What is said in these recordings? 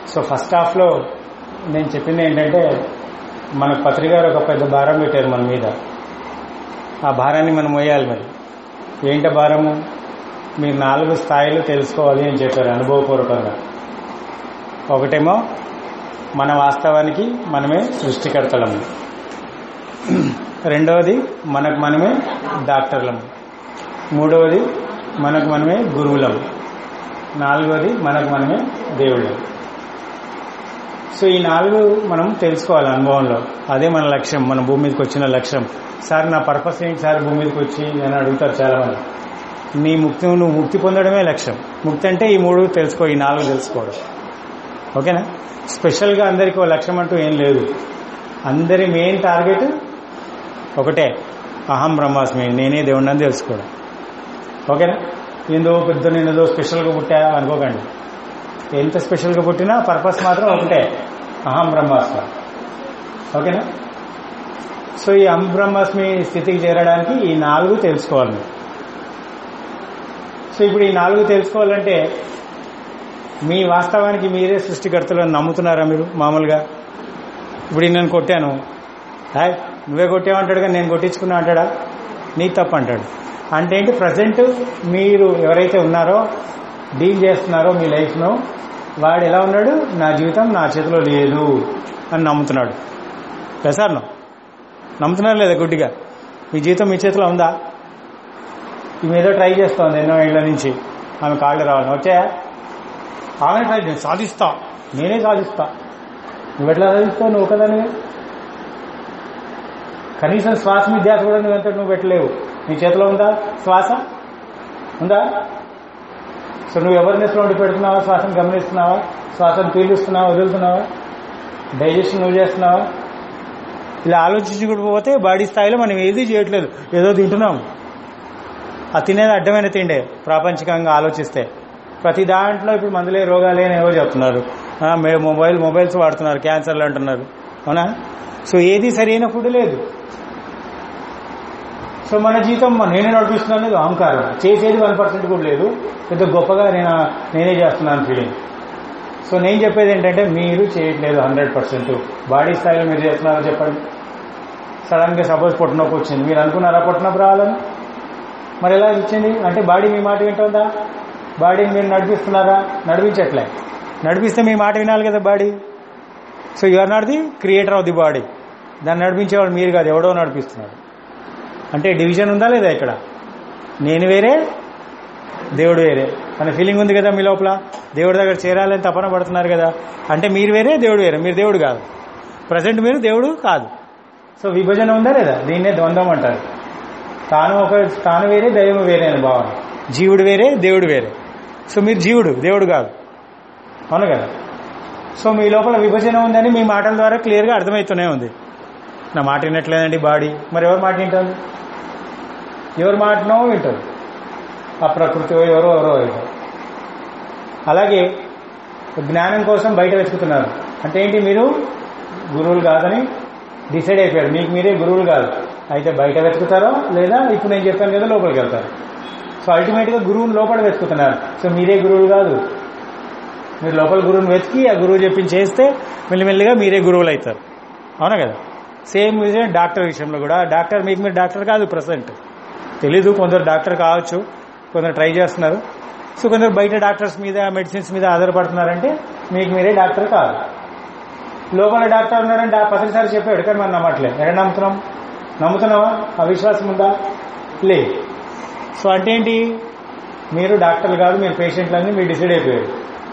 So first హాఫ్లో నేను చెప్పింది ఏంటంటే మన పత్రిక గారు ఒక పెద్ద భారం పెట్టారు మన మీద ఆ భారాన్ని మనం మోయాలి మరి ఏంట భారము మీరు నాలుగు స్థాయిలు తెలుసుకోవాలి అని చెప్పారు అనుభవపూర్వకంగా ఒకటేమో మన వాస్తవానికి మనమే సృష్టికర్తలము రెండవది మనకు మనమే డాక్టర్లము మూడవది మనకు మనమే గురువులము నాలుగవది మనకు మనమే దేవుళ్ళం సో ఈ నాలుగు మనం తెలుసుకోవాలి అనుభవంలో అదే మన లక్ష్యం మన భూమి మీదకి వచ్చిన లక్ష్యం సార్ నా పర్పస్ ఏంటి సార్ భూమి మీదకి వచ్చి అని అడుగుతారు చాలా మంది నీ ముక్తి నువ్వు ముక్తి పొందడమే లక్ష్యం ముక్తి అంటే ఈ మూడు తెలుసుకో ఈ నాలుగు తెలుసుకోవడం ఓకేనా స్పెషల్గా అందరికీ ఒక లక్ష్యం అంటూ ఏం లేదు అందరి మెయిన్ టార్గెట్ ఒకటే అహం బ్రహ్మాస్మి నేనే దేవుడిని అని తెలుసుకోవడం ఓకేనా ఏందో పెద్ద నేను ఏదో స్పెషల్గా పుట్టా అనుకోకండి ఎంత స్పెషల్గా పుట్టినా పర్పస్ మాత్రం ఒకటే అహం బ్రహ్మాస్మి ఓకేనా సో ఈ అహం బ్రహ్మాస్మి స్థితికి చేరడానికి ఈ నాలుగు తెలుసుకోవాలి మీరు సో ఇప్పుడు ఈ నాలుగు తెలుసుకోవాలంటే మీ వాస్తవానికి మీరే సృష్టికర్తలను నమ్ముతున్నారా మీరు మామూలుగా ఇప్పుడు ఈ నేను కొట్టాను హాయ్ నువ్వే కొట్టావంటాడు కానీ నేను కొట్టించుకున్నా అంటాడా నీకు తప్పు అంటాడు అంటే ఏంటి ప్రజెంట్ మీరు ఎవరైతే ఉన్నారో డీల్ చేస్తున్నారో మీ లైఫ్ను వాడు ఎలా ఉన్నాడు నా జీవితం నా చేతిలో లేదు అని నమ్ముతున్నాడు సార్ నమ్ముతున్నారు లేదా గుడ్డిగా మీ జీవితం మీ చేతిలో ఉందా ఈమె ఏదో ట్రై చేస్తోంది ఎన్నో ఏళ్ల నుంచి ఆమె కాళ్ళు రావాలి వచ్చాయా ఆమె ట్రై నేను సాధిస్తా నేనే సాధిస్తా నువ్వు ఎట్లా సాధిస్తావు నువ్వు ఒకదాని కనీసం శ్వాస మీద ధ్యాస కూడా నువ్వెంత నువ్వు పెట్టలేవు నీ చేతిలో ఉందా శ్వాస ఉందా సో నువ్వు అవేర్నెస్లో ఉండి పెడుతున్నావా శ్వాసను గమనిస్తున్నావా శ్వాసను పీలుస్తున్నావా వదులుతున్నావా డైజెషన్ నువ్వు చేస్తున్నావా ఇలా ఆలోచించుకుంటూ పోతే బాడీ స్థాయిలో మనం ఏది చేయట్లేదు ఏదో తింటున్నాం ఆ తినేది అడ్డమైన తిండే ప్రాపంచికంగా ఆలోచిస్తే ప్రతి దాంట్లో ఇప్పుడు మందులే రోగాలే అని ఏవో చెప్తున్నారు ఆ, మే- మొబైల్ మొబైల్స్ వాడుతున్నారు క్యాన్సర్లు అంటున్నారు అవునా సో ఏది సరైన ఫుడ్ లేదు సో మన జీవితం మ- నేనే నడిపిస్తున్నాను అనేది అహంకారం చేసేది వన్ పర్సెంట్ కూడా లేదు పెద్ద గొప్పగా నేను నేనే చేస్తున్నాను ఫీలింగ్ సో నేను చెప్పేది ఏంటంటే మీరు చేయట్లేదు హండ్రెడ్ పర్సెంట్ బాడీ స్థాయిలో మీరు చేస్తున్నారో చెప్పండి సడన్గా సపోజ్ పొట్టనొప్పి వచ్చింది మీరు అనుకున్నారా పొట్టనొప్పి రావాలని మరి ఎలా వచ్చింది అంటే బాడీ మీ మాట వింటుందా బాడీని మీరు నడిపిస్తున్నారా నడిపించట్లే నడిపిస్తే మీ మాట వినాలి కదా body so your not the creator of the body దాన్ని నడిపించేవాడు మీరు కాదు ఎవడో నడిపిస్తున్నాడు అంటే డివిజన్ ఉందా లేదా ఇక్కడ నేను వేరే దేవుడు వేరే అనే ఫీలింగ్ ఉంది కదా మీ లోపల దేవుడి దగ్గర చేరాలని తపన పడుతున్నారు కదా అంటే మీరు వేరే దేవుడు వేరే మీరు దేవుడు కాదు ప్రజెంట్ మీరు దేవుడు కాదు సో విభజన ఉందా లేదా దీన్నే ద్వంద్వం అంటారు తాను ఒక తాను వేరే దైవం వేరే అని భావన జీవుడు వేరే దేవుడు వేరే సో మీరు జీవుడు దేవుడు కాదు అవును కదా సో మీ లోపల విభజన ఉందని మీ మాటల ద్వారా క్లియర్గా అర్థమవుతూనే ఉంది నా మాట వినట్లేదండి బాడీ మరి ఎవరు మాట వింటారు ఎవరి మాటనో వింటారు ఆ ప్రకృతి ఎవరో ఎవరో వింటారు అలాగే జ్ఞానం కోసం బయట వెతుకుతున్నారు అంటే ఏంటి మీరు గురువులు కాదని డిసైడ్ అయిపోయారు మీకు మీరే గురువులు కాదు అయితే బయట వెతుకుతారో లేదా ఇప్పుడు నేను చెప్పాను కదా లోపలికి వెళ్తారు సో అల్టిమేట్గా గురువుని లోపల వెతుకుతున్నారు సో మీరే గురువులు కాదు మీరు లోపల గురువుని వెతికి ఆ గురువు చెప్పింది చేస్తే మెల్లిమెల్లిగా మీరే గురువులు అవుతారు అవునా కదా సేమ్ విషయం డాక్టర్ విషయంలో కూడా డాక్టర్ మీకు మీరు డాక్టర్ కాదు ప్రజెంట్ తెలీదు కొందరు డాక్టర్ కావచ్చు కొందరు ట్రై చేస్తున్నారు సో కొందరు బయట డాక్టర్స్ మీద మెడిసిన్స్ మీద ఆధారపడుతున్నారంటే మీకు మీరే డాక్టర్ కాదు లోపల డాక్టర్ ఉన్నారని డా- ప్రతిసారి చెప్పాడు కానీ మనం నమ్మట్లేదు ఎక్కడ నమ్ముతున్నాం నమ్ముతున్నావా ఆ విశ్వాసం ఉందా లేదు సో అంటే ఏంటి మీరు డాక్టర్లు కాదు మీరు పేషెంట్లన్నీ మీరు డిసైడ్ అయిపోయారు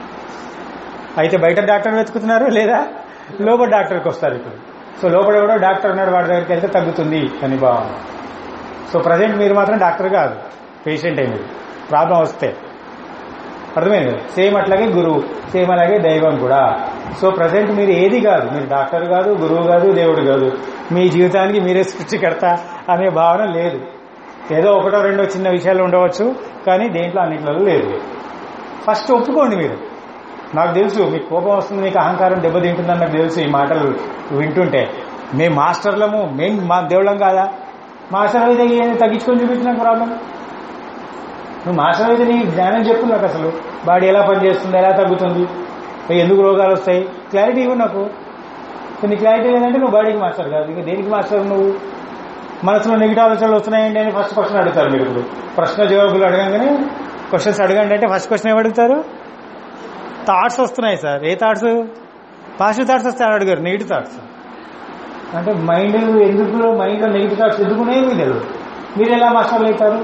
అయితే బయట డాక్టర్ వెతుకుతున్నారు లేదా లోపల డాక్టర్కి వస్తారు ఇప్పుడు సో లోపల ఎవడో డాక్టర్ ఉన్నాడు వాడి దగ్గరికి వెళ్తే తగ్గుతుంది అని భావన సో ప్రజెంట్ మీరు మాత్రం డాక్టర్ కాదు పేషెంట్ అయింది ప్రాబ్లం వస్తే అర్థమైంది కదా సేమ్ అట్లాగే గురువు సేమ్ అలాగే దైవం కూడా సో ప్రజెంట్ మీరు ఏది కాదు మీరు డాక్టర్ కాదు గురువు కాదు దేవుడు కాదు మీ జీవితానికి మీరే సృష్టికర్త అనే భావన లేదు ఏదో ఒకటో రెండో చిన్న విషయాలు ఉండవచ్చు కానీ దేంట్లో అన్నింటిలో లేదు ఫస్ట్ ఒప్పుకోండి మీరు నాకు తెలుసు మీకు కోపం వస్తుంది మీకు అహంకారం దెబ్బతింటుందని నాకు తెలుసు ఈ మాటలు వింటుంటే మేము మాస్టర్లము మేము మా దేవుళ్ళం కాదా మాస్టర్ అయితే ఏం తగ్గించుకొని చూపించిన ప్రాబ్లం నువ్వు మాస్టర్ అయితే నీ జ్ఞానం చెప్పు నాకు అసలు బాడీ ఎలా పనిచేస్తుంది ఎలా తగ్గుతుంది ఎందుకు రోగాలు వస్తాయి క్లారిటీ ఇవ్వు నాకు కొన్ని క్లారిటీ లేదంటే నువ్వు బాడీకి మాస్టర్ కాదు ఇంకా దేనికి మాస్టర్ నువ్వు మనసులో నెగిటివ్ ఆలోచనలు వస్తున్నాయండి అని ఫస్ట్ క్వశ్చన్ అడుగుతారు మీరు ఇప్పుడు ప్రశ్న జవాబులు అడగంగానే క్వశ్చన్స్ అడగండి అంటే ఫస్ట్ క్వశ్చన్ ఏమి అడుగుతారు థాట్స్ వస్తున్నాయి సార్ ఏ థాట్స్ పాజిటివ్ థాట్స్ వస్తే అడుగుతారు నెగిటివ్ థాట్స్ అంటే మైండ్ ఎందుకు మైండ్లో నెగిటివ్ థాట్స్ ఎందుకున్నాయో మీకు తెలియదు మీరు ఎలా మాస్టర్లు అవుతారు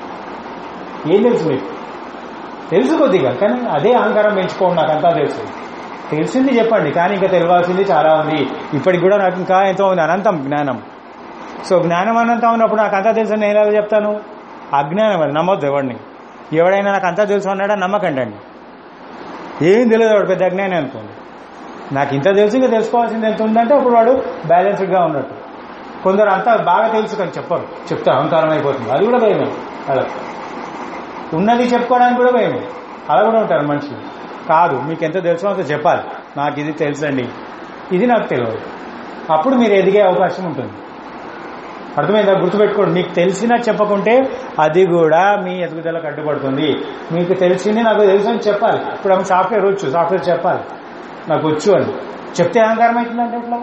ఏం తెలుసు మీకు తెలుసు కొద్దిగా కానీ అదే అహంకారం పెంచుకోండి నాకు అంతా తెలుసు తెలిసింది చెప్పండి కానీ ఇంకా తెలియాల్సింది చాలా ఉంది ఇప్పటికి కూడా నాకు ఇంకా ఎంతో ఉంది అనంతం జ్ఞానం సో జ్ఞానం అనంతం ఉన్నప్పుడు నాకు అంతా తెలుసు నేను ఎలా చెప్తాను అజ్ఞానం అది నమ్మొద్దు ఎవడిని ఎవడైనా నాకు అంతా తెలుసు అన్నాడా నమ్మకండి అండి ఏం తెలియదు వాడు పెద్ద అజ్ఞానం అనుకోండి నాకు ఇంత తెలుసు ఇంకా తెలుసుకోవాల్సింది ఎంత ఉందంటే అప్పుడు వాడు బ్యాలెన్స్డ్గా ఉన్నట్టు కొందరు అంతా బాగా తెలుసు కానీ చెప్పరు చెప్తే అహంకారం అయిపోతుంది అది కూడా భయమే అలా ఉన్నది చెప్పుకోవడానికి కూడా భయమే అలా కూడా ఉంటారు మనుషులు కాదు మీకు ఎంత తెలుసో అంత చెప్పాలి నాకు ఇది తెలుసండి ఇది నాకు తెలియదు అప్పుడు మీరు ఎదిగే అవకాశం ఉంటుంది అర్థమైందా గుర్తుపెట్టుకోండి మీకు తెలిసినా చెప్పకుంటే అది కూడా మీ ఎదుగుదలకు అడ్డుపడుతుంది మీకు తెలిసింది నాకు తెలుసు అని చెప్పాలి ఇప్పుడు ఆమె సాఫ్ట్వేర్ వచ్చు సాఫ్ట్వేర్ చెప్పాలి నాకు వచ్చు అని చెప్తే అహంకారం అవుతుందంటే ఎట్లా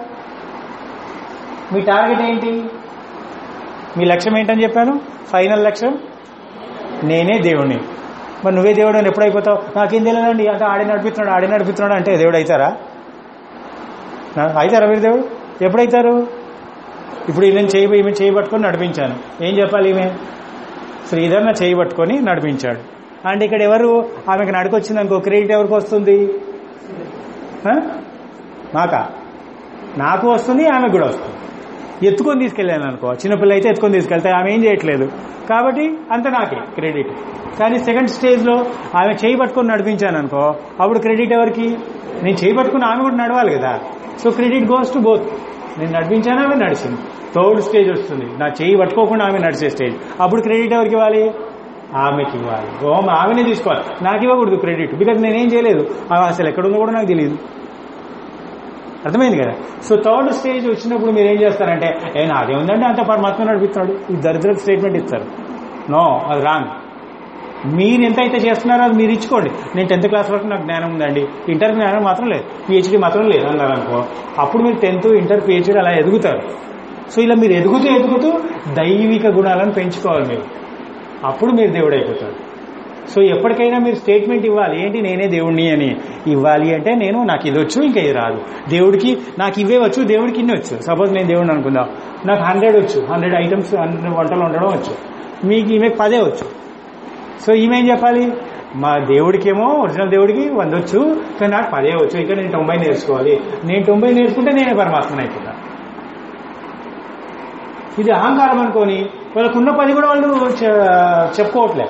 మీ టార్గెట్ ఏంటి మీ లక్ష్యం ఏంటని చెప్పాను ఫైనల్ లక్ష్యం నేనే దేవుణ్ణి మరి నువ్వే దేవుడు అని ఎప్పుడు అయిపోతావు నాకేం తెలియదండి అంటే ఆడే నడిపిస్తున్నాడు ఆడే నడిపిస్తున్నాడు అంటే దేవుడు అవుతారా నా- అవుతారా మీరు దేవుడు ఎప్పుడైతారు ఇప్పుడు ఈమె చేయి ఈమె చేయి పట్టుకొని నడిపించాను ఏం చెప్పాలి ఈమె శ్రీధర్ నా చేయి పట్టుకొని నడిపించాడు అంటే ఇక్కడ ఎవరు ఆమెకు నడికొచ్చింది అనుకో క్రెడిట్ ఎవరికి వస్తుంది ఆ? నాకా నాకు వస్తుంది ఆమెకు కూడా వస్తుంది ఎత్తుకొని తీసుకెళ్ళాను అనుకో చిన్నపిల్ల అయితే ఎత్తుకొని తీసుకెళ్తే ఆమె ఏం చేయట్లేదు కాబట్టి అంత నాకే క్రెడిట్ కానీ సెకండ్ స్టేజ్లో ఆమె చేయి పట్టుకొని నడిపించాను అనుకో అప్పుడు క్రెడిట్ ఎవరికి నేను చేయి పట్టుకుని ఆమె కూడా నడవాలి కదా so credit goes to both నేను నడిపించాను ఆమె నడిచింది థర్డ్ స్టేజ్ వస్తుంది నా చేయి పట్టుకోకుండా ఆమె నడిచే స్టేజ్ అప్పుడు క్రెడిట్ ఎవరికి ఇవ్వాలి ఆమెకి ఇవ్వాలి ఓం ఆమెనే తీసుకోవాలి నాకు ఇవ్వకూడదు క్రెడిట్ బికాజ్ నేనేం చేయలేదు ఆమె అసలు ఎక్కడుందో కూడా నాకు తెలియదు అర్థమైంది కదా సో థర్డ్ స్టేజ్ వచ్చినప్పుడు మీరు ఏం చేస్తారంటే ఏ నాదే ఉందంటే అంత పరమాత్మ నడిపిస్తున్నాడు ఈ దరిద్ర స్టేట్మెంట్ ఇస్తారు నో అది రాంగ్ మీరు ఎంత అయితే చేస్తున్నారో అది మీరు ఇచ్చుకోండి నేను టెన్త్ క్లాస్ వరకు నాకు జ్ఞానం ఉందండి ఇంటర్ జ్ఞానం మాత్రం లేదు పిహెచ్డీ మాత్రం లేదు అన్నారు అనుకో అప్పుడు మీరు టెన్త్ ఇంటర్ పిహెచ్డీ అలా ఎదుగుతారు సో ఇలా మీరు ఎదుగుతూ ఎదుగుతూ దైవిక గుణాలను పెంచుకోవాలి మీరు అప్పుడు మీరు దేవుడు అయిపోతారు సో ఎప్పటికైనా మీరు స్టేట్మెంట్ ఇవ్వాలి ఏంటి నేనే దేవుడిని అని ఇవ్వాలి అంటే నేను నాకు ఇది వచ్చు ఇంకా ఇది రాదు దేవుడికి నాకు ఇవే వచ్చు దేవుడికి ఇన్ని వచ్చు సపోజ్ నేను దేవుడిని అనుకుందాం నాకు హండ్రెడ్ వచ్చు హండ్రెడ్ ఐటమ్స్ హండ్రెడ్ వంటలు ఉండడం వచ్చు మీకు ఈమెకి పదే వచ్చు సో ఈమె ఏం చెప్పాలి మా దేవుడికేమో ఒరిజినల్ దేవుడికి వంద వచ్చు కానీ నాకు పదే వచ్చు ఇంకా నేను తొంభై నేర్చుకోవాలి నేను తొంభై నేర్చుకుంటే నేనే పరమాత్మని అయిపోతా ఇది అహంకారం అనుకొని వాళ్ళకున్న పని కూడా వాళ్ళు చె- చెప్పుకోవట్లే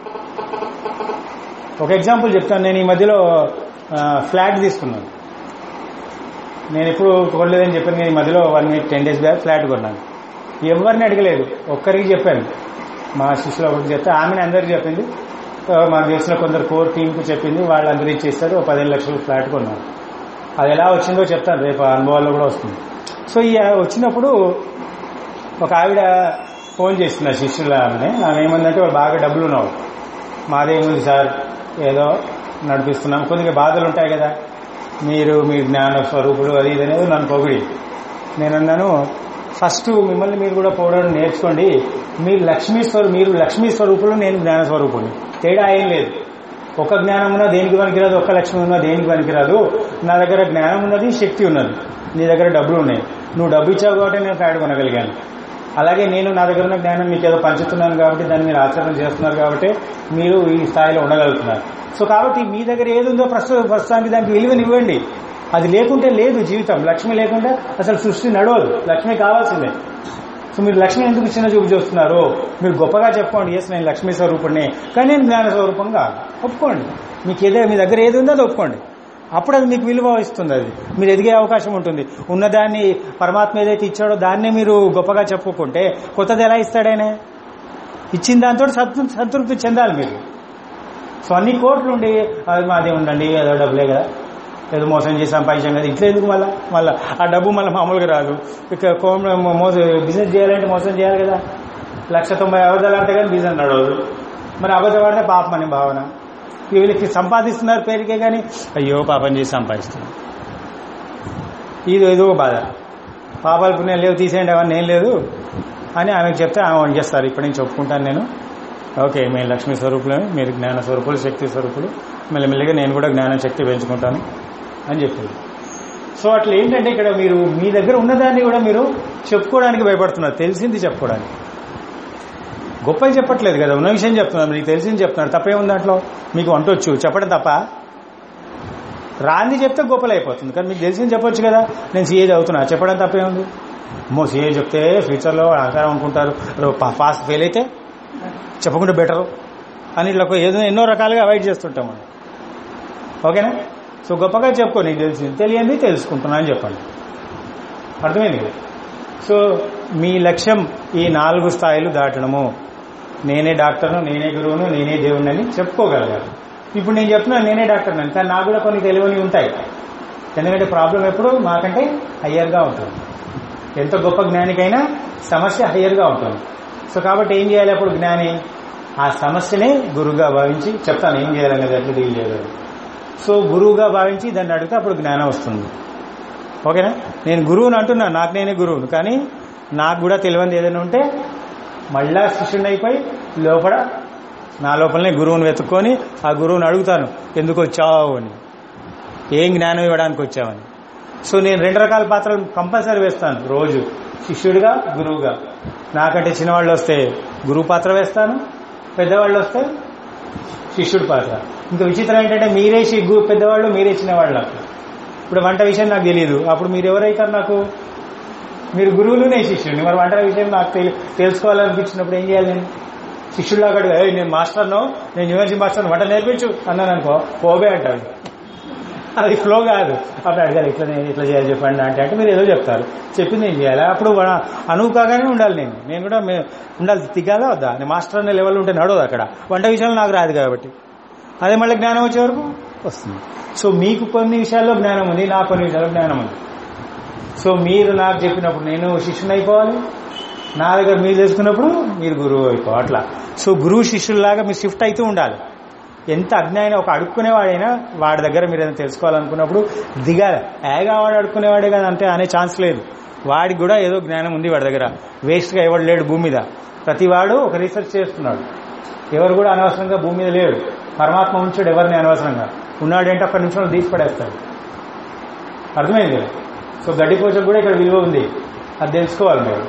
ఒక ఎగ్జాంపుల్ చెప్తాను నేను ఈ మధ్యలో ఆ, ఫ్లాట్ తీసుకున్నాను నేను ఎప్పుడు కొనలేదని చెప్పాను నేను ఈ మధ్యలో one week ten days back flat కొన్నాను ఎవరిని అడగలేదు ఒక్కరికి చెప్పాను మా శిష్యులు ఒకరికి చెప్తే ఆమెను అందరికి చెప్పింది ఆ, మాకు తెలిసిన కొందరు కోర్ టీంకు చెప్పింది వాళ్ళందరూ ఇచ్చేస్తారు ఒక పదిహేను లక్షలు ఫ్లాట్ కొన్నాను అది ఎలా వచ్చిందో చెప్తాను రేపు ఆ అనుభవాల్లో కూడా వస్తుంది సో ఈ ఆ, వచ్చినప్పుడు ఒక ఆవిడ ఫోన్ చేస్తుంది ఆ శిష్యుల ఆమె ఆమె ఏమందంటే వాళ్ళు బాగా డబ్బులు ఉన్నావు మాదేముంది సార్ ఏదో నడిపిస్తున్నాం కొద్దిగా బాధలు ఉంటాయి కదా మీరు మీ జ్ఞాన స్వరూపుడు అది ఇది అనేది నన్ను పొగిడి నేను అన్నాను ఫస్ట్ మిమ్మల్ని మీరు కూడా పోవడం నేర్చుకోండి మీరు లక్ష్మీ స్వరూ మీరు లక్ష్మీ స్వరూపులు నేను జ్ఞాన స్వరూపుని తేడా ఏం లేదు ఒక జ్ఞానం ఉన్నా దేనికి పనికిరాదు ఒక్క లక్ష్మి ఉన్నా దేనికి పనికిరాదు నా దగ్గర జ్ఞానం ఉన్నది శక్తి ఉన్నది నీ దగ్గర డబ్బులు ఉన్నాయి నువ్వు డబ్బు ఇచ్చావు కాబట్టి నేను ఫ్లాట్ కొనగలిగాను అలాగే నేను నా దగ్గర ఉన్న జ్ఞానం మీకు ఏదో పంచుతున్నాను కాబట్టి దాన్ని మీరు ఆచరణ చేస్తున్నారు కాబట్టి మీరు ఈ స్థాయిలో ఉండగలుగుతున్నారు సో కాబట్టి మీ దగ్గర ఏది ఉందో ప్రస్తుత ప్రస్తుతానికి దానికి విలువనివ్వండి అది లేకుంటే లేదు జీవితం లక్ష్మి లేకుంటే అసలు సృష్టి నడవదు లక్ష్మి కావాల్సిందే సో మీరు లక్ష్మి ఎందుకు చిన్న చూపు చూస్తున్నారు మీరు గొప్పగా చెప్పుకోండి ఎస్ నేను లక్ష్మీ స్వరూపుడిని కానీ నేను జ్ఞాన స్వరూపం కాదు ఒప్పుకోండి మీకు ఏదో మీ దగ్గర ఏది ఉందో అది ఒప్పుకోండి అప్పుడు అది మీకు విలువ ఇస్తుంది అది మీరు ఎదిగే అవకాశం ఉంటుంది ఉన్నదాన్ని పరమాత్మ ఏదైతే ఇచ్చాడో దాన్నే మీరు గొప్పగా చెప్పుకుంటే కొత్తది ఎలా ఇస్తాడైనా ఇచ్చిన దాంతో సంతృప్తి సంతృప్తి చెందాలి మీరు సో అన్ని కోట్లు ఉండి అది మాదే ఉండండి ఏదో డబ్బులే కదా ఏదో మోసం చేసి సంపాదించాం కదా ఇట్లా ఎందుకు మళ్ళీ మళ్ళీ ఆ డబ్బు మళ్ళీ మామూలుగా రాదు ఇక కోమ మోసం బిజినెస్ చేయాలంటే మోసం చేయాలి కదా లక్ష తొంభై అబద్ధాలు అంటే కానీ బిజినెస్ నడవదు మరి అబద్ధం ఆడితే పాపం అని భావన వీళ్ళకి సంపాదిస్తున్నారు పేరుకే కానీ అయ్యో పాపం చేసి సంపాదిస్తున్నారు ఇది ఏదో బాధ పాపాలు పుణ్యాలు లేవు తీసేయండి అవన్నీ ఏం లేదు అని ఆమెకు చెప్తే ఆమె వండిస్తారు ఇప్పటి నుంచి ఒప్పుకుంటాను నేను ఓకే మేము లక్ష్మీ స్వరూపులు మీరు జ్ఞాన స్వరూపులు శక్తి స్వరూపులు మెల్లమెల్లిగా నేను కూడా జ్ఞాన శక్తి పెంచుకుంటాను అని చెప్పింది సో అట్లా ఏంటంటే ఇక్కడ మీరు మీ దగ్గర ఉన్నదాన్ని కూడా మీరు చెప్పుకోవడానికి భయపడుతున్నారు తెలిసింది చెప్పుకోవడానికి గొప్పలు చెప్పట్లేదు కదా ఉన్న విషయం చెప్తున్నారు మీకు తెలిసింది చెప్తున్నారు తప్పేముంది దాంట్లో మీకు వంటొచ్చు చెప్పడం తప్ప రాంది చెప్తే గొప్పలు అయిపోతుంది కానీ మీకు తెలిసింది చెప్పొచ్చు కదా నేను సీఏ చదువుతున్నా చెప్పడం తప్పేముంది అమ్మో సీఏ చెప్తే ఫ్యూచర్లో ఆకారం అనుకుంటారు పాస్ ఫెయిల్ అయితే చెప్పకుండా బెటరు అని ఇట్లా ఏదో ఎన్నో రకాలుగా అవాయిడ్ చేస్తుంటాం మనం ఓకేనా సో గొప్పగా చెప్పుకో నీకు తెలిసింది తెలియంది తెలుసుకుంటున్నా అని చెప్పండి అర్థమైంది కదా సో మీ లక్ష్యం ఈ నాలుగు స్థాయిలు దాటడము నేనే డాక్టర్ను నేనే గురువును నేనే దేవుణ్ణి అని చెప్పుకోగలగాలి ఇప్పుడు నేను చెప్తున్నాను నేనే డాక్టర్ అని కానీ నాకు కూడా కొన్ని తెలియని ఉంటాయి ఎందుకంటే ప్రాబ్లం ఎప్పుడు మాకంటే హయ్యర్గా ఉంటుంది ఎంత గొప్ప జ్ఞానికైనా సమస్య హయ్యర్గా ఉంటుంది సో కాబట్టి ఏం చేయాలి అప్పుడు జ్ఞాని ఆ సమస్యనే గురువుగా భావించి చెప్తాను ఏం చేయాలనేది ఎట్లా డీల్ చేయగలరు సో గురువుగా భావించి దాన్ని అడిగితే అప్పుడు జ్ఞానం వస్తుంది ఓకేనా నేను గురువుని అంటున్నా నాకు నేనే గురువును కానీ నాకు కూడా తెలియని ఏదైనా ఉంటే మళ్ళా శిష్యుని అయిపోయి లోపల నా లోపలనే గురువుని వెతుక్కొని ఆ గురువుని అడుగుతాను ఎందుకు వచ్చావు అని ఏం జ్ఞానం ఇవ్వడానికి వచ్చావని సో నేను రెండు రకాల పాత్రలు కంపల్సరీ వేస్తాను రోజు శిష్యుడిగా గురువుగా నాకంటే చిన్నవాళ్ళు వస్తే గురువు పాత్ర వేస్తాను పెద్దవాళ్ళు వస్తే శిష్యుడి పాత్ర ఇంకా విచిత్రం ఏంటంటే మీరే సిగ్గు పెద్దవాళ్ళు మీరే చిన్నవాళ్ళు నాకు ఇప్పుడు వంట విషయం నాకు తెలియదు అప్పుడు మీరు ఎవరైతారు నాకు మీరు గురువులు నేను శిష్యుడిని మరి వంట విషయం నాకు తెలి- తెలుసుకోవాలనిపించినప్పుడు ఏం చేయాలి నేను శిష్యుడిలాగా అడుగు, "ఏయ్, నేను మాస్టర్ను నేను యూనివర్సిటీ మాస్టర్ వంట నేర్పించు అన్నాను అనుకో పోబే అంటాడు అది ఫ్లో కాదు అప్పుడు అడగాలి ఇట్లా నేను ఇట్లా చేయాలి చెప్పండి అంటే అంటే మీరు ఏదో చెప్తారు చెప్పింది ఏం చేయాలి అప్పుడు మన- అనువు కాగానే ఉండాలి నేను నేను కూడా మే- ఉండాలి దిగాలా వద్దా నేను మాస్టర్ అనే లెవెల్ ఉంటే నడవదు అక్కడ వంట విషయాలు నాకు రాదు కాబట్టి అదే మళ్ళీ జ్ఞానం వచ్చే వరకు వస్తుంది సో మీకు కొన్ని విషయాల్లో జ్ఞానం ఉంది నాకు కొన్ని విషయాల్లో జ్ఞానం ఉంది సో మీరు నాకు చెప్పినప్పుడు నేను శిష్యుని అయిపోవాలి నా దగ్గర మీరు తెలుసుకున్నప్పుడు మీరు గురువు అయిపోవాలి అట్లా సో గురువు శిష్యుల్లాగా మీరు షిఫ్ట్ అవుతూ ఉండాలి ఎంత అజ్ఞానం ఒక అడుక్కునేవాడైనా వాడి దగ్గర మీరు ఏదైనా తెలుసుకోవాలనుకున్నప్పుడు దిగాలి ఏగా వాడు అడుక్కునేవాడే కదా అంటే అనే ఛాన్స్ లేదు వాడికి కూడా ఏదో జ్ఞానం ఉంది వాడి దగ్గర వేస్ట్గా ఎవడు లేడు భూమి మీద ప్రతి వాడు ఒక రీసెర్చ్ చేస్తున్నాడు ఎవరు కూడా అనవసరంగా భూమి మీద లేడు పరమాత్మ ఉంచాడు ఎవరిని అనవసరంగా ఉన్నాడంటే ఒక్క నిమిషంలో తీసి పడేస్తాడు అర్థమైంది కదా? సో గడ్డిపోచకు కూడా ఇక్కడ విలువ ఉంది అది తెలుసుకోవాలి మీరు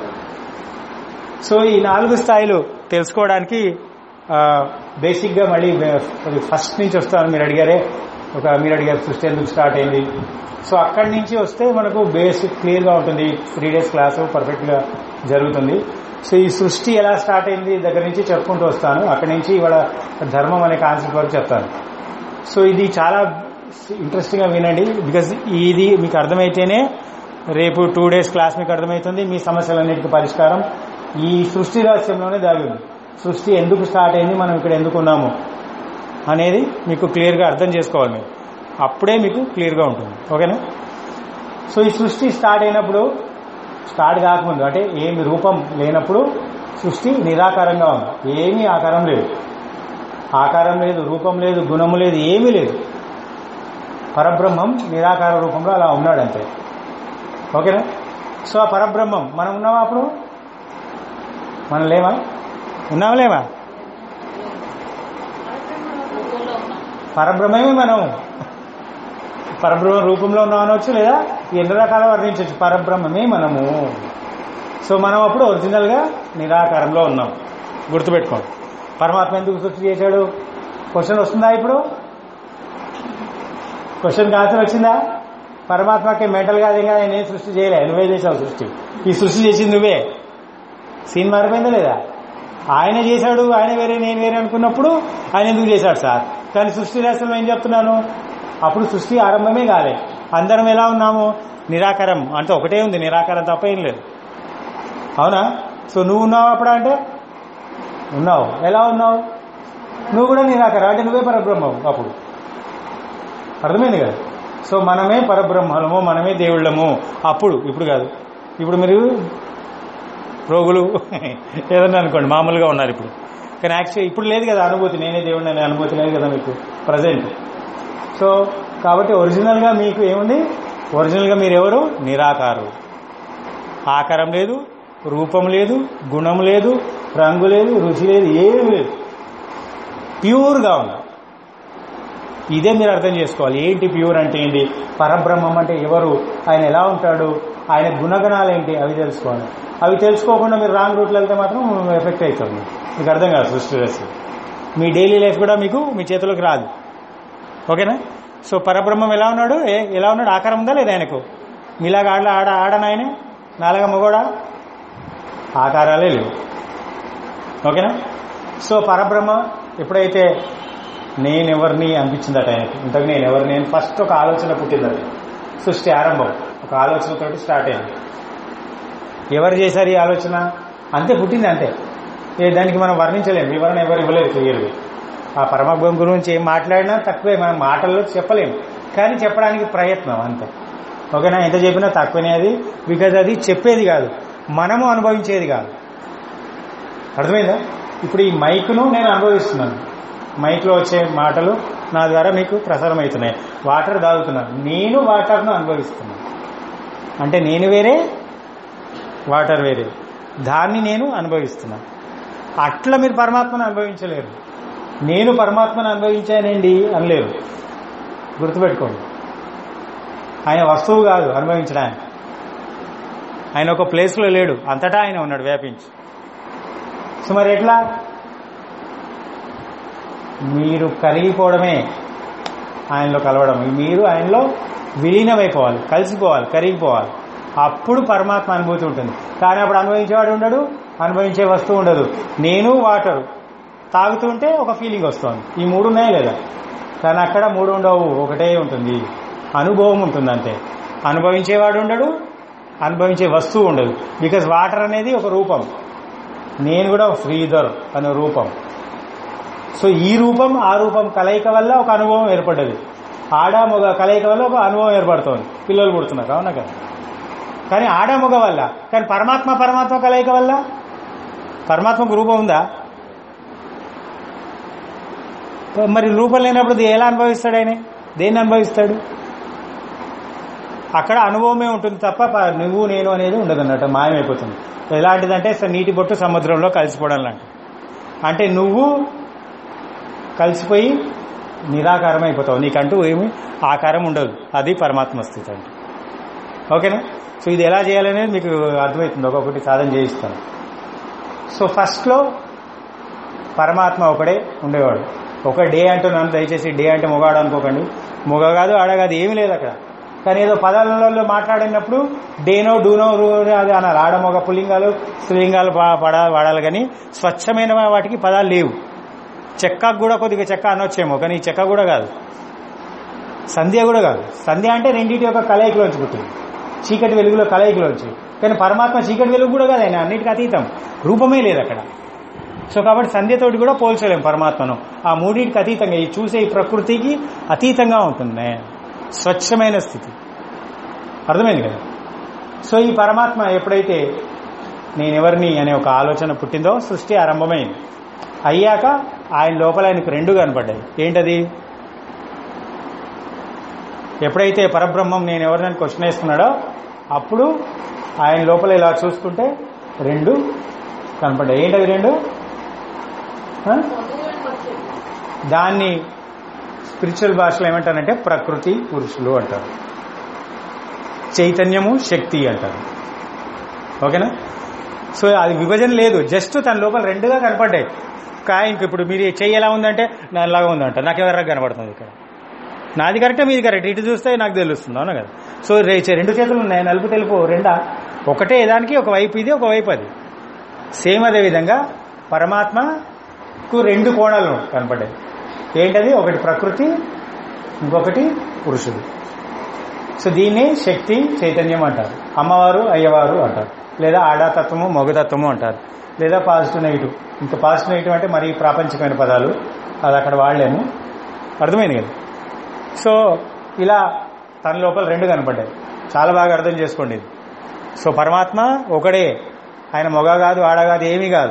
సో ఈ నాలుగు స్థాయిలు తెలుసుకోవడానికి ఆ, బేసిక్గా మళ్ళీ అది ఫస్ట్ నుంచి వస్తాను మీరు అడిగారే ఒక మీరు అడిగారు సృష్టి ఎందుకు స్టార్ట్ అయింది సో అక్కడి నుంచి వస్తే మనకు బేసిక్ క్లియర్గా ఉంటుంది త్రీ డేస్ క్లాసు పర్ఫెక్ట్గా జరుగుతుంది సో ఈ సృష్టి ఎలా స్టార్ట్ అయింది దగ్గర నుంచి చెప్పుకుంటూ వస్తాను అక్కడి నుంచి ఇవాళ ధర్మం అనే కాన్సెప్ట్ వరకు చెప్తాను సో ఇది చాలా ఇంట్రెస్టింగ్గా వినండి బికాజ్ ఇది మీకు అర్థమైతేనే రేపు టూ డేస్ క్లాస్ మీకు అర్థమవుతుంది మీ సమస్యలన్నిటికీ పరిష్కారం ఈ సృష్టి రహస్యంలోనే దాగి ఉంది సృష్టి ఎందుకు స్టార్ట్ అయింది మనం ఇక్కడ ఎందుకు ఉన్నాము అనేది మీకు క్లియర్గా అర్థం చేసుకోవాలి మీరు అప్పుడే మీకు క్లియర్గా ఉంటుంది ఓకేనా సో ఈ సృష్టి స్టార్ట్ అయినప్పుడు స్టార్ట్ కాకముందు అంటే ఏమి రూపం లేనప్పుడు సృష్టి నిరాకారంగా ఉంది ఏమీ ఆకారం లేదు ఆకారం లేదు రూపం లేదు గుణము లేదు ఏమీ లేదు పరబ్రహ్మం నిరాకార రూపంలో అలా ఉన్నాడు అంతే ఓకేనా సో ఆ పరబ్రహ్మం మనం ఉన్నామా అప్పుడు మనం లేవా ఉన్నామా లేవా పరబ్రహ్మమే మనం పరబ్రహ్మ రూపంలో ఉన్నాం అనవచ్చు లేదా ఎన్ని రకాల వర్ణించవచ్చు పరబ్రహ్మమే మనము సో మనం అప్పుడు ఒరిజినల్గా నిరాకారంలో ఉన్నాం గుర్తుపెట్టుకోండి పరమాత్మ ఎందుకు సృష్టి చేశాడు క్వశ్చన్ వస్తుందా ఇప్పుడు క్వశ్చన్ ఆన్సర్ వచ్చిందా పరమాత్మకి మెంటల్ కాదు ఇంకా ఆయన ఏం సృష్టి చేయలే నువ్వే చేసావు సృష్టి ఈ సృష్టి చేసింది నువ్వే సీన్ మారిపోయిందా లేదా ఆయన చేశాడు ఆయన వేరే నేను వేరే అనుకున్నప్పుడు ఆయన ఎందుకు చేశాడు సార్ కానీ సృష్టి రహస్యంలో ఏం చెప్తున్నాను అప్పుడు సృష్టి ఆరంభమే కాలే అందరం ఎలా ఉన్నాము నిరాకారం అంటే ఒకటే ఉంది నిరాకారం తప్ప ఏం లేదు అవునా సో నువ్వు ఉన్నావు అప్పుడు అంటే ఉన్నావు ఎలా ఉన్నావు నువ్వు కూడా నిరాకారం అంటే నువ్వే పరబ్రహ్మవు అప్పుడు అర్థమైంది కదా సో మనమే పరబ్రహ్మలము మనమే దేవుళ్ళము అప్పుడు ఇప్పుడు కాదు ఇప్పుడు మీరు రోగులు ఏదన్నా అనుకోండి మామూలుగా ఉన్నారు ఇప్పుడు కానీ యాక్చువల్ ఇప్పుడు లేదు కదా అనుభూతి నేనే దేవుడిని అనే అనుభూతి లేదు కదా మీకు ప్రజెంట్ సో కాబట్టి ఒరిజినల్గా మీకు ఏముంది ఒరిజినల్గా మీరు ఎవరు నిరాకారు ఆకారం లేదు రూపం లేదు గుణం లేదు రంగు లేదు రుచి లేదు ఏమీ లేదు ప్యూర్గా ఉన్నారు ఇదే మీరు అర్థం చేసుకోవాలి ఏంటి ప్యూర్ అంటే ఏంటి పరబ్రహ్మం అంటే ఎవరు ఆయన ఎలా ఉంటాడు ఆయన గుణగణాలు ఏంటి అవి తెలుసుకోవాలి అవి తెలుసుకోకుండా మీరు రాంగ్ రూట్లో వెళ్తే మాత్రం ఎఫెక్ట్ అవుతుంది మీకు అర్థం కాదు సృష్టి రసి మీ డైలీ లైఫ్ కూడా మీకు మీ చేతిలోకి రాదు ఓకేనా సో పరబ్రహ్మం ఎలా ఉన్నాడు ఏ- ఎలా ఉన్నాడు ఆకారం ఉందా లేదా ఆయనకు మీలాగా ఆడ ఆడ ఆడనాయనే నాలుగా మొగోడా ఆకారాలే లేవు ఓకేనా సో పరబ్రహ్మ ఎప్పుడైతే నేనెవరిని అనిపించిందట ఆయనకి ఇంతకు నేను ఎవరు నేను ఫస్ట్ ఒక ఆలోచన పుట్టిందట సృష్టి ఆరంభం ఒక ఆలోచనతోటి స్టార్ట్ అయింది ఎవరు చేశారు ఈ ఆలోచన అంతే పుట్టింది అంతే ఏ దానికి మనం వర్ణించలేము వివరణ ఎవరు ఇవ్వలేరు క్లియర్గా ఆ పరమభం గురించి ఏం మాట్లాడినా తక్కువే మనం మాటల్లో చెప్పలేము కానీ చెప్పడానికి ప్రయత్నం అంతే ఓకేనా ఎంత చెప్పినా తక్కువనే అది బికాజ్ అది చెప్పేది కాదు మనము అనుభవించేది కాదు అర్థమైందా ఇప్పుడు ఈ మైక్ను నేను అనుభవిస్తున్నాను మైక్లో వచ్చే మాటలు నా ద్వారా మీకు ప్రసారం అవుతున్నాయి వాటర్ తాగుతున్నాను నేను వాటర్ను అనుభవిస్తున్నాను అంటే నేను వేరే వాటర్ వేరే దాన్ని నేను అనుభవిస్తున్నాను అట్లా మీరు పరమాత్మను అనుభవించలేరు నేను పరమాత్మను అనుభవించానండి అనలేరు గుర్తుపెట్టుకోండి ఆయన వస్తువు కాదు అనుభవించడానికి ఆయన ఒక ప్లేస్లో లేడు అంతటా ఆయన ఉన్నాడు వ్యాపించి సో మరి ఎట్లా మీరు కరిగిపోవడమే ఆయనలో కలవడం మీరు ఆయనలో విలీనమైపోవాలి కలిసిపోవాలి కరిగిపోవాలి అప్పుడు పరమాత్మ అనుభూతి ఉంటుంది కానీ అప్పుడు అనుభవించేవాడు ఉండడు అనుభవించే వస్తువు ఉండదు నేను వాటరు తాగుతుంటే ఒక ఫీలింగ్ వస్తుంది ఈ మూడు ఉన్నాయి లేదా కానీ అక్కడ మూడు ఉండవు ఒకటే ఉంటుంది అనుభవం ఉంటుంది అంతే అనుభవించేవాడు ఉండడు అనుభవించే వస్తువు ఉండదు బికాజ్ వాటర్ అనేది ఒక రూపం నేను కూడా శ్రీధర్ అనే రూపం సో ఈ రూపం ఆ రూపం కలయిక వల్ల ఒక అనుభవం ఏర్పడ్డది ఆడ మొగ కలయిక వల్ల ఒక అనుభవం ఏర్పడుతోంది పిల్లలు పుడుతున్నారు అవునా కదా కానీ ఆడ మొగ వల్ల కానీ పరమాత్మ పరమాత్మ కలయిక వల్ల పరమాత్మకు రూపం ఉందా మరి రూపం లేనప్పుడు ఇది ఎలా అనుభవిస్తాడు ఆయన దేన్ని అనుభవిస్తాడు అక్కడ అనుభవమే ఉంటుంది తప్ప ప- నువ్వు నేను అనేది ఉండదు అన్నట్టు మాయమైపోతుంది ఎలాంటిదంటే స- నీటి బొట్టు సముద్రంలో కలిసిపోవడం లాంటి అంటే నువ్వు కలిసిపోయి నిరాకారం అయిపోతావు నీకంటూ ఏమి ఆకారం ఉండదు అది పరమాత్మ స్థితి అంటే ఓకేనా సో ఇది ఎలా చేయాలనేది మీకు అర్థమవుతుంది ఒక్కొక్కటి సాధన చేయిస్తాను సో ఫస్ట్లో పరమాత్మ ఒకడే ఉండేవాడు ఒక డే అంటున్నాను దయచేసి డే అంటే మొగాడు అనుకోకండి మొగ కాదు ఆడ కాదు ఏమీ లేదు అక్కడ కానీ ఏదో పదాలలో మాట్లాడినప్పుడు డేనో డూనో రూ అది అన్నారు ఆడ మొగ పుల్లింగాలు స్త్రీలింగాలు పా- పడ వాడాలి కానీ స్వచ్ఛమైన వాటికి పదాలు లేవు చెక్కకు కూడా కొద్దిగా చెక్క అనొచ్చేమో కానీ ఈ చెక్క కూడా కాదు సంధ్య కూడా కాదు సంధ్య అంటే రెండింటి యొక్క కలయికలోంచి పుట్టింది చీకటి వెలుగులో కలయికలోంచి కానీ పరమాత్మ చీకటి వెలుగు కూడా కాదు ఆయన అన్నిటికీ అతీతం రూపమే లేదు అక్కడ సో కాబట్టి సంధ్యతోటి కూడా పోల్చలేం పరమాత్మను ఆ మూడింటికి అతీతంగా ఈ చూసే ఈ ప్రకృతికి అతీతంగా ఉంటుంది స్వచ్ఛమైన స్థితి అర్థమైంది కదా సో ఈ పరమాత్మ ఎప్పుడైతే నేనెవరిని అనే ఒక ఆలోచన పుట్టిందో సృష్టి ఆరంభమైంది అయ్యాక ఆయన లోపల ఆయనకు రెండు కనపడ్డాయి ఏంటది ఎప్పుడైతే పరబ్రహ్మం నేను ఎవరినని క్వశ్చన్ వేస్తున్నాడో అప్పుడు ఆయన లోపల ఇలా చూసుకుంటే రెండు కనపడ్డాయి ఏంటది రెండు ఆ? దాన్ని స్పిరిచువల్ భాషలో ఏమంటారంటే ప్రకృతి పురుషులు అంటారు చైతన్యము శక్తి అంటారు ఓకేనా సో అది విభజన లేదు జస్ట్ తన లోపల రెండుగా కనపడ్డాయి కాయనికి ఇప్పుడు మీరు చెయ్యి ఎలా ఉందంటే నాలాగా ఉందంట నాకు ఎవరికి కనపడుతుంది ఇక్కడ నాది కరెక్టే మీది కరెక్ట్ ఇటు చూస్తే నాకు తెలుస్తుంది అవునా కదా సో రే రెండు చేతులు ఉన్నాయి నలుపు తెలుపు రెండా ఒకటే దానికి ఒక వైపు ఇది ఒక వైపు అది సేమ్ అదే విధంగా పరమాత్మకు రెండు కోణాలు కనపడ్డాయి ఏంటది ఒకటి ప్రకృతి ఇంకొకటి పురుషుడు సో దీన్ని శక్తి చైతన్యం అంటారు అమ్మవారు అయ్యవారు అంటారు లేదా ఆడాతత్వము మగతత్వము అంటారు లేదా పాజిటివ్ నెగిటివ్ ఇంకా పాజిటివ్ నెగిటివ్ అంటే మరీ ప్రాపంచికమైన పదాలు అది అక్కడ వాడలేము అర్థమైంది కదా సో ఇలా తన లోపల రెండు కనపడ్డాయి చాలా బాగా అర్థం చేసుకోండి ఇది సో పరమాత్మ ఒకడే ఆయన మొగ కాదు ఆడ కాదు ఏమీ కాదు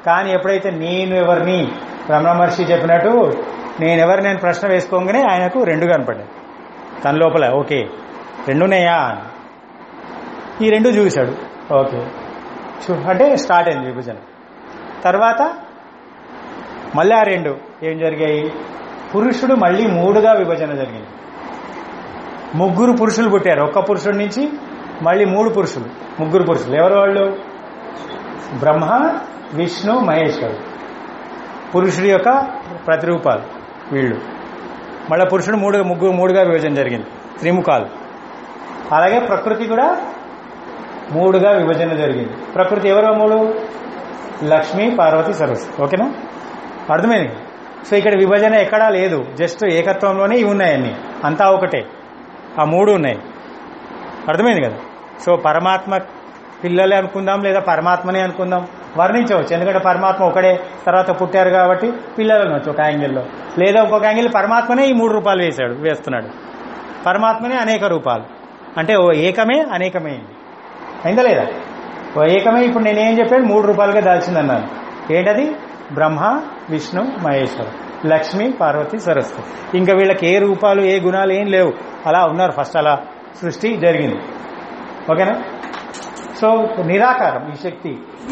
కానీ ఎప్పుడైతే నేను ఎవరిని రమణ మహర్షి చెప్పినట్టు నేను ఎవరు నేను ప్రశ్న వేసుకోగానే ఆయనకు రెండు కనపడ్డాయి తన లోపల ఓకే రెండున్నాయా అని ఈ రెండు చూశాడు ఓకే చూ అంటే స్టార్ట్ అయింది విభజన తర్వాత మళ్ళీ ఆ రెండు ఏం జరిగాయి పురుషుడు మళ్ళీ మూడుగా విభజన జరిగింది ముగ్గురు పురుషులు పుట్టారు ఒక్క పురుషుడి నుంచి మళ్ళీ మూడు పురుషులు ముగ్గురు పురుషులు ఎవరు వాళ్ళు బ్రహ్మ విష్ణు మహేశ్వరుడు పురుషుడి యొక్క ప్రతిరూపాలు వీళ్ళు మళ్ళీ పురుషుడు మూడు ముగ్గురు మూడుగా విభజన జరిగింది త్రిముఖాలు అలాగే ప్రకృతి కూడా మూడుగా విభజన జరిగింది ప్రకృతి ఎవరో మూడు లక్ష్మి పార్వతి సరస్వతి ఓకేనా అర్థమైంది సో ఇక్కడ విభజన ఎక్కడా లేదు జస్ట్ ఏకత్వంలోనే ఇవి ఉన్నాయన్ని అంతా ఒకటే ఆ మూడు ఉన్నాయి అర్థమైంది కదా సో పరమాత్మ పిల్లలే అనుకుందాం లేదా పరమాత్మనే అనుకుందాం వర్ణించవచ్చు ఎందుకంటే పరమాత్మ ఒకడే తర్వాత పుట్టారు కాబట్టి పిల్లలు అనొచ్చు ఒక యాంగిల్లో లేదా ఇంకొక యాంగిల్ పరమాత్మనే ఈ మూడు రూపాయలు వేశాడు వేస్తున్నాడు పరమాత్మనే అనేక రూపాలు అంటే ఓ ఏకమే అనేకమే అయింది అయిందా లేదా ఓ ఏకమే ఇప్పుడు నేనేం చెప్పాను మూడు రూపాయలుగా దాల్చిందన్నాను ఏంటది బ్రహ్మ విష్ణు మహేశ్వర లక్ష్మి పార్వతి సరస్వతి ఇంకా వీళ్ళకి ఏ రూపాలు ఏ గుణాలు ఏం లేవు అలా ఉన్నారు ఫస్ట్ అలా సృష్టి జరిగింది ఓకేనా సో నిరాకారం ఈ శక్తి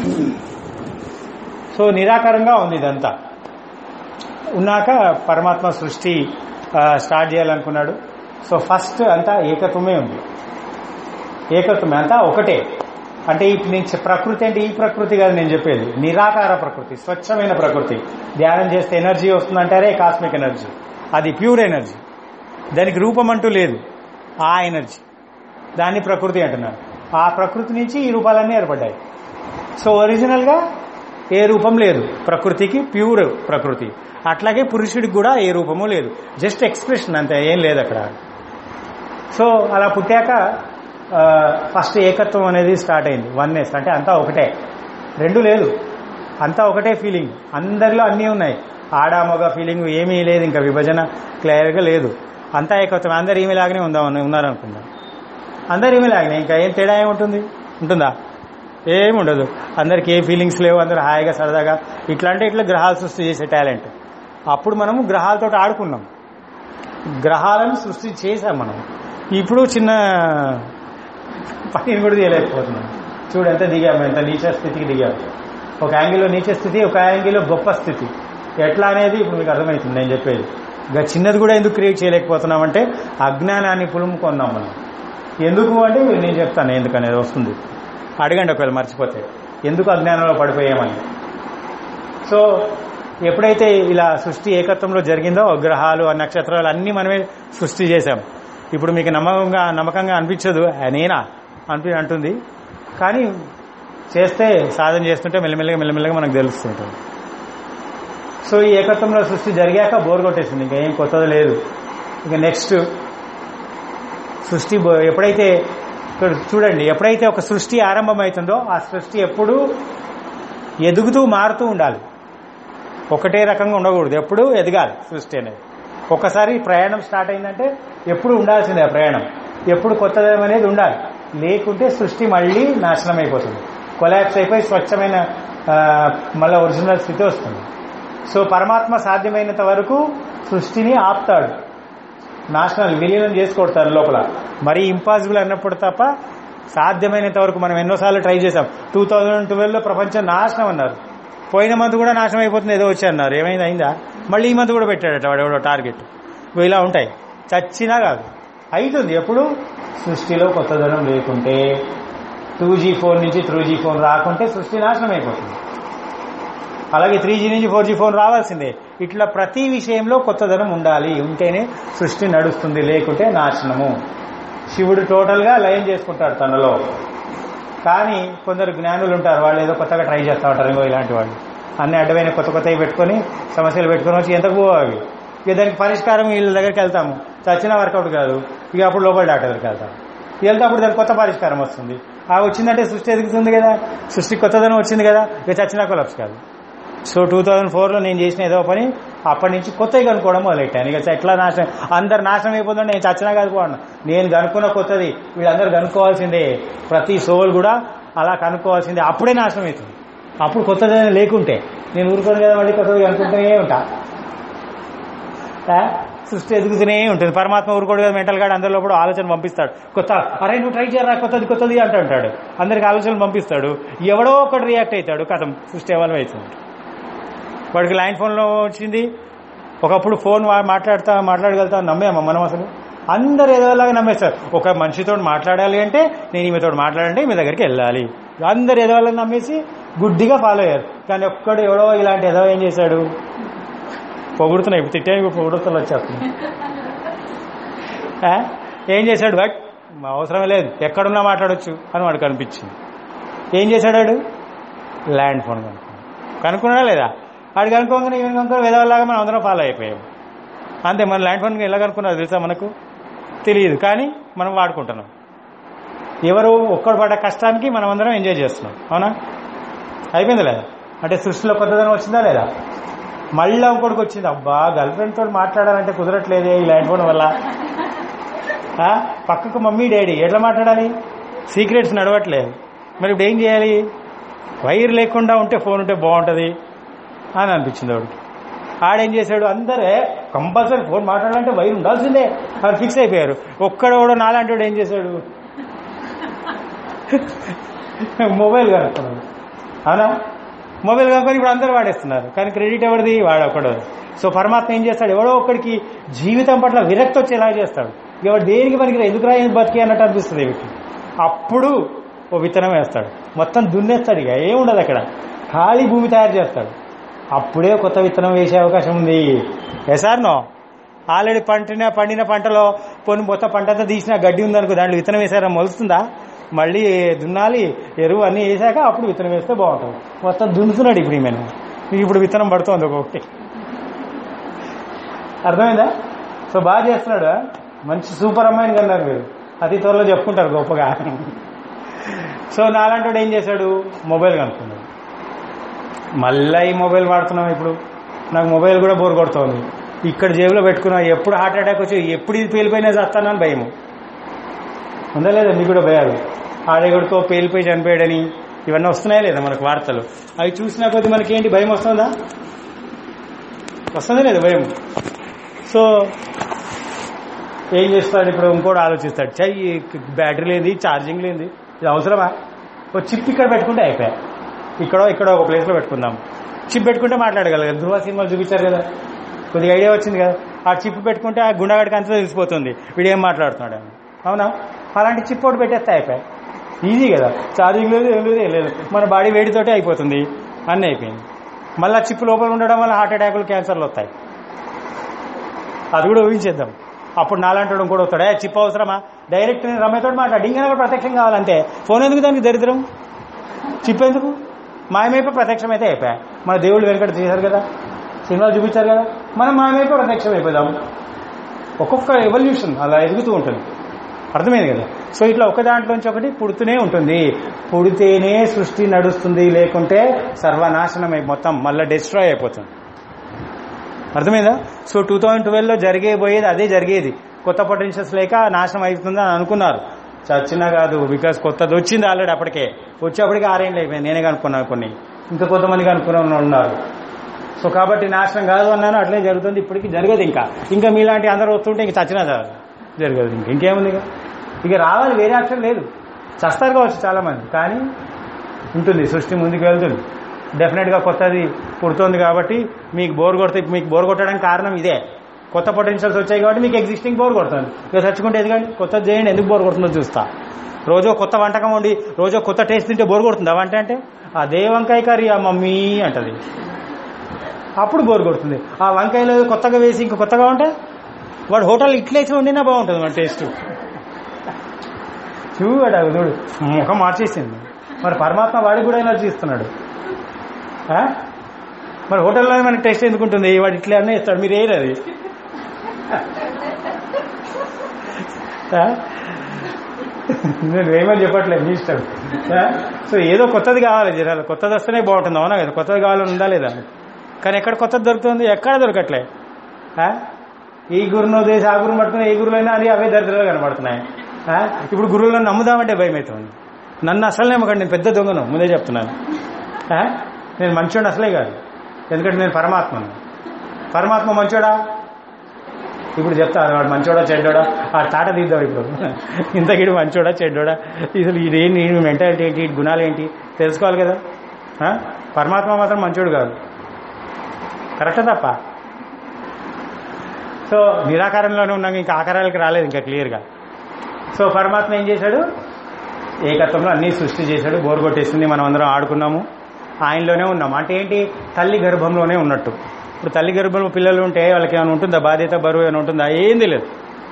సో నిరాకారంగా ఉంది ఇదంతా ఉన్నాక పరమాత్మ సృష్టి ఆ, స్టార్ట్ చేయాలనుకున్నాడు సో ఫస్ట్ అంతా ఏకత్వమే ఉంది ఏకత్వమే అంతా ఒకటే అంటే ఈ నేను చె- ప్రకృతి అంటే ఈ ప్రకృతి కాదు నేను చెప్పేది నిరాకార ప్రకృతి స్వచ్ఛమైన ప్రకృతి ధ్యానం చేస్తే ఎనర్జీ వస్తుందంటారే కాస్మిక్ ఎనర్జీ అది ప్యూర్ ఎనర్జీ దానికి రూపం అంటూ లేదు ఆ ఎనర్జీ దాన్ని ప్రకృతి అంటున్నారు ఆ ప్రకృతి నుంచి ఈ రూపాలన్నీ ఏర్పడ్డాయి సో ఒరిజినల్గా ఏ రూపం లేదు ప్రకృతికి ప్యూర్ ప్రకృతి అట్లాగే పురుషుడికి కూడా ఏ రూపము లేదు జస్ట్ ఎక్స్ప్రెషన్ అంతే ఏం లేదు అక్కడ సో అలా పుట్టాక ఆ, ఫస్ట్ ఏకత్వం అనేది స్టార్ట్ అయింది వన్నెస్ అంటే అంతా ఒకటే రెండు లేదు అంతా ఒకటే ఫీలింగ్ అందరిలో అన్నీ ఉన్నాయి ఆడ మగ ఫీలింగ్ ఏమీ లేదు ఇంకా విభజన క్లియర్గా లేదు అంతా ఏకత్వం అందరు ఈమె లాగానే ఉందాం ఉన్నారనుకుందాం అందరు ఈమె లాగానే ఇంకా ఏం తేడా ఏముంటుంది ఉంటుందా ఏమి ఉండదు అందరికి ఏ ఫీలింగ్స్ లేవు అందరూ హాయిగా సరదాగా ఇట్లా అంటే ఇట్లా గ్రహాలు సృష్టి చేసే టాలెంట్ అప్పుడు మనము గ్రహాలతో ఆడుకున్నాం గ్రహాలను సృష్టి చేసాం మనం ఇప్పుడు చిన్న పనిని కూడా చేయలేకపోతున్నాం చూడు ఎంత దిగాము ఎంత నీచ స్థితికి దిగాము ఒక యాంగిల్లో నీచ స్థితి ఒక యాంగిల్లో గొప్ప స్థితి ఎట్లా అనేది ఇప్పుడు మీకు అర్థమవుతుంది నేను చెప్పేది ఇంకా చిన్నది కూడా ఎందుకు క్రియేట్ చేయలేకపోతున్నామంటే అజ్ఞానాన్ని పులుముకున్నాం మనం ఎందుకు అంటే నేను చెప్తాను ఎందుకనేది వస్తుంది అడగండి ఒకవేళ మర్చిపోతే ఎందుకు అజ్ఞానంలో పడిపోయామని సో ఎప్పుడైతే ఇలా సృష్టి ఏకత్వంలో జరిగిందో గ్రహాలు ఆ నక్షత్రాలు అన్నీ మనమే సృష్టి చేశాం ఇప్పుడు మీకు నమ్మకంగా నమ్మకంగా అనిపించదు "ఆ, నేనా అనిపి అంటుంది కానీ చేస్తే సాధన చేస్తుంటే మెల్లమెల్లగా మెల్లమెల్లగా మనకు తెలుస్తుంటుంది సో ఈ ఏకత్వంలో సృష్టి జరిగాక బోర్ కొట్టేసింది ఇంకా ఏం కొత్తది లేదు ఇక నెక్స్ట్ సృష్టి బో- ఎప్పుడైతే ఇక్కడ చూడండి ఎప్పుడైతే ఒక సృష్టి ఆరంభమవుతుందో ఆ సృష్టి ఎప్పుడూ ఎదుగుతూ మారుతూ ఉండాలి ఒకటే రకంగా ఉండకూడదు ఎప్పుడు ఎదగాలి సృష్టి అనేది ఒకసారి ప్రయాణం స్టార్ట్ అయిందంటే ఎప్పుడు ఉండాల్సిందే ఆ ప్రయాణం ఎప్పుడు కొత్తదనం అనేది ఉండాలి లేకుంటే సృష్టి మళ్ళీ నాశనం అయిపోతుంది కొలాప్స్ అయిపోయి స్వచ్ఛమైన ఆ, మళ్ళీ ఒరిజినల్ స్థితి వస్తుంది సో పరమాత్మ సాధ్యమైనంత వరకు సృష్టిని ఆపుతాడు నాశనాలు విలీనం చేసి కొడతారు లోపల మరీ ఇంపాసిబుల్ అన్నప్పుడు తప్ప సాధ్యమైనంత వరకు మనం ఎన్నోసార్లు ట్రై చేసాం టూ థౌజండ్ ట్వెల్వ్లో ప్రపంచం నాశనం అన్నారు పోయిన మంత్ కూడా నాశనం అయిపోతుంది ఏదో వచ్చి అన్నారు ఏమైంది అయిందా మళ్ళీ ఈ మంత్ కూడా పెట్టాడట వాడు ఎవడో టార్గెట్ ఇగో ఇలా ఉంటాయి చచ్చినా కాదు అవుతుంది ఎప్పుడు సృష్టిలో కొత్తదనం లేకుంటే టూ జీ ఫోన్ నుంచి త్రీ జీ ఫోన్ రాకుంటే సృష్టి నాశనం అయిపోతుంది అలాగే త్రీ జీ నుంచి ఫోర్ జీ ఫోన్ రావాల్సిందే ఇట్లా ప్రతి విషయంలో కొత్తదనం ఉండాలి ఉంటేనే సృష్టి నడుస్తుంది లేకుంటే నాశనము శివుడు టోటల్గా లయం చేసుకుంటాడు తనలో కానీ కొందరు జ్ఞానులు ఉంటారు వాళ్ళు ఏదో కొత్తగా ట్రై చేస్తూ ఉంటారు ఇంకో ఇలాంటి వాళ్ళు అన్ని అడ్డమైన కొత్త కొత్తవి పెట్టుకొని సమస్యలు పెట్టుకొని వచ్చి ఎంతకు పోవు అవి ఇక దానికి పరిష్కారం వీళ్ళ దగ్గరికి వెళ్తాము చచ్చినా వర్కౌట్ కాదు ఇక అప్పుడు లోపల డాక్టర్ దగ్గరికి వెళ్తాం వెళ్తే అప్పుడు దానికి కొత్త పరిష్కారం వస్తుంది ఆ వచ్చిందంటే సృష్టి ఎదుగుతుంది కదా సృష్టి కొత్తదనం వచ్చింది కదా ఇక చచ్చినా కొలప్స్ కాదు సో టూ థౌజండ్ ఫోర్లో నేను చేసిన ఏదో పని అప్పటి నుంచి కొత్తవి కనుక్కోవడం మొదలెట్టాను ఇక ఎట్లా నాశనం అందరు నాశనం అయిపోతుంటే నేను చచ్చినా కనుక్కోను నేను కనుక్కున్న కొత్తది వీళ్ళందరూ కనుక్కోవాల్సిందే ప్రతి సోల్ కూడా అలా కనుక్కోవాల్సిందే అప్పుడే నాశనం అవుతుంది అప్పుడు కొత్తదైనా లేకుంటే నేను ఊరుకోను కదా మళ్ళీ కొత్తది అనుకుంటూనే ఉంటా ఆ? సృష్టి ఎదుగుతూనే ఉంటుంది పరమాత్మ ఊరుకోడు కదా మెంటల్ గాడు అందరిలో కూడా ఆలోచన పంపిస్తాడు కొత్త అరే నువ్వు ట్రై చేయరా కొత్తది కొత్తది అంటూ ఉంటాడు అందరికి ఆలోచనలు పంపిస్తాడు ఎవడో ఒకటి రియాక్ట్ అవుతాడు కథం సృష్టి ఎవరు అవుతుంది వాడికి లైన్ ఫోన్లో వచ్చింది ఒకప్పుడు ఫోన్ వా- మాట్లాడతా మాట్లాడగలుగుతా నమ్మేమా మనం అసలు అందరు ఏదోలాగా నమ్మేస్తారు ఒక మనిషితో మాట్లాడాలి అంటే నేను ఈమెతో మాట్లాడంటే ఈమె దగ్గరికి వెళ్ళాలి అందరు ఏదోలాగా నమ్మేసి గుడ్డిగా ఫాలో అయ్యారు కానీ ఒక్కడు ఎవడో ఇలాంటి ఏదో ఏం చేశాడు పొగుడుతున్నాయి ఇప్పుడు తిట్టే పొగుడుతులు వచ్చేస్తున్నాయి ఆ? ఏం చేశాడు బట్ అవసరమే లేదు ఎక్కడున్నా మాట్లాడొచ్చు అని వాడికి అనిపించింది ఏం చేశాడు వాడు ల్యాండ్ ఫోన్ కనుక్కున్నాడు కనుక్కున్నాడా లేదా వాడు కనుక్కోగానే ఈవెన్ కనుక్కొని విధవలాగా మనం అందరం ఫాలో అయిపోయాం అంతే మన ల్యాండ్ ఫోన్ ఎలా కనుక్కున్నారు తెలుసా మనకు తెలియదు కానీ మనం వాడుకుంటున్నాం ఎవరు ఒక్కడు పడ్డ కష్టానికి మనం అందరం ఎంజాయ్ చేస్తున్నాం అవునా అయిపోయింది లేదా అంటే సృష్టిలో కొత్తదనం వచ్చిందా లేదా మళ్ళీ ఇంకోటికి వచ్చింది అబ్బా గర్ల్ ఫ్రెండ్ తోటి మాట్లాడాలంటే కుదరట్లేదే ఈ ల్యాండ్ ఫోన్ వల్ల ఆ? పక్కకు మమ్మీ డాడీ ఎట్లా మాట్లాడాలి సీక్రెట్స్ నడవట్లేదు మరి ఇప్పుడు ఏం చేయాలి వైర్ లేకుండా ఉంటే ఫోన్ ఉంటే బాగుంటుంది అని అనిపించింది వాడికి ఆడేం చేశాడు అందరే కంపల్సరీ ఫోన్ మాట్లాడాలంటే వైర్ ఉండాల్సిందే అని ఫిక్స్ అయిపోయారు ఒక్కడోడో నాలాంటి వాడు ఏం చేశాడు మొబైల్ కనుక్కున్నాడు అవునా మొబైల్ కనుక్కొని ఇప్పుడు అందరూ వాడేస్తున్నారు కానీ క్రెడిట్ ఎవరిది వాడు ఒక్కడు సో పరమాత్మ ఏం చేస్తాడు ఎవడో ఒక్కడికి జీవితం పట్ల విరక్తి వచ్చేలా చేస్తాడు ఎవడు దేనికి పనికి ఎందుకు రా బతికి అన్నట్టు అనిపిస్తుంది వీటికి అప్పుడు ఓ విత్తనం వేస్తాడు మొత్తం దున్నేస్తాడు ఇక ఏముండదు అక్కడ ఖాళీ భూమి తయారు చేస్తాడు అప్పుడే కొత్త విత్తనం వేసే అవకాశం ఉంది వేసారనో ఆల్రెడీ పండిన పండిన పంటలో కొన్ని మొత్తం పంట అంతా తీసిన గడ్డి ఉందనుకో దాంట్లో విత్తనం వేసారా మొలుస్తుందా మళ్ళీ దున్నాలి ఎరువు అన్నీ వేసాక అప్పుడు విత్తనం వేస్తే బాగుంటుంది మొత్తం దున్నుతున్నాడు ఇప్పుడు ఈమె మీకు ఇప్పుడు విత్తనం పడుతోంది ఒక్కొక్కటి అర్థమైందా సో బాగా చేస్తున్నాడు ఆ? మంచి సూపర్ అమ్మాయిని కన్నారు మీరు అతి త్వరలో చెప్పుకుంటారు గొప్పగా సో నాలాంటి వాడు ఏం చేశాడు మొబైల్ కనుక్కున్నాడు మళ్ళీ ఈ మొబైల్ వాడుతున్నాం ఇప్పుడు నాకు మొబైల్ కూడా బోర్ కొడుతోంది ఇక్కడ జేబులో పెట్టుకున్నా ఎప్పుడు హార్ట్ అటాక్ వచ్చి ఎప్పుడు ఇది పేలిపోయినా చేస్తానని భయము ఉందా లేదా మీకు కూడా భయాలు ఆడెగుడికో పేలిపోయి చనిపోయాడని ఇవన్నీ వస్తున్నాయా లేదా మనకు వార్తలు అవి చూసినా కొద్ది మనకి ఏంటి భయం వస్తుందా వస్తుందా లేదా భయం సో ఏం చేస్తాడు ఇప్పుడు ఇంకోటి ఆలోచిస్తాడు చెయ్యి బ్యాటరీ లేని ఛార్జింగ్ లేని ఇది అవసరమా ఓ చిప్ ఇక్కడ పెట్టుకుంటే అయిపోయా ఇక్కడో ఇక్కడో ఒక ప్లేస్లో పెట్టుకుందాం చిప్ పెట్టుకుంటే మాట్లాడగలరు ధృవ సినిమాలు చూపించారు కదా కొద్దిగా ఐడియా వచ్చింది కదా ఆ చిప్ పెట్టుకుంటే ఆ గుండగాడికి అంతా తెలిసిపోతుంది వీడు ఏం మాట్లాడుతున్నాడు అని అవునా అలాంటి చిప్ ఒకటి పెట్టేస్తే అయిపోయా ఈజీ కదా ఛార్జింగ్ లేదు ఏం లేదు ఏం లేదు మన బాడీ వేడితోటే అయిపోతుంది అన్నీ అయిపోయింది మళ్ళీ చిప్ లోపల ఉండడం వల్ల హార్ట్ అటాకులు క్యాన్సర్లు వస్తాయి అది కూడా ఊహించేద్దాం అప్పుడు నాలాంటి వాడు కూడా వస్తాడు ఏ చిప్ అవసరమా డైరెక్ట్ నేను రమ్మతో మాట్లాడు ఇంకా కూడా ప్రత్యక్షం కావాలంటే ఫోన్ ఎందుకు దానికి దరిద్రం చిప్ ఎందుకు మాయమైపోయి ప్రత్యక్షం అయితే అయిపోయా మన దేవుళ్ళు వెంకట చేశారు కదా సినిమాలు చూపించారు కదా మనం మాయమైపోయి ప్రత్యక్షం అయిపోదాం ఒక్కొక్క ఎవల్యూషన్ అలా ఎదుగుతూ ఉంటుంది అర్థమైంది కదా సో ఇట్లా ఒక దాంట్లోంచి ఒకటి పుడుతూనే ఉంటుంది పుడితేనే సృష్టి నడుస్తుంది లేకుంటే సర్వనాశనం అయి మొత్తం మళ్ళీ డిస్ట్రాయ్ అయిపోతుంది అర్థమైందా సో టూ థౌజండ్ ట్వెల్వ్లో జరిగేపోయేది అదే జరిగేది కొత్త పొటెన్షియల్స్ లేక నాశనం అవుతుందని అనుకున్నారు చచ్చినా కాదు బికాస్ కొత్తది వచ్చింది ఆల్రెడీ అప్పటికే వచ్చేప్పటికి ఆరేళ్ళు అయిపోయింది నేనే కనుక్కున్నాను కొన్ని ఇంకా కొంతమంది కనుక్కున్న వాళ్ళు ఉన్నారు సో కాబట్టి నాశనం కాదు అన్నాను అట్లే జరుగుతుంది ఇప్పటికి జరగదు ఇంకా ఇంకా మీలాంటి అందరూ వస్తుంటే ఇంక చచ్చినా చాలు జరగదు ఇంక ఇంకేముంది ఇక ఇక రావాలి వేరే ఆప్షన్ లేదు చస్తారు కావచ్చు చాలా మంది కానీ ఉంటుంది సృష్టి ముందుకు వెళ్తుంది డెఫినెట్గా కొత్తది పుడుతోంది కాబట్టి మీకు బోర్ కొడితే మీకు బోర్ కొట్టడానికి కారణం ఇదే కొత్త పొటెన్షియల్స్ వచ్చాయి కాబట్టి మీకు ఎగ్జిస్టింగ్ బోర్ కొడుతుంది ఇక చచ్చుకుంటే ఎందుకండి కొత్తది చేయండి ఎందుకు బోర్ కొడుతుందో చూస్తా రోజో కొత్త వంటకం వండి రోజో కొత్త టేస్ట్ తింటే బోర్ కొడుతుందా వంట అంటే అదే వంకాయ కర్రీ ఆ మమ్మీ అంటది అప్పుడు బోర్ కొడుతుంది ఆ వంకాయలో కొత్తగా వేసి ఇంక కొత్తగా ఉంటే వాడు హోటల్ ఇట్లేసి వండినా బాగుంటుంది మన టేస్ట్ చూడు అవి చూడు ముఖం మార్చేసింది మరి పరమాత్మ వాడికి కూడా ఎనర్జీ ఇస్తున్నాడు ఆ? మరి హోటల్లో మనకి టేస్ట్ ఎందుకుంటుంది వాడు ఇట్లే అన్నీ ఇస్తాడు మీరు ఏరు అది ఆ? నేను ఏమని చెప్పట్లేదు మీ ఇష్టం ఆ? సో ఏదో కొత్తది కావాలి జనాలు కొత్తది వస్తేనే బాగుంటుంది అవునా కదా కొత్తది కావాలని ఉందా లేదా కానీ ఎక్కడ కొత్తది దొరుకుతుంది ఎక్కడ దొరకట్లే ఆ? ఈ గురును దేశ ఆ గురుని పట్టుకుని ఏ గురువులైనా అది అవే దరిద్రాలు కనబడుతున్నాయి ఆ? ఇప్పుడు గురువులను నమ్ముదామంటే భయం అవుతుంది నన్ను అసలు నమ్మకండి నేను పెద్ద దొంగను ముందే చెప్తున్నాను ఆ? నేను మంచోడు అసలే కాదు ఎందుకంటే నేను పరమాత్మను పరమాత్మ మంచోడా ఇప్పుడు చెప్తా వాడు మంచోడా చెడ్డోడా ఆ తాట తీద్దాం ఇప్పుడు ఇంతకిడు మంచోడా చెడ్డోడా అసలు ఇదేంటి మెంటాలిటీ ఏంటి వీడి గుణాలు ఏంటి తెలుసుకోవాలి కదా ఆ? పరమాత్మ మాత్రం మంచోడు కాదు కరెక్టా తప్ప సో నిరాకారంలోనే ఉన్నాక ఇంకా ఆకారాలకు రాలేదు ఇంకా క్లియర్గా సో పరమాత్మ ఏం చేశాడు ఏకత్వంలో అన్ని సృష్టి చేశాడు బోర్ కొట్టేసింది మనం అందరం ఆడుకున్నాము ఆయనలోనే ఉన్నాం అంటే ఏంటి తల్లి గర్భంలోనే ఉన్నట్టు ఇప్పుడు తల్లి గర్భంలో పిల్లలు ఉంటే వాళ్ళకి ఏమైనా ఉంటుందా బాధ్యత బరువు ఏమైనా ఉంటుందా ఏం తెలియదు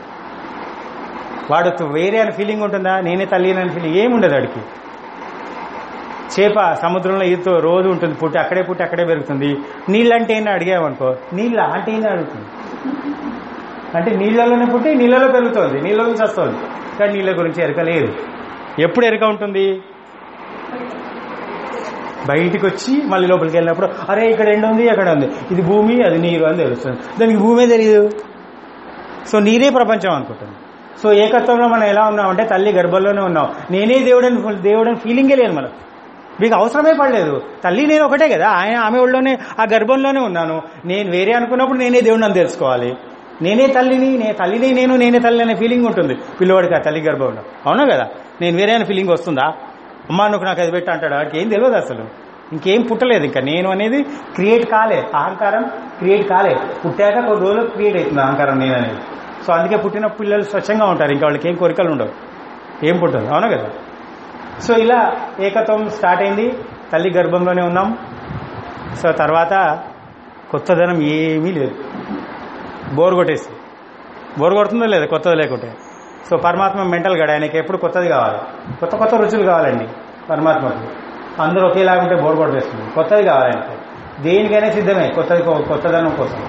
వాడు వేరే అని ఫీలింగ్ ఉంటుందా నేనే తల్లి అని ఫీలింగ్ ఏమి ఉండదు వాడికి చేప సముద్రంలో ఈతో రోజు ఉంటుంది పుట్టి అక్కడే పుట్టి అక్కడే పెరుగుతుంది నీళ్ళు అంటే ఏంటి అడిగామనుకో నీళ్ళ అంటే ఏంటి అడుగుతుంది అంటే నీళ్ళలోనే పుట్టి నీళ్ళలో పెరుగుతోంది నీళ్ళ నుంచి వస్తుంది కానీ నీళ్ళ గురించి ఎరక లేదు ఎప్పుడు ఎరక ఉంటుంది బయటికి వచ్చి మళ్ళీ లోపలికి వెళ్ళినప్పుడు అరే ఇక్కడ ఎండ ఉంది అక్కడ ఉంది ఇది భూమి అది నీరు అని తెలుస్తుంది దానికి భూమే తెలియదు సో నీరే ప్రపంచం అనుకుంటుంది సో ఏకత్వంలో మనం ఎలా ఉన్నామంటే తల్లి గర్భంలోనే ఉన్నాం నేనే దేవుడని దేవుడని ఫీలింగే లేదు మనకు మీకు అవసరమే పడలేదు తల్లి నేను ఒకటే కదా ఆయన ఆమె ఒళ్ళోనే ఆ గర్భంలోనే ఉన్నాను నేను వేరే అనుకున్నప్పుడు నేనే దేవుడిని అని తెలుసుకోవాలి నేనే తల్లిని నే తల్లిని నేను నేనే తల్లి అనే ఫీలింగ్ ఉంటుంది పిల్లవాడికి ఆ తల్లి గర్భంలో అవునా కదా నేను వేరే అనే ఫీలింగ్ వస్తుందా అమ్మా నువ్వు నాకు అది పెట్టి అంటాడు వాడికి ఏం తెలియదు అసలు ఇంకేం పుట్టలేదు ఇంకా నేను అనేది క్రియేట్ కాలే అహంకారం క్రియేట్ కాలే పుట్టాక కొన్ని రోజులు క్రియేట్ అవుతుంది అహంకారం నేను అనేది సో అందుకే పుట్టిన పిల్లలు స్వచ్ఛంగా ఉంటారు ఇంకా వాళ్ళకి ఏం కోరికలు ఉండవు ఏం పుట్టదు అవునా కదా సో ఇలా ఏకత్వం స్టార్ట్ అయింది తల్లి గర్భంలోనే ఉన్నాం సో తర్వాత కొత్తదనం ఏమీ లేదు బోర్ కొట్టేసి బోర్ కొడుతుందో లేదా కొత్తది లేకుంటే సో పరమాత్మ మెంటల్ గడ ఆయనకి ఎప్పుడు కొత్తది కావాలి కొత్త కొత్త రుచులు కావాలండి పరమాత్మకు అందరూ ఒకేలాగా ఉంటే బోర్ కొట్టేస్తుంది కొత్తది కావాలి ఆయనకు దేనికైనా సిద్ధమే కొత్తది కో- కొత్తదనం కోసం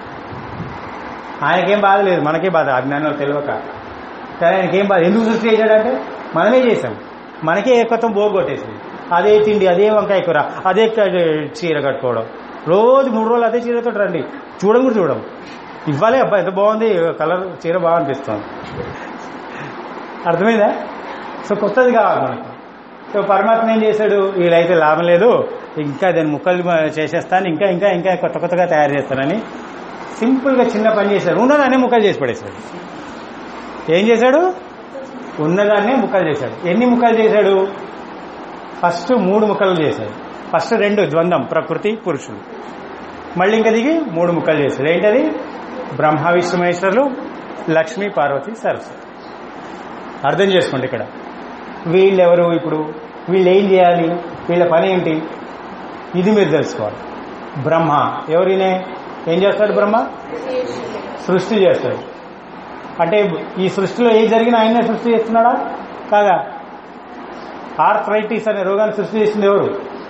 ఆయనకేం బాధ లేదు మనకే బాధ అజ్ఞానం తెలియక కానీ ఆయనకేం బాధ ఎందుకు సృష్టి చేశాడంటే మనమే చేశాం మనకే ఏకత్వం బోర్ కొట్టేసింది అదే తిండి అదే వంకాయ కూర అదే క- చీర కట్టుకోవడం రోజు మూడు రోజులు అదే చీరతో రండి చూడం కూడా చూడం ఇవ్వాలి అబ్బా ఎంత బాగుంది కలర్ చీర బాగా అనిపిస్తుంది అర్థమైందా సో కొత్తది కావాలి మనకి సో పరమాత్మ ఏం చేశాడు వీళ్ళైతే లాభం లేదు ఇంకా దాన్ని ముక్కలు చేసేస్తాను ఇంకా ఇంకా ఇంకా కొత్త కొత్తగా తయారు చేస్తానని సింపుల్గా చిన్న పని చేశాడు ఉన్నదాన్నే ముక్కలు చేసి పడేశాడు ఏం చేశాడు ఉన్నదాన్నే ముక్కలు చేశాడు ఎన్ని ముక్కలు చేశాడు ఫస్ట్ మూడు ముక్కలు చేశాడు ఫస్ట్ రెండు ద్వంద్వం ప్రకృతి పురుషుడు మళ్ళీ ఇంకా దిగి మూడు ముక్కలు చేశాడు ఏంటది బ్రహ్మ విష్ణుమేశ్వరులు లక్ష్మీ పార్వతి సరస్వతి అర్థం చేసుకోండి ఇక్కడ వీళ్ళెవరు ఇప్పుడు వీళ్ళు ఏం చేయాలి వీళ్ళ పని ఏంటి ఇది మీరు తెలుసుకోవాలి బ్రహ్మ ఎవరినే ఏం చేస్తాడు బ్రహ్మ సృష్టి చేస్తాడు అంటే ఈ సృష్టిలో ఏ జరిగినా ఆయనే సృష్టి చేస్తున్నాడా కాదా ఆర్థరైటిస్ అనే రోగాన్ని సృష్టి చేసింది ఎవరు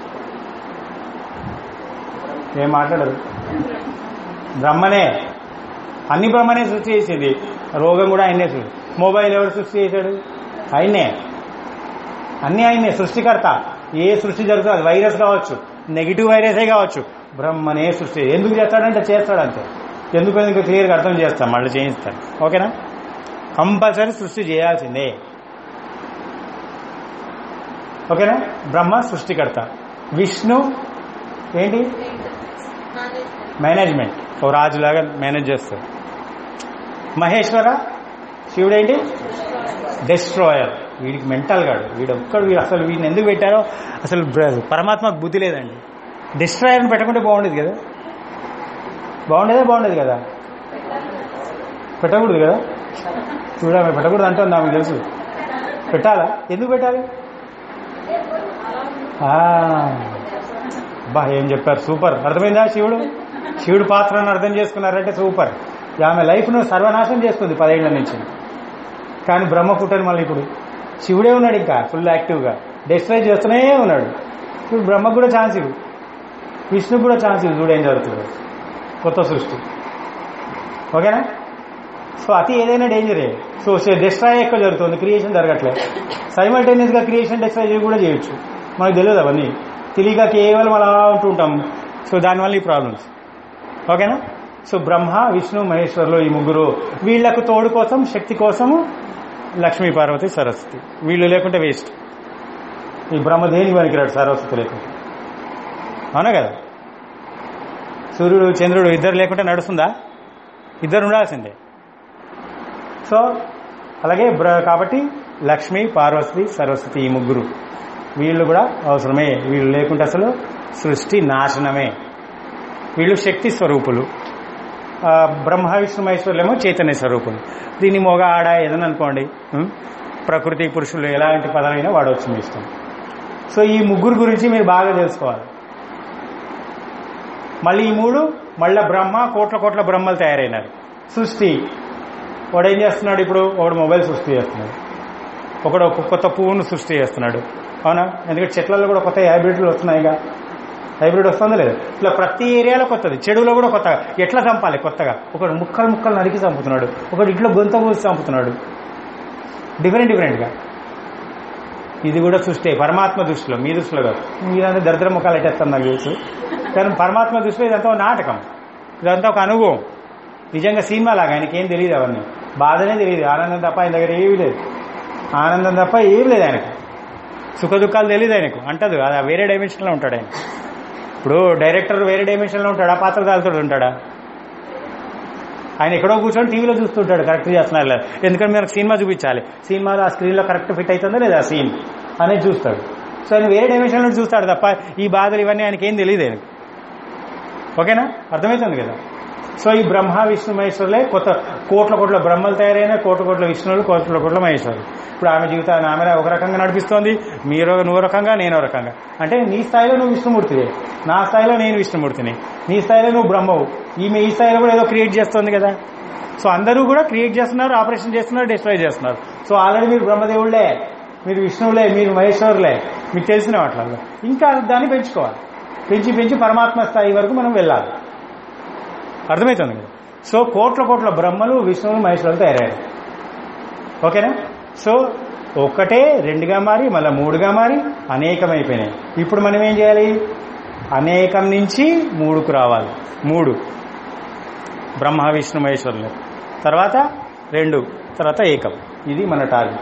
ఏం మాట్లాడరు బ్రహ్మనే అన్ని బ్రహ్మనే సృష్టి చేసింది రోగం కూడా ఆయనే సృష్టి మొబైల్ ఎవరు సృష్టి చేశాడు ఆయనే అన్ని ఆయనే సృష్టికర్త ఏ సృష్టి జరుగుతుంది అది వైరస్ కావచ్చు నెగిటివ్ వైరసే కావచ్చు బ్రహ్మనే సృష్టి ఎందుకు చేస్తాడంటే చేస్తాడు అంతే ఎందుకు ఇంకా క్లియర్గా అర్థం చేస్తాం మళ్ళీ చేయిస్తాడు ఓకేనా కంపల్సరీ సృష్టి చేయాల్సిందే ఓకేనా బ్రహ్మ సృష్టికర్త విష్ణు ఏంటి మేనేజ్మెంట్ ఓ రాజులాగా మేనేజ్ చేస్తాడు మహేశ్వర శివుడేంటి డెస్ట్రాయర్ వీడికి మెంటల్ గాడు వీడు ఒక్కడు వీడు అసలు వీడిని ఎందుకు పెట్టారో అసలు బ్ర- పరమాత్మకు బుద్ధి లేదండి డిస్ట్రాయర్ని పెట్టకుంటే బాగుండేది కదా బాగుండేదే బాగుండేది కదా పెట్టకూడదు కదా చూడాలి పెట్టకూడదు అంటుంది నాకు తెలుసు పెట్టాలా ఎందుకు పెట్టాలి ఆ, బా ఏం చెప్పారు సూపర్ అర్థమైందా శివుడు శివుడు పాత్రను అర్థం చేసుకున్నారంటే సూపర్ ఆమె లైఫ్ను సర్వనాశనం చేస్తుంది పదేళ్ల నుంచి కానీ బ్రహ్మ పుట్టని మళ్ళీ ఇప్పుడు శివుడే ఉన్నాడు ఇంకా ఫుల్ యాక్టివ్గా డిస్ట్రాయ్ చేస్తూనే ఉన్నాడు ఇప్పుడు బ్రహ్మకు కూడా ఛాన్స్ ఇవ్వు విష్ణుకు కూడా ఛాన్స్ ఇవ్వు చూడేం జరుగుతుందో కొత్త సృష్టి ఓకేనా సో అతి ఏదైనా డేంజరే సో డిస్ట్రాయ్ ఎక్కువ జరుగుతుంది క్రియేషన్ జరగట్లేదు సైమల్టేనియస్ గా క్రియేషన్ డిస్ట్రాయ్ కూడా చేయొచ్చు మనకు తెలియదు అవన్నీ తెలియక కేవలం అలా ఉంటూ ఉంటాం సో దానివల్ల ఈ ప్రాబ్లమ్స్ ఓకేనా సో బ్రహ్మ విష్ణు మహేశ్వరులు ఈ ముగ్గురు వీళ్లకు తోడు కోసం శక్తి కోసము లక్ష్మీ పార్వతి సరస్వతి వీళ్ళు లేకుంటే వేస్ట్ ఈ బ్రహ్మ దేని పనికిరాడు సరస్వతి లేకుంటే అవునా కదా సూర్యుడు చంద్రుడు ఇద్దరు లేకుంటే నడుస్తుందా ఇద్దరు ఉండాల్సిందే సో అలాగే బ్ర కాబట్టి లక్ష్మి పార్వతి సరస్వతి ఈ ముగ్గురు వీళ్ళు కూడా అవసరమే వీళ్ళు లేకుంటే అసలు సృష్టి నాశనమే వీళ్ళు శక్తి స్వరూపులు ఆ, బ్రహ్మ విష్ణు మహేశ్వరులేమో చైతన్య స్వరూపులు దీన్ని మొగ ఆడ ఏదని అనుకోండి ఉం? ప్రకృతి పురుషులు ఎలాంటి పదమైనా వాడవచ్చు మీ ఇష్టం సో ఈ ముగ్గురు గురించి మీరు బాగా తెలుసుకోవాలి మళ్ళీ ఈ మూడు మళ్ళీ బ్రహ్మ కోట్ల కోట్ల బ్రహ్మలు తయారైనారు సృష్టి వాడు ఏం చేస్తున్నాడు ఇప్పుడు ఒకడు మొబైల్ సృష్టి చేస్తున్నాడు ఒకడు ఒక కొత్త పువ్వును సృష్టి చేస్తున్నాడు అవునా ఎందుకంటే చెట్లలో కూడా కొత్త హైబ్రిడ్లు వస్తున్నాయిగా హైబ్రిడ్ వస్తుందా లేదా ఇట్లా ప్రతి ఏరియాలో కొత్తది చెడులో కూడా కొత్తగా ఎట్లా చంపాలి కొత్తగా ఒకడు ముక్కలు ముక్కలు నరికి చంపుతున్నాడు ఒకడు ఇట్లా గొంత పూసి చంపుతున్నాడు డిఫరెంట్ డిఫరెంట్గా ఇది కూడా సృష్టి పరమాత్మ దృష్టిలో మీ దృష్టిలో కాదు మీరంతా దరిద్ర ముఖాలు ఎట్టేస్తాను నాకు తెలుసు కానీ పరమాత్మ దృష్టిలో ఇదంతా ఒక నాటకం ఇదంతా ఒక అనుభవం నిజంగా సినిమా లాగా ఆయనకి ఏం తెలియదు అవన్నీ బాధనే తెలియదు ఆనందం తప్ప ఆయన దగ్గర ఏమీ లేదు ఆనందం తప్ప ఏం లేదు ఆయనకు సుఖ దుఃఖాలు తెలియదు ఆయనకు అంటదు అది ఆ వేరే డైమెన్షన్లో ఉంటాడు ఆయన ఇప్పుడు డైరెక్టర్ వేరే డైమెన్షన్లో ఉంటాడా పాత్రదారుతో ఉంటాడా ఆయన ఎక్కడో కూర్చొని టీవీలో చూస్తుంటాడు కరెక్ట్ చేస్తున్నారు లేదా ఎందుకంటే మనకు సినిమా చూపించాలి సినిమాలో ఆ స్క్రీన్లో కరెక్ట్ ఫిట్ అవుతుందా లేదా సీన్ అనేది చూస్తాడు సో ఆయన వేరే డైమెన్షన్లో చూస్తాడు తప్ప ఈ బాధలు ఇవన్నీ ఆయనకి ఏం తెలియదు ఆయనకు ఓకేనా అర్థమవుతుంది కదా సో ఈ బ్రహ్మ విష్ణు మహేశ్వరులే కొత్త కోట్ల కోట్ల బ్రహ్మలు తయారైన కోట్ల కోట్ల విష్ణువులు కోట్ల కోట్ల మహేశ్వరులు ఇప్పుడు ఆమె జీవితాన్ని ఆమె ఒక రకంగా నడిపిస్తోంది మీరు నువ్వు రకంగా నేను ఒక రకంగా అంటే నీ స్థాయిలో నువ్వు విష్ణుమూర్తివే నా స్థాయిలో నేను విష్ణుమూర్తిని నీ స్థాయిలో నువ్వు బ్రహ్మవు ఈమె ఈ స్థాయిలో కూడా ఏదో క్రియేట్ చేస్తోంది కదా సో అందరూ కూడా క్రియేట్ చేస్తున్నారు ఆపరేషన్ చేస్తున్నారు డిస్ట్రాయ్ చేస్తున్నారు సో ఆల్రెడీ మీరు బ్రహ్మదేవుళ్ళే మీరు విష్ణువులే మీరు మహేశ్వరులే మీకు తెలిసిన వాటిల్లో ఇంకా దాన్ని పెంచుకోవాలి పెంచి పెంచి పరమాత్మ స్థాయి వరకు మనం వెళ్ళాలి అర్థమవుతుంది కదా సో కోట్ల కోట్ల బ్రహ్మలు విష్ణువులు మహేశ్వరులు తయారయ్యారు ఓకేనా సో ఒక్కటే రెండుగా మారి మళ్ళీ మూడుగా మారి అనేకమైపోయినాయి ఇప్పుడు మనం ఏం చేయాలి అనేకం నుంచి మూడుకు రావాలి మూడు బ్రహ్మ విష్ణు మహేశ్వరులు తర్వాత రెండు తర్వాత ఏకం ఇది మన టార్గెట్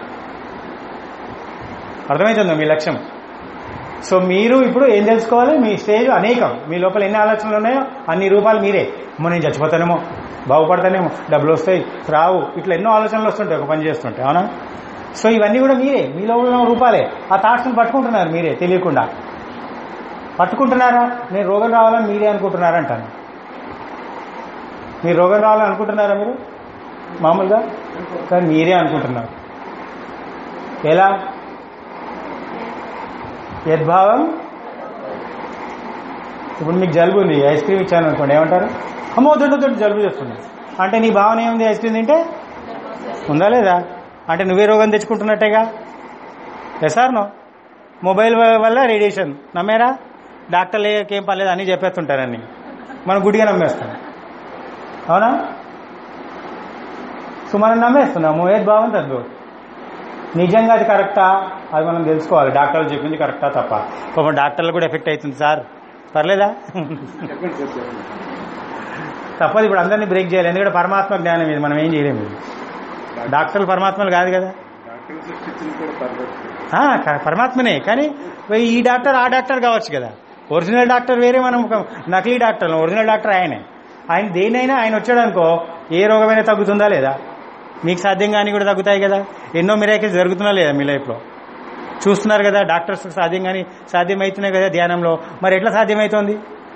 అర్థమవుతుందా మీ లక్ష్యం సో మీరు ఇప్పుడు ఏం తెలుసుకోవాలి మీ స్టేజ్ అనేకం మీ లోపల ఎన్ని ఆలోచనలు ఉన్నాయో అన్ని రూపాలు మీరే అమ్మో నేను చచ్చిపోతానేమో బాగుపడతానేమో డబ్బులు వస్తాయి రావు ఇట్లా ఎన్నో ఆలోచనలు వస్తుంటాయి ఒక పని చేస్తుంటే అవునా సో ఇవన్నీ కూడా మీరే మీ లోపల ఉన్న రూపాలే ఆ థాట్స్ని పట్టుకుంటున్నారు మీరే తెలియకుండా పట్టుకుంటున్నారా నేను రోగం రావాలని మీరే అనుకుంటున్నారా అంటాను మీరు రోగం రావాలని అనుకుంటున్నారా మీరు మామూలుగా కానీ మీరే అనుకుంటున్నారు ఎలా యద్భావం ఇప్పుడు మీకు జలుబు ఉంది ఐస్ క్రీమ్ ఇచ్చాను అనుకోండి ఏమంటారు అమ్మో దొడ్డు దొడ్డు జలుబు చేస్తుంది అంటే నీ భావన ఏముంది ఐస్ క్రీమ్ తింటే ఉందా లేదా అంటే నువ్వే రోగం తెచ్చుకుంటున్నట్టేగా ఎసార్ నో మొబైల్ వల్ల రేడియేషన్ నమ్మేరా డాక్టర్లు ఏం పర్లేదు అని చెప్పేస్తుంటారని మనం గుడిగా నమ్మేస్తాం అవునా సో మనం నమ్మేస్తున్నాము ఏది భావం తద్దు నిజంగా అది కరెక్టా అది మనం తెలుసుకోవాలి డాక్టర్లు చెప్పింది కరెక్టా తప్ప పాపం డాక్టర్లు కూడా ఎఫెక్ట్ అవుతుంది సార్ పర్లేదా తప్పదు ఇప్పుడు అందరినీ బ్రేక్ చేయాలి ఎందుకంటే పరమాత్మ జ్ఞానం ఇది మనం ఏం చేయలేము ఇది. డాక్టర్లు పరమాత్మలు కాదు కదా డాక్టర్లు సృష్టించింది కూడా పర్లేదు ఆ, క- పరమాత్మనే కానీ ఈ డాక్టర్ ఆ డాక్టర్ కావచ్చు కదా ఒరిజినల్ డాక్టర్ వేరే మనం ఒక నకిలీ డాక్టర్ ఒరిజినల్ డాక్టర్ ఆయనే ఆయన దేనైనా ఆయన వచ్చాడు అనుకో ఏ రోగమైనా తగ్గుతుందా లేదా మీకు సాధ్యం కానీ కూడా తగ్గుతాయి కదా ఎన్నో మిరాకిల్స్ జరుగుతున్నా లేదా మీ లైఫ్లో చూస్తున్నారు కదా డాక్టర్స్ సాధ్యం కానీ సాధ్యమవుతున్నాయి కదా ధ్యానంలో మరి ఎట్లా సాధ్యమవుతోంది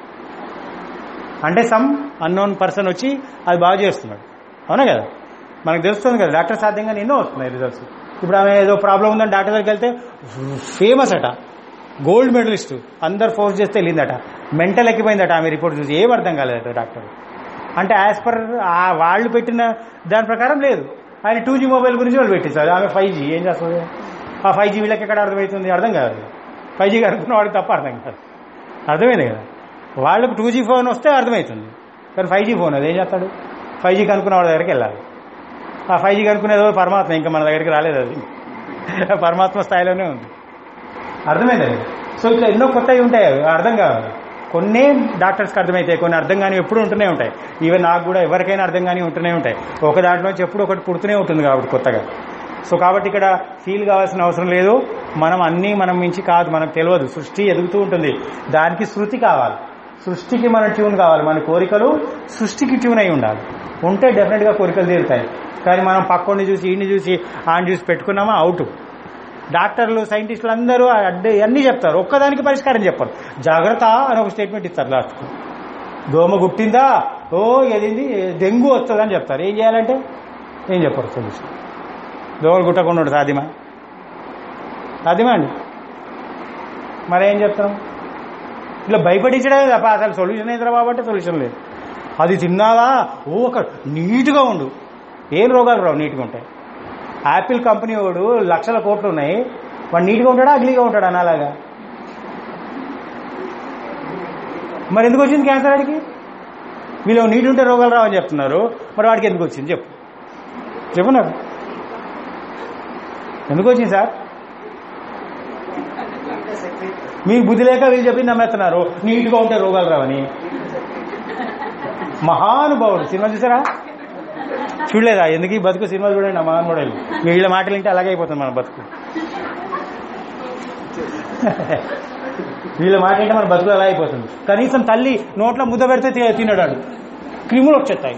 అంటే సమ్ అన్నోన్ పర్సన్ వచ్చి అది బాగు చేస్తున్నాడు అవునా కదా మనకు తెలుస్తుంది కదా డాక్టర్ సాధ్యంగా ఎన్నో వస్తున్నాయి రిజల్ట్స్ ఇప్పుడు ఆమె ఏదో ప్రాబ్లం ఉందని డాక్టర్ దగ్గరికి వెళ్తే ఫేమస్ అట గోల్డ్ మెడలిస్ట్ అందరు ఫోర్స్ చేస్తే వెళ్ళిందట మెంటల్ ఎక్కిపోయిందట ఆమె రిపోర్ట్ చూసి ఏం అర్థం కాలేదట డాక్టర్ అంటే యాజ్ పర్ ఆ వాళ్ళు పెట్టిన దాని ప్రకారం లేదు ఆయన టూ జీ మొబైల్ గురించి వాళ్ళు పెట్టించారు ఆమె ఫైవ్ జీ ఏం చేస్తుంది ఆ ఫైవ్ జీ వీళ్ళకి ఎక్కడ అర్థమవుతుంది అర్థం కాదు ఫైవ్ జీ కనుక్కున్న వాడికి తప్ప అర్థం కాదు అర్థమైంది కదా వాళ్ళకు టూ జీ ఫోన్ వస్తే అర్థమవుతుంది కానీ ఫైవ్ జీ ఫోన్ అది ఏం చేస్తాడు ఫైవ్ జీ కనుక్కున్న వాడి దగ్గరికి వెళ్ళాలి ఆ ఫైవ్ జీ కనుక్కునేదో పరమాత్మ ఇంకా మన దగ్గరికి రాలేదు అది పరమాత్మ స్థాయిలోనే ఉంది అర్థమైంది సో ఇట్లా ఎన్నో కొత్తవి ఉంటాయి అవి అర్థం కావాలి కొన్ని డాక్టర్స్కి అర్థమవుతాయి కొన్ని అర్థం కాని ఎప్పుడు ఉంటూనే ఉంటాయి ఈవెన్ నాకు కూడా ఎవరికైనా అర్థం కానీ ఉంటూనే ఉంటాయి ఒక దాంట్లోంచి ఎప్పుడు ఒకటి పుడుతూనే ఉంటుంది కాబట్టి కొత్తగా సో కాబట్టి ఇక్కడ ఫీల్ కావాల్సిన అవసరం లేదు మనం అన్నీ మనం మించి కాదు మనకు తెలియదు సృష్టి ఎదుగుతూ ఉంటుంది దానికి శృతి కావాలి సృష్టికి మన ట్యూన్ కావాలి మన కోరికలు సృష్టికి ట్యూన్ అయి ఉండాలి ఉంటే డెఫినెట్గా కోరికలు తీరుతాయి కానీ మనం పక్కోడిని చూసి ఈయన్ని చూసి ఆయన చూసి పెట్టుకున్నామా అవుట్ డాక్టర్లు సైంటిస్టులు అందరూ అడ్డే అన్నీ చెప్తారు ఒక్కదానికి పరిష్కారం చెప్పరు జాగ్రత్త అని ఒక స్టేట్మెంట్ ఇస్తారు లాస్ట్కు దోమ గుట్టిందా ఓ ఏదింది డెంగ్యూ వస్తుందని చెప్తారు ఏం చేయాలంటే ఏం చెప్పరు సొల్యూషన్ దోమలు గుట్టకుండా ఉండదు సాధ్యమా సాధ్యమా అండి మరేం చెప్తాం ఇట్లా భయపడించడమే తప్ప అసలు సొల్యూషన్ ఏంద్రా బాబంటే సొల్యూషన్ లేదు అది తిన్నావా ఓ ఒక నీట్గా ఉండు ఏం రోగాలు రావు నీట్గా ఉంటాయి యాపిల్ కంపెనీ వాడు లక్షల కోట్లు ఉన్నాయి వాడు నీట్గా ఉంటాడా అగ్లీగా ఉంటాడా అలాగా మరి ఎందుకు వచ్చింది క్యాన్సర్ వాడికి వీళ్ళు నీటి ఉంటే రోగాలు రావని చెప్తున్నారు మరి వాడికి ఎందుకు వచ్చింది చెప్పు చెప్పు నాకు ఎందుకు వచ్చింది సార్ మీకు బుద్ధి లేక వీళ్ళు చెప్పింది నమ్మేస్తున్నారు నీట్గా ఉంటే రోగాలు రావని మహానుభావుడు సినిమా చూసారా చూడలేదా ఎందుకు ఈ బతుకు సినిమా చూడండి ఆ మహానుభావుడు మీ వీళ్ళ మాటలు వింటే అలాగే అయిపోతుంది మన బతుకు వీళ్ళ మాట ఏంటంటే మన బతుకు అలా అయిపోతుంది కనీసం తల్లి నోట్లో ముద్ద పెడితే తి- తినడాడు క్రిములు వచ్చేస్తాయి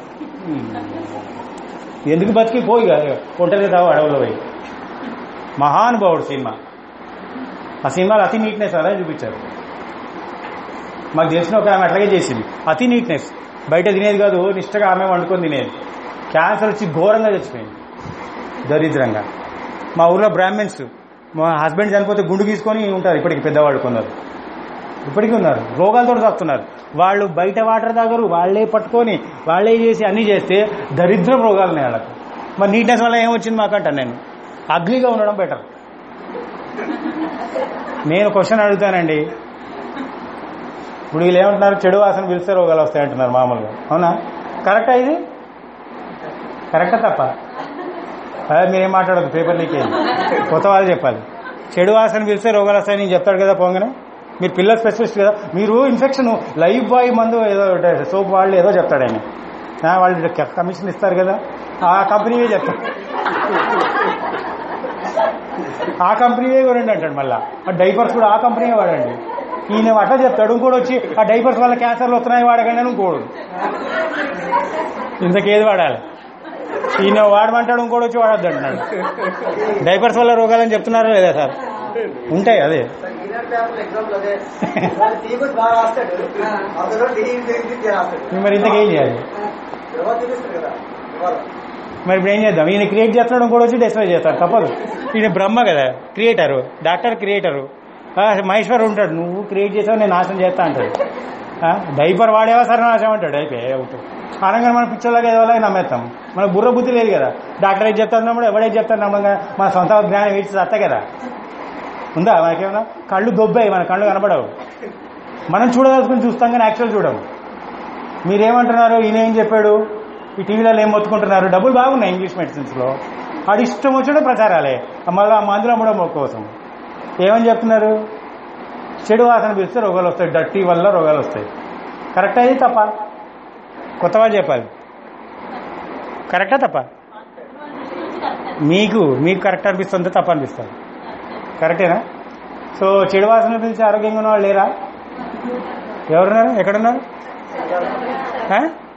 ఎందుకు బతికి పోయి ఒంటరి తావు అడవులో పోయి మహానుభావుడు సినిమా ఆ సినిమాలో అతి నీట్నెస్ అలా చూపించారు మాకు తెలిసిన ఒక ఆమె అట్లాగే చేసింది అతి నీట్నెస్ బయట తినేది కాదు నిష్టగా ఆమె వండుకొని తినేది క్యాన్సర్ వచ్చి ఘోరంగా చచ్చిపోయింది దరిద్రంగా మా ఊర్లో బ్రాహ్మిన్స్ మా హస్బెండ్ చనిపోతే గుండు గీసుకొని ఉంటారు ఇప్పటికి పెద్దవాళ్ళు కొన్నారు ఇప్పటికీ ఉన్నారు రోగాలతో చస్తున్నారు వాళ్ళు బయట వాటర్ తాగరు వాళ్ళే పట్టుకొని వాళ్ళే చేసి అన్నీ చేస్తే దరిద్రం రోగాలు ఉన్నాయి వాళ్ళకు మరి నీట్నెస్ వల్ల ఏమొచ్చింది మాకంటాను నేను అగ్లీగా ఉండడం బెటర్ నేను క్వశ్చన్ అడుగుతానండి ఇప్పుడు వీళ్ళు ఏమంటున్నారు చెడు వాసన పిలిస్తే రోగాలు వస్తాయి అంటున్నారు మామూలుగా అవునా కరెక్టా ఇది కరెక్టా తప్ప అదే మీరేం మాట్లాడదు పేపర్ లీక్ అయింది కొత్త వాళ్ళు చెప్పాలి చెడు వాసన పిలిస్తే రోగాలు వస్తాయని నేను చెప్తాడు కదా పోగానే మీరు పిల్లల స్పెషలిస్ట్ కదా మీరు ఇన్ఫెక్షన్ లైఫ్ బాయ్ మందు ఏదో సోప్ వాళ్ళు ఏదో చెప్తాడు ఆయన ఆ, వాళ్ళు కమిషన్ ఇస్తారు కదా ఆ కంపెనీవే చెప్తారు ఆ కంపెనీవే కొనండి అంటాడు మళ్ళా ఆ డైపర్స్ కూడా ఆ కంపెనీయే వాడండి ఈయన అట్లా చెప్తాడు ఇంకోటి వచ్చి ఆ డైపర్స్ వల్ల క్యాన్సర్లు వస్తున్నాయి వాడకండి అని ఇంకోడు ఇంతకేది వాడాలి ఈయన వాడమంటాడు ఇంకోటి వచ్చి వాడద్దు అంటున్నాడు డైపర్స్ వల్ల రోగాలని చెప్తున్నారా లేదా సార్ ఉంటాయి అదే ఈనాడు పేపర్ ఎగ్జాంపుల్ అదే వాడు తీయకొచ్చి బాగా రాస్తాడు అందులో ఢిల్లీ తెలిసి రాస్తాడు మరి ఇంతకేం చేయాలి తర్వాత చూపిస్తాడు కదా ఇవాళ మరి ఇప్పుడు ఏం చేద్దాం ఈయన క్రియేట్ చేస్తున్నాడు ఇంకోటి వచ్చి డిస్ట్రాయ్ చేస్తాడు తప్పదు ఈయన బ్రహ్మ కదా క్రియేటరు డాక్టర్ క్రియేటరు ఆ, మహేశ్వర్ ఉంటాడు నువ్వు క్రియేట్ చేసావు నేను నాశనం చేస్తా అంటాడు ఆ, డైపర్ వాడేవా సరే నాశనం అంటాడు అయిపోయి అవుట్ అనగా మన పిచ్చర్లాగా ఏదో నమ్మేస్తాం మన బుర్ర బుద్ధి లేదు కదా డాక్టర్ ఏం చెప్తాను నమ్మడు ఎవడేం చెప్తాను నమ్మగా మన సొంత జ్ఞానం ఇచ్చి అత్త కదా ఉందా మనకేమన్నా కళ్ళు దొబ్బాయి మన కళ్ళు కనపడవు మనం చూడదలుచుకుని చూస్తాం కానీ యాక్చువల్ చూడము మీరేమంటున్నారు ఈయన ఏం చెప్పాడు ఈ టీవీలలో ఏం మొత్తుకుంటున్నారు డబ్బులు బాగున్నాయి ఇంగ్లీష్ మెడిసిన్స్లో అది ఇష్టం వచ్చిన ప్రచారాలే మళ్ళీ ఆ మందులు అమ్మడం కోసం ఏమని చెప్తున్నారు చెడు వాసన పిలిస్తే రోగాలు వస్తాయి డట్టి వల్ల రోగాలు వస్తాయి కరెక్ట్ అది తప్ప కొత్త వాళ్ళు చెప్పాలి కరెక్టా తప్ప మీకు మీకు కరెక్ట్ అనిపిస్తుంటే తప్ప అనిపిస్తుంది కరెక్టేనా సో చెడు వాసన పిలిచి ఆరోగ్యంగా ఉన్న వాళ్ళు లేరా ఎవరున్నారు ఎక్కడున్నారు ఆ?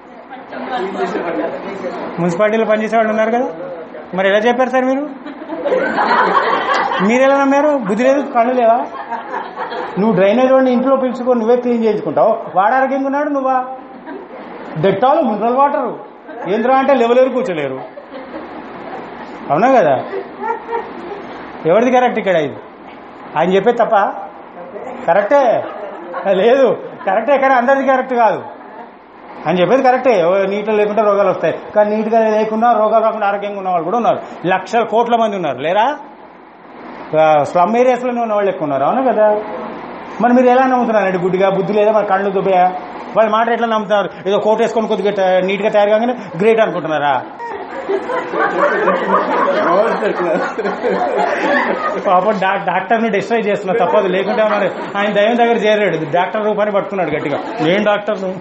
మున్సిపాలిటీలో పనిచేసే వాళ్ళు ఉన్నారు కదా మరి ఎలా చెప్పారు సార్ మీరు మీరు ఎలా నమ్మారు బుద్ధి లేదు కళ్ళు లేవా నువ్వు డ్రైనేజ్ వాడిని ఇంట్లో పిలుచుకొని నువ్వే క్లీన్ చేయించుకుంటావు వాడు ఆరోగ్యంగా ఉన్నాడు నువ్వా డెట్టాలు మినరల్ వాటర్ ఏంద్రా అంటే లెవెలేరు కూర్చోలేరు అవునా కదా ఎవరిది కరెక్ట్ ఇక్కడ ఇది ఆయన చెప్పేది తప్ప కరెక్టే లేదు కరెక్టే కానీ అందరిది కరెక్ట్ కాదు అని చెప్పేది కరెక్టే ఓ- నీటిలో లేకుండా రోగాలు వస్తాయి కానీ నీట్గా లేకుండా రోగాలు రాకుండా ఆరోగ్యంగా ఉన్న వాళ్ళు కూడా ఉన్నారు లక్షల కోట్ల మంది ఉన్నారు లేరా స్లమ్ ఏరియాస్లోనే ఉన్న వాళ్ళు ఎక్కువ ఉన్నారు అవునా కదా మరి మీరు ఎలా నమ్ముతున్నారండి గుడ్డిగా బుద్ధి లేదా మరి కళ్ళు దుబ్బయా వాళ్ళ మాట ఎట్లా నమ్ముతున్నారు ఏదో కోట్ వేసుకొని కొద్దిగా ట- నీట్గా తయారు కాగానే గ్రేట్ అనుకుంటున్నారా పాపం డా- డాక్టర్ని డిస్ట్రాయ్ చేస్తున్నా తప్పదు లేకుంటే మరి ఆయన దైవం దగ్గర చేరాడు డాక్టర్ రూపాన్ని పట్టుకున్నాడు గట్టిగా ఏం డాక్టర్ నువ్వు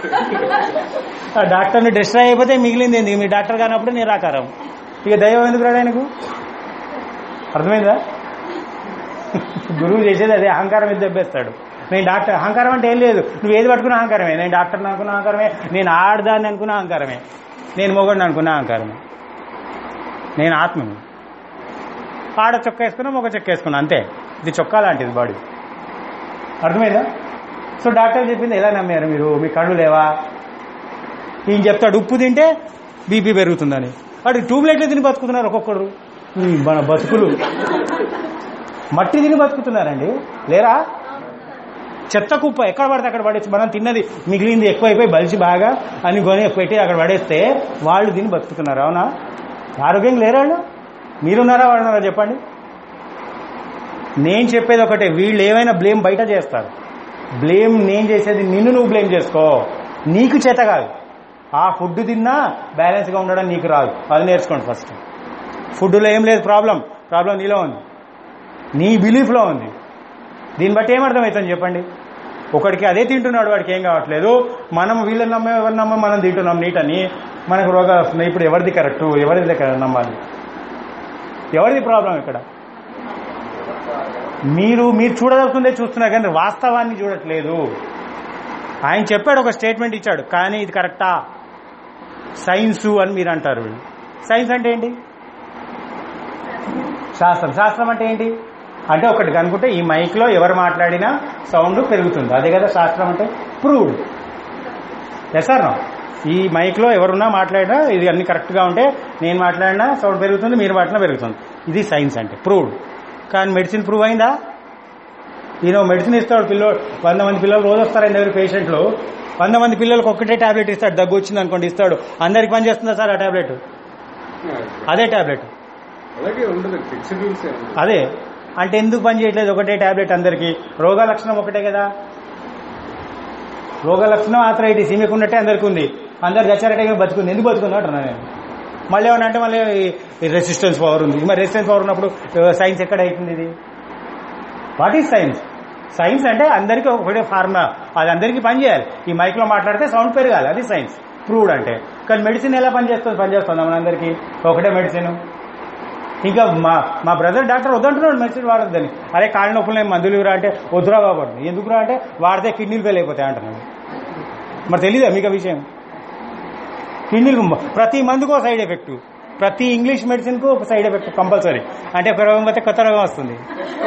ఆ డాక్టర్ని డిస్ట్రాయ్ అయిపోతే మిగిలింది ఏంది మీ డాక్టర్ కానప్పుడు నిరాకారం ఇక దైవం ఎందుకు రాడు ఆయనకు అర్థమైందా గురువు చేసేది అదే అహంకారం మీద దెబ్బేస్తాడు నేను డాక్టర్ అహంకారం అంటే ఏం లేదు నువ్వు ఏది పట్టుకున్న అహంకారమే నేను డాక్టర్ని అనుకున్న అహంకారమే నేను ఆడదాన్ని అనుకున్న అహంకారమే నేను మొగడిని అనుకున్న అహంకారమే నేను ఆత్మని ఆడ చొక్క వేసుకున్నా మొగ చొక్క వేసుకున్నా అంతే ఇది చొక్కా లాంటిది బాడీ అర్థమైందా సో డాక్టర్ చెప్పింది ఎలా నమ్మారు మీరు మీ కళ్ళు లేవా ఈయన చెప్తాడు ఉప్పు తింటే బీపీ పెరుగుతుందని వాడు ట్యూబ్లైట్లు తిని బతుకుతున్నారు ఒక్కొక్కరు ఈ మన బతుకులు మట్టి తిని బతుకుతున్నారండి లేరా చెత్త కుప్ప ఎక్కడ పడితే అక్కడ పడేసి మనం తిన్నది మిగిలింది ఎక్కువైపోయి బలిసి బాగా అని కొని పెట్టి అక్కడ పడేస్తే వాళ్ళు తిని బతుకుతున్నారు అవునా ఆరోగ్యం లేరా వాళ్ళు మీరున్నారా వాళ్ళు ఉన్నారా చెప్పండి నేను చెప్పేది ఒకటే వీళ్ళు ఏమైనా బ్లేమ్ బయట చేస్తారు బ్లేమ్ నేను చేసేది నిన్ను నువ్వు బ్లేమ్ చేసుకో నీకు చేత కాదు ఆ ఫుడ్ తిన్నా బ్యాలెన్స్గా ఉండడం నీకు రాదు అది నేర్చుకోండి ఫస్ట్ ఫుడ్లో ఏం లేదు ప్రాబ్లం ప్రాబ్లం నీలో ఉంది నీ బిలీఫ్లో ఉంది దీన్ని బట్టి ఏమర్థమవుతుంది చెప్పండి ఒకడికి అదే తింటున్నాడు వాడికి ఏం కావట్లేదు మనం వీళ్ళని నమ్మే ఎవరు నమ్మ మనం తింటున్నాం నీట్ అని మనకు రోగాలు వస్తున్నాయి ఇప్పుడు ఎవరిది కరెక్ట్ ఎవరిది కరెక్ట్ నమ్మాలి ఎవరిది ప్రాబ్లం ఇక్కడ మీరు మీరు చూడదలుకుందే చూస్తున్నారు కానీ వాస్తవాన్ని చూడట్లేదు ఆయన చెప్పాడు ఒక స్టేట్మెంట్ ఇచ్చాడు కానీ ఇది కరెక్టా సైన్సు అని మీరు అంటారు సైన్స్ అంటే ఏంటి శాస్త్రం శాస్త్రం అంటే ఏంటి అంటే ఒకటి కనుకుంటే ఈ మైక్లో ఎవరు మాట్లాడినా సౌండ్ పెరుగుతుంది అదే కదా శాస్త్రం అంటే ప్రూవ్డ్ ఎస్ సార్ ఈ మైక్లో ఎవరున్నా మాట్లాడినా ఇది అన్ని కరెక్ట్గా ఉంటే నేను మాట్లాడినా సౌండ్ పెరుగుతుంది మీరు మాట్లాడినా పెరుగుతుంది ఇది సైన్స్ అంటే ప్రూవ్డ్ కానీ మెడిసిన్ ప్రూవ్ అయిందా ఈయన మెడిసిన్ ఇస్తాడు పిల్లోడు వంద మంది పిల్లలు రోజు వస్తారండి ఎవరి పేషెంట్లు వంద మంది పిల్లలకు ఒక్కటే టాబ్లెట్ ఇస్తాడు దగ్గు వచ్చింది అనుకోండి ఇస్తాడు అందరికి పని చేస్తుందా సార్ ఆ టాబ్లెట్ అదే టాబ్లెట్ అలాగే ఉండదు ఫిక్సిబుల్స్ అదే అంటే ఎందుకు పని చేయట్లేదు ఒకటే టాబ్లెట్ అందరికి రోగ లక్షణం ఒకటే కదా రోగ లక్షణం ఆథరైటిస్ ఈమెకు ఉన్నట్టే అందరికి ఉంది అందరు చచ్చారటే బతుకుంది ఎందుకు బతుకుంది అంటున్నా నేను మళ్ళీ ఏమన్నా అంటే మళ్ళీ రెసిస్టెన్స్ పవర్ ఉంది మరి రెసిస్టెన్స్ పవర్ ఉన్నప్పుడు సైన్స్ ఎక్కడ అవుతుంది ఇది వాట్ ఈజ్ సైన్స్ సైన్స్ అంటే అందరికీ ఒకటే ఫార్ములా అది అందరికీ పని చేయాలి ఈ మైక్లో మాట్లాడితే సౌండ్ పెరగాలి అది సైన్స్ ప్రూవ్డ్ అంటే కానీ మెడిసిన్ ఎలా పనిచేస్తుంది పనిచేస్తుంది మనందరికీ ఒకటే మెడిసిన్ ఇంకా మా మా బ్రదర్ డాక్టర్ వద్దంటున్నాడు మెడిసిన్ వాడొద్దని అరే కాళ్ళ నొప్పులు నేను మందులు ఇవ్వరా అంటే వద్దురా బాబు అంటున్నాడు. ఎందుకురా అంటే వాడితే కిడ్నీలు ఫెయిల్ అయిపోతాయి అంటున్నాడు మరి తెలీదా మీకు ఆ విషయం కిడ్నీలు ప్రతి మందుకు సైడ్ ఎఫెక్ట్ ప్రతి ఇంగ్లీష్ మెడిసిన్ కు ఒక సైడ్ ఎఫెక్ట్ కంపల్సరీ అంటే ఒక రోగం పోతే కొత్త రోగం వస్తుంది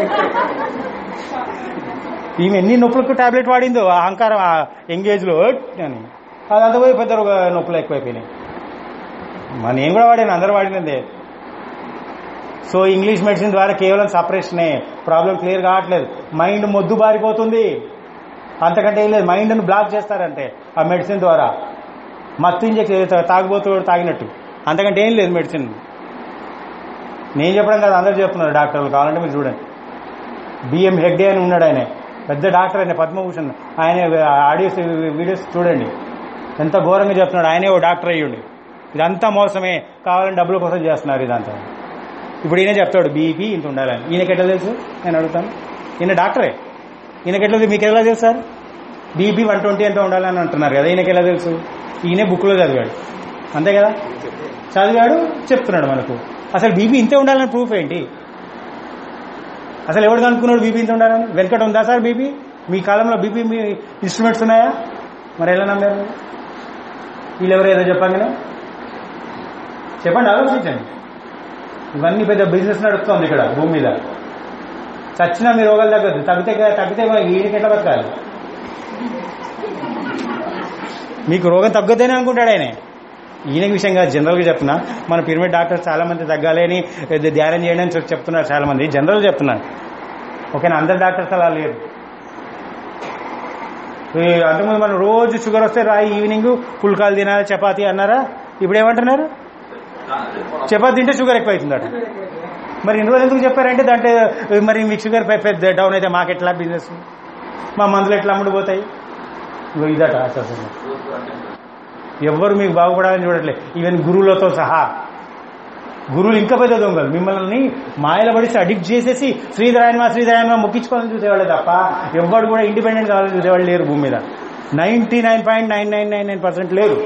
ఈమె ఎన్ని నొప్పులకు టాబ్లెట్ వాడిందో ఆ అహంకారం ఆ ఎంగేజ్ లో అని అదంతా పోయి పెద్ద రోగ నొప్పులు ఎక్కువైపోయినాయి మా నేను కూడా వాడాను అందరూ వాడినదే సో ఇంగ్లీష్ మెడిసిన్ ద్వారా కేవలం సపరేషనే ప్రాబ్లం క్లియర్ కావట్లేదు మైండ్ మొద్దు బారిపోతుంది అంతకంటే ఏం లేదు మైండ్ను బ్లాక్ చేస్తారంటే ఆ మెడిసిన్ ద్వారా మత్తు ఇంజెక్షన్ తాగుబోతు తాగినట్టు అంతకంటే ఏం లేదు మెడిసిన్ నేను చెప్పడం కాదు అందరూ చెప్తున్నారు డాక్టర్లు కావాలంటే మీరు చూడండి బిఎం హెగ్డే అని ఉన్నాడు ఆయన పెద్ద డాక్టర్ ఆయన పద్మభూషణ్ ఆయన ఆడియోస్ వీడియోస్ చూడండి ఎంత ఘోరంగా చెప్తున్నాడు ఆయనే ఓ డాక్టర్ అయ్యుండి ఇదంతా మోసమే కావాలని డబ్బుల కోసం చేస్తున్నారు ఇదంతా ఇప్పుడు ఈయన చెప్తాడు బీపీ ఇంత ఉండాలని ఈయనకి ఎట్లా తెలుసు నేను అడుగుతాను ఈయన డాక్టరే ఈయనకి ఎట్లా తెలుసు? మీకు ఎలా తెలుసు సార్ బీపీ వన్ ట్వంటీ ఎంత ఉండాలని అంటున్నారు కదా ఈయనకి ఎలా తెలుసు ఈయనే బుక్లో చదివాడు అంతే కదా చదివాడు చెప్తున్నాడు మనకు అసలు బీపీ ఇంతే ఉండాలని ప్రూఫ్ ఏంటి అసలు ఎవడు కనుక్కున్నాడు బీపీ ఇంత ఉండాలని వెనకట ఉందా సార్ బీపీ మీ కాలంలో బీపీ మీ ఇన్స్ట్రుమెంట్స్ ఉన్నాయా మరి ఎలా నమ్మారు వీళ్ళు ఎవరు ఏదో చెప్పండి చెప్పండి ఆలోచించండి ఇవన్నీ పెద్ద బిజినెస్ నడుస్తుంది ఇక్కడ భూమి మీద చచ్చినా మీ రోగాలు తగ్గదు తగ్గితే తగ్గితే ఈయనకి ఎట్లా బతకాలి మీకు రోగం తగ్గొద్దని అనుకుంటాడు ఆయన ఈయన విషయంగా జనరల్గా చెప్తున్నా మన పిరమిడ్ డాక్టర్స్ చాలా మంది తగ్గాలి అని ఇది ధ్యానం చేయండి అని చెప్పి చెప్తున్నారు చాలా మంది జనరల్ చెప్తున్నారు ఓకేనా అందరు డాక్టర్స్ అలా లేరు ఈ అంతకుముందు మనం రోజు షుగర్ వస్తే రాయి ఈవినింగ్ పుల్కాలు తినాలి చపాతీ అన్నారా ఇప్పుడు ఏమంటున్నారు చపాతీ తింటే షుగర్ ఎక్కువ అవుతుందట మరి ఇన్ని రోజులు ఎందుకు చెప్పారంటే దాంట్లో మరి మీకు షుగర్ పెద్ద డౌన్ అయితే మాకు ఎట్లా బిజినెస్ మా మందులు ఎట్లా అమ్ముడుపోతాయి ఇగో ఇదట అసలు ఎవ్వరు మీకు బాగుపడాలని చూడట్లే ఈవెన్ గురువులతో సహా గురువులు ఇంకా పెద్ద దొంగలు మిమ్మల్ని మాయల పడిసి అడిక్ట్ చేసేసి శ్రీధరాయనమా శ్రీధరాయనమా మొక్కించుకోవాలని చూసేవాళ్ళే తప్ప ఎవ్వరు కూడా ఇండిపెండెంట్ కావాలని చూసేవాళ్ళు లేరు భూమి మీద ninety nine point nine nine nine nine percent లేరు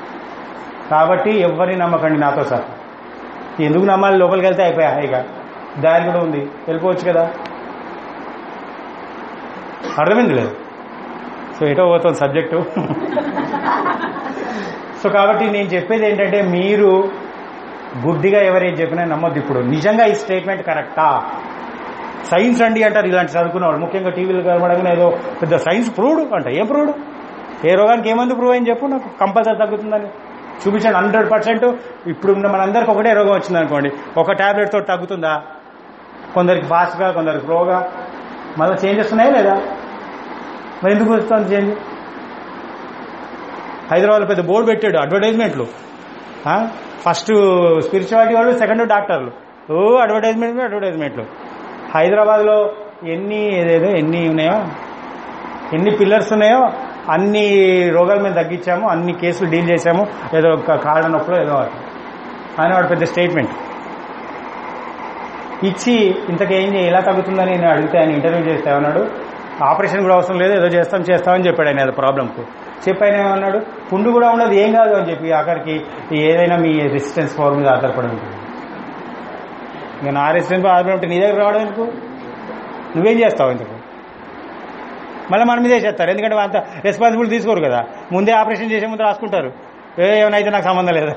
కాబట్టి ఎవరిని నమ్మకండి నాతో సార్ ఎందుకు నమ్మాలి లోపలికి వెళ్తే అయిపోయా ఇక దారి కూడా ఉంది వెళ్ళిపోవచ్చు కదా అర్థమైంది లేదు సో ఎటో పోతుంది సబ్జెక్టు సో కాబట్టి నేను చెప్పేది ఏంటంటే మీరు గుడ్డిగా ఎవరేం చెప్పినా నమ్మొద్దు ఇప్పుడు నిజంగా ఈ స్టేట్మెంట్ కరెక్టా సైన్స్ అండి అంటారు ఇలాంటి చదువుకున్నవాడు ముఖ్యంగా టీవీలు కనబడగానే ఏదో పెద్ద సైన్స్ ప్రూవ్డ్ అంట ఏం ప్రూవ్డ్ ఏ రోగానికి ఏమంది ప్రూవ్ అని చెప్పు నాకు కంపల్సరీ తగ్గుతుందని చూపించండి హండ్రెడ్ పర్సెంట్ ఇప్పుడు ఉన్న మనందరికి ఒకటే రోగం వచ్చింది అనుకోండి ఒక టాబ్లెట్ తోటి తగ్గుతుందా కొందరికి ఫాస్ట్గా కొందరికి స్లోగా మళ్ళీ చేంజెస్ ఉన్నాయా లేదా మరి ఎందుకు వస్తుంది చేంజ్ హైదరాబాద్లో పెద్ద బోర్డు పెట్టాడు అడ్వర్టైజ్మెంట్లు ఆ? ఫస్ట్ స్పిరిచువాలిటీ వాళ్ళు సెకండ్ డాక్టర్లు ఓ అడ్వర్టైజ్మెంట్ అడ్వర్టైజ్మెంట్లు హైదరాబాద్లో ఎన్ని ఏదేదో ఎన్ని ఉన్నాయో ఎన్ని పిల్లర్స్ ఉన్నాయో అన్ని రోగాలు మేము తగ్గించాము అన్ని కేసులు డీల్ చేశాము ఏదో ఒక కాళ్ళ నొప్పులు ఏదో ఒకటి అని వాడు పెద్ద స్టేట్మెంట్ ఇచ్చి ఇంతకేం చేయ ఎలా తగ్గుతుందని నేను అడిగితే ఆయన ఇంటర్వ్యూ చేస్తే ఏమన్నాడు ఆపరేషన్ కూడా అవసరం లేదు ఏదో చేస్తాం చేస్తామని చెప్పాడు ఆయన అది ప్రాబ్లంకు చెప్పి ఆయన ఏమన్నాడు పుండు కూడా ఉండదు ఏం కాదు అని చెప్పి ఆఖరికి ఏదైనా మీ రెసిస్టెన్స్ పవర్ మీద ఆధారపడి ఉంటుంది ఇక నా రెసిడెన్స్ ఆధారపడి ఉంటే నీ దగ్గర రావడం ఎందుకు నువ్వేం చేస్తావు ఎందుకు మళ్ళీ మన మీదే చేస్తారు ఎందుకంటే అంత రెస్పాన్సిబిలిటీ తీసుకోరు కదా ముందే ఆపరేషన్ చేసే ముందు రాసుకుంటారు ఏ ఏమైనా అయితే నాకు సంబంధం లేదు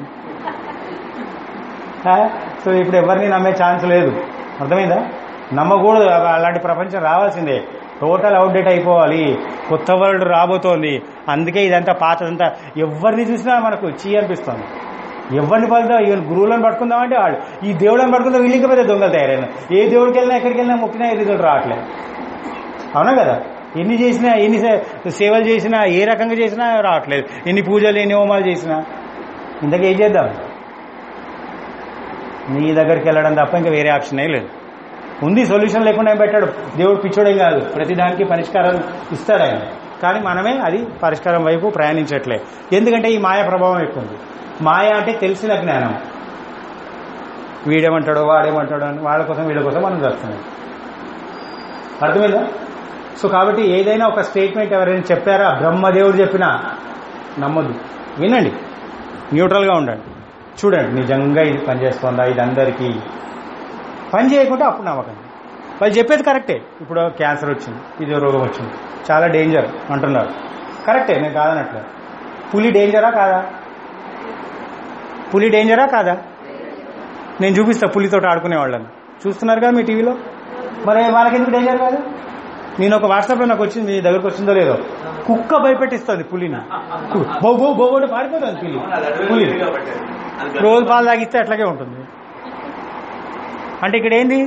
ఆ? సో ఇప్పుడు ఎవరిని నమ్మే ఛాన్స్ లేదు అర్థమైందా నమ్మకూడదు అవ- అలాంటి ప్రపంచం రావాల్సిందే టోటల్ అవుట్డేట్ అయిపోవాలి కొత్త వరల్డ్ రాబోతోంది అందుకే ఇదంతా పాతదంతా ఎవరిని చూసినా మనకు చీ అనిపిస్తుంది ఎవరిని పలుదా ఈవెన్ గురువులను పట్టుకుందామంటే వాళ్ళు ఈ దేవుళ్ళని పట్టుకుందాం వీళ్ళు ఇంకా పెద్ద దొంగలు తయారైన ఏ దేవుడికి వెళ్ళినా ఎక్కడికి వెళ్ళినా మొక్కినా ఏ రిజల్ట్ రావట్లేదు అవునా కదా ఎన్ని చేసినా ఎన్ని సే- సేవలు చేసినా ఏ రకంగా చేసినా రావట్లేదు ఎన్ని పూజలు ఎన్ని హోమాలు చేసినా ఇంతకీ ఏం చేద్దాం నీ దగ్గరికి వెళ్ళడం తప్ప ఇంకా వేరే ఆప్షన్ లేదు ఉంది సొల్యూషన్ లేకుండా ఏం పెట్టాడు దేవుడు పిచ్చోడేం కాదు ప్రతిదానికి పరిష్కారం ఇస్తాడు ఆయన కానీ మనమే అది పరిష్కారం వైపు ప్రయాణించట్లే ఎందుకంటే ఈ మాయ ప్రభావం ఎక్కువ ఉంది మాయ అంటే తెలిసిన జ్ఞానం వీడేమంటాడో వాడేమంటాడో అని వాళ్ళ కోసం వీళ్ళ కోసం మనం చేస్తున్నాం అర్థమైందా సో కాబట్టి ఏదైనా ఒక స్టేట్మెంట్ ఎవరైనా చెప్పారా బ్రహ్మదేవుడు చెప్పినా నమ్మొద్దు వినండి న్యూట్రల్గా ఉండండి చూడండి నిజంగా ఇది పనిచేస్తుందా ఇది అందరికీ పని చేయకుంటే అప్పుడు నమ్మకండి వాళ్ళు చెప్పేది కరెక్టే ఇప్పుడు క్యాన్సర్ వచ్చింది ఇది రోగం వచ్చింది చాలా డేంజర్ అంటున్నారు కరెక్టే నేను కాదనట్లే పులి డేంజరా కాదా పులి డేంజరా కాదా నేను చూపిస్తా పులితో ఆడుకునే వాళ్ళని చూస్తున్నారు కదా మీ టీవీలో మరి వాళ్ళకెందుకు డేంజర్ కాదు నేను ఒక వాట్సాప్లో నాకు వచ్చింది మీ దగ్గరకు వచ్చిందో లేదో కుక్క భయపెట్టిస్తుంది పులిని బో బో బో అంటే పారిపోతుంది పులి పులి రోజు పాలు తాగిస్తే అట్లాగే ఉంటుంది అంటే ఇక్కడ ఏంది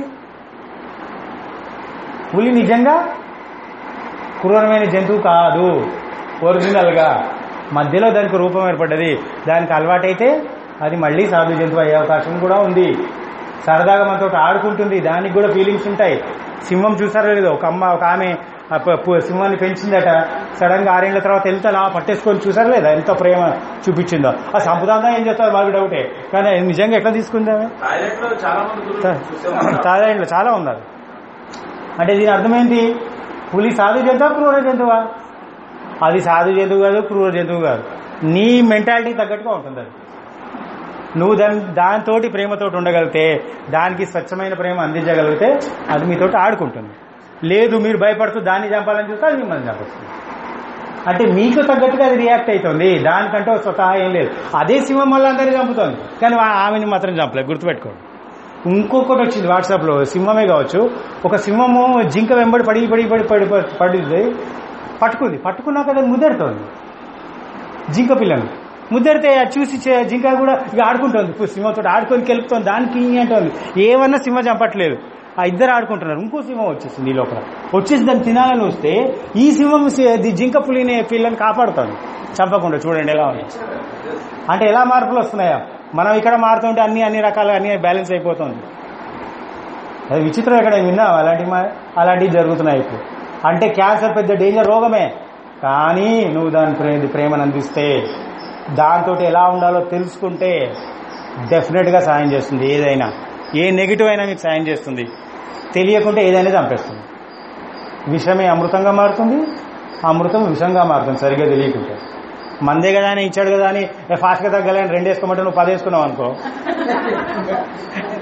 పులి నిజంగా క్రూరమైన జంతువు కాదు ఒరిజినల్గా మధ్యలో దానికి రూపం ఏర్పడ్డది దానికి అలవాటైతే అది మళ్ళీ సాధు జంతువు అయ్యే అవకాశం కూడా ఉంది సరదాగా మనతో ఆడుకుంటుంది దానికి కూడా ఫీలింగ్స్ ఉంటాయి సింహం చూసారో లేదో ఒక అమ్మ ఒక ఆమె ఆ ప- పు- సింహాన్ని పెంచిందట సడన్ గా ఆరేళ్ల తర్వాత వెళ్తే అలా పట్టేసుకొని చూసారు లేదా ఎంత ప్రేమ చూపించిందో ఆ సంపదాంగా ఏం చేస్తారు బాగా డౌటే కానీ నిజంగా ఎట్లా తీసుకుంది ఆమె థాయిలాండ్ లో చాలా మంది గురువులు చూసే ఉంటారు. థాయిలాండ్లో చాలా ఉన్నారు అంటే దీని అర్థమేంటి పులి సాధు జంతువా క్రూర జంతువా అది సాధు జంతువు కాదు క్రూర జంతువు కాదు నీ మెంటాలిటీ తగ్గట్టుగా ఉంటుంది అది నువ్వు దాని దానితోటి ప్రేమతోటి ఉండగలిగితే దానికి స్వచ్ఛమైన ప్రేమ అందించగలిగితే అది మీతోటి ఆడుకుంటుంది లేదు మీరు భయపడుతూ దాన్ని చంపాలని చూస్తే అది మిమ్మల్ని చంపేస్తుంది అంటే మీకు తగ్గట్టుగా అది రియాక్ట్ అవుతుంది దానికంటే ఒక స్వతహా ఏం లేదు అదే సింహం వల్ల అందరినీ చంపుతుంది కానీ ఆ- ఆమెని మాత్రం చంపలేదు గుర్తుపెట్టుకోండి ఇంకొకటి వచ్చింది వాట్సాప్లో సింహమే కావచ్చు ఒక సింహము జింక వెంబడి పడి పడి పడి పడి పడి- పడింది పట్టుకుంది పట్టుకున్నాక అది ముద్దెడుతోంది జింక పిల్లని ముద్దెడితే అది చూసి చే- జింక కూడా ఇక ఆడుకుంటుంది ఇప్పుడు సింహంతో ఆడుకొని కెలుపుతోంది దానికి ఈ అంటోంది ఏమన్నా సింహం చంపట్లేదు ఆ ఇద్దరు ఆడుకుంటున్నారు ఇంకో సింహం వచ్చేసింది ఈ లోపల వచ్చేసి దాన్ని తినాలని వస్తే ఈ సింహం సి- ది జింక పులిని పిల్లని కాపాడుతుంది చంపకుండా చూడండి ఎలా ఉంది అంటే ఎలా మార్పులు వస్తున్నాయా మనం ఇక్కడ మారుతుంటే అన్ని అన్ని రకాల అన్ని బ్యాలెన్స్ అయిపోతుంది అది విచిత్రం ఎక్కడ విన్నాం అలాంటి మా- అలాంటివి జరుగుతున్నాయి ఇప్పుడు అంటే క్యాన్సర్ పెద్ద డేంజర్ రోగమే కానీ నువ్వు దాని ప్రే ప్రేమను అందిస్తే దాంతో ఎలా ఉండాలో తెలుసుకుంటే డెఫినెట్గా సాయం చేస్తుంది ఏదైనా ఏ నెగిటివ్ అయినా మీకు సాయం చేస్తుంది తెలియకుంటే ఏదైనా చంపేస్తుంది విషమే అమృతంగా మారుతుంది అమృతం విషంగా మారుతుంది సరిగ్గా తెలియకుంటే మందే కదా అని ఇచ్చాడు కదా అని ఫాస్ట్గా తగ్గాలని రెండు వేసుకోమంటే నువ్వు పది వేసుకున్నావు అనుకో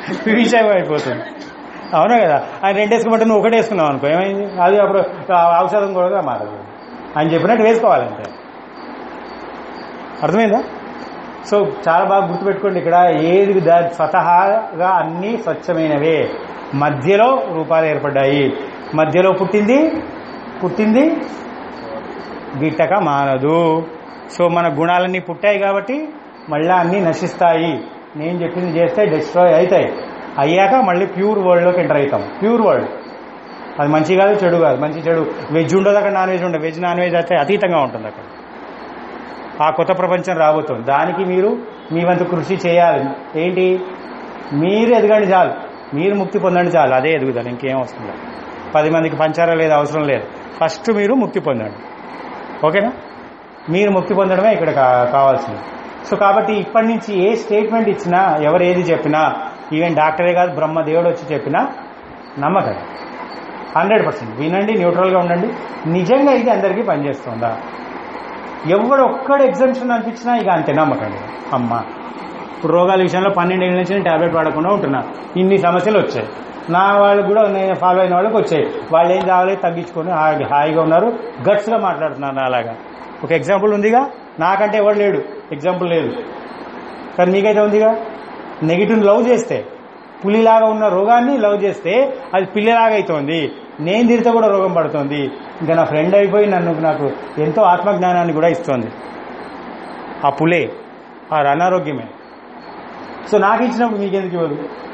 విషయం అయిపోతుంది అవునా కదా ఆయన రెండు వేసుకోమంటే నువ్వు ఒకటి వేసుకున్నావు అనుకో ఏమైంది అది అప్పుడు ఆ ఔషధం కూడా మారదు ఆయన చెప్పినట్టు వేసుకోవాలంటే అర్థమైందా సో చాలా బాగా గుర్తుపెట్టుకోండి ఇక్కడ ఏది దా- స్వతహాగా అన్నీ స్వచ్ఛమైనవే మధ్యలో రూపాలు ఏర్పడ్డాయి మధ్యలో పుట్టింది పుట్టింది గిట్టక మానదు సో మన గుణాలన్నీ పుట్టాయి కాబట్టి మళ్ళా అన్నీ నశిస్తాయి నేను చెప్పింది చేస్తే డిస్ట్రాయ్ అవుతాయి అయ్యాక మళ్ళీ ప్యూర్ వరల్డ్లోకి ఎంటర్ అవుతాం ప్యూర్ వరల్డ్ అది మంచి కాదు చెడు కాదు మంచి చెడు వెజ్ ఉండదు అక్కడ నాన్ వెజ్ ఉండదు వెజ్ నాన్ వెజ్ అయితే అతీతంగా ఉంటుంది అక్కడ ఆ కొత్త ప్రపంచం రాబోతుంది దానికి మీరు మీ వంతు కృషి చేయాలి ఏంటి మీరు ఎదగండి చాలు మీరు ముక్తి పొందండి చాలు అదే ఎదుగుదల ఇంకేం అవసరం లేదు పది మందికి పంచారా లేదు అవసరం లేదు ఫస్ట్ మీరు ముక్తి పొందండి ఓకేనా మీరు ముక్తి పొందడమే ఇక్కడ కా- కావాల్సింది సో కాబట్టి ఇప్పటి నుంచి ఏ స్టేట్మెంట్ ఇచ్చినా ఎవరు ఏది చెప్పినా ఈవెన్ డాక్టరే కాదు బ్రహ్మదేవుడు వచ్చి చెప్పినా నమ్మకండి హండ్రెడ్ పర్సెంట్ వినండి న్యూట్రల్గా ఉండండి నిజంగా ఇది అందరికీ పనిచేస్తుందా ఎవడు ఒక్కడు ఎగ్జామ్షన్ అనిపించినా ఇక అంతే నమ్మకండి అమ్మ ఇప్పుడు రోగాల విషయంలో పన్నెండేళ్ళ నుంచి నేను టాబ్లెట్ వాడకుండా ఉంటున్నా ఇన్ని సమస్యలు వచ్చాయి నా వాళ్ళు కూడా నేను ఫాలో అయిన వాళ్ళకి వచ్చాయి వాళ్ళు ఏం కావాలి తగ్గించుకొని హాయి- హాయిగా ఉన్నారు గట్స్గా మాట్లాడుతున్నారు నా అలాగా ఒక ఎగ్జాంపుల్ ఉందిగా నాకంటే ఎవడు లేడు ఎగ్జాంపుల్ లేదు కానీ మీకైతే ఉందిగా నెగిటివ్ లవ్ చేస్తే పులిలాగా ఉన్న రోగాన్ని లవ్ చేస్తే అది పిల్లిలాగా అవుతోంది నేను తిరితే కూడా రోగం పడుతోంది ఇంకా నా ఫ్రెండ్ అయిపోయి నన్ను నాకు ఎంతో ఆత్మజ్ఞానాన్ని కూడా ఇస్తోంది ఆ పులే ఆ అనారోగ్యమే సో నాకు ఇచ్చినప్పుడు మీకెందుకు ఇవ్వదు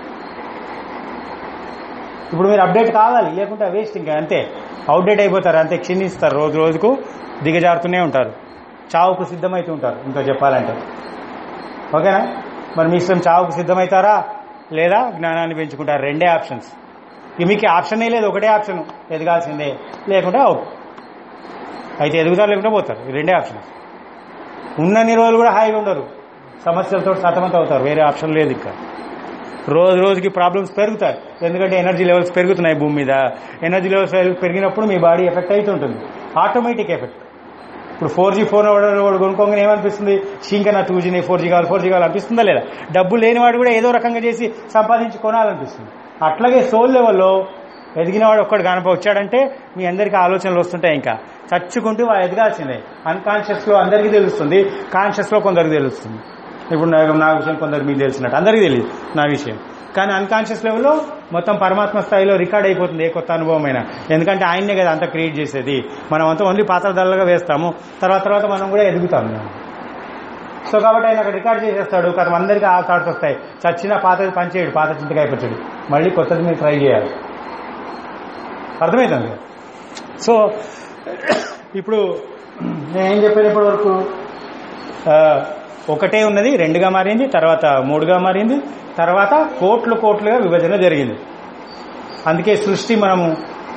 ఇప్పుడు మీరు అప్డేట్ కావాలి లేకుంటే వేస్ట్ ఇంకా అంతే అవుట్డేట్ అయిపోతారు అంతే క్షీణిస్తారు రోజు రోజుకు దిగజారుతూనే ఉంటారు చావుకు సిద్ధమవుతూ ఉంటారు ఇంకా చెప్పాలంటే ఓకేనా మరి మీ ఇష్టం చావుకు సిద్ధమవుతారా లేదా జ్ఞానాన్ని పెంచుకుంటారు రెండే ఆప్షన్స్ ఇక మీకు ఆప్షనే లేదు ఒకటే ఆప్షన్ ఎదగాల్సిందే లేకుంటే అవుట్ అయితే ఎదుగుతారు లేకుంటే పోతారు ఈ రెండే ఆప్షన్స్ ఉన్నన్ని రోజులు కూడా హాయిగా ఉండరు సమస్యలతో సతమతం అవుతారు వేరే ఆప్షన్ లేదు ఇంకా రోజు రోజుకి ప్రాబ్లమ్స్ పెరుగుతాయి ఎందుకంటే ఎనర్జీ లెవెల్స్ పెరుగుతున్నాయి భూమి మీద ఎనర్జీ లెవెల్స్ పెరిగినప్పుడు మీ బాడీ ఎఫెక్ట్ అవుతుంటుంది ఆటోమేటిక్ ఎఫెక్ట్ ఇప్పుడు ఫోర్ జీ ఫోన్ వాడు కొనుక్కోగానే ఏమనిపిస్తుంది ఇంకా నా టూ జీని ఫోర్ జీ కావాలి ఫోర్ జీ కావాలి అనిపిస్తుందా లేదా డబ్బు లేనివాడు కూడా ఏదో రకంగా చేసి సంపాదించి కొనాలనిపిస్తుంది అట్లాగే సోల్ లెవెల్లో ఎదిగినవాడు ఒక్కడు కనప వచ్చాడంటే మీ అందరికీ ఆలోచనలు వస్తుంటాయి ఇంకా చచ్చుకుంటూ వాడు ఎదగాల్సిందే అన్కాన్షియస్ లో అందరికీ తెలుస్తుంది కాన్షియస్ లో కొందరికి తెలుస్తుంది ఇప్పుడు నా నా విషయం కొందరు మీకు తెలిసినట్టు అందరికీ తెలియదు నా విషయం కానీ అన్కాన్షియస్ లెవెల్లో మొత్తం పరమాత్మ స్థాయిలో రికార్డ్ అయిపోతుంది ఏ కొత్త అనుభవం అయినా ఎందుకంటే ఆయన్నే కదా అంతా క్రియేట్ చేసేది మనం అంతా ఓన్లీ పాత్రదల్లగా వేస్తాము తర్వాత తర్వాత మనం కూడా ఎదుగుతాము సో కాబట్టి ఆయన అక్కడ రికార్డ్ చేసేస్తాడు కదా అందరికీ ఆ థాట్స్ వస్తాయి చచ్చిన పాతది పనిచేయడు పాత చింతకాయ పచ్చడి మళ్ళీ కొత్తది మీరు ట్రై చేయాలి అర్థమవుతుంది సో ఇప్పుడు నేను ఏం చెప్పాను ఇప్పటి వరకు ఆ, ఒకటే ఉన్నది రెండుగా మారింది తర్వాత మూడుగా మారింది తర్వాత కోట్లు కోట్లుగా విభజన జరిగింది అందుకే సృష్టి మనము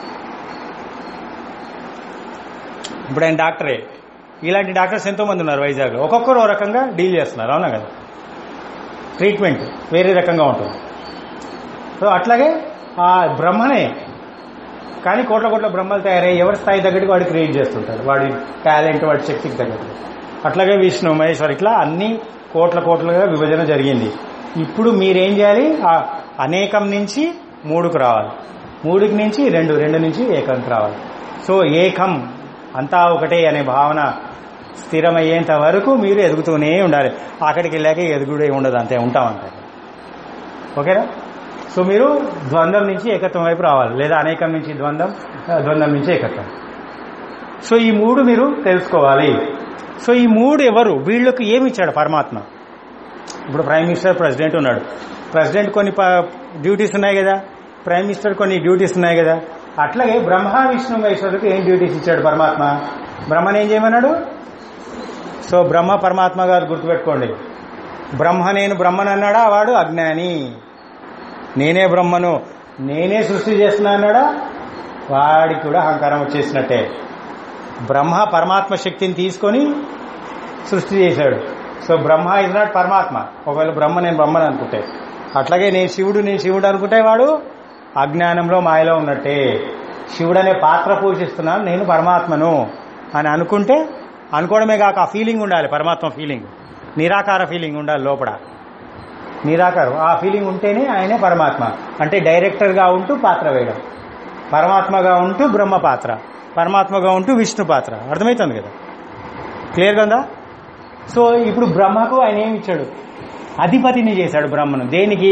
ఇప్పుడు ఆయన డాక్టరే ఇలాంటి డాక్టర్స్ ఎంతో మంది ఉన్నారు వైజాగ్లో ఒక్కొక్కరు ఓ రకంగా డీల్ చేస్తున్నారు అవునా కదా ట్రీట్మెంట్ వేరే రకంగా ఉంటుంది సో అట్లాగే ఆ బ్రహ్మనే కానీ కోట్ల కోట్ల బ్రహ్మలు తయారై ఎవరి స్థాయి తగ్గట్టు వాడు క్రియేట్ చేస్తుంటాడు వాడి టాలెంట్ వాడి శక్తికి తగ్గట్టు అట్లాగే విష్ణు మహేశ్వర్ ఇట్లా అన్ని కోట్ల కోట్లుగా విభజన జరిగింది ఇప్పుడు మీరేం చేయాలి ఆ అనేకం నుంచి మూడుకు రావాలి మూడుకి నుంచి రెండు రెండు నుంచి ఏకంకి రావాలి సో ఏకం అంతా ఒకటే అనే భావన స్థిరమయ్యేంత వరకు మీరు ఎదుగుతూనే ఉండాలి అక్కడికి వెళ్ళాక ఎదుగుడే ఉండదు అంతే ఉంటామంటారు ఓకేనా సో మీరు ద్వంద్వం నుంచి ఏకత్వం వైపు రావాలి లేదా అనేకం నుంచి ద్వంద్వం ఆ, ద్వంద్వం నుంచి ఏకత్వం సో ఈ మూడు మీరు తెలుసుకోవాలి సో ఈ మూడు ఎవరు వీళ్ళకు ఏమి ఇచ్చాడు పరమాత్మ ఇప్పుడు ప్రైమ్ మినిస్టర్ ప్రెసిడెంట్ ఉన్నాడు ప్రెసిడెంట్ కొన్ని డ్యూటీస్ ఉన్నాయి కదా ప్రైమ్ మినిస్టర్ కొన్ని డ్యూటీస్ ఉన్నాయి కదా అట్లాగే బ్రహ్మ విష్ణు మహేశ్వరులకు ఏం డ్యూటీస్ ఇచ్చాడు పరమాత్మ బ్రహ్మని ఏం చేయమన్నాడు సో బ్రహ్మ పరమాత్మ గారు గుర్తుపెట్టుకోండి బ్రహ్మ నేను బ్రహ్మని అన్నాడా వాడు అజ్ఞాని నేనే బ్రహ్మను నేనే సృష్టి చేస్తున్నా అన్నాడా వాడికి కూడా అహంకారం వచ్చేసినట్టే బ్రహ్మ పరమాత్మ శక్తిని తీసుకొని సృష్టి చేశాడు సో బ్రహ్మ ఇస్ నాట్ పరమాత్మ ఒకవేళ బ్రహ్మ నేను బ్రహ్మని అనుకుంటే అట్లాగే నేను శివుడు నేను శివుడు అనుకుంటే వాడు అజ్ఞానంలో మాయలో ఉన్నట్టే శివుడు అనే పాత్ర పోషిస్తున్నాను నేను పరమాత్మను అని అనుకుంటే అనుకోవడమే కాక ఆ ఫీలింగ్ ఉండాలి పరమాత్మ ఫీలింగ్ నిరాకార ఫీలింగ్ ఉండాలి లోపల నిరాకారం ఆ ఫీలింగ్ ఉంటేనే ఆయనే పరమాత్మ అంటే డైరెక్టర్గా ఉంటూ పాత్ర వేయడం పరమాత్మగా ఉంటూ బ్రహ్మ పాత్ర పరమాత్మగా ఉంటూ విష్ణు పాత్ర అర్థమవుతుంది కదా క్లియర్గా ఉందా సో ఇప్పుడు బ్రహ్మకు ఆయన ఏమి ఇచ్చాడు అధిపతిని చేశాడు బ్రహ్మను దేనికి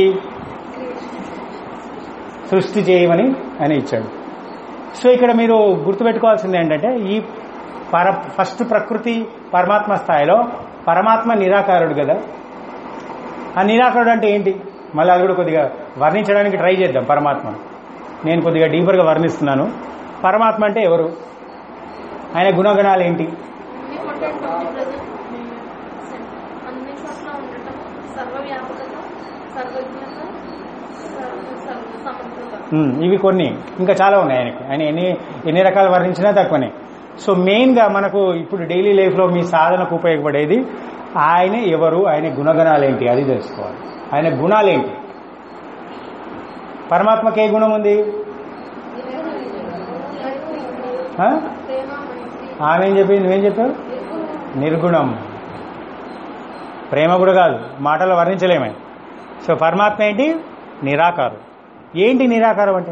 సృష్టి చేయమని ఆయన ఇచ్చాడు సో ఇక్కడ మీరు గుర్తుపెట్టుకోవాల్సింది ఏంటంటే ఈ పర ఫస్ట్ ప్రకృతి పరమాత్మ స్థాయిలో పరమాత్మ నిరాకారుడు కదా ఆ నిరాకారుడు అంటే ఏంటి మళ్ళీ అది కూడా కొద్దిగా వర్ణించడానికి ట్రై చేద్దాం పరమాత్మ నేను కొద్దిగా డీపర్గా వర్ణిస్తున్నాను పరమాత్మ అంటే ఎవరు ఆయన గుణగణాలు ఏంటి మీకుంటే అన్ని చోట్ల ఉండటం సర్వవ్యాపకత సర్వజ్ఞత సర్వ- సర్వ సమర్థత ఉమ్, ఇవి కొన్ని ఇంకా చాలా ఉన్నాయి ఆయనకి ఆయన ఎన్ని ఎన్ని రకాలు వర్ణించినా తక్కువనే సో మెయిన్గా మనకు ఇప్పుడు డైలీ లైఫ్లో మీ సాధనకు ఉపయోగపడేది ఆయన ఎవరు ఆయన గుణగణాలు ఏంటి అది తెలుసుకోవాలి ఆయన గుణాలేంటి పరమాత్మకి ఏ గుణం ఉంది ఆ? ప్రేమ మైత్రి ఆమె ఏం చెప్పింది నువ్వేం చెప్పావు నిర్గుణం ప్రేమ కూడా కాదు మాటలు వర్ణించలేమే సో పరమాత్మ ఏంటి నిరాకారం ఏంటి నిరాకారం అంటే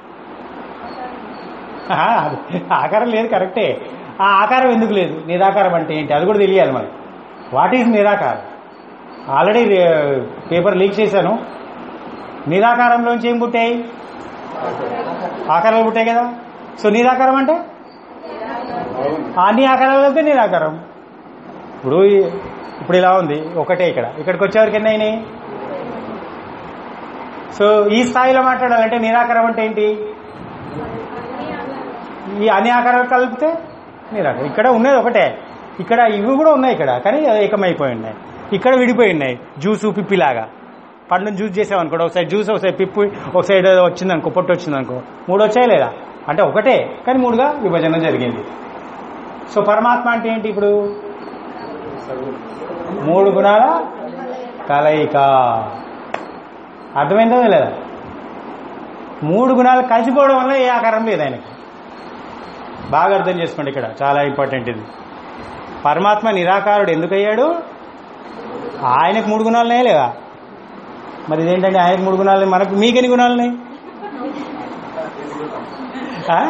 ఆ, ఆకారం లేదు కరెక్టే ఆ ఆకారం ఎందుకు లేదు నిరాకారం అంటే ఏంటి అది కూడా తెలియాలి మనకి వాట్ ఈజ్ నిరాకారం ఆల్రెడీ పేపర్ లీక్ చేశాను నిరాకారంలోంచి ఏం పుట్టాయి ఆకారాలు పుట్టాయి కదా సో నిరాకారం అంటే అన్ని ఆకారాలు వెళ్తే నిరాకారం ఇప్పుడు ఈ- ఇప్పుడు ఇలా ఉంది ఒకటే ఇక్కడ ఇక్కడికి వచ్చేవరకు ఎన్ని అయినాయి సో ఈ స్థాయిలో మాట్లాడాలంటే నిరాకారం అంటే ఏంటి ఈ అన్ని ఆకారాలు కలిపితే నిరాకారం ఇక్కడ ఉన్నది ఒకటే ఇక్కడ ఇవి కూడా ఉన్నాయి ఇక్కడ కానీ అవి ఏకమైపోయి ఉన్నాయి ఇక్కడ విడిపోయి ఉన్నాయి జ్యూస్ పిప్పిలాగా పండుని జ్యూస్ చేసామనుకోండి ఒక సైడ్ జ్యూస్ ఒక సైడ్ పిప్పు ఒక సైడ్ వచ్చిందనుకో పొట్టు వచ్చిందనుకో మూడు వచ్చాయి లేదా అంటే ఒకటే కానీ మూడుగా విభజన జరిగింది సో పరమాత్మ అంటే ఏంటి ఇప్పుడు మూడు గుణాల కలయిక అర్థమైందో లేదా మూడు గుణాలు కలిసిపోవడం వల్ల ఏ ఆకారం లేదు ఆయనకి బాగా అర్థం చేసుకోండి ఇక్కడ చాలా ఇంపార్టెంట్ ఇది పరమాత్మ నిరాకారుడు ఎందుకు అయ్యాడు ఆయనకు మూడు గుణాలు ఉన్నాయా లేదా మరి ఇదేంటంటే ఆయనకు మూడు గుణాలు ఉన్నాయి, మనకు మీకెన్ని గుణాలు ఉన్నాయి ఆ?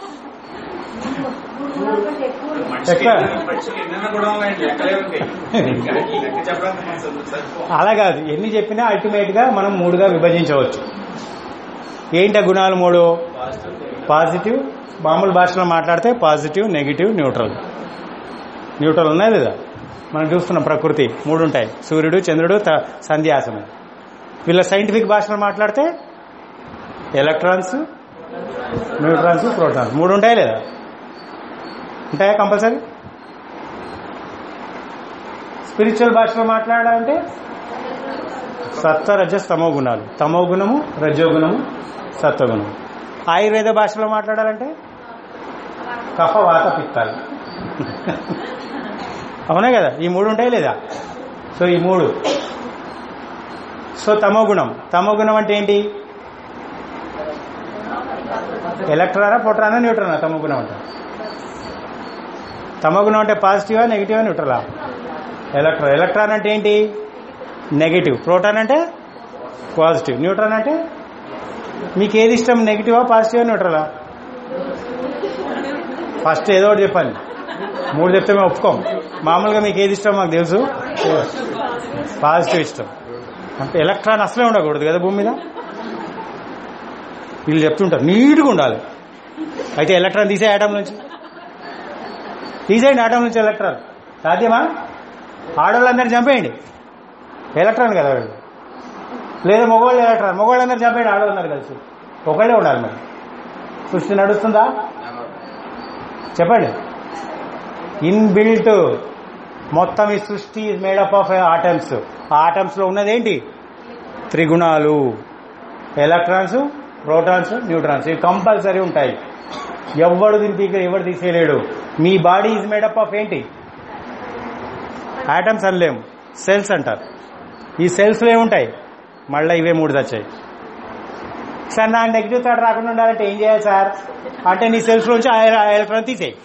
మనిషికి ఎక్కడ? ఎన్ని- మనిషికి ఎన్నెన్న కూడా ఉన్నాయండి లెక్కలే ఉంటాయి ఇంకా ఈ లెక్క చెప్పడానికి మనకు సరిపో- సరిపో అలా కాదు ఎన్ని చెప్పినా అల్టిమేట్ గా మనం మూడుగా విభజించవచ్చు ఏంటి ఆ గుణాలు మూడు పాజిటివ్ మామూలు భాషలో మాట్లాడితే పాజిటివ్ నెగిటివ్ న్యూట్రల్ న్యూట్రల్ ఉన్నాయి లేదా మనం చూస్తున్నాం ప్రకృతి మూడు ఉంటాయి సూర్యుడు చంద్రుడు త- సంధ్యాసనం వీళ్ళ సైంటిఫిక్ భాషలో మాట్లాడితే ఎలక్ట్రాన్స్ న్యూట్రాన్స్ ప్రోటాన్స్ మూడు ఉంటాయి లేదా ఉంటాయా కంపల్సరీ స్పిరిచువల్ భాషలో మాట్లాడాలంటే సత్వ రజస్ తమో గుణాలు తమో గుణము రజో గుణము సత్వగుణము ఆయుర్వేద భాషలో మాట్లాడాలంటే కఫ వాత పిత్తాలు అవునా కదా ఈ మూడు ఉంటాయి లేదా సో ఈ మూడు సో తమో గుణం తమో గుణం అంటే ఏంటి ఎలక్ట్రానా ప్రోటానా న్యూట్రానా తమో గుణం అంటే తమో గుణం అంటే పాజిటివా నెగిటివా న్యూట్రలా ఎలక్ట్రా ఎలక్ట్రాన్ అంటే ఏంటి నెగిటివ్ ప్రోటాన్ అంటే పాజిటివ్ న్యూట్రాన్ అంటే మీకు ఏది ఇష్టం నెగిటివా పాజిటివా న్యూట్రలా ఫస్ట్ ఏదో ఒకటి చెప్పండి మూడు చెప్తే మేము ఒప్పుకోం మామూలుగా మీకు ఏది ఇష్టం మాకు తెలుసు పాజిటివ్ ఇష్టం అంటే ఎలక్ట్రాన్ అసలే ఉండకూడదు కదా భూమి మీద వీళ్ళు చెప్తుంటారు నీట్గా ఉండాలి అయితే ఎలక్ట్రాన్ తీసే ఆటం నుంచి తీసేయండి ఆటం నుంచి ఎలక్ట్రాన్ సాధ్యమా ఆడవాళ్ళందరూ చంపేయండి ఎలక్ట్రాన్ కదా వాళ్ళు లేదా మగవాళ్ళు ఎలక్ట్రాన్ మగవాళ్ళందరూ చంపేయండి ఆడవాళ్ళందరూ కలిసి ఒకళ్ళే ఉండాలి మరి సృష్టి నడుస్తుందా చెప్పండి ఇన్బిల్ట్ మొత్తం ఈ సృష్టి ఇస్ మేడప్ ఆఫ్ ఆటమ్స్ ఆ ఆటమ్స్ లో ఉన్నది ఏంటి త్రిగుణాలు ఎలక్ట్రాన్స్ ప్రోటాన్స్ న్యూట్రాన్స్ ఇవి కంపల్సరీ ఉంటాయి ఎవడు దీని తీగ ఎవడు తీసేయలేడు మీ బాడీ ఇస్ మేడప్ ఆఫ్ ఏంటి ఆటమ్స్ అనలేము సెల్స్ అంటారు ఈ సెల్స్లో ఏముంటాయి మళ్ళీ ఇవే మూడు తెచ్చాయి సార్ నాకు నెగిటివ్ థాట్ రాకుండా ఉండాలంటే ఏం చేయాలి సార్ అంటే నీ సెల్స్ నుంచి ఎలక్ట్రాన్ తీసేయి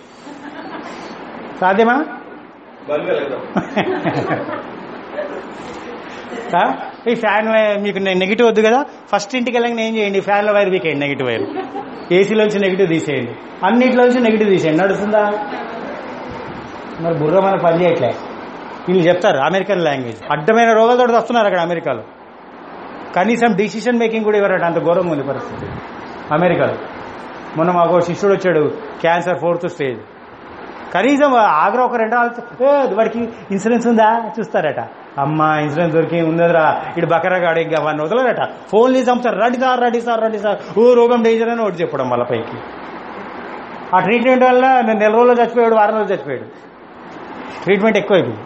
సాధ్యమా బల్బు వెలగదు ఆ? ఈ ఫ్యాన్ వై- మీకు నెగిటివ్ వద్దు కదా ఫస్ట్ ఇంటికి వెళ్ళగానే ఏం చేయండి ఫ్యాన్ల వైర్ వీకేయండి నెగిటివ్ వైర్ ఏసీలోంచి నెగిటివ్ తీసేయండి అన్నిటిలోంచి నెగిటివ్ తీసేయండి నడుస్తుందా మరి బుర్ర మనకు పని చేయట్లే వీళ్ళు చెప్తారు అమెరికన్ లాంగ్వేజ్ అడ్డమైన రోగాలతో వస్తున్నారు అక్కడ అమెరికాలో కనీసం డిసిషన్ మేకింగ్ కూడా ఇవ్వరట అంత ఘోరంగా ఉంది పరిస్థితి అమెరికాలో మొన్న మాకు ఒక శిష్యుడు వచ్చాడు క్యాన్సర్ ఫోర్త్ స్టేజ్ కనీసం ఆగ్రా ఒక రెండు రోజులు ఏ వాడికి ఇన్సూరెన్స్ ఉందా చూస్తారట అమ్మ ఇన్సూరెన్స్ దొరికి ఉందరా ఇటు బకరగాడు ఇంకా వాడిని వదలరట ఫోన్ చేసి చంపుతారు రండి సార్ రండి సార్ రండి సార్ ఓ రోగం డేంజర్ అని ఒకటి చెప్పడం మళ్ళీ పైకి ఆ ట్రీట్మెంట్ వల్ల నేను నెల రోజుల్లో చచ్చిపోయాడు వారం రోజులు చచ్చిపోయాడు ట్రీట్మెంట్ ఎక్కువైపోయింది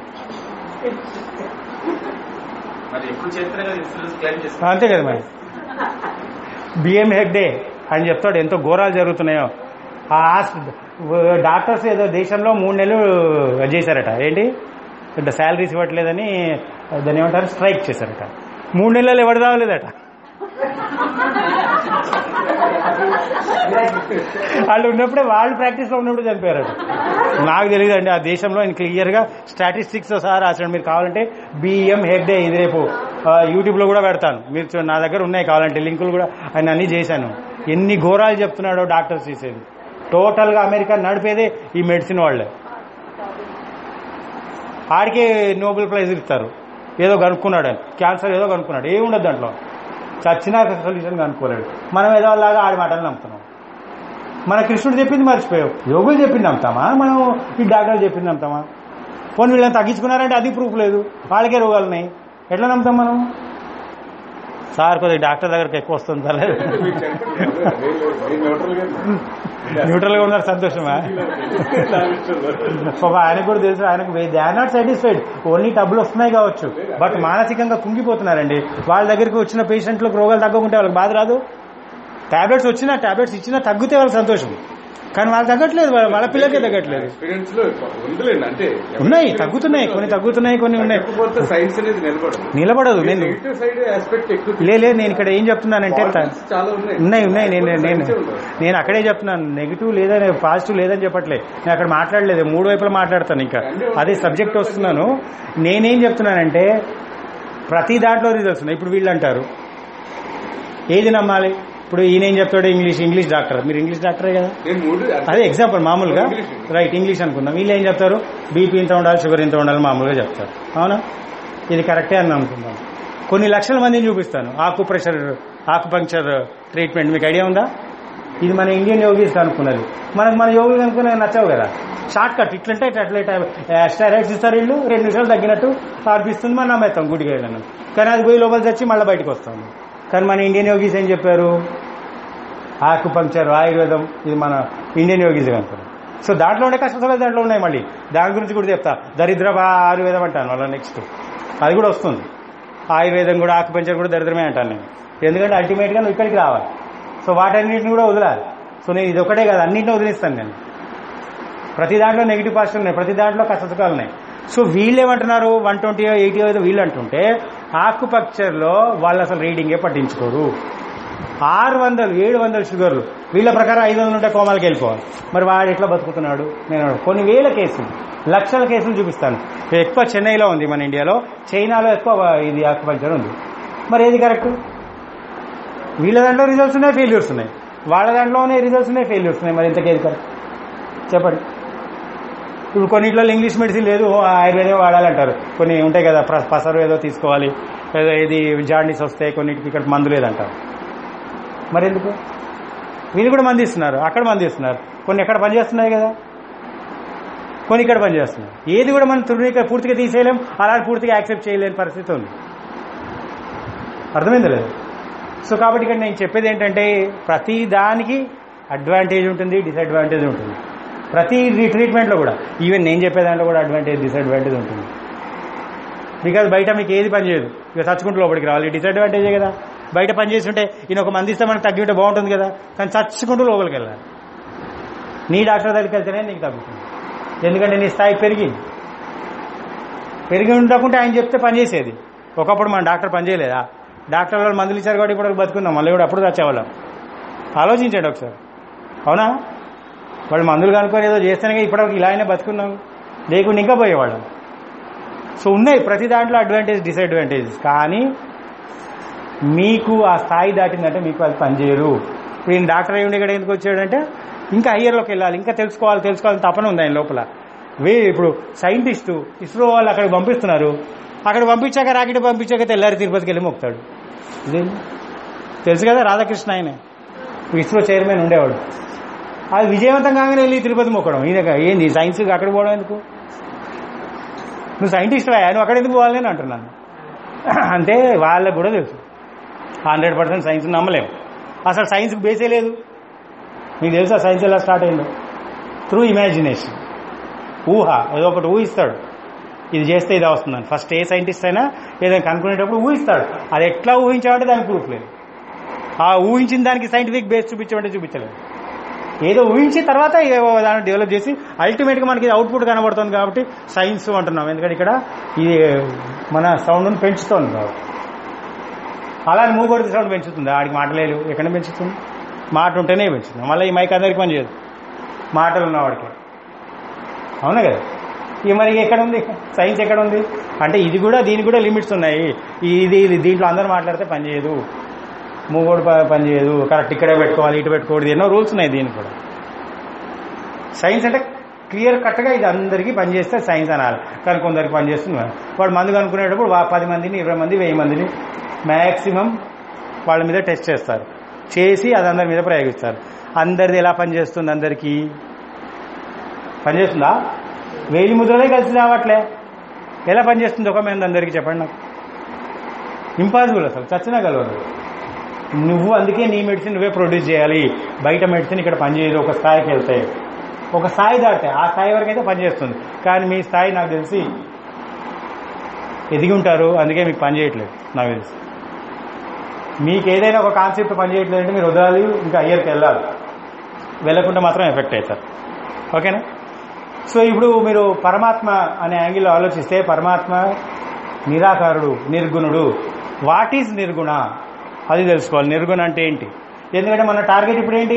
మరి ఎప్పుడు చేస్తేనే కదా ఇన్సూరెన్స్ క్లెయిమ్ చేసుకోవాలి అంతే కదా మరి బిఎం హెగ్డే అని చెప్తాడు ఎంతో ఘోరాలు జరుగుతున్నాయో ఆ హాస్పిటల్ డాక్టర్స్ ఏదో దేశంలో మూడు నెలలు చేశారట ఏంటి పెద్ద శాలరీస్ ఇవ్వట్లేదని దాన్ని ఏమంటారు స్ట్రైక్ చేశారట మూడు నెలలు ఎవరు రావలేదట వాళ్ళు ఉన్నప్పుడే వాళ్ళు ప్రాక్టీస్లో ఉన్నప్పుడు చనిపోయారట నాకు తెలియదు అండి ఆ దేశంలో ఆయన క్లియర్గా స్టాటిస్టిక్స్ సార్ రాశాడు మీరు కావాలంటే బిఎం హెగ్డే ఇది రేపు ఆ, యూట్యూబ్లో కూడా పెడతాను మీరు చూ- నా దగ్గర ఉన్నాయి కావాలంటే లింకులు కూడా ఆయన అన్ని చేశాను ఎన్ని ఘోరాలు చెప్తున్నాడో డాక్టర్స్ చేసేది టోటల్గా అమెరికా నడిపేదే ఈ మెడిసిన్ వాళ్ళే ఆడికే నోబెల్ ప్రైజ్ ఇస్తారు ఏదో కనుక్కున్నాడు ఆయన క్యాన్సర్ ఏదో కనుక్కున్నాడు ఏమి ఉండదు దాంట్లో చచ్చినాక సొల్యూషన్ కనుక్కోలేడు మనం ఏదో లాగా ఆడి మాటలు నమ్ముతున్నాం మన కృష్ణుడు చెప్పింది మర్చిపోయావు యోగులు చెప్పింది నమ్ముతామా మనం ఈ డాక్టర్లు చెప్పింది నమ్ముతామా పోనీ వీళ్ళని తగ్గించుకున్నారంటే అది ప్రూఫ్ లేదు వాళ్ళకే రోగాలు ఉన్నాయి ఎట్లా నమ్ముతాం మనం సార్ కొద్దిగా డాక్టర్ దగ్గరకు ఎక్కువ వస్తుంది సార్ మీకు చెప్పండి నేను న్యూట్రల్ గా న్యూట్రల్ గా ఉన్నారు సంతోషమా పాప ఆయనకు కూడా తెలుసు ఆయనకు they are not satisfied only డబ్బులు వస్తున్నాయి కావచ్చు బట్ మానసికంగా కుంగిపోతున్నారండి వాళ్ళ దగ్గరికి వచ్చిన పేషెంట్లకు రోగాలు తగ్గకుంటే వాళ్ళకి బాధ రాదు టాబ్లెట్స్ వచ్చినా టాబ్లెట్స్ ఇచ్చినా తగ్గితే వాళ్ళకి సంతోషం కానీ వాళ్ళు తగ్గట్లేదు వాళ్ళ వాళ్ళ పిల్లకే తగ్గట్లేదు ఎక్స్పీరియన్స్ లో ఉందిలేండి అంటే ఉన్నాయి తగ్గుతున్నాయి కొన్ని తగ్గుతున్నాయి కొన్ని ఉన్నాయి తగ్గకపోతే సైన్స్ అనేది నిలబడదు నిలబడదు నేను నెగిటివ్ సైడ్ ఆస్పెక్ట్ ఎక్కువ లే లే, నేను ఇక్కడ ఏం చెప్తున్నానంటే త- Positives చాలా ఉన్నాయి ఉన్నాయి ఉన్నాయి నేను నేను Science ఏ ఉండదు. నేను అక్కడే చెప్తున్నాను నెగిటివ్ లేదని పాజిటివ్ లేదని చెప్పట్లే నేను అక్కడ మాట్లాడలేదు మూడు వైపులా మాట్లాడతాను ఇంకా అదే సబ్జెక్ట్ వస్తున్నాను నేనేం చెప్తున్నానంటే ప్రతి దాంట్లో రిజల్ట్స్ ఉన్నాయి ఇప్పుడు వీళ్ళు అంటారు ఏది నమ్మాలి ఇప్పుడు ఈయన ఏం చెప్తాడు ఇంగ్లీష్ ఇంగ్లీష్ డాక్టర్ మీరు ఇంగ్లీష్ డాక్టరే కదా నేను మూడు అదే ఎగ్జాంపుల్ మామూలుగా ఇంగ్లీష్. రైట్ ఇంగ్లీష్ అనుకుందాం వీళ్ళు ఏం చెప్తారు బీపీ ఇంత ఉండాలి షుగర్ ఇంత ఉండాలి మామూలుగా చెప్తారు అవునా ఇది కరెక్టే అని అనుకుందాం కొన్ని లక్షల మందిని చూపిస్తాను ఆకు ప్రెషర్ ఆకు పంక్చర్ ట్రీట్మెంట్ మీకు ఐడియా ఉందా ఇది మన ఇండియన్ యోగీస్ అనుకున్నది మనకు మన యోగి అనుకునే నచ్చవు కదా షార్ట్ కట్ ఇట్లంటే అట్లే స్టెరాయిడ్స్ ఇస్తారు వీళ్ళు రెండు నిమిషాలు తగ్గినట్టు అనిపిస్తుంది మనం నమ్మేస్తాం గుడికి వెళ్ళాను కానీ అది పోయి లోపల తెచ్చి మళ్ళీ బయటకు వస్తాము కానీ మన ఇండియన్ యోగీస్ ఏం చెప్పారు ఆకుపంక్చర్ ఆయుర్వేదం ఇది మన ఇండియన్ యోగీస్ అనుకున్నాం సో దాంట్లో ఉండే కష్టసుఖాలు దాంట్లో ఉన్నాయి మళ్ళీ దాని గురించి కూడా చెప్తా దరిద్ర బా- ఆయుర్వేదం అంటాను వాళ్ళ నెక్స్ట్ అది కూడా వస్తుంది ఆయుర్వేదం కూడా ఆకుపంచర్ కూడా దరిద్రమే అంటాను నేను ఎందుకంటే అల్టిమేట్గా నువ్వు ఇక్కడికి రావాలి సో వాటన్నిటిని కూడా వదలాలి సో నేను ఇది ఒకటే కాదు అన్నింటిని వదిలిస్తాను నేను ప్రతి దాంట్లో నెగిటివ్ పాజిటివ్ ఉన్నాయి ప్రతి దాంట్లో కష్టసుఖాలు ఉన్నాయి సో వీళ్ళు ఏమంటున్నారు వన్ ట్వంటీ ఎయిటీ ఏదో వీళ్ళు అంటుంటే ఆకుపక్చర్లో వాళ్ళు అసలు రీడింగే పట్టించుకోరు ఆరు వందలు ఏడు వందల షుగర్లు వీళ్ళ ప్రకారం ఐదు వందలు ఉంటే కోమాలకి వెళ్ళిపోవాలి మరి వాడు ఎట్లా బతుకుతున్నాడు నేను కొన్ని వేల కేసులు లక్షల కేసులు చూపిస్తాను ఎక్కువ చెన్నైలో ఉంది మన ఇండియాలో చైనాలో ఎక్కువ ఇది ఆకుపంచర్ ఉంది మరి ఏది కరెక్ట్ వీళ్ళ దాంట్లో రిజల్ట్స్ ఉన్నాయి ఫెయిల్యూర్స్ ఉన్నాయి వాళ్ళ దాంట్లోనే రిజల్ట్స్ ఉన్నాయి ఫెయిల్యూర్స్ ఉన్నాయి మరి ఇంతకేది కరెక్ట్ చెప్పండి ఇప్పుడు కొన్నిట్లో ఇంగ్లీష్ మెడిసిన్ లేదు ఓ ఆయుర్వేదం వాడాలంటారు కొన్ని ఉంటాయి కదా ప్ర- పసరు ఏదో తీసుకోవాలి ఏదో ఇది జాండీస్ వస్తే కొన్నిటికి ఇక్కడ మందు లేదంటారు మరి ఎందుకు వీళ్ళు కూడా మంది ఇస్తున్నారు అక్కడ మంది ఇస్తున్నారు కొన్ని ఎక్కడ పనిచేస్తున్నాయి కదా కొన్ని ఇక్కడ పనిచేస్తున్నాయి ఏది కూడా మనం తుర్ణీక పూర్తిగా తీసేయలేం అలాంటి పూర్తిగా యాక్సెప్ట్ చేయలేని పరిస్థితి ఉంది అర్థమైంది లేదు సో కాబట్టి ఇక్కడ నేను చెప్పేది ఏంటంటే ప్రతి దానికి అడ్వాంటేజ్ ఉంటుంది డిసడ్వాంటేజ్ ఉంటుంది ప్రతి ట్రీట్మెంట్లో కూడా ఈవెన్ నేను చెప్పే దాంట్లో కూడా అడ్వాంటేజ్ డిసడ్వాంటేజ్ ఉంటుంది బికాజ్ బయట మీకు ఏది పని చేయదు ఇక చచ్చుకుంటూ లోపలికి రావాలి డిసడ్వాంటేజే కదా బయట పని చేస్తుంటే ఈయన ఒక మంది ఇస్తే మనకు తగ్గి ఉంటే బాగుంటుంది కదా కానీ చచ్చుకుంటూ లోపలికి వెళ్ళాలి నీ డాక్టర్ దగ్గరికి వెళ్తేనే నీకు తగ్గుతుంది ఎందుకంటే నీ స్థాయి పెరిగింది పెరిగి ఉండకుంటే ఆయన చెప్తే పని చేసేది ఒకప్పుడు మన డాక్టర్ పని చేయలేదా డాక్టర్ వాళ్ళు మందులు ఇచ్చారు కాబట్టి ఇప్పుడు బతుకున్నాం మళ్ళీ కూడా అప్పుడు వచ్చేవాళ్ళం ఆలోచించండి ఒకసారి అవునా వాళ్ళు మందులు కనుక్కొని ఏదో చేస్తేనే ఇప్పటివరకు ఇలానే బతుకున్నాం లేకుండా ఇంకా పోయేవాళ్ళం సో ఉన్నాయి ప్రతి దాంట్లో అడ్వాంటేజ్ డిసడ్వాంటేజెస్ కానీ మీకు ఆ స్థాయి దాటిందంటే మీకు అది పనిచేయరు ఇప్పుడు ఈయన డాక్టర్ అయ్యి ఉండి ఇక్కడ ఎందుకు వచ్చాడంటే ఇంకా హయ్యర్లోకి వెళ్ళాలి ఇంకా తెలుసుకోవాలి తెలుసుకోవాలని తపన ఉంది ఆయన లోపల వే ఇప్పుడు సైంటిస్టు ఇస్రో వాళ్ళు అక్కడికి పంపిస్తున్నారు అక్కడ పంపించాక రాకెట్ పంపించాక తెల్లారి తిరుపతికి వెళ్ళి మొక్కుతాడు ఇదేంటి తెలుసు కదా రాధాకృష్ణ ఆయనే ఇస్రో చైర్మన్ ఉండేవాడు అది విజయవంతం కాగానే వెళ్ళి తిరుపతి మొక్కడం ఈయన ఏంది సైన్స్ అక్కడ పోవడం ఎందుకు నువ్వు సైంటిస్ట్ నువ్వు అక్కడ ఎందుకు పోవాలని అంటున్నాను అంటే వాళ్ళకు కూడా తెలుసు హండ్రెడ్ పర్సెంట్ సైన్స్ నమ్మలేము అసలు సైన్స్కి బేసే లేదు మీకు తెలుసా సైన్స్ ఎలా స్టార్ట్ అయిందో త్రూ ఇమాజినేషన్ ఊహ ఏదో ఒకటి ఊహిస్తాడు ఇది చేస్తే ఇది వస్తుందని ఫస్ట్ ఏ సైంటిస్ట్ అయినా ఏదైనా కనుక్కునేటప్పుడు ఊహిస్తాడు అది ఎట్లా ఊహించామంటే దానికి ప్రూఫ్ లేదు ఆ ఊహించిన దానికి సైంటిఫిక్ బేస్ చూపించమంటే చూపించలేదు ఏదో ఊహించిన తర్వాత ఏవో దాన్ని డెవలప్ చేసి అల్టిమేట్గా మనకి అవుట్పుట్ కనబడుతుంది కాబట్టి సైన్స్ అంటున్నాం ఎందుకంటే ఇక్కడ ఇది మన సౌండ్ను పెంచుతోంది కాబట్టి అలా మూగొడితే సౌండ్ పెంచుతుంది ఆడికి మాటలేదు ఎక్కడ పెంచుతుంది మాట ఉంటేనే పెంచుతుంది మళ్ళీ ఈ మైక్ అందరికి పని చేయదు మాటలు ఉన్నవాడికి అవునా కదా ఇక మరి ఎక్కడ ఉంది సైన్స్ ఎక్కడ ఉంది అంటే ఇది కూడా దీనికి కూడా లిమిట్స్ ఉన్నాయి ఇది ఇది దీంట్లో అందరూ మాట్లాడితే పని చేయదు మూగోడు ప- పని చేయదు కరెక్ట్ ఇక్కడే పెట్టుకోవాలి ఇటు పెట్టుకోవద్దు ఎన్నో రూల్స్ ఉన్నాయి దీనికి కూడా సైన్స్ అంటే క్లియర్ కట్గా ఇది అందరికీ పనిచేస్తే సైన్స్ అనాలి కానీ కొందరికి పనిచేస్తుంది వాడు మందు కనుక్కునేటప్పుడు వా- పది మందిని ఇరవై మంది వెయ్యి మందిని మ్యాక్సిమం వాళ్ళ మీద టెస్ట్ చేస్తారు చేసి అది అందరి మీద ప్రయోగిస్తారు అందరిది ఎలా పనిచేస్తుంది అందరికీ పనిచేస్తుందా వేలి ముద్రలే కలిసి రావట్లే ఎలా పనిచేస్తుంది ఒక మీద అందరికీ చెప్పండి నాకు ఇంపాసిబుల్ అసలు చచ్చినా కలవదు నువ్వు అందుకే నీ మెడిసిన్ నువ్వే ప్రొడ్యూస్ చేయాలి బయట మెడిసిన్ ఇక్కడ పనిచేయదు ఒక స్థాయికి వెళ్తాయి ఒక స్థాయి దాటితే ఆ స్థాయి వరకు అయితే పనిచేస్తుంది కానీ మీ స్థాయి నాకు తెలిసి ఎదిగి ఉంటారు అందుకే మీకు పని చేయట్లేదు నాకు తెలిసి మీకు ఏదైనా ఒక కాన్సెప్ట్ పని చేయట్లేదు అంటే మీరు వదలాలి ఇంకా అయ్యర్కి వెళ్ళాలి వెళ్ళకుండా మాత్రం ఎఫెక్ట్ అవుతారు ఓకేనా సో ఇప్పుడు మీరు పరమాత్మ అనే యాంగిల్లో ఆలోచిస్తే పరమాత్మ నిరాకారుడు నిర్గుణుడు వాట్ ఈజ్ నిర్గుణ అది తెలుసుకోవాలి నిర్గుణ అంటే ఏంటి ఎందుకంటే మన టార్గెట్ ఇప్పుడు ఏంటి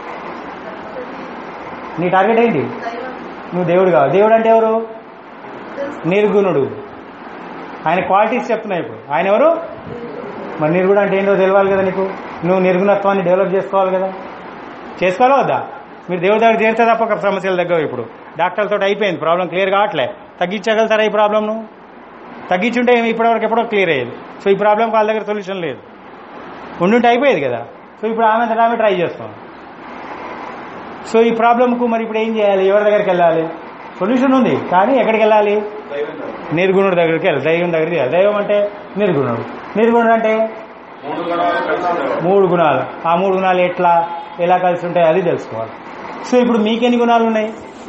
నీ టార్గెట్ ఏంటి దైవం నువ్వు దేవుడు కావు దేవుడు అంటే ఎవరు తెలుసు నిర్గుణుడు ఆయన క్వాలిటీస్ చెప్తున్నాయి ఇప్పుడు ఆయన ఎవరు మరి నిర్గుణ అంటే ఏంటో తెలియాలి కదా నీకు నువ్వు నిర్గుణత్వాన్ని డెవలప్ చేసుకోవాలి కదా చేసుకోవాలా వద్దా మీరు దేవుడి దగ్గర చేరితే తప్ప ఒక సమస్యలు తగ్గవు ఇప్పుడు డాక్టర్లతో అయిపోయింది ప్రాబ్లం క్లియర్ కావట్లే తగ్గించగలుగుతారా ఈ ప్రాబ్లంను తగ్గించుంటే ఏమి ఇప్పటివరకు ఎప్పుడో క్లియర్ అయ్యేది సో ఈ ప్రాబ్లంకి వాళ్ళ దగ్గర సొల్యూషన్ లేదు ఉండుంటే అయిపోయేది కదా సో ఇప్పుడు ఆమె అంతటా ఆమె ట్రై చేస్తాం సో ఈ ప్రాబ్లంకు మరి ఇప్పుడు ఏం చేయాలి ఎవరి దగ్గరికి వెళ్ళాలి సొల్యూషన్ ఉంది కానీ ఎక్కడికి వెళ్ళాలి నిర్గుణుడి దగ్గరికి వెళ్ళాలి దైవం దగ్గరికి వెళ్ళాలి దైవం అంటే నిర్గుణుడు నిర్గుణుడు అంటే మూడు గుణాలు కలిసి ఉండవు మూడు గుణాలు ఆ మూడు గుణాలు ఎట్లా ఎలా కలిసి ఉంటాయి అది తెలుసుకోవాలి సో ఇప్పుడు మీకెన్ని గుణాలు ఉన్నాయి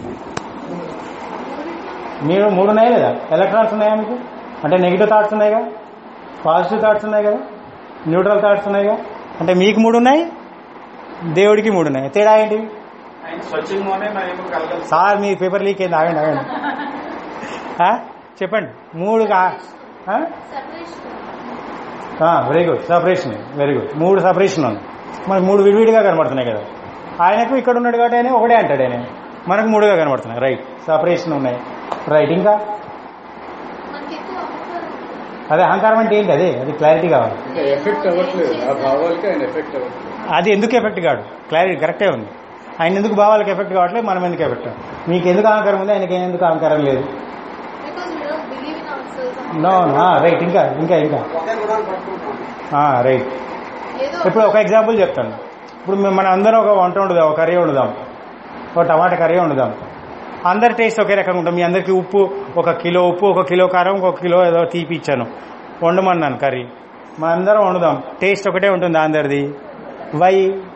మీరు మూడు ఉన్నాయి కదా ఎలక్ట్రాన్స్ ఉన్నాయా మీకు అంటే నెగిటివ్ థాట్స్ ఉన్నాయిగా పాజిటివ్ థాట్స్ ఉన్నాయి కదా న్యూట్రల్ థాట్స్ ఉన్నాయిగా అంటే మీకు మూడు ఉన్నాయి దేవుడికి మూడు ఉన్నాయి తేడా ఏంటి ఆయన స్వచ్ఛంగానే మేము కలగలుగుతాం సార్ మీ పేపర్ లీక్ అయింది ఆగండి ఆగండి ఆ? చెప్పండి మూడు కా- ఆ? Separation very good separation very good మూడు సపరేషన్ ఉంది మనకు మూడు విడివిడిగా కనబడుతున్నాయి కదా ఆయనకు ఇక్కడ ఉన్నాడు కాబట్టి ఆయన ఒకటే అంటాడు ఆయన మనకు మూడుగా కనబడుతున్నాయి రైట్ సపరేషన్ ఉన్నాయి రైట్ ఇంకా మనకి ఎక్కువ అహంకారం ఉంటుంది. అదే అహంకారం అంటే ఏంటి అదే అది క్లారిటీ కావాలి ఇంకా ఎఫెక్ట్ అవ్వట్లేదు ఆ భావాలకి ఆయన ఎఫెక్ట్ అవ్వట్లేదు అది ఎందుకు ఎఫెక్ట్ కాడు క్లారిటీ కరెక్టే ఉంది ఆయన ఎందుకు భావాలకు ఎఫెక్ట్ కావట్లేదు మనం ఎందుకు ఎఫెక్ట్ మీకు ఎందుకు అహంకారం ఉంది ఆయనకి ఎందుకు అహంకారం లేదు Because we don't believe in ourselves. No right ఇంకా ఇంకా ఇంకా ఒకే గుణాలు పట్టుకుంటాం రైట్ ఏదో ఇప్పుడు ఒక ఎగ్జాంపుల్ చెప్తాను ఇప్పుడు మేము మన అందరం ఒక వంట వండుదాం ఒక కర్రీ వండుదాం ఒక టమాటా కర్రీ వండుదాం అందరి టేస్ట్ ఒకే రకంగా ఉంటాం మీ అందరికీ ఉప్పు ఒక కిలో ఉప్పు ఒక కిలో కారం ఒక కిలో ఏదో తీపి ఇచ్చాను వండమన్నాను కర్రీ మన అందరం వండుదాం టేస్ట్ ఒకటే ఉంటుంది అందరిది వై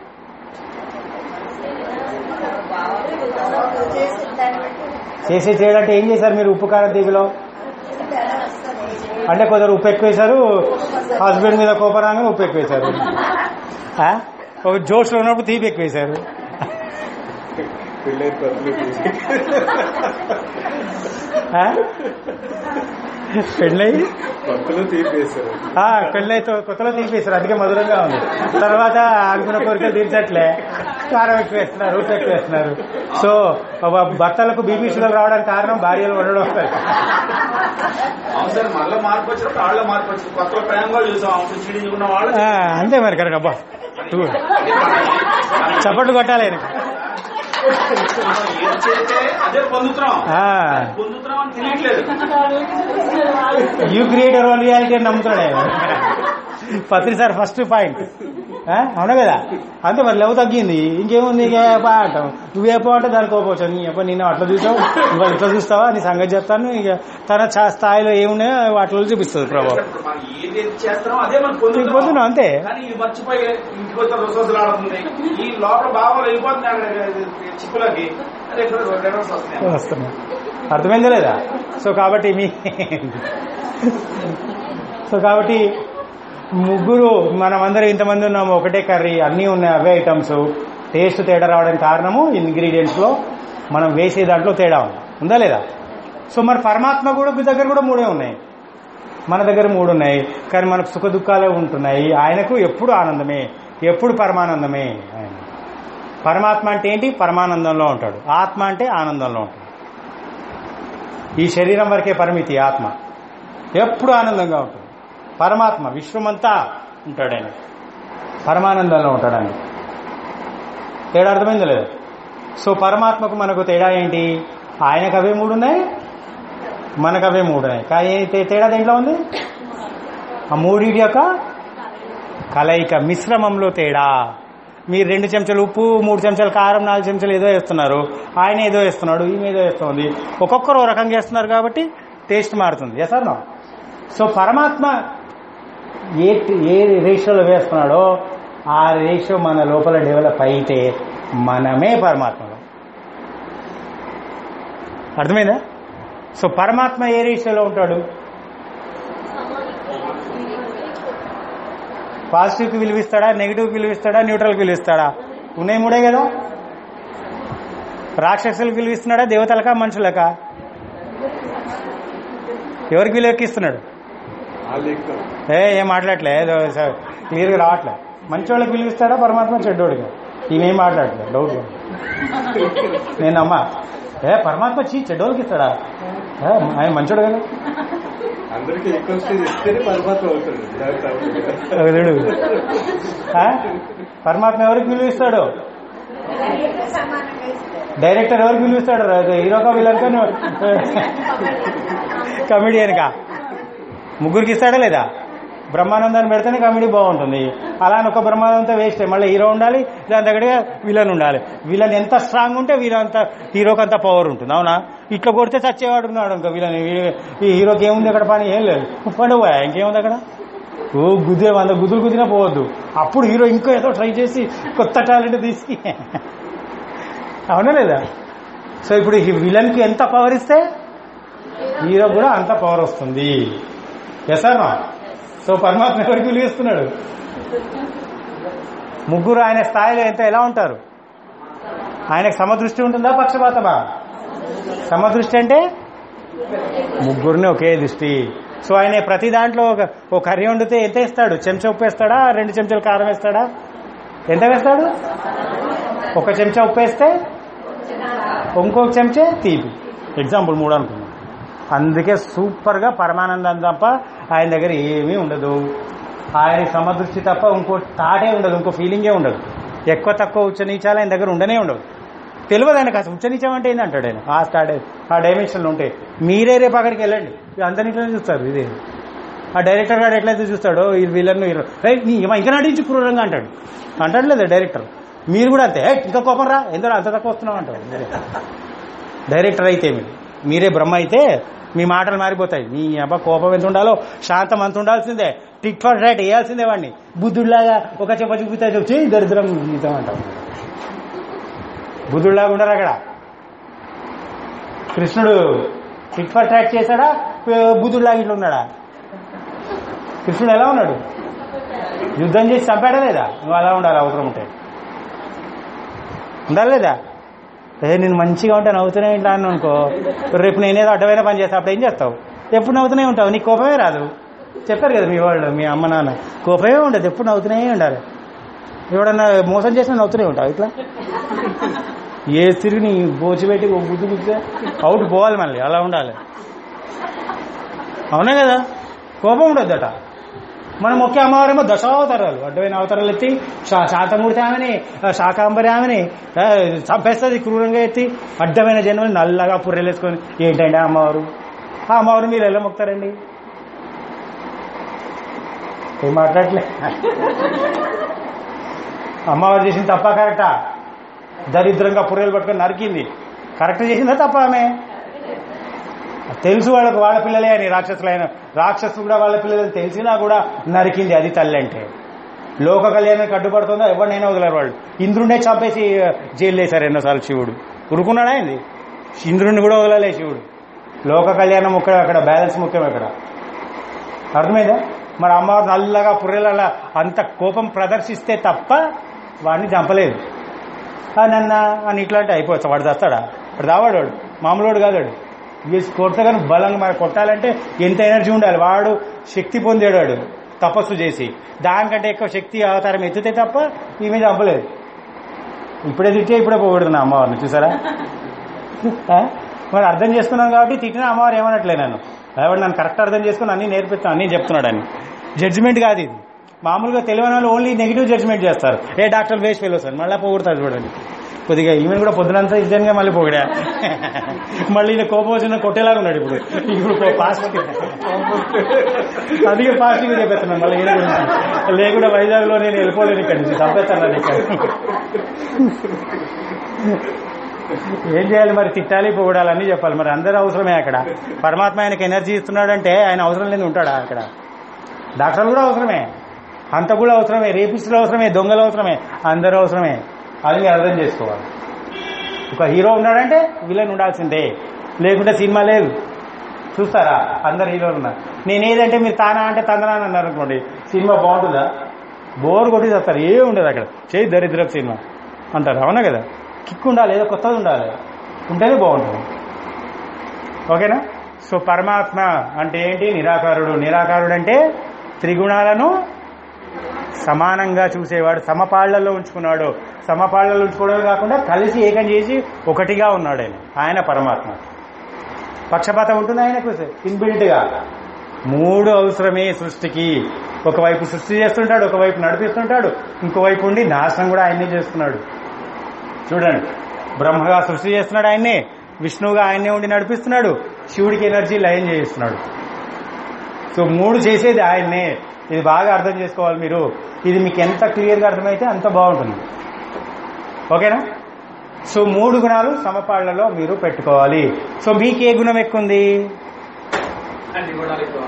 చేసి దాన్ని బట్టి చేసే చేయడంటే ఏం చేశారు మీరు ఉప్పు కారం తీపిలో అంటే కొందరు ఉప్పు ఎక్కువ వేశారు హస్బెండ్ మీద కోపరాగా ఉప్పు ఎక్కువ వేశారు ఆ? ఒక జోష్లో ఉన్నప్పుడు తీపి ఎక్కువ వేశారు పెళ్ళైన కొత్తలో ఆ? పెళ్ళయి కొత్తలో తీపేశారు ఆ, పెళ్ళైతే కొత్తలో తీపేశారు అందుకే మధురంగా ఉంది తర్వాత అనుకున్న కోరికలు తీర్చట్లే కారం ఎక్కువ వేస్తున్నారు ఉప్పు ఎక్కువ వేస్తున్నారు సో ఒక భర్తలకు బీపీ షుగర్ రావడానికి కారణం భార్యలు ఉండడం అవును సార్ మళ్ళీ మార్పు వచ్చినప్పుడు వాళ్ళ మార్పు వచ్చింది కొత్త ప్రేమగా చూసాం అప్పుడు చిడి ఉన్న వాళ్ళు ఆ, అంతే మరి కరెక్ట్ అబ్బా టూ- చప్పట్లు కొట్టాలి ఆయనకి. మనం ఏది చేస్తే అదే పొందుతున్నాం ఆ పొందుతున్నాం అని తెలియట్లేదు యూ క్రియేట్ అవర్ రియాలిటీ అని నమ్ముతున్నాడు ఆయన పత్రి సార్ ఫస్ట్ పాయింట్ ఆ, అవునా కదా అంతే మరి లెవ్ తగ్గింది ఇంకేముంది ఇక బా అంటాం నువ్వేపో అంటే దానికి కోపవచ్చు నీ అప్ప నేను అట్లా చూసావు ఇవాళ ఇట్లా చూస్తావా నీ సంగతి చెప్తాను ఇక తన చా- స్థాయిలో ఏమున్నాయో వాటిలో చూపిస్తుంది ప్రభావం ఇప్పుడు మనం ఏది చేస్తున్నాం అదే మనం పొందుతున్నాం పొందుతున్నాం, అంతే. కానీ ఇది మర్చిపోయి ఇంటికి వచ్చే రుసోసులు ఆడుతుంది ఈ లోపల భావాలు వెళ్ళిపోతుంది అక్కడ చిక్కులకి అదే రివర్స్ వస్తున్నాయి వస్తున్నాం అర్థమైందా లేదా సో కాబట్టి మీ సో కాబట్టి ముగ్గురు మనమందరం ఇంతమంది ఉన్నాము ఒకటే కర్రీ అన్నీ ఉన్నాయి అవే ఐటమ్స్ టేస్ట్ తేడా రావడానికి కారణము ఇంగ్రీడియంట్స్ లో మనం వేసే దాంట్లో తేడా ఉంది ఉందా లేదా సో మరి పరమాత్మ కూడా మీ దగ్గర కూడా మూడే ఉన్నాయి మన దగ్గర మూడు ఉన్నాయి కానీ మనకు సుఖ దుఃఖాలే ఉంటున్నాయి ఆయనకు ఎప్పుడు ఆనందమే ఎప్పుడు పరమానందమే ఆయన పరమాత్మ అంటే ఏంటి పరమానందంలో ఉంటాడు ఆత్మ అంటే ఆనందంలో ఉంటాడు ఈ శరీరం వరకే పరిమితి ఆత్మ ఎప్పుడు ఆనందంగా ఉంటుంది పరమాత్మ విశ్వమంతా ఉంటాడు ఆయన పరమానందంలో ఉంటాడు ఆయన తేడా అర్థమైందో లేదు సో పరమాత్మకు మనకు తేడా ఏంటి ఆయనకు అవే మూడు ఉన్నాయి మనకు అవే మూడు ఉన్నాయి కానీ తే- తేడా దేంట్లో ఉంది ఆ మూడింటి యొక్క కలయిక మిశ్రమంలో తేడా మీరు రెండు చెంచాలు ఉప్పు మూడు చెంచాలు కారం నాలుగు చెంచాలు ఏదో వేస్తున్నారు ఆయన ఏదో వేస్తున్నాడు ఈమె ఏదో వేస్తుంది ఒక్కొక్కరు ఓ రకంగా వేస్తున్నారు కాబట్టి టేస్ట్ మారుతుంది ఎస్ నో సో పరమాత్మ ఏ ఏ రేషియోలో వేస్తున్నాడో ఆ రేషియో మన లోపల డెవలప్ అయితే మనమే పరమాత్మలో అర్థమైందా సో పరమాత్మ ఏ రేషియోలో ఉంటాడు పాజిటివ్కి విలువిస్తాడా నెగిటివ్కి విలువిస్తాడా న్యూట్రల్కి విలువిస్తాడా ఉన్నాయి మూడే కదా రాక్షసులకు విలువిస్తున్నాడా దేవతలకా మనుషులకా ఎవరికి విలువ ఎక్కిస్తున్నాడు వాళ్ళు ఎక్కువ ఏ ఏం మాట్లాడలే ఏదో క్లియర్గా రావట్లే మంచోళ్ళకి విలువిస్తాడా పరమాత్మ చెడ్డోడిగా ఈమెం మాట్లాడలే డౌట్ నేను అమ్మా ఏ పరమాత్మ చీ చెడ్డోళ్ళకి ఇస్తాడా ఏ, ఆయన మంచోడు కదా అందరికీ ఎక్కువ స్టేజ్ ఇస్తేనే పరమాత్మ అవుతాడు జాగ్రత్త అవ్వదు. వదిలేడు. ఆ? పరమాత్మ ఎవరికి విలువిస్తాడు డైరెక్టర్ ఎవరికి విలువిస్తాడు హీరోకా విలన్కా కమెడియన్కా ముగ్గురికి ఇస్తాడా లేదా బ్రహ్మానందాన్ని పెడితేనే కామెడీ బాగుంటుంది అలా అని ఒక బ్రహ్మానందంతో వేస్ట్ మళ్ళీ హీరో ఉండాలి దాని దగ్గరగా విలన్ ఉండాలి విలన్ ఎంత స్ట్రాంగ్ ఉంటే వీళ్ళ అంత హీరోకి అంత పవర్ ఉంటుంది అవునా ఇట్లా కొడితే చచ్చేవాడు ఉన్నాడు ఇంకా విలన్ ఈ- ఈ హీరోకి ఏముంది అక్కడ పని ఏం లేదు పండు పోయా ఇంకేముంది అక్కడ ఓ గుద్దే వంద గుద్దులు గుద్దినా పోవద్దు అప్పుడు హీరో ఇంకో ఏదో ట్రై చేసి కొత్త టాలెంట్ తీసి అవునా లేదా సో ఇప్పుడు ఈ విలన్కి ఎంత పవర్ ఇస్తే హీరో కూడా అంత పవర్ వస్తుంది ఎస్ ఆర్ సో పరమాత్మ ఎవరికి విలువిస్తున్నాడు ముగ్గురు ఆయన స్థాయిలో ఎంత ఎలా ఉంటారు ఆయనకు సమదృష్టి ఉంటుందా పక్షపాతమా సమదృష్టి అంటే ముగ్గురిని ఒకే దృష్టి సో ఆయన ప్రతి దాంట్లో ఒక ఒక కర్రీ వండితే ఎంత వేస్తాడు చెంచా ఉప్పు వేస్తాడా రెండు చెంచాలు కారం వేస్తాడా ఎంత వేస్తాడు ఒక చెంచా ఉప్పు వేస్తే ఇంకొక చెంచా తీపి ఎగ్జాంపుల్ మూడు అనుకున్నాం అందుకే సూపర్గా పరమానందం తప్ప ఆయన దగ్గర ఏమీ ఉండదు ఆయన సమదృష్టి తప్ప ఇంకో తాటే ఉండదు ఇంకో ఫీలింగే ఉండదు ఎక్కువ తక్కువ ఉచ్చ నీచాలు ఆయన దగ్గర ఉండనే ఉండదు తెలియదు ఆయనకు అసలు ఉచ్చ నీచం అంటే ఏంది అంటాడు ఆయన ఆ స్టార్ట్ ఆ డైమెన్షన్లో ఉంటే మీరే రేపు అక్కడికి వెళ్ళండి అందరినీ ఇట్లనే చూస్తారు ఇది ఆ డైరెక్టర్ గారు ఎట్లయితే చూస్తాడో ఈ వీళ్ళను ఇంకా నటించి క్రూరంగా అంటాడు అంటాడు లేదా డైరెక్టర్ మీరు కూడా అంతే "ఏయ్, ఇంకా కోపం రా ఎందుకు అంత తక్కువ వస్తున్నావు అంటాడు మీరే డైరెక్టర్ అయితే మీరు మీరే బ్రహ్మ అయితే మీ మాటలు మారిపోతాయి మీ అబ్బా కోపం ఎంత ఉండాలో శాంతం అంత ఉండాల్సిందే టిక్ ఫర్ రైట్ వేయాల్సిందే వాడిని బుద్ధుడిలాగా ఒక చెప్ప చూపితే వచ్చి దరిద్రం గీతం అంటాం బుద్ధుడిలాగా ఉండరు అక్కడ కృష్ణుడు టిక్ ఫర్ ట్రాక్ చేశాడా బుద్ధుడిలాగా ఇట్లా ఉన్నాడా కృష్ణుడు ఎలా ఉన్నాడు యుద్ధం చేసి చంపాడా లేదా నువ్వు అలా ఉండాలి అవసరం ఉంటే ఉండాలి లేదా ఏ నేను మంచిగా ఉంటే నవ్వుతూనే ఉంటా అని అనుకో రేపు నేనేదో అడ్డమైన పని చేస్తా అప్పుడు ఏం చేస్తావు ఎప్పుడు నవ్వుతూనే ఉంటావు నీకు కోపమే రాదు చెప్పారు కదా మీ వాళ్ళు మీ అమ్మ నాన్న కోపమే ఉండదు ఎప్పుడు నవ్వుతూనే ఉండాలి ఎవడన్నా మోసం చేసినా నవ్వుతూనే ఉంటావు ఇట్లా ఏ తిరిగి నీ బోచిపెట్టి ఓ గుద్దు గుద్దితే అవుట్ పోవాలి మళ్ళీ అలా ఉండాలి అవునా కదా కోపం ఉండొద్దట మనం ఒకే అమ్మవారేమో దశావతారాలు అడ్డమైన అవతారాలు ఎత్తి శా- శాతమూర్తి ఆమెని ఆ, శాకాంబరి ఆమెని ఆ, చంపేస్తుంది క్రూరంగా ఎత్తి అడ్డమైన జన్మని నల్లగా పుర్రెలేసుకొని ఏంటండి ఆ అమ్మవారు ఆ అమ్మవారు మీరు ఎలా మొక్తారండి ఏం మాట్లాడలే అమ్మవారు చేసిన తప్ప కరెక్టా దరిద్రంగా పుర్రెలు పట్టుకొని నరికింది కరెక్ట్ చేసిందా తప్ప ఆమె తెలుసు వాళ్ళకు వాళ్ళ పిల్లలే అని రాక్షసులైన రాక్షసులు కూడా వాళ్ళ పిల్లలని తెలిసినా కూడా నరికింది అది తల్లి అంటే లోక కళ్యాణానికి అడ్డుపడుతుందో ఎవరినైనా వదిలేరు వాళ్ళు ఇంద్రుడే చంపేసి జైలు వేశారు ఎన్నోసార్లు శివుడు ఉరుకున్నాడా ఏంది ఇంద్రుడిని కూడా వదలలే శివుడు లోక కళ్యాణం ముఖ్యం అక్కడ బ్యాలెన్స్ ముఖ్యం అక్కడ అర్థమైందా మరి అమ్మవారు నల్లగా పుర్రెలలా అంత కోపం ప్రదర్శిస్తే తప్ప వాడిని చంపలేదు ఆ నన్న అని ఇట్లా అంటే అయిపోవచ్చు వాడు చేస్తాడా వాడు దావాడు వాడు మామూలు కాదు వాడు వేసి కొడితే కానీ బలంగా మరి కొట్టాలంటే ఎంత ఎనర్జీ ఉండాలి వాడు శక్తి పొందాడు వాడు తపస్సు చేసి దానికంటే ఎక్కువ శక్తి అవతారం ఎత్తితే తప్ప ఈమె చంపలేదు ఇప్పుడే తిట్టే ఇప్పుడే పోగొడుతున్నా అమ్మవారిని చూసారా ఆ? మరి అర్థం చేసుకున్నాను కాబట్టి తిట్టిన అమ్మవారు ఏమనట్లే నన్ను ఎవరు నన్ను కరెక్ట్ అర్థం చేసుకుని అన్ని నేర్పిస్తాను అన్ని చెప్తున్నాడు అని జడ్జిమెంట్ కాదు ఇది మామూలుగా తెలియని వాళ్ళు ఓన్లీ నెగిటివ్ జడ్జిమెంట్ చేస్తారు ఏ డాక్టర్ వేస్ట్ ఫెలోస్ అని మళ్ళీ పోగొడతారు చూడండి కొద్దిగా ఈమెను కూడా పొద్దునంతా ఇద్దరుగా మళ్ళీ పొగిడా మళ్ళీ ఈయన కోపం వచ్చిన కొట్టేలాగా ఉన్నాడు ఇప్పుడు ఇప్పుడు పాస్ట్ అందుకే పాజిటివ్ చెప్పేస్తున్నాను మళ్ళీ ఈయన గురించి లేకుండా వైజాగ్ లో నేను వెళ్ళిపోలేను ఇక్కడ నుంచి చంపేస్తాను ఇక్కడ ఏం చేయాలి మరి తిట్టాలి పొగడాలి అన్నీ చెప్పాలి మరి అందరూ అవసరమే అక్కడ పరమాత్మ ఆయనకి ఎనర్జీ ఇస్తున్నాడంటే ఆయన అవసరం లేని ఉంటాడా అక్కడ డాక్టర్లు కూడా అవసరమే అంత కూడా అవసరమే రేపిస్టులు అవసరమే దొంగలు అవసరమే అందరూ అవసరమే అది మీరు అర్థం చేసుకోవాలి ఒక హీరో ఉన్నాడంటే విలన్ ఉండాల్సిందే లేకుంటే సినిమా లేదు చూస్తారా అందరు హీరోలు ఉన్నారు నేను ఏదంటే మీరు తానా అంటే తందనా అని అన్నారు అనుకోండి సినిమా బాగుంటుందా బోర్ కొట్టి చేస్తారు ఏ ఉండదు అక్కడ చేయి దరిద్రపు సినిమా అంటారు అవునా కదా కిక్ ఉండాలి ఏదో కొత్తది ఉండాలి ఉంటేనే బాగుంటుంది ఓకేనా సో పరమాత్మ అంటే ఏంటి నిరాకారుడు నిరాకారుడు అంటే త్రిగుణాలను సమానంగా చూసేవాడు సమపాళ్లలో ఉంచుకున్నాడు సమపాళ్లలో ఉంచుకోవడమే కాకుండా కలిసి ఏకం చేసి ఒకటిగా ఉన్నాడు ఆయన ఆయన పరమాత్మ పక్షపాతం ఉంటుంది ఆయనకు ఇన్బిల్ట్ గా మూడు అవసరమే సృష్టికి ఒకవైపు సృష్టి చేస్తుంటాడు ఒకవైపు నడిపిస్తుంటాడు ఇంకోవైపు ఉండి నాశనం కూడా ఆయనే చేస్తున్నాడు చూడండి బ్రహ్మగా సృష్టి చేస్తున్నాడు ఆయన్నే విష్ణువుగా ఆయన్నే ఉండి నడిపిస్తున్నాడు శివుడికి ఎనర్జీ లయం చేస్తున్నాడు సో మూడు చేసేది ఆయన్నే ఇది బాగా అర్థం చేసుకోవాలి మీరు ఇది మీకు ఎంత క్లియర్గా అర్థమైతే అంత బాగుంటుంది ఓకేనా సో మూడు గుణాలు సమపాళ్లలో మీరు పెట్టుకోవాలి సో మీకు ఏ గుణం ఎక్కువ ఉంది అన్ని గుణాలు ఎక్కువ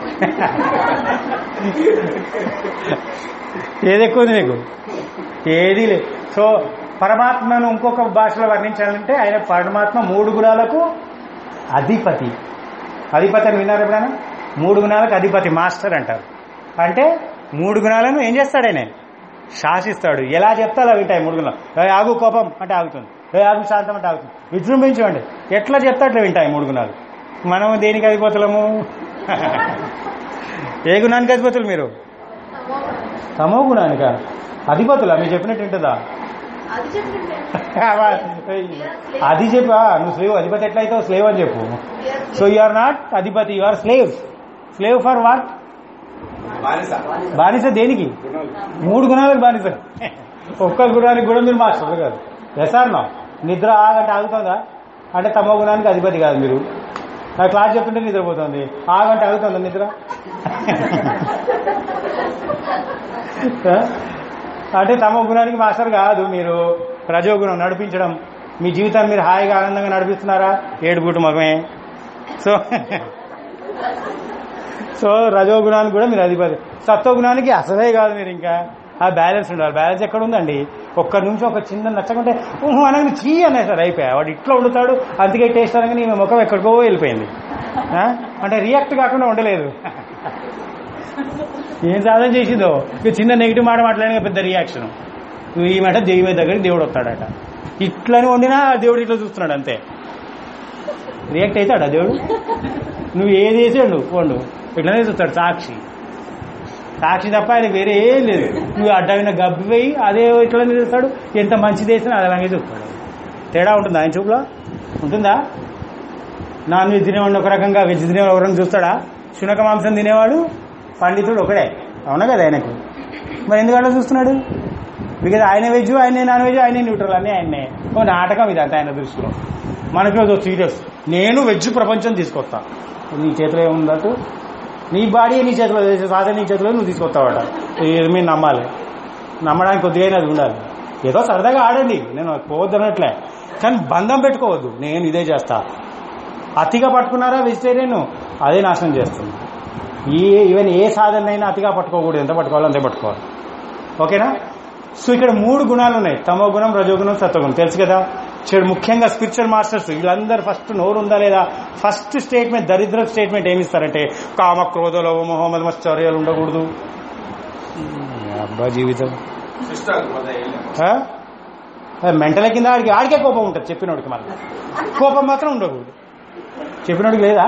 ఏది ఎక్కువ ఉంది మీకు ఏది లేదు సో పరమాత్మను ఇంకొక భాషలో వర్ణించాలంటే ఆయన పరమాత్మ మూడు గుణాలకు అధిపతి అధిపతి అని విన్నారు ఎప్పుడైనా మూడు గుణాలకు అధిపతి మాస్టర్ అంటారు అంటే మూడు గుణాలను ఏం చేస్తాడు ఆయన శాసిస్తాడు ఎలా చెప్తే అలా వింటాయి మూడు గుణాలు ఏ ఆగు కోపం అంటే ఆగుతుంది ఏ ఆగు శాంతం అంటే ఆగుతుంది విజృంభించండి ఎట్లా చెప్తే అట్లా వింటాయి మూడు గుణాలు మనం దేనికి అధిపతులము ఏ గుణానికి అధిపతులు మీరు తమో గుణానిక అధిపతులా మీరు చెప్పినట్టు ఉంటుందా అది చెప్తుంటే అది చెప్పా నువ్వు స్లేవ్ అధిపతి ఎట్లయితావు స్లేవ్ అని చెప్పు సో యు ఆర్ నాట్ అధిపతి you are slave slave for what బానిస బానిస దేనికి గుణాలు మూడు గుణాలకు బానిస ఒక్క గుణానికి కూడా మీరు మాస్టర్లు కాదు ఎసార్ నా నిద్ర ఆగంటే ఆగుతుందా అంటే తమో గుణానికి అధిపతి కాదు మీరు నా క్లాస్ చెప్తుంటే నిద్రపోతుంది ఆగంటే ఆగుతుందా నిద్ర ఆ? అంటే తమో గుణానికి మాస్టర్ కాదు మీరు రజోగుణం నడిపించడం మీ జీవితాన్ని మీరు హాయిగా ఆనందంగా నడిపిస్తున్నారా ఏడుగుటు మగమే సో సో రజోగుణానికి కూడా మీరు అధిపతి సత్వగుణానికి అసలే కాదు మీరు ఇంకా ఆ బ్యాలెన్స్ ఉండాలి బ్యాలెన్స్ ఎక్కడ ఉందండి ఒక్క నిమిషం ఒక చిన్న నచ్చకుంటే ఊహు అనగానే చీ అనేసారు అయిపోయా వాడు ఇట్లా వండుతాడు అందుకే టేస్ట్ అనగానే ఈమె ముఖం ఎక్కడికో వెళ్ళిపోయింది ఆ? అంటే రియాక్ట్ కాకుండా ఉండలేదు ఏం సాధన చేసిందో ఇక చిన్న నెగిటివ్ మాట మాట్లాడిన పెద్ద రియాక్షన్ ఈ మాట దేవుడి దగ్గరికి దేవుడు వస్తాడట ఇట్లని వండినా దేవుడు ఇట్లా చూస్తున్నాడు అంతే రియాక్ట్ అవుతాడా దేవుడు నువ్వు ఏది వేసాడు వండు ఇట్లనే చూస్తాడు సాక్షి సాక్షి తప్ప ఆయన వేరే ఏం లేదు నువ్వు అడ్డమైన గబ్బి పోయి అదే ఇట్లా చూస్తాడు ఎంత మంచిది వేసినా అది అలాగే చూస్తాడు తేడా ఉంటుందా ఆయన చూపులో ఉంటుందా నాన్ వెజ్ తినేవాడిని ఒక రకంగా వెజ్ తినేవాడు ఒక రకంగా చూస్తాడా శునక మాంసం తినేవాడు పండితుడు ఒకడే అవునా కదా ఆయనకు మరి ఎందుకంటే చూస్తున్నాడు బికాజ్ ఆయన వెజ్ ఆయనే నాన్ వెజ్ ఆయనే న్యూట్రల్ అన్నీ ఆయనే ఓ నాటకం ఇదంతా ఆయన దృష్టిలో మనకి ఒక సీరియస్ నేను వెజ్ ప్రపంచం తీసుకొస్తా నీ చేతిలో ఏముందట్టు నీ బాడీ నీ చేతిలో సాధన నీ చేతిలో నువ్వు తీసుకొస్తావట ఇది మీరు నమ్మాలి నమ్మడానికి కొద్దిగా అది ఉండాలి ఏదో సరదాగా ఆడండి నేను పోవద్దనట్లే కానీ బంధం పెట్టుకోవద్దు నేను ఇదే చేస్తా అతిగా పట్టుకున్నారా వెజిటేరియన్ అదే నాశనం చేస్తుంది ఈ ఈవెన్ ఏ సాధనైనా అతిగా పట్టుకోకూడదు ఎంత పట్టుకోవాలో అంతే పట్టుకోవాలి ఓకేనా సో ఇక్కడ మూడు గుణాలు ఉన్నాయి తమో గుణం రజోగుణం సత్వగుణం తెలుసు కదా చెడు ముఖ్యంగా స్పిరిచువల్ మాస్టర్స్ వీళ్ళందరూ ఫస్ట్ నోరు ఉందా లేదా ఫస్ట్ స్టేట్మెంట్ దరిద్ర స్టేట్మెంట్ ఏమి ఇస్తారంటే కామ క్రోధలో మొహమ్మద్ మశ్చర్యాలు ఉండకూడదు అబ్బా జీవితం సిస్టర్ పోతే మెంటల కింద ఆడికి ఆడికే కోపం ఉంటుంది చెప్పినోడికి మళ్ళీ కోపం మాత్రం ఉండకూడదు చెప్పినోడికి లేదా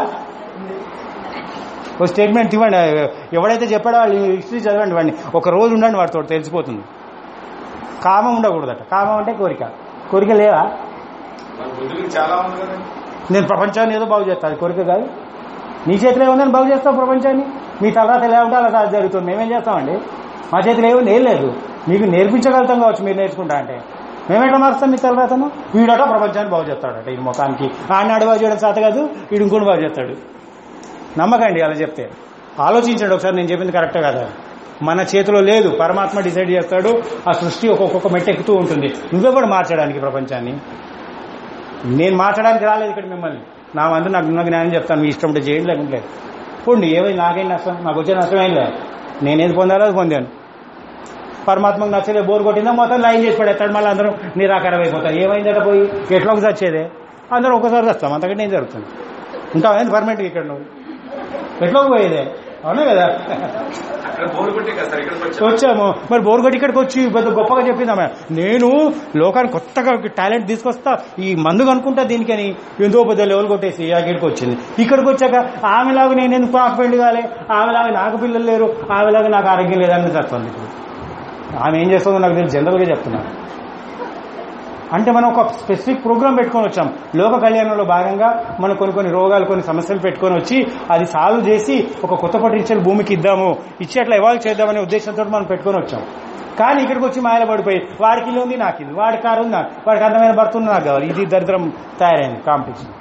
ఓ స్టేట్మెంట్ ఇవ్వండి ఎవడైతే చెప్పాడో వాళ్ళు హిస్టరీ చదవండి వాడిని ఒక రోజు ఉండండి వాడితో తెలిసిపోతుంది కామం ఉండకూడదట కామం అంటే కోరిక కోరిక లేదా మన బుద్ధుడికి చాలా ఉంది కదా నేను ప్రపంచాన్ని ఏదో బాగు చేస్తాను అది కోరిక కాదు నీ చేతిలో ఏముందని బాగు చేస్తాం ప్రపంచాన్ని మీ తలరాత ఎలా ఉంటే అలా జరుగుతుంది మేమేం చేస్తామండి మా చేతిలో ఏముంది ఏం లేదు మీకు నేర్పించగలుగుతాం కావచ్చు మీరు నేర్చుకుంటా అంటే మేమెట్లా మారుస్తాం మీ తలరాతను వీడట ప్రపంచాన్ని బాగు చేస్తాడట ఈ ముఖానికి ఆడినాడు బాగు చేయడం చేత కాదు వీడు ఇంకోటి బాగు చేస్తాడు నమ్మకండి అలా చెప్తే ఆలోచించండి ఒకసారి నేను చెప్పింది కరెక్టే కదా మన చేతిలో లేదు పరమాత్మ డిసైడ్ చేస్తాడు ఆ సృష్టి ఒక్కొక్క మెట్టు ఎక్కుతూ ఉంటుంది నువ్వే కూడా మార్చడానికి ప్రపంచాన్ని నేను మార్చడానికి రాలేదు ఇక్కడ మిమ్మల్ని నా మందు నాకు ఉన్న జ్ఞానం చెప్తాను మీ ఇష్టం ఉంటే చేయండి లేకుంటే లేదు. పోండి ఏమైంది నాకేం నష్టం నాకు వచ్చే నష్టం ఏం లేదు నేనేది పొందాలో అది పొందాను పరమాత్మకు నచ్చలే బోర్ కొట్టిందా మొత్తం లైన్ చేసి పడేస్తాడు మళ్ళీ అందరం నిరాకారం అయిపోతారు ఏమైందట పోయి ఎట్లోకి చచ్చేదే అందరం ఒకసారి వస్తాం అంతకంటే ఏం జరుగుతుంది ఉంటావు ఏంది పర్మనెంట్గా ఇక్కడ నువ్వు ఎట్లోకి పోయేదే అవునా కదా అక్కడ బోర్ కొట్టే కదా సార్ ఇక్కడికి వచ్చాం వచ్చాము మరి బోర్గొట్టి ఇక్కడికి వచ్చి పెద్ద గొప్పగా చెప్పిందామె నేను లోకానికి కొత్తగా టాలెంట్ తీసుకొస్తా ఈ మందు కనుక్కుంటా దీనికని ఎంతో పెద్ద లెవెల్ కొట్టేసి ఇక్కడికి వచ్చింది ఇక్కడికి వచ్చాక ఆమెలాగా నేను ఎందుకు నాకు పెళ్లి కాలే ఆమెలాగా నాకు పిల్లలు లేరు ఆమెలాగా నాకు ఆరోగ్యం లేదని చెప్తుంది ఇప్పుడు ఆమె ఏం చేస్తుందో నాకు తెలియదు జనరల్గా చెప్తున్నాను అంటే మనం ఒక స్పెసిఫిక్ ప్రోగ్రామ్ పెట్టుకొని వచ్చాం లోక కళ్యాణంలో భాగంగా మనం కొన్ని కొన్ని రోగాలు కొన్ని సమస్యలు పెట్టుకొని వచ్చి అది సాల్వ్ చేసి ఒక కొత్త పొటెన్షియల్ భూమికి ఇద్దాము ఇచ్చి అట్లా ఎవాల్వ్ చేద్దామనే ఉద్దేశంతో మనం పెట్టుకొని వచ్చాం కానీ ఇక్కడికి వచ్చి మాయల పడిపోయి వాడికి ఇల్లు ఉంది నాకు ఇది వాడి కారు ఉంది నాకు వాడికి అందమైన భర్త ఉంది నాకు కావాలి ఇది దరిద్రం తయారైంది కాంపిటీషన్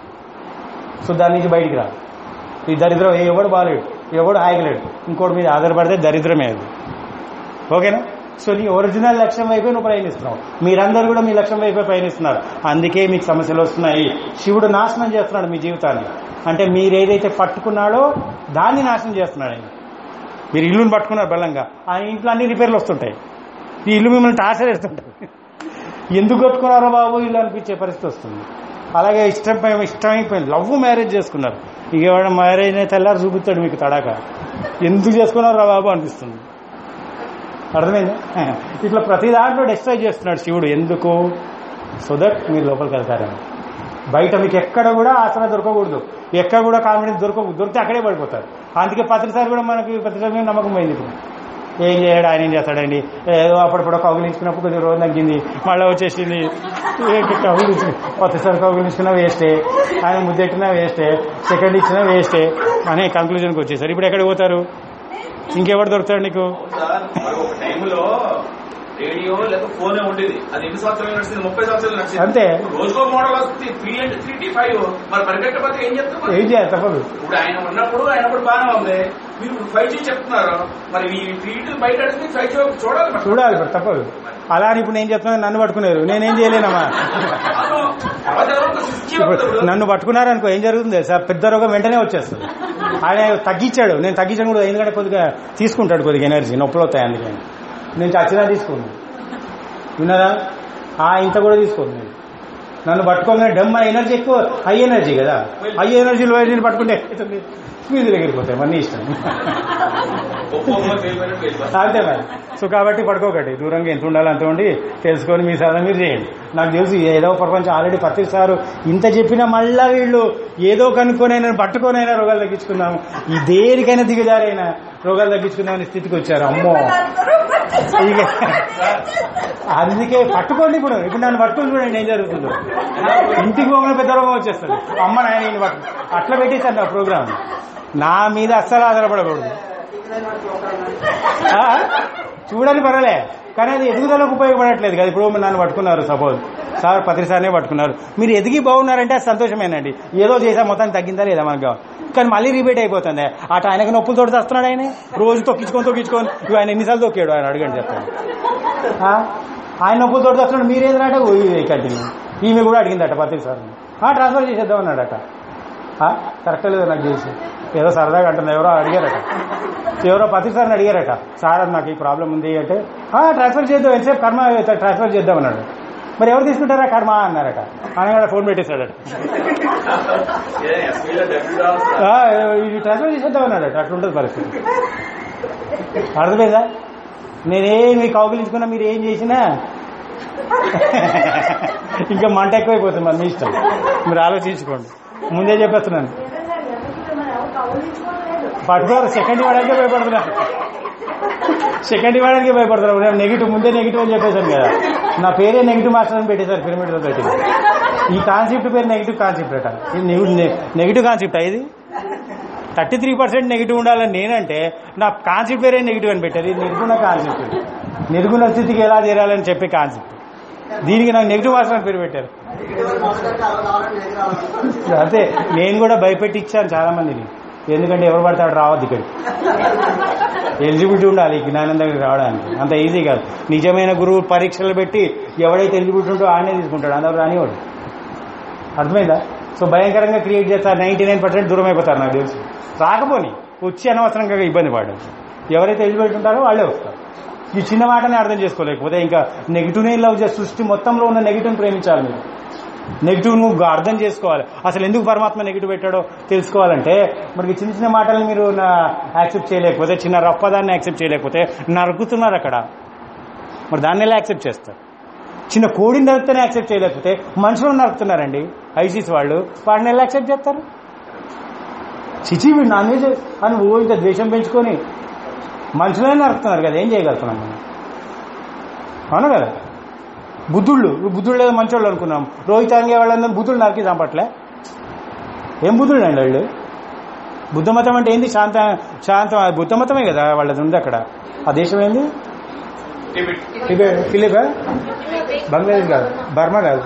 సో దాని నుంచి బయటికి రాదు ఈ దరిద్రం ఎవడు బాగాలేడు ఎవడు హాయిగలేడు ఇంకోటి మీద ఆధారపడితే దరిద్రమే అది ఓకేనా సో నీ ఒరిజినల్ లక్ష్యం వైపే నువ్వు ప్రయాణిస్తున్నావు మీరందరూ కూడా మీ లక్ష్యం వైపే ప్రయాణిస్తున్నారు అందుకే మీకు సమస్యలు వస్తున్నాయి శివుడు నాశనం చేస్తున్నాడు మీ జీవితాన్ని అంటే మీరు ఏదైతే పట్టుకున్నాడో దాన్ని నాశనం చేస్తున్నాడు ఆయన మీరు ఇల్లుని పట్టుకున్నారు బలంగా ఆ ఇంట్లో అన్ని రిపేర్లు వస్తుంటాయి ఈ ఇల్లు మిమ్మల్ని టార్చర్ చేస్తుంటారు ఎందుకు కొట్టుకున్నారో బాబు ఇల్లు అనిపించే పరిస్థితి వస్తుంది అలాగే ఇష్టం ఇష్టమైపోయింది లవ్ మ్యారేజ్ చేసుకున్నారు ఇక ఎవడ మ్యారేజ్ అయితే తెల్లారు చూపిస్తాడు మీకు తడాక ఎందుకు చేసుకున్నారా బాబు అనిపిస్తుంది అర్థమైందా ఇట్లా ప్రతి దాంట్లో డిస్ట్రాయ్ చేస్తున్నాడు శివుడు ఎందుకు సో దట్ మీరు లోపలికి వెళ్తారని బయట మీకు ఎక్కడ కూడా ఆసన దొరకకూడదు ఎక్కడ కూడా కాన్ఫిడెన్స్ దొరకకూడదు దొరికితే అక్కడే పడిపోతారు అందుకే ప్రతిసారి కూడా మనకి ప్రతిసారి మీద నమ్మకం పోయింది ఇప్పుడు ఏం చేయడు ఆయన ఏం చేస్తాడండి ఏదో అప్పుడప్పుడు కౌగిలించుకున్నప్పుడు కొద్ది రోజు తగ్గింది మళ్ళీ వచ్చేసింది కౌగిలించు కొత్తసారి కౌగిలించుకున్నా వేస్టే ఆయన ముద్దెట్టినా వేస్టే సెకండ్ ఇచ్చినా వేస్టే అనే కంక్లూజన్కి వచ్చేసారు ఇప్పుడు ఎక్కడికి పోతారు ఇంకెవడు దొరుకుతాడు నీకు సార్ మరి ఒక టైంలో రేడియో లేదా ఫోనే ఉండేది అది ఎన్ని సంవత్సరాలు నడిచింది ముప్పై సంవత్సరాలు నడిచింది అంతే. రోజుకో మోడల్ వస్తుంది three and three T five మరి పరిగెట్టకపోతే ఏం చెప్తాం మరి? ఏం చేయాలి తప్పదు ఇప్పుడు ఆయన ఉన్నప్పుడు ఆయనప్పుడు బాగానే ఉంది మీరు ఇప్పుడు ఫైవ్ జీ చెప్తున్నారు మరి ఈ త్రీ బయట అడిగితే ఫైవ్ జీ చూడాలి మరి. చూడాలి ఇప్పుడు తప్పదు అలా అని ఇప్పుడు నేను చెప్తున్నాను నన్ను పట్టుకున్నారు నేనేం చేయలేనమ్మా అవును. తర్వాత ఎవరో ఒక స్విచ్ ఇప్పుడు చెప్తారు. నన్ను పట్టుకున్నారనుకో ఏం జరుగుతుంది తెలుసా పెద్ద రోగం వెంటనే వచ్చేస్తుంది ఆయన తగ్గించాడు నేను తగ్గించడం కూడా ఎందుకంటే కొద్దిగా తీసుకుంటాడు కొద్దిగా ఎనర్జీ నొప్పులు వస్తాయి అందుకని నేను చచ్చినా తీసుకున్నాను విన్నారా ఆ ఇంత కూడా తీసుకోను నేను నన్ను పట్టుకోగానే డమ్ ఎనర్జీ ఎక్కువ హై ఎనర్జీ కదా హై ఎనర్జీలో నేను పట్టుకుంటే అవుతుంది వీధులు ఎగిరిపోతాయి మన ఇష్టం అంతే మరి సో కాబట్టి పడుకోకండి దూరంగా ఎంత ఉండాలో అంత ఉండి తెలుసుకొని మీ సాధన మీరు చేయండి నాకు తెలుసు ఏదో ప్రపంచం ఆల్రెడీ ప్రతి సారు ఇంత చెప్పినా మళ్ళా వీళ్ళు ఏదో కనుక్కొనైనా పట్టుకొనైనా రోగాలు తగ్గించుకుందాం ఈ దేనికైనా దిగజారైనా రోగాలు తగ్గించుకుందామని స్థితికి వచ్చారు అమ్మో ఇక అందుకే పట్టుకోండి ఇప్పుడు ఇప్పుడు నన్ను పట్టుకొని చూడండి ఏం జరుగుతుందో ఇంటికి పోగిన పెద్ద రోగం వచ్చేస్తుంది అమ్మ నాయన ఈయన పట్టు అట్లా పెట్టేశారు నా ప్రోగ్రామ్ నా మీద అస్సలు ఆధారపడకూడదు ఆ? చూడని పర్వాలే కానీ అది ఎదుగుదలకు ఉపయోగపడట్లేదు కదా ఇప్పుడు నన్ను పట్టుకున్నారు సపోజ్ సార్ పత్రి సార్నే పట్టుకున్నారు మీరు ఎదిగి బాగున్నారంటే అది సంతోషమేనండి ఏదో చేసా మొత్తం తగ్గిందా లేదా మనకు కావాలి. కానీ మళ్ళీ రిపీట్ అయిపోతుంది అటు ఆయనకు నొప్పులు తోటి వస్తున్నాడు ఆయన రోజు తొక్కించుకొని తొక్కించుకొని ఇవి ఆయన ఎన్నిసార్లు తొక్కాడు ఆయన అడగండి చెప్తాను ఆ? ఆయన నొప్పులు తోటి వస్తున్నాడు మీరేదన్నట కంటిన్యూ ఈమె కూడా అడిగిందట పత్రి సార్ ట్రాన్స్ఫర్ చేసేద్దాం అన్నాడట ఆ? కరెక్ట్ లేదు నాకు చేసి ఏదో సరదాగా అంటున్నా ఎవరో అడిగారట ఎవరో పత్రి సార్ని అడిగారట సార్ అది నాకు ఈ ప్రాబ్లం ఉంది అంటే "ఆ, ట్రాన్స్ఫర్ చేద్దాం ఎంతసేపు కర్మ ట్రాన్స్ఫర్ చేద్దాం అన్నాడు మరి ఎవరు తీసుకుంటారా కర్మ అన్నారట అనగా ఫోన్ పెట్టేశాడట "ఆ, ఇది ట్రాన్స్ఫర్ చేసేద్దాం అన్నాడట అట్లుంటుంది పరిస్థితి అర్థమైందా నేనేమి కౌగిలించుకున్నా మీరు ఏం చేసినా ఇంకా మంట ఎక్కువైపోతుంది మరి మీ ఇష్టం మీరు ఆలోచించుకోండి ముందే చెప్పేస్తున్నాను పట్టుకోరు సెకండ్ ఇవ్వడానికే భయపడుతున్నారు సెకండ్ ఇవ్వడానికి భయపడుతున్నారు నేను నెగిటివ్ ముందే నెగిటివ్ అని చెప్పేశాను కదా నా పేరే నెగిటివ్ మాస్టర్ అని పెట్టేశారు పిరమిడ్ లో పెట్టి ఈ కాన్సెప్ట్ పేరు నెగిటివ్ కాన్సెప్ట్ అట ఇది నెగిటివ్ కాన్సెప్ట్ ఇది థర్టీ త్రీ పర్సెంట్ నెగిటివ్ ఉండాలని నేనంటే నా కాన్సెప్ట్ పేరే నెగిటివ్ అని పెట్టారు ఇది నిర్గుణ కాన్సెప్ట్ నిర్గుణ స్థితికి ఎలా చేరాలని చెప్పే కాన్సెప్ట్ దీనికి నాకు నెగిటివ్ మాస్టర్ అని పేరు పెట్టారు అంతే నేను కూడా భయపెట్టి ఇచ్చాను చాలా మందిని ఎందుకంటే ఎవరు పడతాడు రావద్దు ఇక్కడికి ఎలిజిబిలిటీ ఉండాలి ఈ జ్ఞానం దగ్గరికి రావడానికి అంత ఈజీ కాదు నిజమైన గురువు పరీక్షలు పెట్టి ఎవడైతే ఎలిజిబిలిటీ ఉంటో ఆయనే తీసుకుంటాడు అందరూ రానివాడు అర్థమైందా సో భయంకరంగా క్రియేట్ చేస్తారు నైన్టీ నైన్ పర్సెంట్ దూరం అయిపోతారు నాకు తెలుసు రాకపోని వచ్చి అనవసరంగా ఇబ్బంది పడ్డారు ఎవరైతే ఎలిజిబిలిటీ ఉంటారో వాళ్ళే వస్తారు ఈ చిన్న మాటని అర్థం చేసుకోలేకపోతే ఇంకా నెగిటివ్నే లవ్ చేసి సృష్టి మొత్తంలో ఉన్న నెగిటివ్ని ప్రేమించాలి మీరు నెగిటివ్ నువ్వు అర్థం చేసుకోవాలి అసలు ఎందుకు పరమాత్మ నెగిటివ్ పెట్టాడో తెలుసుకోవాలంటే మనకి చిన్న చిన్న మాటలు మీరు యాక్సెప్ట్ చేయలేకపోతే చిన్న రప్పదాన్ని యాక్సెప్ట్ చేయలేకపోతే నరుకుతున్నారు అక్కడ మరి దాన్ని ఎలా యాక్సెప్ట్ చేస్తారు చిన్న కోడిని నరికితేనే యాక్సెప్ట్ చేయలేకపోతే మనుషులను నరుకుతున్నారండి ఐసీస్ వాళ్ళు వాడిని ఎలా యాక్సెప్ట్ చేస్తారు చిచి వీడు నాన్ వెజ్ అని ఓ ఇంకా ద్వేషం పెంచుకొని మనుషులే నరుకుతున్నారు కదా ఏం చేయగలుగుతున్నాం మనం అవును కదా బుద్ధుళ్ళు బుద్ధుడు లేదా మంచోళ్ళు అనుకున్నాం రోహిత్ అంగే వాళ్ళందరూ బుద్ధుడు నరికి చంపట్లే ఏం బుద్ధుడు అండి వాళ్ళు బుద్ధమతం అంటే ఏంది శాంత శాంతం బుద్ధమతమే కదా వాళ్ళది ఉంది అక్కడ ఆ దేశం ఏంది టిబెట్ ఫిలిపా బంగ్లాదేశ్ కాదు బర్మా కాదు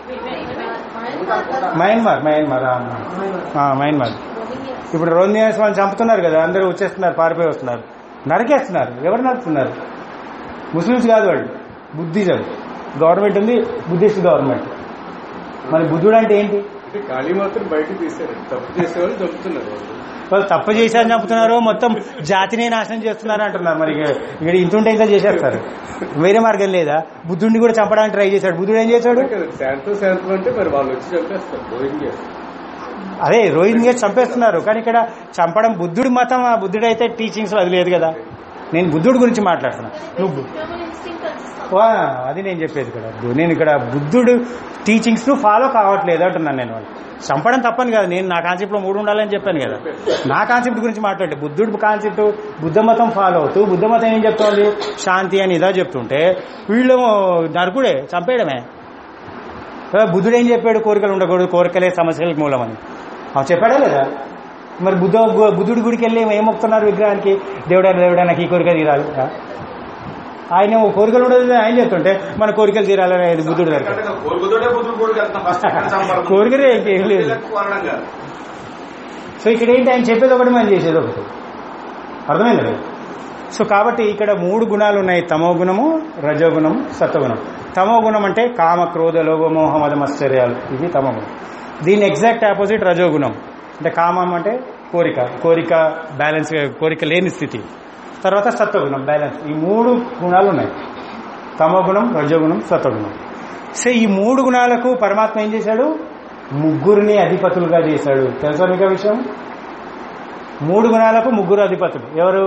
మయన్మార్ మయన్మార్ ఆ, ఆ, మయన్మార్ ఇప్పుడు రోహింగ్యాస్ వాళ్ళు చంపుతున్నారు కదా అందరూ వచ్చేస్తున్నారు పారిపోయి వస్తున్నారు నరికేస్తున్నారు ఎవరు నరుకుతున్నారు ముస్లిమ్స్ కాదు వాళ్ళు బుద్ధిజం గవర్నమెంట్ ఉంది బుద్ధిస్ట్ గవర్నమెంట్ మరి బుద్ధుడు అంటే ఏంటి అంటే ఖాళీ మాత్రం బయటకు తీశారు తప్పు చేసేవాళ్ళు చంపుతున్నారు వాళ్ళు వాళ్ళు తప్పు చేశారని చంపుతున్నారు మొత్తం జాతినే నాశనం చేస్తున్నారు అంటున్నారు మరి ఇక- ఇక్కడ ఇంత ఉంటే ఇంత చేసేస్తారు వేరే మార్గం లేదా బుద్ధుడిని కూడా చంపడానికి ట్రై చేశాడు బుద్ధుడు ఏం చేశాడు కదా శాంతం శాంతం అంటే మరి వాళ్ళు వచ్చి చంపేస్తారు రోహింగ్యా అదే రోహింగ్యా చంపేస్తున్నారు కానీ ఇక్కడ చంపడం బుద్ధుడి మతం ఆ బుద్ధుడు అయితే టీచింగ్స్ అది లేదు కదా నేను బుద్ధుడి గురించి మాట్లాడుతున్నా నువ్వు హ్యూమన్ ఇన్స్టింక్ట్ కన్సిస్టెంట్ వా, అది నేను చెప్పేది ఇక్కడ అద్దు. నేను ఇక్కడ బుద్ధుడు టీచింగ్స్ ను ఫాలో కావట్లేదు అంటున్నాను నేను వాళ్ళు చంపడం తప్పని కాదు నేను నా కాన్సెప్ట్ లో మూడు ఉండాలని చెప్పాను కదా నా కాన్సెప్ట్ గురించి మాట్లాడే బుద్ధుడు కాన్సెప్ట్ బుద్ధ మతం ఫాలో అవుతూ బుద్ధ మతం ఏం చెప్తోంది శాంతి అని ఇదా చెప్తుంటే వీళ్ళేమో నరకుడే చంపేయడమే కదా, బుద్ధుడు ఏం చెప్పాడు కోరికలు ఉండకూడదు కోరికలే సమస్యలకు మూలమని అవి చెప్పాడా లేదా మరి బుద్ధ బుద్ధుడి గుడికి వెళ్ళి ఏం మొక్కుతున్నారు విగ్రహానికి దేవుడా దేవుడా నాకు ఈ కోరిక తీరాలి ఆ? ఆయన ఓ కోరికలు ఉండదు ఆయన చెప్తుంటే మన కోరికలు తీరాలని ఆయన బుద్ధుడు దగ్గర కోరుకుతోటే బుద్ధుడు కొడుకు వెళ్తాం ఫస్ట్ కోరికలే ఇంకేం లేదు. కోరడం కాదు సో ఇక్కడ ఏంటి ఆయన చెప్పేది ఒకటి మనం చేసేది ఒకటి అర్థమైంది కదా సో కాబట్టి ఇక్కడ మూడు గుణాలు ఉన్నాయి తమో గుణము రజోగుణము సత్వగుణం తమో గుణం అంటే కామ క్రోధ లోభ మోహ మదమశ్చర్యాలు ఇది తమో గుణం దీని ఎగ్జాక్ట్ ఆపోజిట్ రజోగుణం అంటే కామం అంటే కోరిక కోరిక బ్యాలెన్స్ కోరిక లేని స్థితి తర్వాత సత్వగుణం బ్యాలెన్స్ ఈ మూడు గుణాలు ఉన్నాయి తమో గుణం రజోగుణం సత్వగుణం సో ఈ మూడు గుణాలకు పరమాత్మ ఏం చేశాడు ముగ్గురిని అధిపతులుగా చేశాడు తెలుసా మీకు ఆ విషయం మూడు గుణాలకు ముగ్గురు అధిపతులు ఎవరు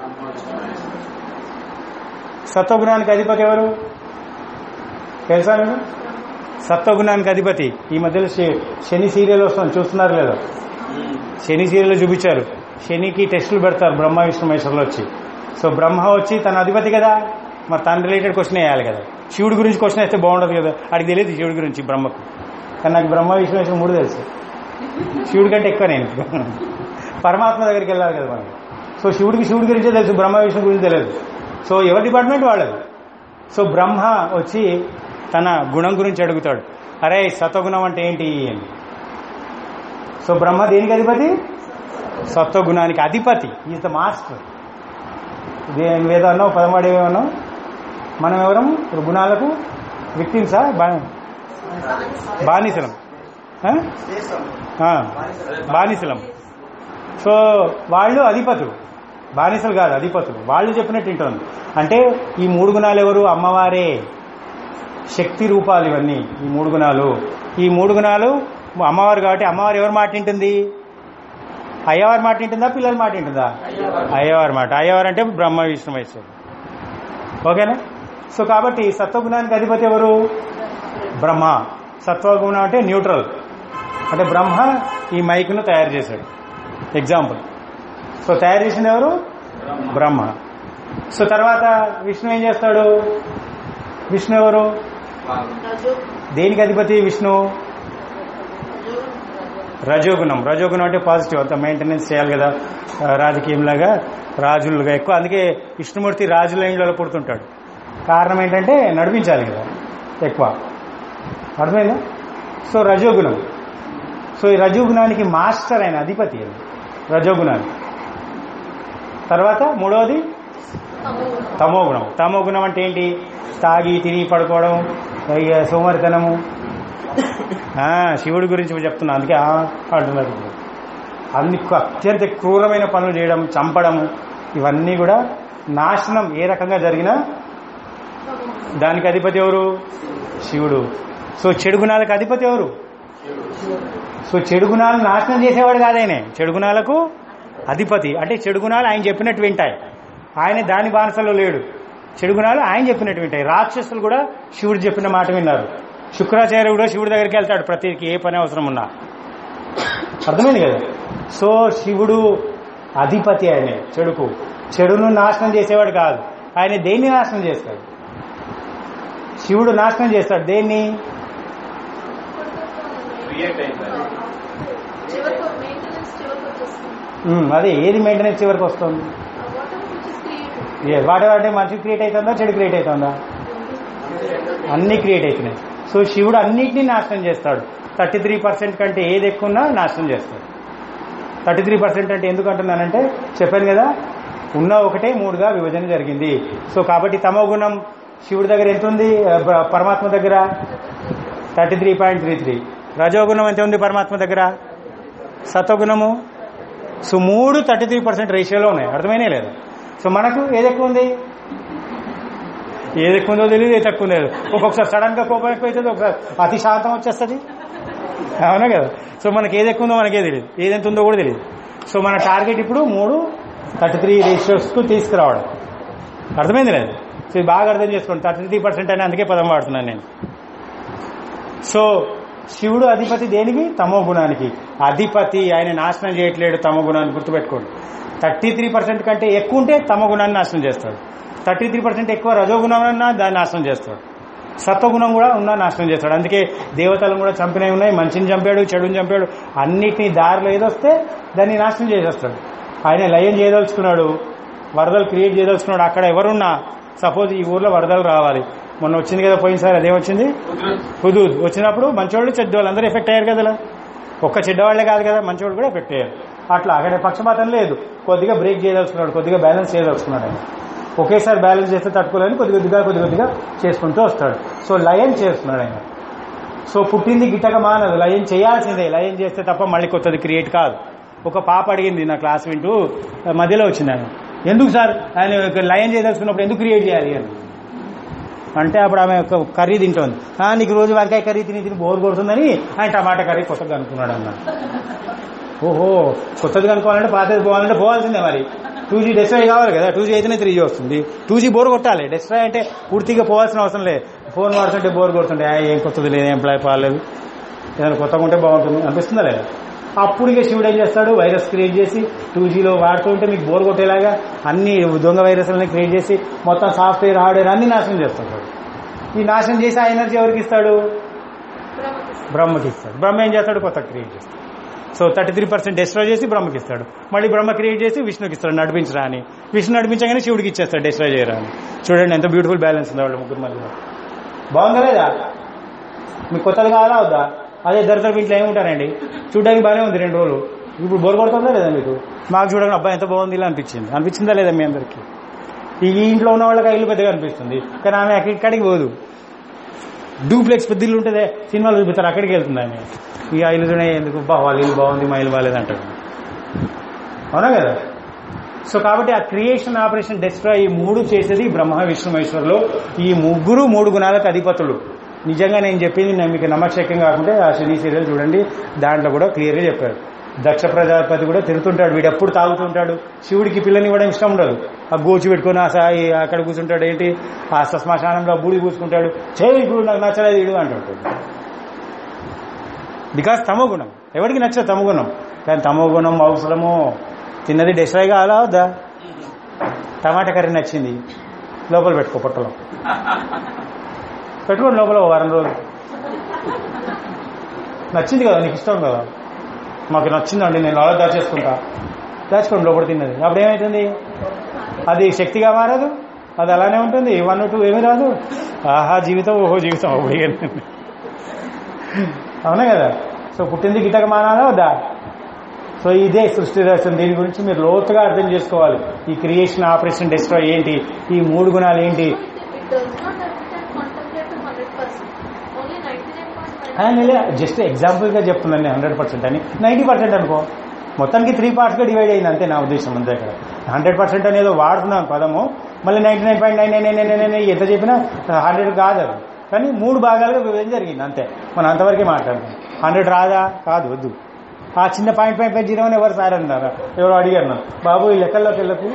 సత్వగుణానికి అధిపతి ఎవరు తెలుసా మీకు సత్వగుణానికి అధిపతి ఈ మధ్యలో శ- శని సీరియల్ వస్తుంది చూస్తున్నారు లేదా శని సీరియల్ చూపించారు శనికి టెస్టులు పెడతారు బ్రహ్మ విష్ణు మహేశ్వరులు వచ్చి సో బ్రహ్మ వచ్చి తన అధిపతి కదా మరి తన రిలేటెడ్ క్వశ్చన్ వేయాలి కదా శివుడి గురించి క్వశ్చన్ వేస్తే బాగుండదు కదా అడిగి తెలియదు శివుడి గురించి బ్రహ్మకు కానీ నాకు బ్రహ్మ విష్ణు మహేశ్వరం మూడు తెలుసు శివుడి కంటే ఎక్కువ నేను పరమాత్మ దగ్గరికి వెళ్ళాలి కదా మనం సో శివుడికి శివుడి గురించే తెలుసు బ్రహ్మ విష్ణు గురించి తెలియదు సో ఎవరి డిపార్ట్మెంట్ వాళ్ళది సో బ్రహ్మ వచ్చి తన గుణం గురించి అడుగుతాడు అరే సత్వగుణం అంటే ఏంటి అని సో బ్రహ్మ దేనికి అధిపతి సత్వగుణానికి అధిపతి ఈజ్ ద మాస్టర్ ఏదో అన్నావు పదమాడు ఏమన్నావు మనం ఎవరం గుణాలకు విక్టిమ్సా బానిసలం ఆ? ఆ, బానిసలం సో వాళ్ళు అధిపతులు బానిసలు కాదు అధిపతులు వాళ్ళు చెప్పినట్టు వింటుంది అంటే ఈ మూడు గుణాలు ఎవరు అమ్మవారే శక్తి రూపాలు ఇవన్నీ ఈ మూడు గుణాలు ఈ మూడు గుణాలు అమ్మవారు కాబట్టి అమ్మవారు ఎవరు మాట వింటుంది అయ్యవారి మాట వింటుందా పిల్లల మాట వింటుందా అయ్యవారి మాట అయ్యవారు అంటే బ్రహ్మ విష్ణు మహేశ్వరు ఓకేనా సో కాబట్టి సత్వగుణానికి అధిపతి ఎవరు బ్రహ్మ సత్వగుణం అంటే న్యూట్రల్ అంటే బ్రహ్మ ఈ మైక్ను తయారు చేశాడు ఎగ్జాంపుల్ సో తయారు చేసింది ఎవరు బ్రహ్మ సో తర్వాత విష్ణు ఏం చేస్తాడు విష్ణు ఎవరు దేనికి అధిపతి విష్ణు రజోగుణం రజోగుణం అంటే పాజిటివ్ అంత మెయింటెనెన్స్ చేయాలి కదా ఆ, రాజకీయంలాగా రాజులుగా ఎక్కువ అందుకే విష్ణుమూర్తి రాజుల ఇంట్లో పుడుతుంటాడు కారణం ఏంటంటే నడిపించాలి కదా ఎక్కువ అర్థమైందా సో రజోగుణం సో ఈ రజోగుణానికి మాస్టర్ అయిన అధిపతి అది రజోగుణానికి తర్వాత మూడవది తమో గుణం తమో గుణం అంటే ఏంటి తాగి తిని పడుకోవడం ఇక సోమరితనము ఆ, శివుడి గురించి చెప్తున్నా అందుకే ఆ అంటున్నారు ఇప్పుడు. అన్ని కు- అత్యంత క్రూరమైన పనులు చేయడం చంపడం ఇవన్నీ కూడా నాశనం ఏ రకంగా జరిగినా దానికి అధిపతి ఎవరు శివుడు సో చెడు గుణాలకు అధిపతి ఎవరు సో చెడు గుణాలు నాశనం చేసేవాడు కాదాయనే చెడు గుణాలకు అధిపతి అంటే చెడు గుణాలు ఆయన చెప్పినట్టు వింటాయి ఆయన దాని బానిసలో లేడు చెడు గుణాలు ఆయన చెప్పినట్టు వింటాయి రాక్షసులు కూడా శివుడు చెప్పిన మాట విన్నారు శుక్రాచార్య కూడా శివుడి దగ్గరికి వెళ్తాడు ప్రతికి ఏ పని అవసరం ఉన్నా అర్థమైంది కదా సో శివుడు అధిపతి ఆయన చెడుకు చెడును నాశనం చేసేవాడు కాదు ఆయన దేన్ని నాశనం చేస్తాడు శివుడు నాశనం చేస్తాడు దేన్ని క్రియేట్ అయింది చివరికి మెయింటెనెన్స్ చివరికి వచ్చేస్తుంది ఉమ్, అదే ఏది మెయింటెనెన్స్ చివరికి వస్తుంది వాటర్ విచ్ ఇస్ క్రియేటెడ్ వాటి వాటి మంచి క్రియేట్ అవుతుందా చెడు క్రియేట్ అవుతుందా అన్ని క్రియేట్ అవుతున్నాయి సో శివుడు అన్నిటినీ నాశనం చేస్తాడు థర్టీ త్రీ పర్సెంట్ కంటే ఏది ఎక్కువ ఉన్నా నాశనం చేస్తాడు థర్టీ త్రీ పర్సెంట్ అంటే ఎందుకు అంటున్నానంటే చెప్పాను కదా ఉన్న ఒకటే మూడుగా విభజన జరిగింది సో కాబట్టి తమో గుణం శివుడి దగ్గర ఎంత ఉంది ఆ, ప- పరమాత్మ దగ్గర thirty three point three three రజోగుణం ఎంత ఉంది పరమాత్మ దగ్గర సత్వగుణము సో మూడు థర్టీ త్రీ పర్సెంట్ రేషియోలో ఉన్నాయి అర్థమైనా లేదు సో మనకు ఏది ఎక్కువ ఉంది ఏది ఎక్కువ ఉందో తెలియదు ఏది తక్కువ లేదు ఒక్కొక్కసారి సడన్ గా కోపం ఎక్కువ అవుతుంది ఒకసారి అతి శాంతం వచ్చేస్తుంది అవునా కదా సో మనకి ఏది ఎక్కువ ఉందో మనకే తెలియదు ఏది ఎంత ఉందో కూడా తెలియదు సో మన టార్గెట్ ఇప్పుడు మూడు థర్టీ త్రీ రేషియోస్కు తీసుకురావడం అర్థమైంది లేదు సో ఇది బాగా అర్థం చేసుకోండి థర్టీ త్రీ పర్సెంట్ అని అందుకే పదం వాడుతున్నాను నేను సో శివుడు అధిపతి దేనికి తమో గుణానికి అధిపతి ఆయన నాశనం చేయట్లేడు తమో గుణాన్ని గుర్తుపెట్టుకోండి థర్టీ త్రీ పర్సెంట్ కంటే ఎక్కువ ఉంటే తమ గుణాన్ని నాశనం చేస్తాడు థర్టీ త్రీ పర్సెంట్ ఎక్కువ రజోగుణం ఉన్నా దాన్ని నాశనం చేస్తాడు సత్వగుణం కూడా ఉన్నా నాశనం చేస్తాడు అందుకే దేవతలను కూడా చంపినవి ఉన్నాయి మంచిని చంపాడు చెడుని చంపాడు అన్నిటినీ దారిలో ఏదొస్తే దాన్ని నాశనం చేసేస్తాడు ఆయన లయం చేయదలుచుకున్నాడు వరదలు క్రియేట్ చేయదలుచుకున్నాడు అక్కడ ఎవరున్నా సపోజ్ ఈ ఊర్లో వరదలు రావాలి మొన్న వచ్చింది కదా పోయినసారి అదే వచ్చింది హుదూద్ వచ్చినప్పుడు మంచోళ్ళు చెడ్డవాళ్ళు అందరూ ఎఫెక్ట్ అయ్యారు కదా ఇలా. ఒక్క చెడ్డవాళ్లే కాదు కదా మంచోళ్ళు కూడా ఎఫెక్ట్ అయ్యారు అట్లా అక్కడ పక్షపాతం లేదు కొద్దిగా బ్రేక్ చేయదలుచుకున్నాడు కొద్దిగా బ్యాలెన్స్ చేయదలుచుకున్నాడు ఆయన ఒకేసారి బ్యాలెన్స్ చేస్తే తట్టుకోలేని కొద్ది కొద్దిగా కొద్ది కొద్దిగా చేసుకుంటూ వస్తాడు సో లయం చేస్తున్నాడు ఆయన సో పుట్టింది గిట్టక మానదు లయం చేయాల్సిందే లయం చేస్తే తప్ప మళ్ళీ కొత్తది క్రియేట్ కాదు ఒక పాప అడిగింది నా క్లాస్ వింటూ మధ్యలో వచ్చింది ఆయన ఎందుకు సార్ ఆయన ఒక లయం చేయదలుచుకున్నప్పుడు ఎందుకు క్రియేట్ చేయాలి అని అంటే అప్పుడు ఆమె ఒక కర్రీ తింటోంది "ఆ, నీకు రోజు వంకాయ కర్రీ తిని తిని బోర్ కొడుతుందని ఆయన టమాటా కర్రీ కొత్తగా అనుకున్నాడు అన్నాడు ఓహో కొత్తది కనుక్కోవాలంటే పాతది పోవాలంటే పోవాల్సిందే మరి టూ జీ డెస్ట్రాయ్ కావాలి కదా టూ జీ అయితేనే త్రీ జీ వస్తుంది టూ జీ బోర్ కొట్టాలి డెస్ట్రాయ్ అంటే పూర్తిగా పోవాల్సిన అవసరం లేదు ఫోన్ వాడుతుంటే బోర్ కొడుతుంటే "ఆ, ఏం కొత్తది లేదు ఏం ప్లాయ్ పాలేదు ఏదైనా కొత్తగా ఉంటే బాగుంటుంది అనిపిస్తుందా లేదా అప్పుడు ఇక శివుడు ఏం చేస్తాడు వైరస్ క్రియేట్ చేసి టూ జీలో వాడుతూ ఉంటే మీకు బోర్ కొట్టేలాగా అన్ని దొంగ వైరస్లని క్రియేట్ చేసి మొత్తం సాఫ్ట్వేర్ హార్డ్వేర్ అన్ని నాశనం చేస్తాడు ఈ నాశనం చేసి ఆ ఎనర్జీ ఎవరికి ఇస్తాడు బ్రహ్మకి బ్రహ్మకి ఇస్తాడు బ్రహ్మ ఏం చేస్తాడు కొత్త క్రియేట్ చేస్తాడు so thirty three percent destroy చేసి బ్రహ్మకి ఇస్తాడు మళ్ళీ బ్రహ్మ క్రియేట్ చేసి విష్ణుకి ఇస్తాడు నడిపించరా అని విష్ణు నడిపించగానే శివుడికి ఇచ్చేస్తాడు డెస్ట్రాయ్ చేయరా అని చూడండి ఎంత బ్యూటిఫుల్ బ్యాలెన్స్ ఉంది వాళ్ళ ముగ్గురు మధ్యలో బాగుందా లేదా మీకు కొత్తది కావాలా వద్దా అదే దరిద్రపు ఇంట్లో ఏముంటారండి చూడడానికి బాగానే ఉంది రెండు రోజులు ఇప్పుడు బోర్ కొడుతుందా లేదా మీకు మాకు చూడండి అబ్బాయి ఎంత బాగుంది ఇలా అనిపించింది అనిపించిందా లేదా మీ అందరికి ఈ ఇంట్లో ఉన్న వాళ్ళకి ఆ ఇల్లు పెద్దగా అనిపిస్తుంది కానీ ఆమె అక్కడి- ఇక్కడికి పోదు డూప్లెక్స్ పెద్ద ఇల్లు ఉంటుందే సినిమాలు చూపిస్తారు అక్కడికి వెళ్తుంది ఆమె ఇక ఆ ఇల్లు చూడే ఎందుకు బా వాళ్ళ ఇల్లు బాగుంది మా ఇల్లు బాగాలేదు అంటారు అవునా కదా సో కాబట్టి ఆ క్రియేషన్ ఆపరేషన్ డెస్ట్రాయ్ ఈ మూడు చేసేది బ్రహ్మ విష్ణు మహేశ్వరులు ఈ ముగ్గురు మూడు గుణాలకు అధిపతులు నిజంగా నేను చెప్పింది నేను మీకు నమ్మశక్యం కాకుంటే ఆ శని సీరియల్ చూడండి దాంట్లో కూడా క్లియర్గా చెప్పారు దక్ష ప్రజాపతి కూడా తిరుగుతుంటాడు వీడు ఎప్పుడు తాగుతుంటాడు శివుడికి పిల్లని ఇవ్వడం ఇష్టం ఉండదు ఆ గోచి పెట్టుకుని ఆ సాయి అక్కడ కూర్చుంటాడు ఏంటి ఆ శ్మశానంలో బూడి కూర్చుకుంటాడు చేయి ఇప్పుడు నాకు నచ్చలేదు ఇడు అంటుంటాడు బికాస్ తమో గుణం ఎవరికి నచ్చదు తమో గుణం కానీ తమో గుణం అవసరము తిన్నది డెస్ట్రాయ్ కావాలా వద్దా టమాటా కర్రీ నచ్చింది లోపల పెట్టుకో పొట్టలో పెట్టుకోండి లోపల ఓ వారం రోజులు నచ్చింది కదా నీకు ఇష్టం కదా మాకు నచ్చిందండి నేను అలా దాచేసుకుంటా దాచుకోండి లోపల తిన్నది అప్పుడు ఏమవుతుంది అది శక్తిగా మారదు అది అలానే ఉంటుంది వన్ టూ ఏమీ రాదు ఆహా జీవితం ఓహో జీవితం అప్పుడు అవునా కదా సో పుట్టింది గిట్టక మానాలా వద్దా సో ఇదే సృష్టి రహస్యం దీని గురించి మీరు లోతుగా అర్థం చేసుకోవాలి ఈ క్రియేషన్ ఆపరేషన్ డెస్ట్రాయ్ ఏంటి ఈ మూడు గుణాలు ఏంటి It does not every time contemplate to 100%. Only 99.9%. Just example గా చెప్తున్నాను నేను హండ్రెడ్ పర్సెంట్ అని నైన్టీ పర్సెంట్ అనుకో మొత్తానికి త్రీ పార్ట్స్ గా డివైడ్ అయింది అంతే నా ఉద్దేశం అంతే ఇక్కడ హండ్రెడ్ పర్సెంట్ అనేది వాడుతున్నాను పదము మళ్ళీ ninety nine point nine nine nine nine nine ఎంత చెప్పినా హండ్రెడ్ కాదు అది కానీ మూడు భాగాలుగా విభజన జరిగింది అంతే మనం అంతవరకే మాట్లాడుతాం హండ్రెడ్ రాదా కాదు వద్దు ఆ చిన్న పాయింట్ పాయింట్ పాయింట్ జీరో అని ఎవరు సార్ అన్నారు ఎవరు అడిగారు నన్ను బాబు ఈ లెక్కల్లోకి వెళ్ళకు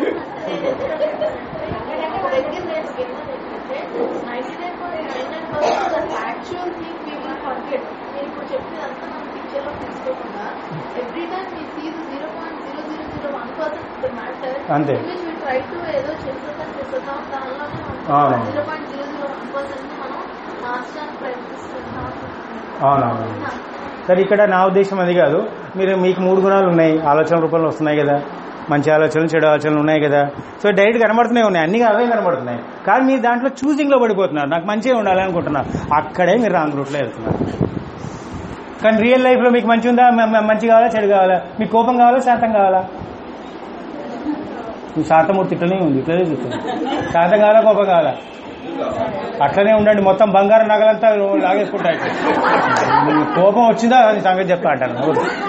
Again, let's get that ఏంటంటే 99.99% actual thing we will forget. నేను ఇప్పుడు చెప్పేదంతా మనం పిక్చర్ లో తీసుకోకుండా every time we see the 0.0001% matter అంతే. which we try to ఏదో చేసేద్దాం చేసేద్దాం దానిలోనే అవును. మనం 0.001% ని మనం మార్చడానికి ప్రయత్నిస్తున్నాం అవునవును కానీ ఇక్కడ నా ఉద్దేశం అది కాదు మీరు మీకు మూడు గుణాలు ఉన్నాయి ఆలోచన రూపంలో వస్తున్నాయి కదా మంచి ఆలోచనలు చెడు ఆలోచనలు ఉన్నాయి కదా సో డైరెక్ట్ కనబడుతున్నాయి ఉన్నాయి అన్ని అవే కనబడుతున్నాయి కానీ మీరు దాంట్లో చూసింగ్ లో పడిపోతున్నారు నాకు మంచిగా ఉండాలి అనుకుంటున్నారు అక్కడే మీరు రాంగ్ రూట్లో వెళ్తున్నారు కానీ రియల్ లైఫ్ లో మీకు మంచి ఉందా మ- మ- మంచి కావాలా చెడు కావాలా మీకు కోపం కావాలా శాంతం కావాలా మీ శాంతమూర్తి ఇట్లనే ఉంది ఇట్లనే చూస్తుంది శాంతం కావాలా కోపం కావాలా అట్లనే ఉండండి మొత్తం బంగారం నగలంతా లాగేసుకుంటాయి మీకు కోపం వచ్చిందా అని సంగతి చెప్తా అంటాను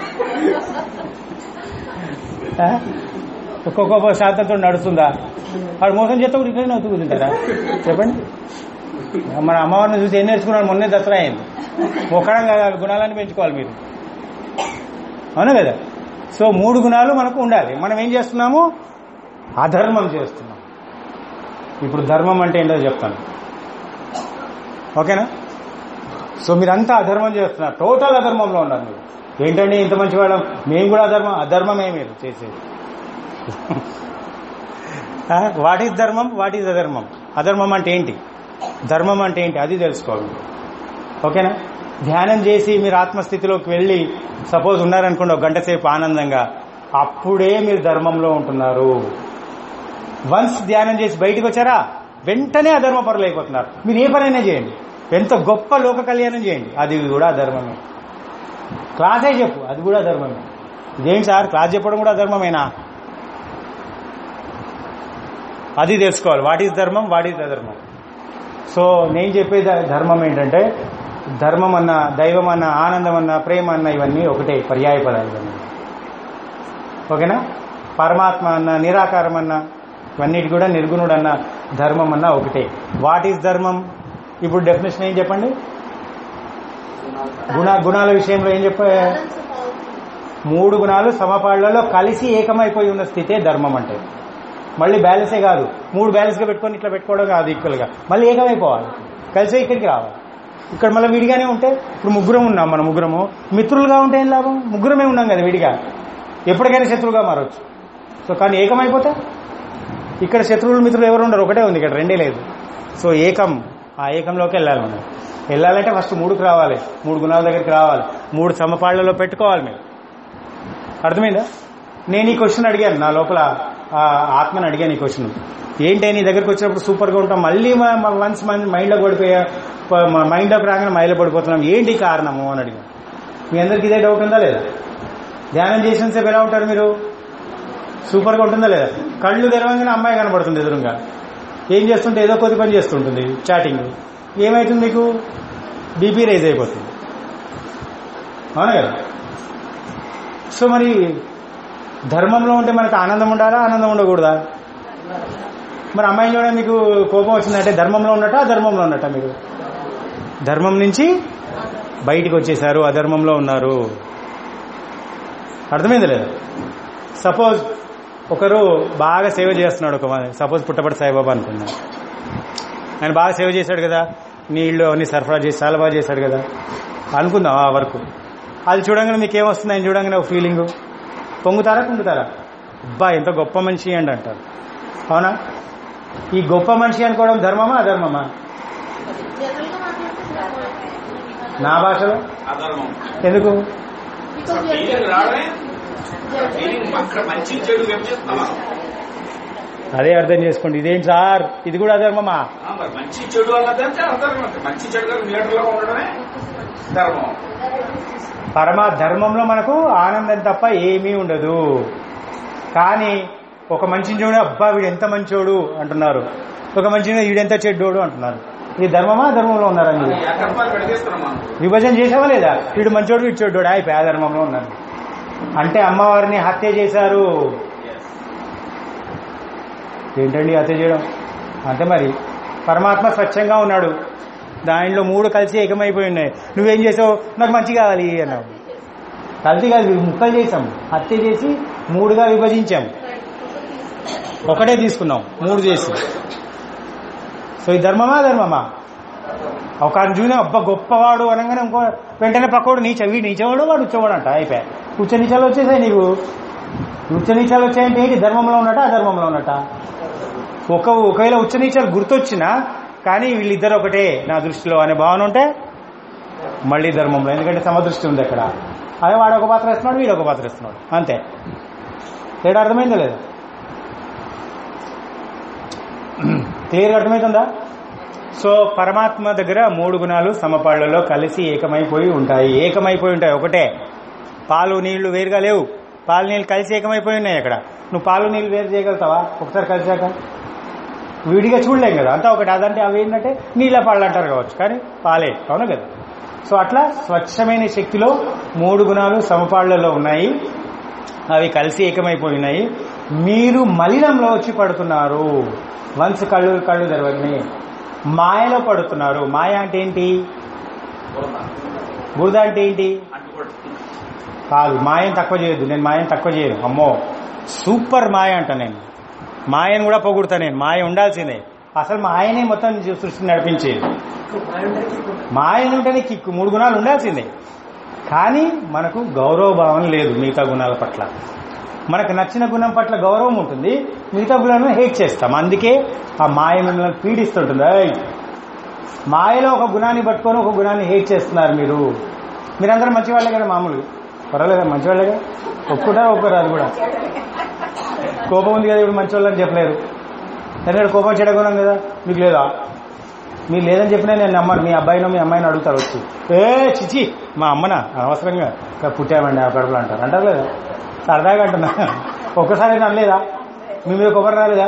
ఆ? ఒక్కొక్క శాతంతో నడుస్తుందా వాడు మోసం చేస్తే కూడా ఇట్లనే నవ్వుతూ కూర్చుంటారా చెప్పండి మన అమ్మవారిని చూసి ఏం నేర్చుకున్నాను మొన్నే దసరా అయింది ఒకడంగా గుణాలని పెంచుకోవాలి మీరు అవునా కదా సో మూడు గుణాలు మనకు ఉండాలి మనం ఏం చేస్తున్నాము అధర్మం చేస్తున్నాం ఇప్పుడు ధర్మం అంటే ఏంటో చెప్తాను ఓకేనా సో మీరంతా అధర్మం చేస్తున్నారు టోటల్ అధర్మంలో ఉన్నారు మీరు ఏంటండి ఇంత మంచి వాళ్ళం మేము కూడా అధర్మం అధర్మమే మీరు చేసేది వాట్ ఈజ్ ధర్మం వాట్ ఈజ్ అధర్మం అధర్మం అంటే ఏంటి ధర్మం అంటే ఏంటి అది తెలుసుకోవాలి ఓకేనా ధ్యానం చేసి మీరు ఆత్మస్థితిలోకి వెళ్ళి సపోజ్ ఉన్నారనుకోండి ఒక గంట సేపు ఆనందంగా అప్పుడే మీరు ధర్మంలో ఉంటున్నారు వన్స్ ధ్యానం చేసి బయటకు వచ్చారా వెంటనే అధర్మ పరులు అయిపోతున్నారు మీరు ఏ పనైనా చేయండి ఎంత గొప్ప లోక కళ్యాణం చేయండి అది కూడా ధర్మమే క్లాసే చెప్పు అది కూడా ధర్మమే ఇదేంటి సార్ క్లాస్ చెప్పడం కూడా ధర్మమేనా అది తెలుసుకోవాలి వాట్ ఈజ్ ధర్మం వాట్ ఈజ్ అధర్మం సో నేను చెప్పే ధ- ధర్మం ఏంటంటే ధర్మం అన్న దైవం అన్న ఆనందం అన్న ప్రేమ అన్న ఇవన్నీ ఒకటే పర్యాయ పదాలు ఇవన్నీ ఓకేనా పరమాత్మ అన్న నిరాకారం అన్న ఇవన్నిటి కూడా నిర్గుణుడు అన్న ధర్మం అన్న ఒకటే వాట్ ఈజ్ ధర్మం ఇప్పుడు డెఫినేషన్ ఏం చెప్పండి గుణ గుణాల విషయంలో ఏం చెప్ప Balance of all things. మూడు గుణాలు సమపాళ్లలో కలిసి ఏకమైపోయి ఉన్న స్థితే ధర్మం అంటే మళ్ళీ బ్యాలెన్సే కాదు మూడు బ్యాలెన్స్గా పెట్టుకొని ఇట్లా పెట్టుకోవడం కాదు ఈక్వల్గా మళ్ళీ ఏకమైపోవాలి కలిసి ఇక్కడికి రావాలి ఇక్కడ మళ్ళీ విడిగానే ఉంటే ఇప్పుడు ముగ్గురం ఉన్నాం మన ముగ్గురము మిత్రులుగా ఉంటే ఏం లాభం ముగ్గురమే ఉన్నాం కదా విడిగా ఎప్పటికైనా శత్రువుగా మారవచ్చు సో కానీ ఏకమైపోతే ఇక్కడ శత్రువులు మిత్రులు ఎవరు ఉండరు ఒకటే ఉంది ఇక్కడ రెండే లేదు సో ఏకం ఆ ఏకంలోకి వెళ్ళాలి మనం వెళ్ళాలంటే ఫస్ట్ మూడుకు రావాలి మూడు గుణాల దగ్గరికి రావాలి మూడు సమపాళ్లలో పెట్టుకోవాలి మీరు అర్థమైందా నేను ఈ క్వశ్చన్ అడిగాను నా లోపల ఆ ఆత్మని అడిగాను ఈ క్వశ్చన్ ఏంటి నీ దగ్గరికి వచ్చినప్పుడు సూపర్గా ఉంటాం మళ్ళీ వన్స్ మైండ్లో పడిపోయా మైండ్లోకి రాగానే మైండ్లో పడిపోతున్నాం ఏంటి కారణము అని అడిగాను మీ అందరికి ఇదే డౌట్ ఉందా లేదా ధ్యానం చేసినంతసేపు ఎలా ఉంటారు మీరు సూపర్గా ఉంటుందా లేదా కళ్ళు తెరవంగానే అమ్మాయి కనబడుతుంది ఎదురుగా ఏం చేస్తుంటే ఏదో కొద్ది పని చేస్తుంటుంది చాటింగ్ ఏమైతుంది మీకు బీపీ రైజ్ అయిపోతుంది అవునా కదా సో మరి ధర్మంలో ఉంటే మనకు ఆనందం ఉండాలా ఆనందం ఉండకూడదా మరి అమ్మాయిని చూడ మీకు కోపం వచ్చిందంటే ధర్మంలో ఉన్నట్ట అధర్మంలో ఉన్నట్ట మీరు ధర్మం నుంచి బయటికి వచ్చేసారు అధర్మంలో ఉన్నారు అర్థమైంది లేదా సపోజ్ ఒకరు బాగా సేవ చేస్తున్నాడు ఒక సపోజ్ పుట్టపడి సాయిబాబా అనుకుందాం ఆయన బాగా సేవ చేశాడు కదా నీళ్లు అన్ని సరఫరా చేసి చాలా బాగా చేశాడు కదా అనుకుందాం ఆ వరకు అది చూడంగానే మీకు ఏమొస్తుంది ఆయన చూడంగానే ఒక ఫీలింగ్ పొంగుతారా కుంగుతారా అబ్బా ఎంత గొప్ప మనిషి అండి అంటారు అవునా ఈ గొప్ప మనిషి అనుకోవడం ధర్మమా అధర్మమా జనరల్ గా మాట్లాడితే నా భాషలో అధర్మం ఎందుకు బికాస్ ఫీలింగ్ రావడమే ఫీలింగ్ అక్కడ మంచి చెడు విభజిస్తావా అదే అర్థం చేసుకోండి ఇదేం సార్ ఇది కూడా అధర్మమా ఆ, మరి మంచి చెడు అన్నదంటే అధర్మం మంచి చెడు మీటర్లో ఉండడమే ధర్మం పరమ ధర్మంలో మనకు ఆనందం తప్ప ఏమీ ఉండదు కానీ ఒక మనిషిని చూడ అబ్బా వీడు ఎంత మంచోడు అంటున్నారు ఒక మనిషిని వీడెంత చెడ్డోడు అంటున్నారు ఇది ధర్మమా ధర్మంలో ఉన్నారా మీరు ఎక్కడ పెడిగేస్తున్నాం మనం విభజన చేసావా లేదా వీడు మంచోడు వీడు చెడ్డోడు అయిపోయి ఆ ధర్మంలో ఉన్నారు అంటే అమ్మవారిని హత్య చేశారు ఏంటండి హత్య చేయడం అంతే మరి పరమాత్మ స్వచ్ఛంగా ఉన్నాడు దానిలో మూడు కలిసి ఏకమైపోయి ఉన్నాయి నువ్వేం చేసావు నాకు మంచి కావాలి అన్నావు కలిసి కాదు ముక్కలు చేసాం హత్య చేసి మూడుగా విభజించాం ఒకటే తీసుకున్నాం మూడు చేసి సో ఈ ధర్మమా ధర్మమా ఒక అర్జున అబ్బ గొప్పవాడు అనగానే ఇంకో వెంటనే పక్కోడు నీచ వీడు నీచవాడు వాడు ఉచ్చవాడు అంట అయిపోయా ఉచ్చ నీచాలు వచ్చేసాయి నీకు ఉచ్చ నీచాలు వచ్చాయంటే ఏంటి ధర్మంలో ఉన్నట అధర్మంలో ఉన్నట ఒక ఒకవేళ ఉచ్చ నీచాలు గుర్తొచ్చినా కానీ వీళ్ళిద్దరు ఒకటే నా దృష్టిలో అనే భావన ఉంటే మళ్ళీ ధర్మంలో ఎందుకంటే సమదృష్టి ఉంది అక్కడ అదే వాడు ఒక పాత్ర ఇస్తున్నాడు వీడు ఒక పాత్ర ఇస్తున్నాడు అంతే తేడా అర్థమైందా లేదా క్లియర్గా అర్థమవుతుందా సో పరమాత్మ దగ్గర మూడు గుణాలు సమపాళ్లలో కలిసి ఏకమైపోయి ఉంటాయి ఏకమైపోయి ఉంటాయి ఒకటే పాలు నీళ్లు వేరుగా లేవు పాలు నీళ్ళు కలిసి ఏకమైపోయి ఉన్నాయి అక్కడ నువ్వు పాలు నీళ్ళు వేరు చేయగలుగుతావా ఒకసారి కలిసాక విడిగా చూడలేం కదా అంతా ఒకటి అదంటే అవి ఏంటంటే నీళ్ళ పాళ్ళు అంటారు కావచ్చు కానీ పాలే అవును కదా సో అట్లా స్వచ్ఛమైన శక్తిలో మూడు గుణాలు సమపాళ్లలో ఉన్నాయి అవి కలిసి ఏకమైపోయి ఉన్నాయి మీరు మలినంలో వచ్చి పడుతున్నారు వన్స్ కళ్ళు కళ్ళు తెరవని మాయలో పడుతున్నారు మాయ అంటే ఏంటి బురద అంటే ఏంటి అంటుకోడు కాదు మాయం తక్కువ చేయొద్దు నేను మాయం తక్కువ చేయను అమ్మో సూపర్ మాయ అంట నేను మాయను కూడా పొగుడుతా నేను మాయ ఉండాల్సిందే అసలు మాయనే మొత్తం సృష్టి నడిపించేది మాయ ఉంటేనే కిక్కు మూడు గుణాలు ఉండాల్సిందే కానీ మనకు గౌరవ భావన లేదు మిగతా గుణాల పట్ల మనకు నచ్చిన గుణం పట్ల గౌరవం ఉంటుంది మిగతా గుణాలను హేట్ చేస్తాం అందుకే ఆ మాయ మిమ్మల్ని పీడిస్తుంటుంది ఏయ్! మాయలో ఒక గుణాన్ని పట్టుకొని ఒక గుణాన్ని హేట్ చేస్తున్నారు మీరు మీరందరూ మంచివాళ్లే కదా మామూలుగా పర్వాలేదా మంచివాళ్లేగా ఒప్పుకుంటారా ఒప్పుకోరు అది కూడా కోపం ఉంది కదా ఇప్పుడు మంచివాళ్ళని చెప్పలేరు ఎందుకంటే కోపం చెడగుణం కదా మీకు లేదా మీరు లేదని చెప్పినా నేను నమ్మను మీ అబ్బాయినో మీ అమ్మాయిని అడుగుతారు వచ్చి ఏ చిచి మా అమ్మనా అనవసరంగా ఇంకా పుట్టామండి ఆ కడుపులు అంటారు అంటారు లేదా సరదాగా అంటున్నా ఒక్కసారి అనలేదా మీ మీద కొబ్బరి రాలేదా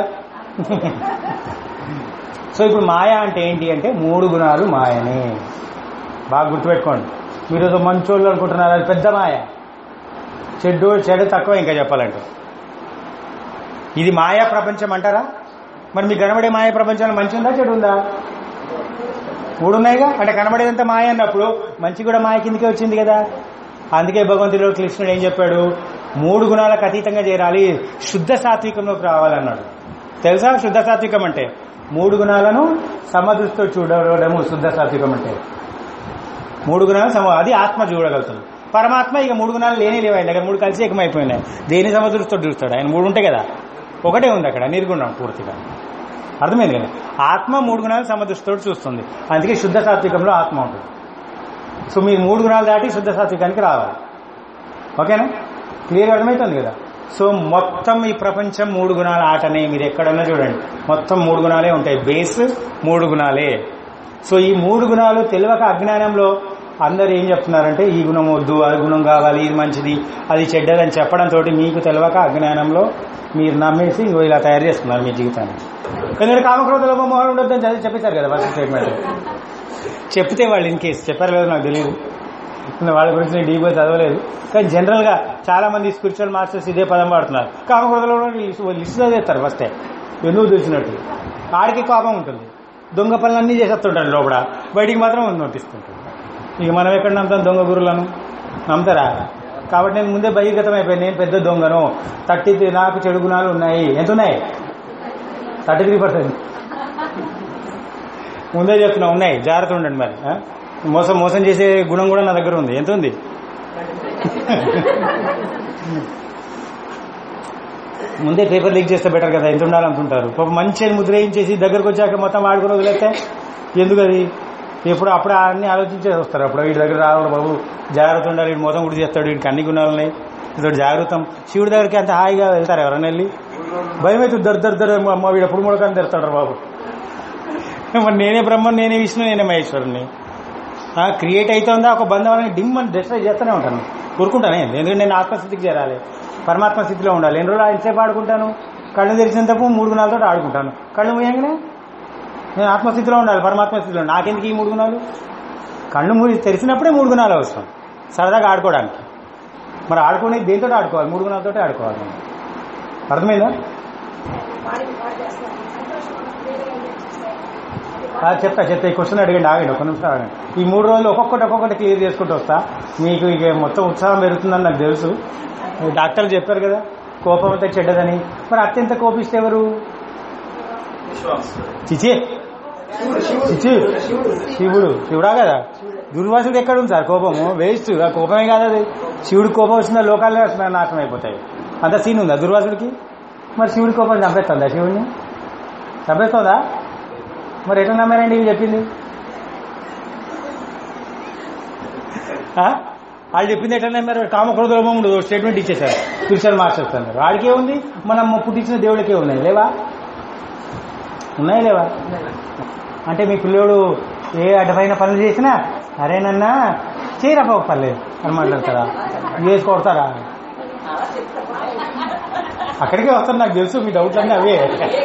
సో ఇప్పుడు మాయ అంటే ఏంటి అంటే మూడు గుణాలు మాయనే బాగా గుర్తుపెట్టుకోండి మీరు ఏదో మంచోళ్ళు అనుకుంటున్నారు అది పెద్ద మాయ చెడ్డు చెడు తక్కువ ఇంకా చెప్పాలంటే ఇది మాయా ప్రపంచం అంటారా మరి మీకు కనబడే మాయా ప్రపంచంలో మంచి ఉందా చెడు ఉందా మూడు ఉన్నాయిగా అంటే కనబడేదంతా మాయ అన్నప్పుడు మంచి కూడా మాయ కిందకే వచ్చింది కదా అందుకే భగవంతుడు కృష్ణుడు ఏం చెప్పాడు మూడు గుణాలకు అతీతంగా చేరాలి శుద్ధ సాత్వికంలోకి రావాలన్నాడు తెలుసా శుద్ధ సాత్వికం అంటే మూడు గుణాలను సమదృష్టితో చూడడము శుద్ధ సాత్వికం అంటే మూడు గుణాలు సమ అది ఆత్మ చూడగలుగుతుంది పరమాత్మ ఇక మూడు గుణాలు లేనే లేవు ఆయన దగ్గర మూడు కలిసి ఏకమైపోయినాయి దేని సమదృష్టితో చూస్తాడు ఆయన మూడు ఉంటాయి కదా ఒకటే ఉంది అక్కడ నిర్గుణం పూర్తిగా అర్థమైంది కదా ఆత్మ మూడు గుణాలు సమదృష్టితో చూస్తుంది అందుకే శుద్ధ సాత్వికంలో ఆత్మ ఉంటుంది సో మీరు మూడు గుణాలు దాటి శుద్ధ సాత్వికానికి రావాలి ఓకేనా క్లియర్ అర్థమవుతుంది కదా సో మొత్తం ఈ ప్రపంచం మూడు గుణాల ఆటనే మీరు ఎక్కడన్నా చూడండి మొత్తం మూడు గుణాలే ఉంటాయి బేస్ మూడు గుణాలే సో ఈ మూడు గుణాలు తెలియక అజ్ఞానంలో అందరు ఏం చెప్తున్నారంటే ఈ గుణం వద్దు ఆ గుణం కావాలి ఇది మంచిది అది చెడ్డదని చెప్పడంతో మీకు తెలియక అజ్ఞానంలో మీరు నమ్మేసి ఇంకో ఇలా తయారు చేస్తున్నారు మీ జీవితాన్ని ఎందుకంటే కామక్రోధ లోపమోహన్ ఉండొద్దని చదివి చెప్పేశారు కదా ఫస్ట్ స్టేట్మెంట్ చెప్తే వాళ్ళు ఇన్ కేసు చెప్పారు లేదో నాకు తెలియదు వాళ్ళ గురించి నేను డీప్ చదవలేదు కానీ జనరల్ గా చాలా మంది స్పిరిచువల్ మాస్టర్స్ ఇదే పదం వాడుతున్నారు కామక్రోధలో లిస్ట్ చదివేస్తారు ఫస్టే ఎందుకు తెలిసినట్టు ఆడికి కోపం ఉంటుంది దొంగ పనులన్నీ చేసేస్తుంటాడు లోపల బయటికి మాత్రం నోటిస్తుంటాడు ఇక మనం ఎక్కడ నమ్ముతాం దొంగ గురులను నమ్ముతారా కాబట్టి నేను ముందే బహిర్గతం అయిపోయింది నేను పెద్ద దొంగను థర్టీ నాకు చెడు గుణాలు ఉన్నాయి ఎంత ఉన్నాయి థర్టీ త్రీ పర్సెంట్ ముందే చెప్తున్నా ఉన్నాయి జాగ్రత్త ఉండండి మరి ఆ? మోసం మోసం చేసే గుణం కూడా నా దగ్గర ఉంది ఎంత ఉంది ముందే పేపర్ లీక్ చేస్తే బెటర్ కదా ఎంత ఉండాలనుకుంటారు పాప మంచి ముద్ర వేయించేసి దగ్గరకు వచ్చాక మొత్తం వాడుకుని వదిలేస్తే ఎందుకు అది ఎప్పుడు అప్పుడు అన్ని ఆలోచించేసి వస్తారు అప్పుడు వీడి దగ్గర రావాలి బాబు జాగ్రత్త ఉండాలి వీడు మొత్తం గుడి చేస్తాడు వీడికి అన్ని గుణాలు ఉన్నాయి ఇతడు జాగ్రత్త శివుడి దగ్గరికి అంత హాయిగా వెళ్తారు ఎవరైనా వెళ్ళి భయం అయితే దర్ దర్ దర్ అమ్మ వీడు ఎప్పుడు ముడకని తెస్తాడు బాబు మరి నేనే బ్రహ్మ నేనే విష్ణు నేనే మహేశ్వరుని క్రియేట్ అవుతుందా ఒక బంధం డిమ్ అని డిస్ట్రాయ్ చేస్తూనే ఉంటాను ఊరుకుంటానే ఎందుకంటే నేను ఆత్మస్థితికి చేరాలి పరమాత్మ స్థితిలో ఉండాలి ఎన్ని రోజులు ఎంతసేపు ఆడుకుంటాను కళ్ళు తెరిచినంతపు మూడు గుణాలతో ఆడుకుంటాను కళ్ళు మూయంగానే నేను ఆత్మస్థితిలో ఉండాలి పరమాత్మ స్థితిలో నాకెందుకు ఈ మూడు గుణాలు కళ్ళు మూసి తెరిచినప్పుడే మూడు గుణాలు అవసరం సరదాగా ఆడుకోవడానికి మరి ఆడుకునే దేంతో ఆడుకోవాలి మూడు గుణాలతో ఆడుకోవాలి మనం. అర్థమైందా ఆ, చెప్తా చెప్తా ఈ క్వశ్చన్ అడిగండి ఆగండి ఒక నిమిషం ఆగండి ఈ మూడు రోజులు ఒక్కొక్కటి ఒక్కొక్కటి క్లియర్ చేసుకుంటూ వస్తా మీకు ఇక మొత్తం ఉత్సాహం పెరుగుతుందని నాకు తెలుసు డాక్టర్లు చెప్పారు కదా కోపం అంతా చెడ్డదని మరి అత్యంత కోపిస్తే ఎవరు చిచి చిచి శివుడు శివుడా కదా దుర్వాసుడు ఎక్కడ ఉంది సార్ కోపము వేస్ట్ ఆ కోపమే కాదు అది శివుడి కోపం వచ్చిన లోకాలే నాశనం అయిపోతాయి అంత సీన్ ఉందా దుర్వాసుడికి మరి శివుడి కోపం చంపేస్తుందా శివుడిని చంపేస్తుందా మరి ఎట్లా నమ్మారండి ఇవి చెప్పింది ఆ? వాళ్ళు చెప్పింది ఎట్లా నమ్మారు కామక్రోధముడు స్టేట్మెంట్ ఇచ్చేశారు స్పిరిచువల్ మాస్టర్స్ అన్నారు వాడికే ఉంది మనం పుట్టించిన దేవుడికే ఉన్నాయి లేవా ఉన్నాయి లేవా అంటే మీ పిల్లోడు ఏ అడ్డమైన పనులు చేసినా అరేనన్నా చేయరా పర్లేదు అని మాట్లాడతారా వేసి కొడతారా అక్కడికే వస్తాను నాకు తెలుసు మీ డౌట్లు అన్నీ అవే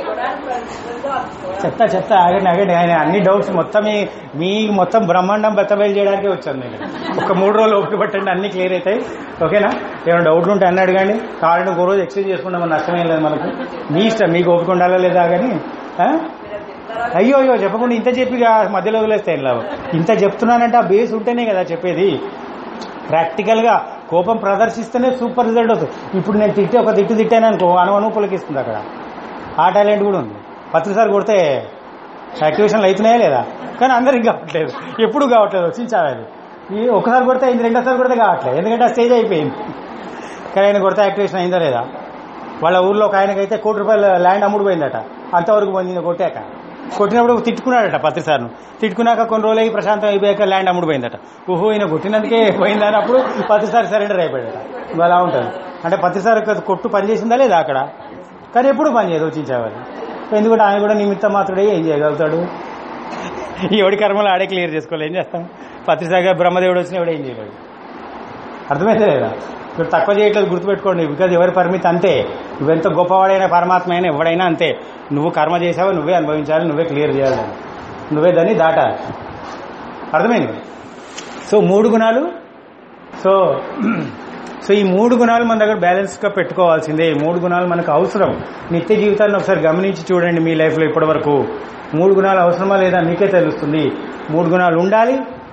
చెప్తా చెప్తా ఆగండి ఆగండి ఆయన అన్ని డౌట్స్ మొత్తం మీ- మీ మొత్తం బ్రహ్మాండం బెత్తబయలు చేయడానికే వచ్చాను నేను ఒక మూడు రోజులు ఓపిక పట్టండి అన్ని క్లియర్ అవుతాయి ఓకేనా ఏమైనా డౌట్లు ఉంటే అన్నీ అడగండి కావాలంటే ఒక రోజు ఎక్స్చేంజ్ చేసుకుంటాం మన నష్టమేం లేదు మనకు మీ ఇష్టం మీకు ఓపిక ఉండాలా లేదా కానీ ఆ? అయ్యో అయ్యో చెప్పకుండా ఇంత చెప్పి ఇక మధ్యలో వదిలేస్తే ఏం లాభం ఇంత చెప్తున్నానంటే ఆ బేస్ ఉంటేనే కదా చెప్పేది ప్రాక్టికల్ గా కోపం ప్రదర్శిస్తేనే సూపర్ రిజల్ట్ వస్తుంది ఇప్పుడు నేను తిట్టి ఒక తిట్టు తిట్టాను అనుకో అనువను పులకిస్తుంది అక్కడ ఆ టాలెంట్ కూడా ఉంది పత్రిసారి కొడితే యాక్టివేషన్లు అవుతున్నాయా లేదా కానీ అందరికి కావట్లేదు ఎప్పుడు కావట్లేదు వచ్చించాలి అది ఈ ఒకసారి కొడితే అయింది రెండోసారి కొడితే కావట్లేదు ఎందుకంటే ఆ స్టేజ్ అయిపోయింది కానీ ఆయన కొడితే యాక్టివేషన్ అయిందా లేదా వాళ్ళ ఊర్లో ఒక ఆయనకైతే కోటి రూపాయల ల్యాండ్ అమ్ముడు పోయిందట అంతవరకు పోయింది కొట్టాక కొట్టినప్పుడు తిట్టుకున్నాడట పత్రిసార్ను తిట్టుకున్నాక కొన్ని రోజులు అయ్యి ప్రశాంతం అయిపోయాక ల్యాండ్ అమ్ముడు పోయిందట ఓహో ఈయన కొట్టినందుకే పోయిందని అప్పుడు పత్రిసారి సరెండర్ అయిపోయాడట ఇంకా అలా ఉంటుంది అంటే పత్రిసారి కొట్టు పనిచేసిందా లేదా అక్కడ కానీ ఎప్పుడు పని చేయదు వచ్చించేవాళ్ళు ఎందుకంటే ఆయన కూడా నిమిత్త మాత్రుడే ఏం చేయగలుగుతాడు ఎవడి కర్మలు ఆడే క్లియర్ చేసుకోవాలి ఏం చేస్తాం పత్రిసారిగా బ్రహ్మదేవుడు వచ్చిన ఎవడు ఏం చేయలేడు అర్థమైతే లేదా ఇప్పుడు తక్కువ చేయట్లేదు గుర్తుపెట్టుకోండి బికాజ్ ఎవరి పరిమితి అంతే నువ్వెంత గొప్పవాడైన పరమాత్మ అయినా ఎవడైనా అంతే నువ్వు కర్మ చేసావో నువ్వే అనుభవించాలి నువ్వే క్లియర్ చేయాలి దాన్ని. నువ్వే దాన్ని దాటాలి అర్థమైంది సో మూడు గుణాలు సో సో ఈ మూడు గుణాలు మన దగ్గర బ్యాలెన్స్ గా పెట్టుకోవాల్సిందే ఈ మూడు గుణాలు మనకు అవసరం నిత్య జీవితాన్ని ఒకసారి గమనించి చూడండి మీ లైఫ్ లో ఇప్పటి వరకు మూడు గుణాలు అవసరమా లేదా మీకే తెలుస్తుంది మూడు గుణాలు ఉండాలి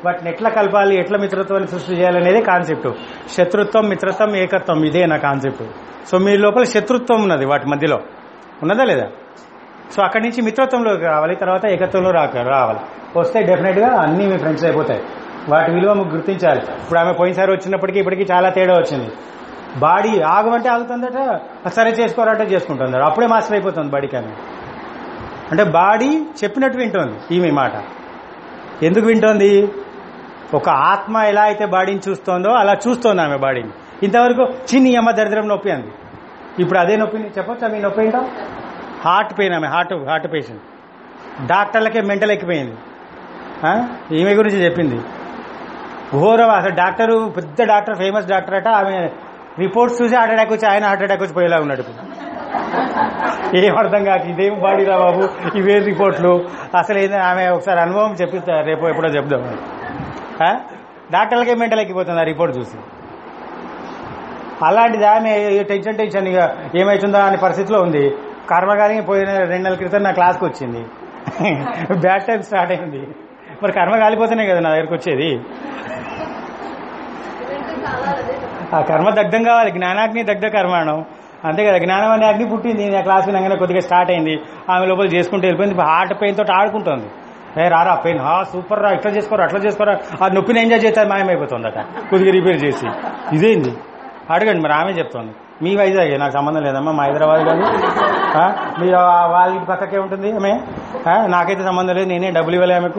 వాటిని ఎట్లా కలపాలి ఎట్లా మిత్రత్వాన్ని సృష్టి చేయాలనేది కాన్సెప్ట్ శత్రుత్వం మిత్రత్వం ఏకత్వం ఇదే నా కాన్సెప్ట్ సో మీ లోపల శత్రుత్వం ఉన్నది వాటి మధ్యలో ఉన్నదా లేదా సో అక్కడి నుంచి మిత్రత్వంలోకి రావాలి తర్వాత ఏకత్వంలో రాక రావాలి వస్తే డెఫినెట్గా అన్నీ మీ ఫ్రెండ్స్ అయిపోతాయి వాటి విలువ మీకు గుర్తించాలి ఇప్పుడు ఆమె పోయినసారి వచ్చినప్పటికీ ఇప్పటికీ చాలా తేడా వచ్చింది బాడీ ఆగమంటే ఆగుతుందట సరే చేసుకోరంటే చేసుకుంటుంది అప్పుడే మాస్టర్ అయిపోతుంది బాడీకి ఆమె అంటే బాడీ చెప్పినట్టు వింటోంది ఈమె మాట ఎందుకు వింటోంది ఒక ఆత్మ ఎలా అయితే బాడీని చూస్తోందో అలా చూస్తోంది ఆమె బాడీని ఇంతవరకు చిన్ని అమ్మ దరిద్రం నొప్పి అంది ఇప్పుడు అదే నొప్పిని చెప్పొచ్చా మీ నొప్పి ఏంటో హార్ట్ పెయిన్ ఆమె హార్ట్ హార్ట్ పేషెంట్ డాక్టర్లకే మెంటల్ ఎక్కిపోయింది ఆ? ఈమె గురించి చెప్పింది ఘోరం అసలు డాక్టర్ పెద్ద డాక్టర్ ఫేమస్ డాక్టర్ అట ఆమె రిపోర్ట్స్ చూసి హార్ట్ అటాక్ వచ్చి ఆయన హార్ట్ అటాక్ వచ్చి పోయేలా ఉన్నాడు ఇప్పుడు. ఏం అర్థం కాక ఇదేం బాడీరా బాబు ఇవే రిపోర్ట్లు అసలు ఏంది ఆమె ఒకసారి అనుభవం చెప్పిస్తా రేపు ఎప్పుడో చెప్దాం ఆ? డాక్టర్లకే మెంటల్ ఎక్కిపోతుంది ఆ రిపోర్ట్ చూసి అలాంటిది ఆమె టెన్షన్ టెన్షన్ ఇక ఏమవుతుందా అనే పరిస్థితిలో ఉంది కర్మగారి పోయిన రెండు నెలల క్రితం నా క్లాస్కి వచ్చింది బ్యాడ్ టైం స్టార్ట్ అయింది మరి కర్మ కాలిపోతేనే కదా నా దగ్గరికి వచ్చేది ఇదంటే చాలా అదే ఆ కర్మ దగ్ధం కావాలి జ్ఞానాగ్ని దగ్ధ కర్మాణం అంతే కదా జ్ఞానం అనే అగ్ని పుట్టింది నా క్లాస్ వినగానే కొద్దిగా స్టార్ట్ అయింది ఆమె లోపల చేసుకుంటూ వెళ్ళిపోయింది ఇప్పుడు హార్ట్ పెయిన్ తోటి ఆడుకుంటుంది ఏ రారా పెయిన్ హా సూపర్ రా ఇట్లా చేసుకోరా అట్లా చేసుకోరా ఆ నొప్పిని ఎంజాయ్ చేస్తారు మాయమైపోతుందట కొద్దిగా రిపేర్ చేసి ఇదేంది అడగండి మరి ఆమె చెప్తోంది మీ వైజాగ్ నాకు సంబంధం లేదమ్మా మా హైదరాబాద్ కాదు ఆ, మీరు ఆ వాళ్ళ ఇంటి పక్కకే ఉంటుంది ఆమె ఆ, నాకైతే సంబంధం లేదు నేనే డబ్బులు ఇవ్వలే ఆమెకు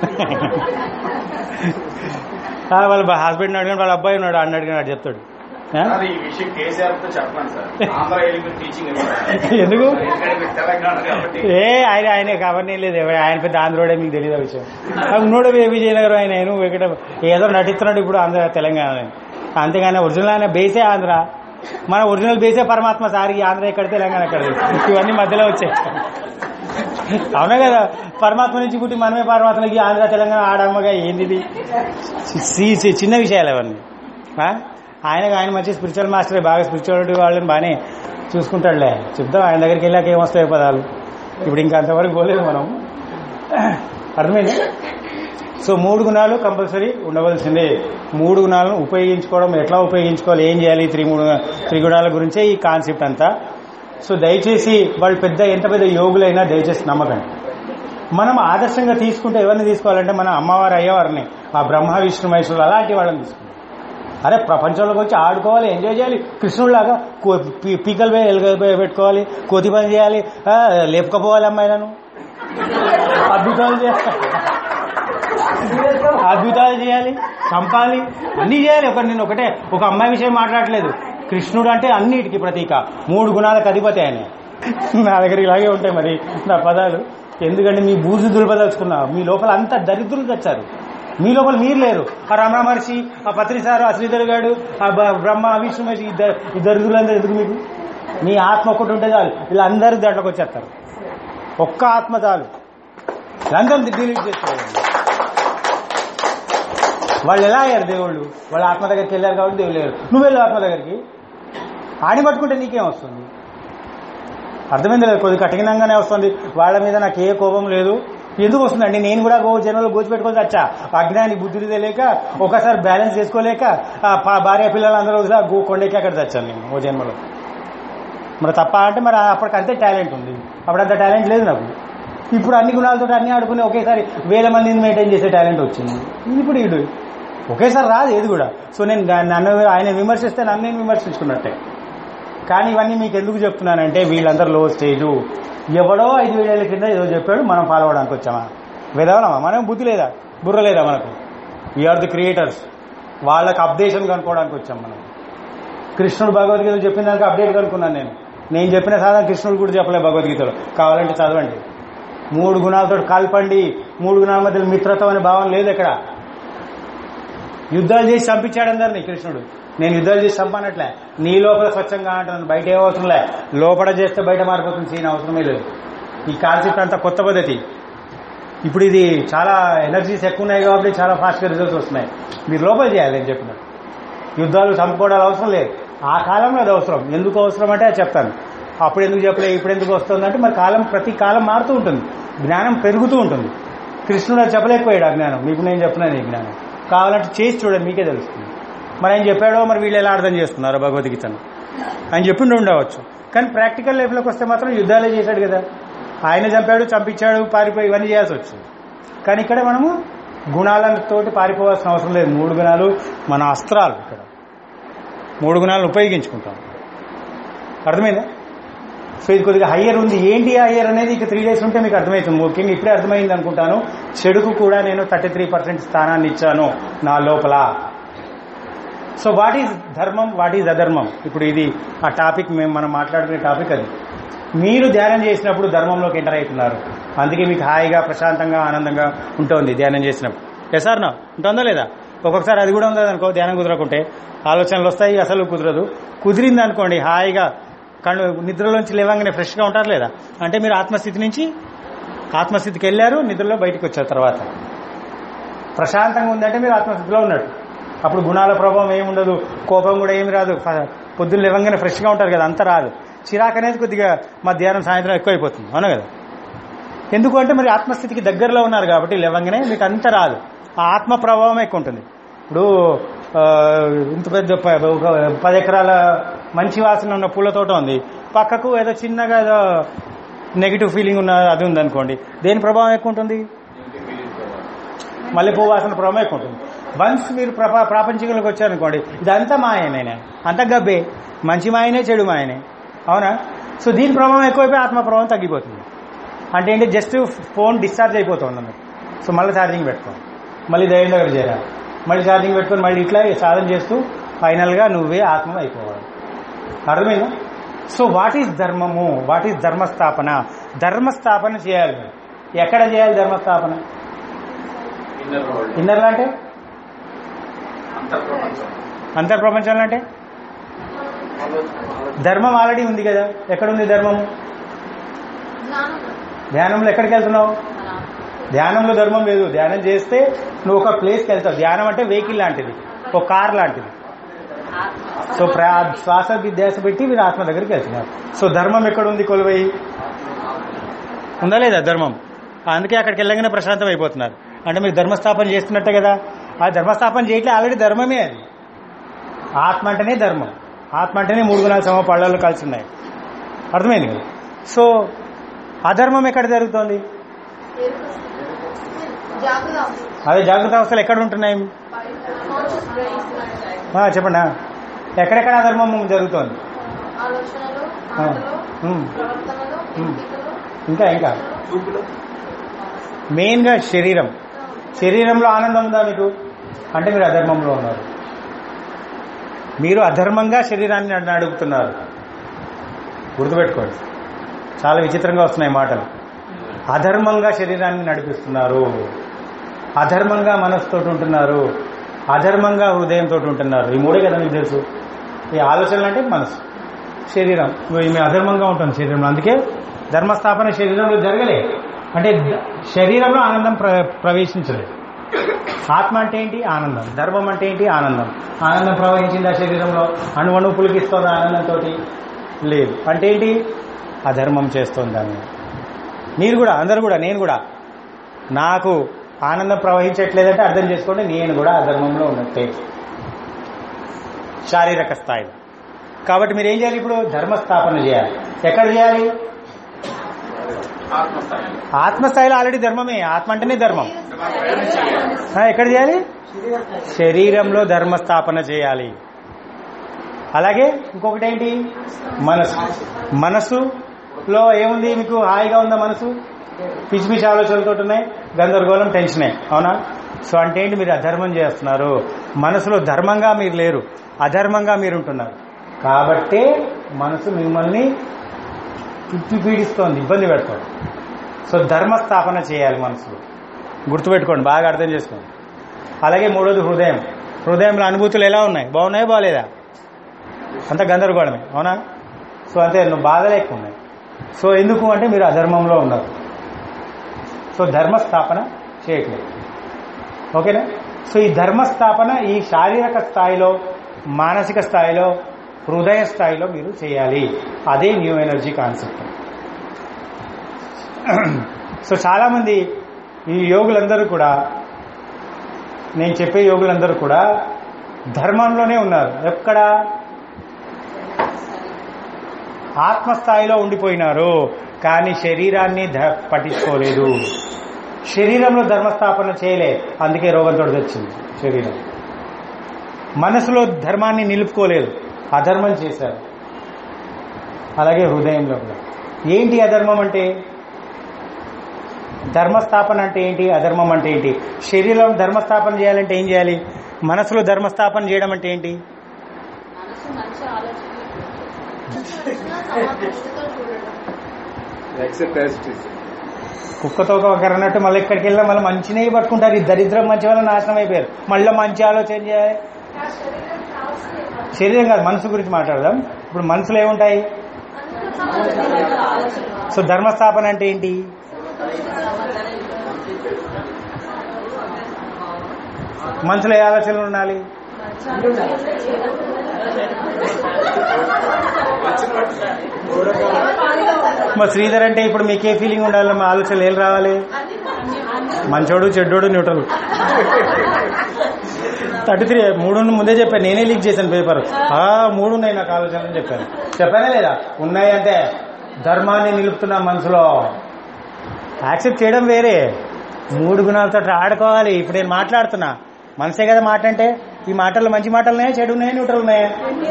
ఆ, వాళ్ళ హస్బెండ్ అడిగాడు వాళ్ళ అబ్బాయి ఉన్నాడు అన్న అడిగినాడు చెప్తాడు ఆ? సార్, ఈ విషయం కేసీఆర్ తో చెప్పండి సార్ ఆంధ్ర వెళ్ళి మీరు టీచింగ్ ఇవ్వండి ఎందుకు ఎందుకంటే మీరు తెలంగాణ కాబట్టి ఏ ఆయన ఆయన కవర్నీ లేదు ఎవరు ఆయన పెద్ద ఆంధ్రోడే మీకు తెలియదు ఆ విషయం ఉన్నోడు విజయనగరం ఆయన నువ్వు ఇక్కడ ఏదో నటిస్తున్నాడు ఇప్పుడు ఆంధ్ర తెలంగాణ అంతేగాని ఒరిజినల్ ఆయన బేసే ఆంధ్ర మన ఒరిజినల్ బేసే పరమాత్మ సార్ ఈ ఆంధ్ర ఎక్కడ తెలంగాణ ఎక్కడ ఇవన్నీ మధ్యలో వచ్చాయి అవునా కదా పరమాత్మ నుంచి పుట్టి మనమే పరమాత్మకి ఆంధ్ర తెలంగాణ ఆడమ్మగా ఏంది ఇది? చి- చి- చిన్న విషయాలు అవన్నీ ఆ? ఆయనకు ఆయన మంచి స్పిరిచువల్ మాస్టర్ బాగా స్పిరిచువాలిటీ వాళ్ళని బాగానే చూసుకుంటాడులే చెప్తాం ఆయన దగ్గరికి వెళ్ళాక ఏమొస్తాయి పదాలు ఇప్పుడు ఇంకా అంతవరకు పోలేదు మనం అర్థమైంది సో మూడు గుణాలు కంపల్సరీ ఉండవలసిందే మూడు గుణాలను ఉపయోగించుకోవడం ఎట్లా ఉపయోగించుకోవాలి ఏం చేయాలి త్రిగుణ త్రిగుణాల గురించే ఈ కాన్సెప్ట్ అంతా సో దయచేసి వాళ్ళు పెద్ద ఎంత పెద్ద యోగులైనా దయచేసి నమ్మకండి మనం ఆదర్శంగా తీసుకుంటే ఎవరిని తీసుకోవాలంటే మన అమ్మవారు అయ్యవారిని ఆ బ్రహ్మ విష్ణు మహేశ్వరులు అలాంటి వాళ్ళని తీసుకుంటాం అరే ప్రపంచంలోకి వచ్చి ఆడుకోవాలి ఎంజాయ్ చేయాలి కృష్ణుడిలాగా కో- పీ- పీకలు పోయి ఎలుగలు పోయి పెట్టుకోవాలి కోతి పని చేయాలి ఆ, లేపుకపోవాలి అమ్మాయిలను అద్భుతాలు చేయాలి అద్భుతాలు చేయాలి చంపాలి అన్ని చేయాలి ఒక నేను ఒకటే ఒక అమ్మాయి విషయం మాట్లాడలేదు కృష్ణుడు అంటే అన్నిటికీ ప్రతీక మూడు గుణాలకు అధిపతి ఆయన నా దగ్గర ఇలాగే ఉంటాయి మరి నా పదాలు ఎందుకంటే మీ బూజు దులపదలుచుకున్నా మీ లోపల అంత దరిద్రులు తెచ్చారు మీ లోపల మీరు లేరు ఆ రమణ మహర్షి ఆ పత్రిసారు ఆ శ్రీధర్ గారు ఆ బ- బ్రహ్మ విష్ణు మహర్షి ఇద్దరు ఈ దరిద్రులందరూ ఎందుకు మీకు మీ ఆత్మ ఒకటి ఉంటే చాలు వీళ్ళందరూ దాంట్లోకి వచ్చేస్తారు ఒక్క ఆత్మ చాలు వీళ్ళందరూ డిలీట్ చేసుకోవాలి వాళ్ళు ఎలా అయ్యారు దేవుళ్ళు వాళ్ళ ఆత్మ దగ్గరికి వెళ్ళారు కాబట్టి దేవుళ్ళు లేరు నువ్వు వెళ్ళు ఆత్మ దగ్గరికి ఆడి పట్టుకుంటే నీకేం వస్తుంది అర్థమైంది లేదు కొద్ది కఠినంగానే వస్తుంది వాళ్ళ మీద నాకు ఏ కోపం లేదు ఎందుకు వస్తుందండి నేను కూడా గో జనంలో గోచిపెట్టుకొని వచ్చా అజ్ఞాని బుద్ధి తెలియక ఒకసారి బ్యాలెన్స్ చేసుకోలేక ఆ పా- భార్య పిల్లలందరూ కూడా గో కొండెక్కి అక్కడ చచ్చాను నేను ఓ జన్మలో మరి తప్ప అంటే మరి అప్పటికి అంతే టాలెంట్ ఉంది అప్పుడు అంత టాలెంట్ లేదు నాకు ఇప్పుడు అన్ని గుణాలతో అన్ని ఆడుకుని ఒకేసారి వేల మందిని మెయింటైన్ చేసే టాలెంట్ వచ్చింది ఇప్పుడు ఇడు ఒకేసారి రాదు ఏది కూడా సో నేను దా- నన్ను ఆయన విమర్శిస్తే నన్ను నేను విమర్శించుకున్నట్టే కానీ ఇవన్నీ మీకు ఎందుకు చెప్తున్నానంటే వీళ్ళందరూ లో స్టేజు ఎవడో ఐదు వేల కింద ఏదో చెప్పాడు మనం ఫాలో అవడానికి వచ్చామా విధవలమా మనం బుద్ధి లేదా బుర్ర లేదా మనకు వీఆర్ ది క్రియేటర్స్ వాళ్ళకి అప్డేషన్ కనుక్కోవడానికి వచ్చాం మనం కృష్ణుడు భగవద్గీత చెప్పిన దానికి అప్డేట్ కనుక్కున్నాను నేను నేను చెప్పిన సాధన కృష్ణుడు కూడా చెప్పలే భగవద్గీతలో కావాలంటే చదవండి మూడు గుణాలతో కలపండి మూడు గుణాల మధ్య మిత్రత్వం అనే భావం లేదు ఇక్కడ యుద్ధాలు చేసి చంపించాడు అందరినీ కృష్ణుడు నేను యుద్ధాలు చేసి చంపనట్లే నీ లోపల స్వచ్ఛంగా అంటున్నాను బయట ఏ అవసరంలే లోపల చేస్తే బయట మారిపోతుంది సీన్ అవసరమే లేదు ఈ కాన్సెప్ట్ అంతా కొత్త పద్ధతి ఇప్పుడు ఇది చాలా ఎనర్జీస్ ఎక్కువ ఉన్నాయి కాబట్టి చాలా ఫాస్ట్గా రిజల్ట్స్ వస్తున్నాయి మీరు లోపల చేయాలి నేను చెప్పినట్టు యుద్ధాలు చంపుకోవడాలు అవసరం లేదు ఆ కాలంలో అది అవసరం ఎందుకు అవసరం అంటే అది చెప్తాను అప్పుడు ఎందుకు చెప్పలేదు ఇప్పుడు ఎందుకు వస్తుంది అంటే మరి కాలం ప్రతి కాలం మారుతూ ఉంటుంది జ్ఞానం పెరుగుతూ ఉంటుంది కృష్ణుడు అది చెప్పలేకపోయాడు ఆ జ్ఞానం మీకు నేను చెప్తున్నాను ఈ జ్ఞానం కావాలంటే చేసి చూడండి మీకే తెలుస్తుంది మరి ఆయన చెప్పాడో మరి వీళ్ళు ఎలా అర్థం చేస్తున్నారో భగవద్గీతను ఆయన చెప్పిండి ఉండవచ్చు కానీ ప్రాక్టికల్ లైఫ్లోకి వస్తే మాత్రం యుద్ధాలే చేశాడు కదా ఆయన చంపాడు చంపించాడు పారిపోయి ఇవన్నీ చేయాల్సి వచ్చింది కానీ ఇక్కడ మనము గుణాలతోటి పారిపోవాల్సిన అవసరం లేదు మూడు గుణాలు మన అస్త్రాలు ఇక్కడ మూడు గుణాలను ఉపయోగించుకుంటాం అర్థమైందా సో ఇది కొద్దిగా హయ్యర్ ఉంది ఏంటి హయ్యర్ అనేది ఇక త్రీ డేస్ ఉంటే మీకు అర్థమవుతుంది ముఖ్యంగా ఇప్పుడే అర్థమైంది అనుకుంటాను చెడుకు కూడా నేను థర్టీ త్రీ పర్సెంట్ స్థానాన్ని ఇచ్చాను నా లోపల సో వాట్ ఈజ్ ధర్మం వాట్ ఈజ్ అధర్మం ఇప్పుడు ఇది ఆ టాపిక్ మేము మనం మాట్లాడుకునే టాపిక్ అది మీరు ధ్యానం చేసినప్పుడు ధర్మంలోకి ఎంటర్ అవుతున్నారు అందుకే మీకు హాయిగా ప్రశాంతంగా ఆనందంగా ఉంటుంది ధ్యానం చేసినప్పుడు ఎస్ ఆర్ నా ఉంటుందా లేదా ఒక్కొక్కసారి అది కూడా ఉండదు అనుకో ధ్యానం కుదరకుంటే ఆలోచనలు వస్తాయి అసలు కుదరదు కుదిరింది అనుకోండి హాయిగా కళ్ళు నిద్రలోంచి లేవంగానే ఫ్రెష్గా ఉంటారు లేదా అంటే మీరు ఆత్మస్థితి నుంచి ఆత్మస్థితికి వెళ్ళారు నిద్రలో బయటకు వచ్చారు తర్వాత ప్రశాంతంగా ఉందంటే మీరు ఆత్మస్థితిలో ఉన్నట్టు అప్పుడు గుణాల ప్రభావం ఏమి ఉండదు కోపం కూడా ఏమి రాదు ఫ- పొద్దున్న లేవంగానే ఫ్రెష్గా ఉంటారు కదా అంత రాదు చిరాకు అనేది కొద్దిగా మధ్యాహ్నం సాయంత్రం ఎక్కువైపోతుంది అవునా కదా ఎందుకు అంటే మరి ఆత్మస్థితికి దగ్గరలో ఉన్నారు కాబట్టి లేవంగానే మీకు అంత రాదు ఆ ఆత్మ ప్రభావం ఎక్కువ ఉంటుంది ఇప్పుడు ఆ, ఇంత పెద్ద ప- ఒక పది ఎకరాల మంచి వాసన ఉన్న పూల తోట ఉంది పక్కకు ఏదో చిన్నగా ఏదో నెగిటివ్ ఫీలింగ్ ఉన్న అది ఉంది అనుకోండి దేని ప్రభావం ఎక్కువ ఉంటుంది మల్లెపూ వాసన ప్రభావం ఎక్కువ ఉంటుంది వన్స్ మీరు ప్రప ప్రాపంచికంలోకి వచ్చారనుకోండి ఇదంతా మాయనే అంతా గబ్బే మంచి మాయనే చెడు మాయనే అవునా సో దీని ప్రభావం ఎక్కువైపోయి ఆత్మ ప్రభావం తగ్గిపోతుంది అంటే ఏంటి జస్ట్ ఫోన్ డిశ్చార్జ్ అయిపోతుంది అన్నమాట సో మళ్ళీ ఛార్జింగ్ పెట్టుకోండి మళ్ళీ దయ్యం దగ్గర చేరాలి మళ్ళీ ఛార్జింగ్ పెట్టుకొని మళ్ళీ ఇట్లా సాధన చేస్తూ ఫైనల్గా నువ్వే ఆత్మ అయిపోవాలి అర్థమైందా సో వాట్ ఈజ్ ధర్మము వాట్ ఈజ్ ధర్మస్థాపన ధర్మస్థాపన చేయాలి మీరు. ఎక్కడ చేయాలి ధర్మస్థాపన ఇన్నర్ వరల్డ్ ఇన్నర్లు అంటే అంతర్ప్రపంచం అంతర్ప్రపంచంలో అంటే ధర్మం ఆల్రెడీ ఉంది కదా ఎక్కడుంది ధర్మము జ్ఞానం ధ్యానంలో ఎక్కడికి వెళ్తున్నావు ధ్యానంలో ధర్మం లేదు ధ్యానం చేస్తే నువ్వు ఒక ప్లేస్కి వెళ్తావు ధ్యానం అంటే వెహికల్ లాంటిది ఒక కార్ లాంటిది సో ప్రా శ్వాస ధ్యాస పెట్టి మీరు ఆత్మ దగ్గరికి వెళ్తున్నారు సో ధర్మం ఎక్కడ ఉంది కొలువై ఉందా లేదా ధర్మం అందుకే అక్కడికి వెళ్ళగానే ప్రశాంతం అయిపోతున్నారు అంటే మీరు ధర్మస్థాపన చేస్తున్నట్టే కదా ఆ ధర్మస్థాపన చేయట్లే ఆల్రెడీ ధర్మమే అది ఆత్మ అంటేనే ధర్మం ఆత్మ అంటేనే మూడు గుణాలు సమ పళ్ళలో కలిసి ఉన్నాయి అర్థమైంది కదా సో అధర్మం ఎక్కడ జరుగుతోంది జాగ్రత్త అవసరం. అదే జాగ్రత్త అవస్థలు ఎక్కడ ఉంటున్నాయి కాన్షియస్ బ్రెయిన్ ఆ, చెప్పండి ఆ. ఎక్కడెక్కడ అధర్మం జరుగుతోంది ఆలోచనలు ఆ. మాటలు ఉమ్. ప్రవర్తనలు ఉమ్. ఎంపికలు ఇంకా ఇంకా చూపులు మెయిన్గా శరీరం శరీరంలో ఆనందం ఉందా మీకు అంటే మీరు అధర్మంలో ఉన్నారు మీరు అధర్మంగా శరీరాన్ని నడు- నడుపుతున్నారు గుర్తుపెట్టుకోండి చాలా విచిత్రంగా వస్తున్నాయి మాటలు అధర్మంగా శరీరాన్ని నడిపిస్తున్నారు అధర్మంగా మనసుతో ఉంటున్నారు అధర్మంగా హృదయంతో ఉంటున్నారు ఈ మూడే కదా మీకు తెలుసు ఈ ఆలోచనలు అంటే మనసు శరీరం ఈమె అధర్మంగా ఉంటుంది శరీరంలో అందుకే ధర్మస్థాపన శరీరంలో జరగలే అంటే ద- శరీరంలో ఆనందం ప్ర ప్రవేశించలేదు ఆత్మ అంటే ఏంటి ఆనందం ధర్మం అంటే ఏంటి ఆనందం ఆనందం ప్రవహించింది ఆ శరీరంలో అణువణు పులికిస్తోంది ఆనందంతో లేదు అంటే ఏంటి అధర్మం చేస్తోంది దాన్ని మీరు కూడా అందరు కూడా నేను కూడా నాకు ఆనందం ప్రవహించట్లేదంటే అర్థం చేసుకోండి నేను కూడా అధర్మంలో ఉన్నట్టే శారీరక స్థాయిలో కాబట్టి మీరు ఏం చేయాలి ఇప్పుడు ధర్మస్థాపన చేయాలి ఎక్కడ చేయాలి ఆత్మస్థాయి ఆత్మస్థాయిలో ఆల్రెడీ ధర్మమే ఆత్మ అంటేనే ధర్మం అంటే మనం ప్రయాణం చేయాలి ఆ, ఎక్కడ చేయాలి శరీరంలో ధర్మస్థాపన చేయాలి అలాగే ఇంకొకటి ఏంటి మనసు మనసులో ఏముంది మీకు హాయిగా ఉందా మనసు పిచ్చి పిచ్చి ఆలోచనలతో ఉన్నాయి గందరగోళం టెన్షనే అవునా సో అంటే ఏంటి మీరు అధర్మం చేస్తున్నారు మనసులో ధర్మంగా మీరు లేరు అధర్మంగా మీరు ఉంటున్నారు కాబట్టే మనసు మిమ్మల్ని పిప్పి పీడిస్తోంది ఇబ్బంది పెడుతోంది సో ధర్మస్థాపన చేయాలి మనసులో గుర్తుపెట్టుకోండి బాగా అర్థం చేసుకోండి అలాగే మూడోది హృదయం హృదయంలో అనుభూతులు ఎలా ఉన్నాయి బాగున్నాయా బాగాలేదా అంత గందరగోళమే అవునా సో అంతే నువ్వు బాధలే ఎక్కువ ఉన్నాయి సో ఎందుకు అంటే మీరు అధర్మంలో ఉన్నారు సో ధర్మస్థాపన చేయట్లేదు ఓకేనా సో ఈ ధర్మస్థాపన ఈ శారీరక స్థాయిలో మానసిక స్థాయిలో హృదయ స్థాయిలో మీరు చేయాలి అదే న్యూ ఎనర్జీ కాన్సెప్ట్ సో చాలామంది ఈ యోగులందరూ కూడా నేను చెప్పే యోగులందరూ కూడా ధర్మంలోనే ఉన్నారు ఎక్కడ ఆత్మస్థాయిలో ఉండిపోయినారు కానీ శరీరాన్ని ధ- పట్టించుకోలేదు శరీరంలో ధర్మస్థాపన చేయలే అందుకే రోగంతో వచ్చింది శరీరం మనసులో ధర్మాన్ని నిలుపుకోలేదు అధర్మం చేశారు అలాగే హృదయంలో కూడా ఏంటి అధర్మం అంటే ధర్మస్థాపన అంటే ఏంటి అధర్మం అంటే ఏంటి శరీరం ధర్మస్థాపన చేయాలంటే ఏం చేయాలి మనసులో ధర్మస్థాపన చేయడం అంటే ఏంటి మనసు మంచి ఆలోచనలు సమదృష్టితో చూడడం యాక్సెప్ట్ యాజ్ ఇట్ ఈస్ కుక్కతో ఒకరు అన్నట్టు మళ్ళీ ఇక్కడికి వెళ్ళా మళ్ళీ మంచినే పట్టుకుంటారు ఈ దరిద్రం మంచి వల్ల నాశనం అయిపోయారు మళ్ళీ మంచి ఆలోచన చేయాలి ఆ శరీరం కావాల్సిన శరీరం కాదు మనసు గురించి మాట్లాడదాం ఇప్పుడు మనసులో ఏముంటాయి ఆలోచన సో ధర్మస్థాపన అంటే ఏంటి మనసులో ఏ ఆలోచనలు ఉండాలి మా శ్రీధర్ అంటే ఇప్పుడు మీకే ఫీలింగ్ ఉండాలి మా ఆలోచనలు ఏం రావాలి మంచోడు చెడ్డోడు న్యూట్రల్ థర్టీ త్రీ మూడు ముందే చెప్పాను నేనే లీక్ చేశాను పేపర్ ఆ మూడు ఉన్నాయి నాకు ఆలోచనలు చెప్పాను చెప్పానే లేదా ఉన్నాయి అంటే ధర్మాన్ని నిలుపుతున్నా మనసులో యాక్సెప్ట్ చేయడం వేరే మూడు గుణాలతో ఆడుకోవాలి ఇప్పుడు నేను మాట్లాడుతున్నా మనసే కదా మాట అంటే ఈ మాటల్లో మంచి మాటలు ఉన్నాయా చెడు ఉన్నాయా న్యూట్రల్ ఉన్నాయా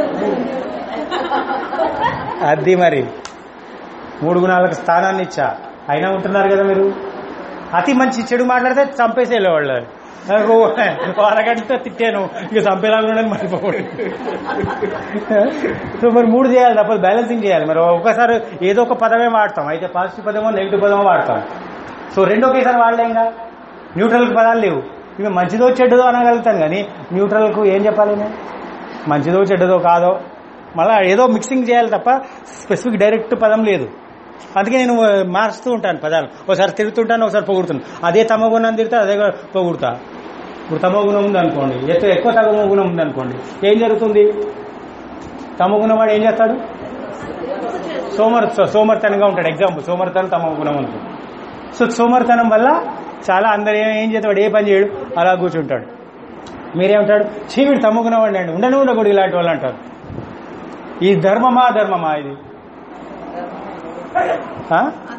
అది మరి మూడు గుణాలకు స్థానాన్ని ఇచ్చా అయినా ఉంటున్నారు కదా మీరు అతి మంచి చెడు మాట్లాడితే చంపేసేలే వాళ్ళు నాకు ఓ అరగంట తిట్టాను ఇక చంపేలాగా ఉండని మర్చిపోకూడదు సో మరి మూడు చేయాలి తప్పదు బ్యాలెన్సింగ్ చేయాలి మరి ఒకసారి ఏదో ఒక పదమే వాడతాం అయితే పాజిటివ్ పదమో నెగిటివ్ పదమో వాడతాం సో రెండు ఒకేసారి వాడలేంగా న్యూట్రల్ పదాలు లేవు ఇవి మంచిదో చెడ్డదో అనగలుగుతాను కానీ న్యూట్రల్కు ఏం చెప్పాలి నేను మంచిదో చెడ్డదో కాదో మళ్ళా ఏదో మిక్సింగ్ చేయాలి తప్ప స్పెసిఫిక్ డైరెక్ట్ పదం లేదు అందుకే నేను మారుస్తూ ఉంటాను పదాలు ఒకసారి తిరుగుతుంటాను ఒకసారి పొగుడుతాను అదే తమ గుణం తిరిగితే అదే పొగుడుతా ఇప్పుడు తమో గుణం ఉంది అనుకోండి ఎక్కువ ఎక్కువ తమ గుణం ఉంది అనుకోండి ఏం జరుగుతుంది తమ గుణం వాడు ఏం చేస్తాడు సోమర్ సోమర్తనంగా ఉంటాడు ఎగ్జాంపుల్ సోమర్తనం తమ గుణం ఉంటుంది సో సోమర్తనం వల్ల చాలా అందరు ఏం- ఏం చేస్తాడు ఏ పని చేయడు అలా కూర్చుంటాడు మీరేమంటాడు చీవిడు తమ గుణం వాడిని అండి ఉండను ఉండకూడదు ఇలాంటి వాళ్ళు అంటారు ఈ ధర్మమా ధర్మమా ఇది ఆ?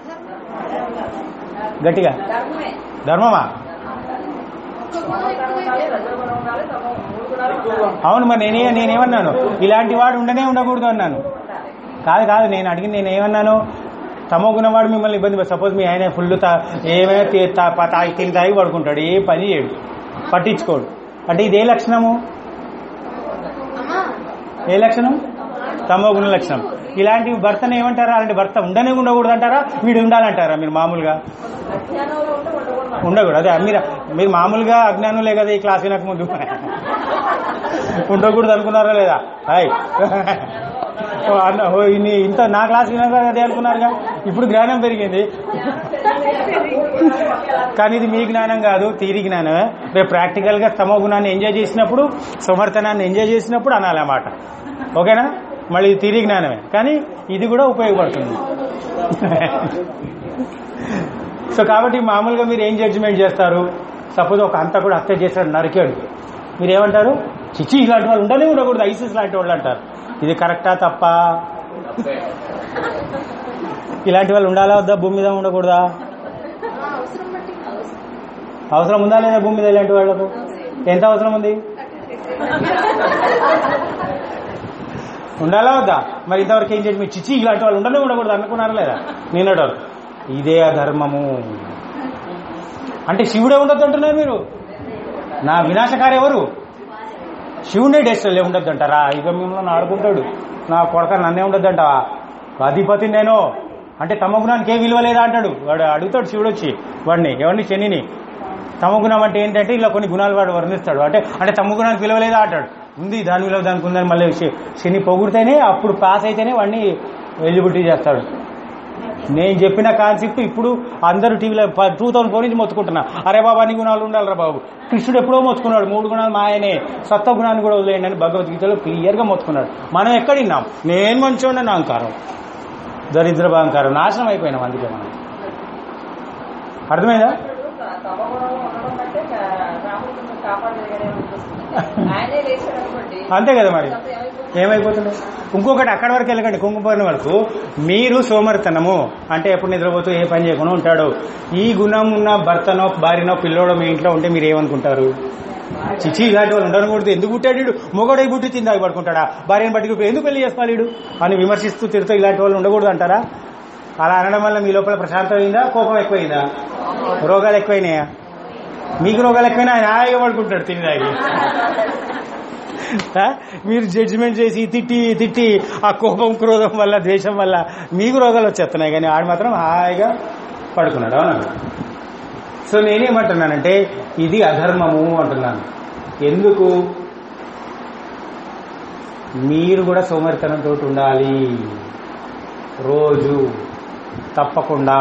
గట్టిగా ధర్మమా అవును మరి నేనే నేనేమన్నాను ఇలాంటి వాడు ఉండనే ఉండకూడదు అన్నాను కాదు కాదు నేను అడిగింది నేను ఏమన్నాను తమో గుణవాడు మిమ్మల్ని ఇబ్బంది సపోజ్ మీ ఆయన ఫుల్ తా ఏమైనా తే- తా- ప- తాగి తిని తాగి పడుకుంటాడు ఏ పని చేయడు పట్టించుకోడు అంటే ఇదే లక్షణము అమ్మా ఏ లక్షణం తమో గుణ లక్షణం ఇలాంటి భర్తను ఏమంటారా అలాంటి భర్త ఉండనే ఉండకూడదు అంటారా వీడు ఉండాలంటారా మీరు మామూలుగా ఉండకూడదు అదే మీరు మీరు మామూలుగా అజ్ఞానులే కదా ఈ క్లాస్ వినక ముందు ఉండకూడదు అనుకున్నారా లేదా హాయ్ ఓ అన్న ఓ ఇన్ని ఇంత నా క్లాస్ వినక అదే అనుకున్నారుగా ఇప్పుడు జ్ఞానం పెరిగింది కానీ ఇది మీ జ్ఞానం కాదు తీరి జ్ఞానమే రేపు ప్రాక్టికల్ గా తమో గుణాన్ని ఎంజాయ్ చేసినప్పుడు సమర్థనాన్ని ఎంజాయ్ చేసినప్పుడు అనాలి అన్నమాట ఓకేనా మళ్ళీ ఇది తీరి జ్ఞానమే కానీ ఇది కూడా ఉపయోగపడుతుంది సో కాబట్టి మామూలుగా మీరు ఏం జడ్జిమెంట్ చేస్తారు సపోజ్ ఒక అంతా కూడా హత్య చేశాడు నరికాడు మీరు ఏమంటారు చిచి ఇలాంటి వాళ్ళు ఉండనే ఉండకూడదు ఐసిస్ లాంటి వాళ్ళు అంటారు ఇది కరెక్టా తప్ప ఇలాంటి వాళ్ళు ఉండాలా వద్దా భూమి మీద ఉండకూడదా ఆ, అవసరం బట్టి అవసరం ఉందా లేదా భూమి మీద ఇలాంటి వాళ్ళకు ఎంత అవసరం ఉంది ఉండాలా వద్దా మరి ఇంతవరకు ఏం చేసి మీరు చిచి ఇలాంటి వాళ్ళు ఉండనే ఉండకూడదు అనుకున్నారా లేదా నేనడు ఇదే అధర్మము అంటే శివుడే ఉండొద్దు అంటున్నారు మీరు నా వినాశకారి ఎవరు శివుడే డెస్టలే ఉండొద్దు అంటారా ఇక మిమ్మల్ని ఆడుకుంటాడు నా కొడక నన్నే ఉండొద్దు అంటావా అధిపతి నేను అంటే తమ గుణానికి ఏ విలువ లేదా అంటాడు వాడు అడుగుతాడు శివుడు వచ్చి వాడిని ఎవరిని శనిని తమ గుణం అంటే ఏంటంటే ఇలా కొన్ని గుణాలు వాడు వర్ణిస్తాడు అంటే అంటే తమ గుణానికి విలువ లేదా అంటాడు ఉంది దాని విలువ దానికి ఉందని మళ్ళీ శ- శని పొగిడితేనే అప్పుడు పాస్ అయితేనే వాడిని ఎలిజిబిలిటీ చేస్తాడు నేను చెప్పిన కాన్సెప్ట్ ఇప్పుడు అందరూ టీవీలో టూ థౌసండ్ ఫోర్ నుంచి మొత్తుకుంటున్నా అరే బాబా అన్ని గుణాలు ఉండాలిరా బాబు కృష్ణుడు ఎప్పుడో మొత్తుకున్నాడు మూడు గుణాలు మా ఆయనే సత్వ గుణాన్ని కూడా వదిలేయండి అని భగవద్గీతలో క్లియర్ గా మొత్తుకున్నాడు మనం ఎక్కడ విన్నాం నేను మంచోండి నా అహంకారం దరిద్ర అహంకారం నాశనం అయిపోయినాం అందుకే మనం అర్థమైందా తమగుణంలో ఉండడం అంటే రాముడు కాపాడగలిగానే అనిపిస్తుంది ఆయనే లేచాడు అనుకోండి అంతే కదా మరి అంతా ఏమైపోతుంది? ఏమైపోతుంది ఇంకొకటి అక్కడి వరకు వెళ్ళకండి కుంకుపోయిన వరకు మీరు సోమరితనము అంటే ఎప్పుడు నిద్రపోతూ ఏ పని చేయకుండా ఉంటాడు ఈ గుణం ఉన్న భర్తనో భార్యనో పిల్లోడో మీ ఇంట్లో ఉంటే మీరు ఏమనుకుంటారు చిచి ఇలాంటి వాళ్ళు ఉండకూడదు ఎందుకు పుట్టాడు వీడు మొగడై పుట్టి తిందాకి పడుకుంటాడా భార్యను బట్టి ఇప్పుడు ఎందుకు పెళ్లి చేసుకోవాలి వీడు అని విమర్శిస్తూ తిడుతూ ఇలాంటి వాళ్ళు ఉండకూడదు అంటారా అలా అనడం వల్ల మీ లోపల ప్రశాంతమైందా కోపం ఎక్కువైందా రోగాలు ఎక్కువైనాయా మీకు రోగాలు ఎక్కువైనా ఆయన హాయిగా పడుకుంటాడు తిందాకి ఆ? మీరు జడ్జిమెంట్ చేసి తిట్టి తిట్టి ఆ కోపం క్రోధం వల్ల ద్వేషం వల్ల మీకు రోగాలు వచ్చేస్తున్నాయి కానీ ఆడు మాత్రం హాయిగా పడుకున్నాడు అవునా సో నేనేమంటున్నానంటే ఇది అధర్మము అంటున్నాను ఎందుకు మీరు కూడా సోమరితనంతో ఉండాలి రోజు తప్పకుండా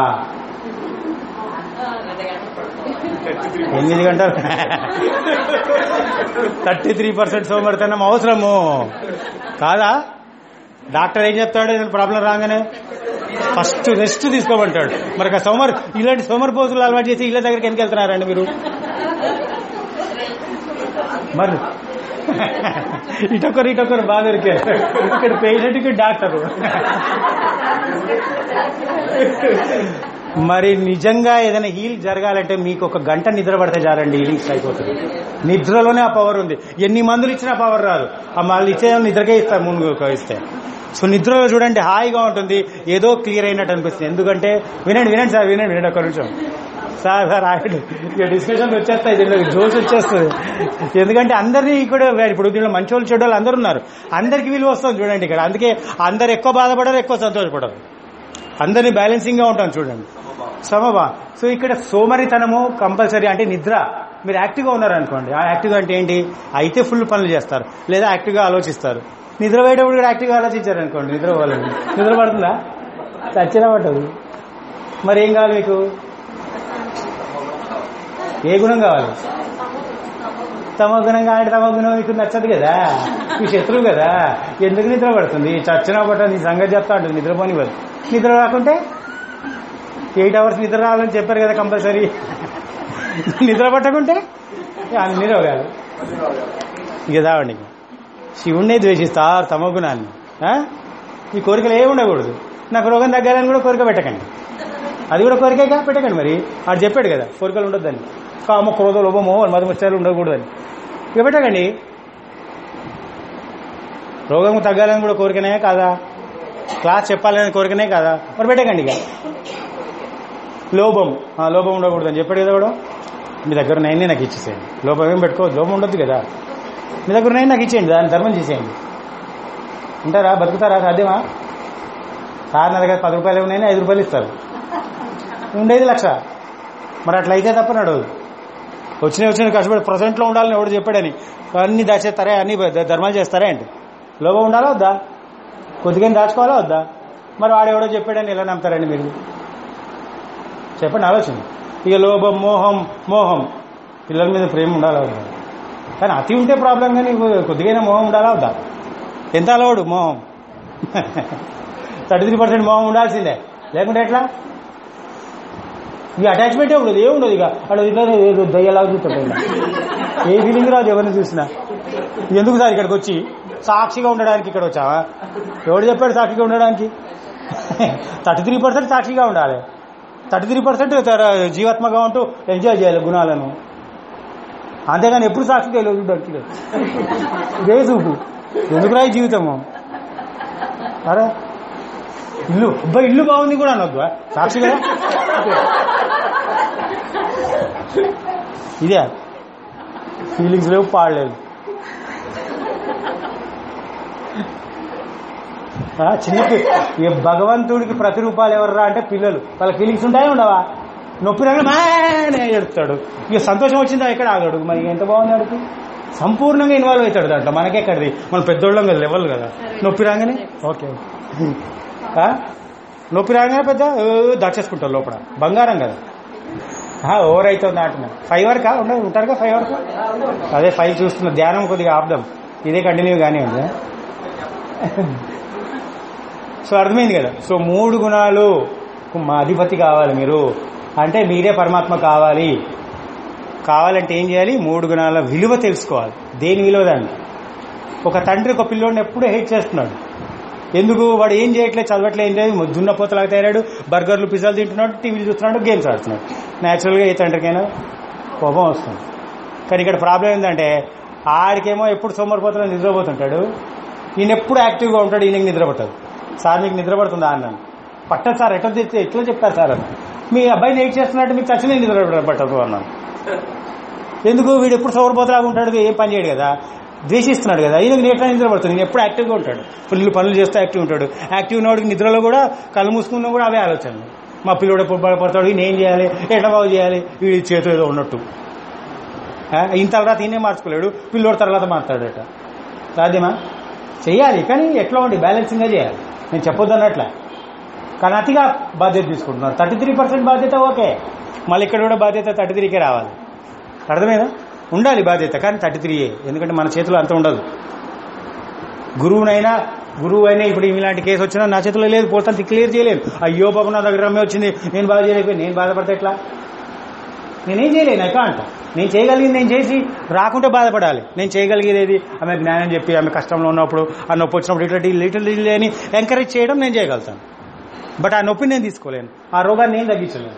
ఎనిమిది గంటలు థర్టీ త్రీ పర్సెంట్ సోమరితనం అవసరము కాదా డాక్టర్ ఏం చెప్తాడు ఏదైనా ప్రాబ్లం రాగానే ఫస్ట్ రెస్ట్ తీసుకోమంటాడు మరి ఆ సోమర్ ఇలాంటి సోమర్ పోజులు అలవాటు చేసి ఇళ్ళ దగ్గరికి ఎందుకు వెళ్తున్నారండి మీరు మరి ఇటొకరు ఇటొకరు బాగా దొరికారు ఇక్కడ పేషెంట్ కి డాక్టరు మరి నిజంగా ఏదైనా హీల్ జరగాలంటే మీకు ఒక గంట నిద్ర పడితే చాలండి హీలింగ్స్ అయిపోతుంది నిద్రలోనే ఆ పవర్ ఉంది ఎన్ని మందులు ఇచ్చినా పవర్ రాదు ఆ మళ్ళీ ఇచ్చే నిద్రకే ఇస్తారు ముందు ఇస్తే సో నిద్రలో చూడండి హాయిగా ఉంటుంది ఏదో క్లియర్ అయినట్టు అనిపిస్తుంది ఎందుకంటే వినండి వినండి సార్ వినండి వినండి ఒక్క నిమిషం సార్ సార్ ఆగండి ఇక డిస్కషన్ వచ్చేస్తాయి దీనిలో జోష్ వచ్చేస్తుంది ఎందుకంటే అందరినీ ఇక్కడ ఇప్పుడు దీనిలో మంచి వాళ్ళు చెడు వాళ్ళు అందరూ ఉన్నారు అందరికి విలువ వస్తుంది చూడండి ఇక్కడ అందుకే అందరు ఎక్కువ బాధపడరు ఎక్కువ సంతోషపడరు అందరినీ బ్యాలెన్సింగ్ గా ఉంటాం చూడండి సమబా సో ఇక్కడ సోమరితనము కంపల్సరీ అంటే నిద్ర మీరు యాక్టివ్గా ఉన్నారు అనుకోండి ఆ యాక్టివ్గా అంటే ఏంటి అయితే ఫుల్ పనులు చేస్తారు లేదా యాక్టివ్గా ఆలోచిస్తారు నిద్ర పోయేటప్పుడు కూడా యాక్టివ్గా ఆలోచించారు అనుకోండి నిద్ర పోవాలని నిద్ర పడుతుందా చచ్చినా పట్టదు మరి ఏం కావాలి మీకు ఏ గుణం కావాలి తమ గుణం కావాలంటే తమ గుణం మీకు నచ్చదు కదా మీ శత్రువు కదా ఎందుకు నిద్ర పడుతుంది చచ్చినా పట్టదు నీ సంగతి చెప్తా ఉంటుంది నిద్రపోనివ్వదు నిద్ర రాకుంటే ఎయిట్ అవర్స్ నిద్ర రావాలని చెప్పారు కదా కంపల్సరీ నిద్ర పట్టకుంటే అన్ని రోగాలు ఇక దావండి శివుణ్ణే ద్వేషిస్తారు తమ గుణాన్ని ఆ? ఈ కోరికలు ఏమి ఉండకూడదు నాకు రోగం తగ్గాలని కూడా కోరిక పెట్టకండి అది కూడా కోరికేగా పెట్టకండి మరి ఆడు చెప్పాడు కదా కోరికలు ఉండొద్దని కామ క్రోధ లోభమో మధుమత్యాలు ఉండకూడదని ఇక పెట్టకండి రోగం తగ్గాలని కూడా కోరికనే కాదా క్లాస్ చెప్పాలని కోరికనే కాదా మరి పెట్టకండి ఇక లోభం ఆ, లోభం ఉండకూడదని చెప్పాడు కదా కూడా మీ దగ్గర నైన్నే నాకు ఇచ్చేసేయండి లోభం ఏం పెట్టుకోవద్దు లోభం ఉండొద్దు కదా మీ దగ్గర నైన్ నాకు ఇచ్చేయండి దాన్ని ధర్మం చేసేయండి ఉంటారా బతుకుతారా సాధ్యమా సార్ నా దగ్గర పది రూపాయలు ఉన్నాయని ఐదు రూపాయలు ఇస్తారు ఉండేది లక్ష మరి అట్లా అయితే తప్ప నడవదు వచ్చిన వచ్చిన కష్టపడి ప్రజెంట్లో ఉండాలని ఎవడు చెప్పాడని అన్ని దాచేస్తారా అన్ని ద- ధర్మాలు చేస్తారా ఏంటి లోభం ఉండాలా వద్దా కొద్దిగా దాచుకోవాలా వద్దా మరి వాడెవడో చెప్పాడని ఎలా నమ్ముతారండి మీరు చెప్పండి ఆలోచన ఇక లోభం మోహం మోహం పిల్లల మీద ప్రేమ ఉండాలా వద్దా కానీ అతి ఉంటే ప్రాబ్లం కానీ కొద్దిగా మోహం ఉండాలా వద్దా ఎంత అలవాడు మోహం థర్టీ త్రీ పర్సెంట్ మోహం ఉండాల్సిందే లేకుంటే ఎట్లా ఇక అటాచ్మెంటే ఉండదు ఏముండదు ఇక అక్కడ ఇట్లా ఏదో దయ్యలాగా చూస్తుంటాయి ఇలా. ఏ ఫీలింగ్ రాదు ఎవరిని చూసినా ఎందుకు సార్ ఇక్కడికి వచ్చి సాక్షిగా ఉండడానికి ఇక్కడ వచ్చావా ఎవడు చెప్పాడు సాక్షిగా ఉండడానికి థర్టీ త్రీ పర్సెంట్ సాక్షిగా ఉండాలి థర్టీ త్రీ పర్సెంట్ జీవాత్మగా ఉంటూ ఎంజాయ్ చేయాలి గుణాలను అంతేగాని ఎప్పుడు సాక్షిగా వెళ్ళదు చూడడానికి ఇదే చూపు ఎందుకు రాయి జీవితము అరే ఇల్లు అబ్బా ఇల్లు బాగుంది కూడా అనొద్దు సాక్షి కదా ఇదే ఫీలింగ్స్ లేవు పాడలేదు ఆ, చిన్న పి- ఈ భగవంతుడికి ప్రతిరూపాలు ఎవర్రా అంటే పిల్లలు వాళ్ళ ఫీలింగ్స్ ఉంటాయా ఉండవా నొప్పి రాగానే మానే ఎడుతాడు ఇక సంతోషం వచ్చిందా ఎక్కడ ఆగాడు మరి ఎంత బాగుంది ఆడికి సంపూర్ణంగా ఇన్వాల్వ్ అవుతాడు దాంట్లో మనకెక్కడిది మనం పెద్దోళ్ళం కదా లెవెల్ కదా నొప్పి రాగానే ఓకే ఆ? నొప్పి రాగానే పెద్ద ఓ, దాచేసుకుంటారు లోపల బంగారం కదా ఆ, ఓవర్ అవుతుంది అంటున్నా ఫైవ్ వరకా ఉండదు ఉంటారుగా ఫైవ్ వరకు అదే ఫైవ్ చూస్తున్నా ధ్యానం కొద్దిగా ఆపుదాం ఇదే కంటిన్యూ గానే ఉంది సో అర్థమైంది కదా సో మూడు గుణాలు మా అధిపతి కావాలి మీరు అంటే మీరే పరమాత్మ కావాలి కావాలంటే ఏం చేయాలి మూడు గుణాల విలువ తెలుసుకోవాలి దేని విలువ దాన్ని ఒక తండ్రి ఒక పిల్లోడిని ఎప్పుడూ హెయిట్ చేస్తున్నాడు ఎందుకు వాడు ఏం చేయట్లేదు చదవట్లేదు ఏం చేయదు దున్నపోతలాగా తయారాడు బర్గర్లు పిజ్జాలు తింటున్నాడు టీవీలు చూస్తున్నాడు గేమ్స్ ఆడుతున్నాడు న్యాచురల్గా ఏ తండ్రికైనా కోపం వస్తుంది కానీ ఇక్కడ ప్రాబ్లం ఏంటంటే ఆడికేమో ఎప్పుడు సోమరిపోతున్నా నిద్రపోతుంటాడు ఈయన ఎప్పుడు యాక్టివ్గా ఉంటాడు ఈయనకి నిద్ర పట్టదు సార్ మీకు నిద్ర పడుతుందా అన్నాను పట్టదు సార్ ఎట్లా తెస్తే ఎట్లా చెప్తారు సార్ అని మీ అబ్బాయిని ఏం చేస్తున్నట్టు మీకు చచ్చిన నిద్ర పట్టదు అన్నాను ఎందుకు వీడు ఎప్పుడు సోమరిపోతలాగా ఉంటాడు ఏం పని చేయడు కదా ద్వేషిస్తున్నాడు కదా ఈయనకి నేట్లా నిద్ర పడుతుంది నేను ఎప్పుడు యాక్టివ్గా ఉంటాడు ఫుల్ పనులు చేస్తే యాక్టివ్ ఉంటాడు యాక్టివ్ ఉన్నవాడికి నిద్రలో కూడా కళ్ళు మూసుకున్నా కూడా అవే ఆలోచనలు మా పిల్లోడు ఎప్పుడు పడతాడు ఈయన ఏం చేయాలి ఎట్లా బాగు చేయాలి వీడి చేతిలో ఏదో ఉన్నట్టు ఆ, ఈయన తర్వాత ఈయనే మార్చుకోలేడు పిల్లోడు తర్వాత మాట్లాడట సాధ్యమా చెయ్యాలి కానీ ఎట్లా ఉండి బ్యాలెన్సింగ్గా చేయాలి నేను చెప్పొద్దు అన్నట్లే కానీ అతిగా బాధ్యత తీసుకుంటున్నారు థర్టీ త్రీ పర్సెంట్ బాధ్యత ఓకే మళ్ళీ ఇక్కడ కూడా బాధ్యత థర్టీ త్రీకే రావాలి అర్థమైందా ఉండాలి బాధ్యత కానీ థర్టీ త్రీయే ఎందుకంటే మన చేతిలో అంత ఉండదు గురువునైనా గురువు అయినా ఇప్పుడు ఇలాంటి కేసు వచ్చినా నా చేతిలో లేదు పోతాను క్లియర్ చేయలేను అయ్యో బాబు నా దగ్గర అమ్మే వచ్చింది నేను బాగా చేయలేకపోయి నేను బాధపడితే ఎట్లా నేనేం చేయలేను ఎట్లా అంట నేను చేయగలిగింది నేను చేసి రాకుంటే బాధపడాలి నేను చేయగలిగేది ఆమె జ్ఞానం చెప్పి ఆమె కష్టంలో ఉన్నప్పుడు ఆ నొప్పి వచ్చినప్పుడు ఇట్లా లిటిల్ లిటిల్ అని ఎంకరేజ్ చేయడం నేను చేయగలుగుతాను బట్ ఆ నొప్పిని నేను తీసుకోలేను ఆ రోగాన్ని నేను తగ్గించలేను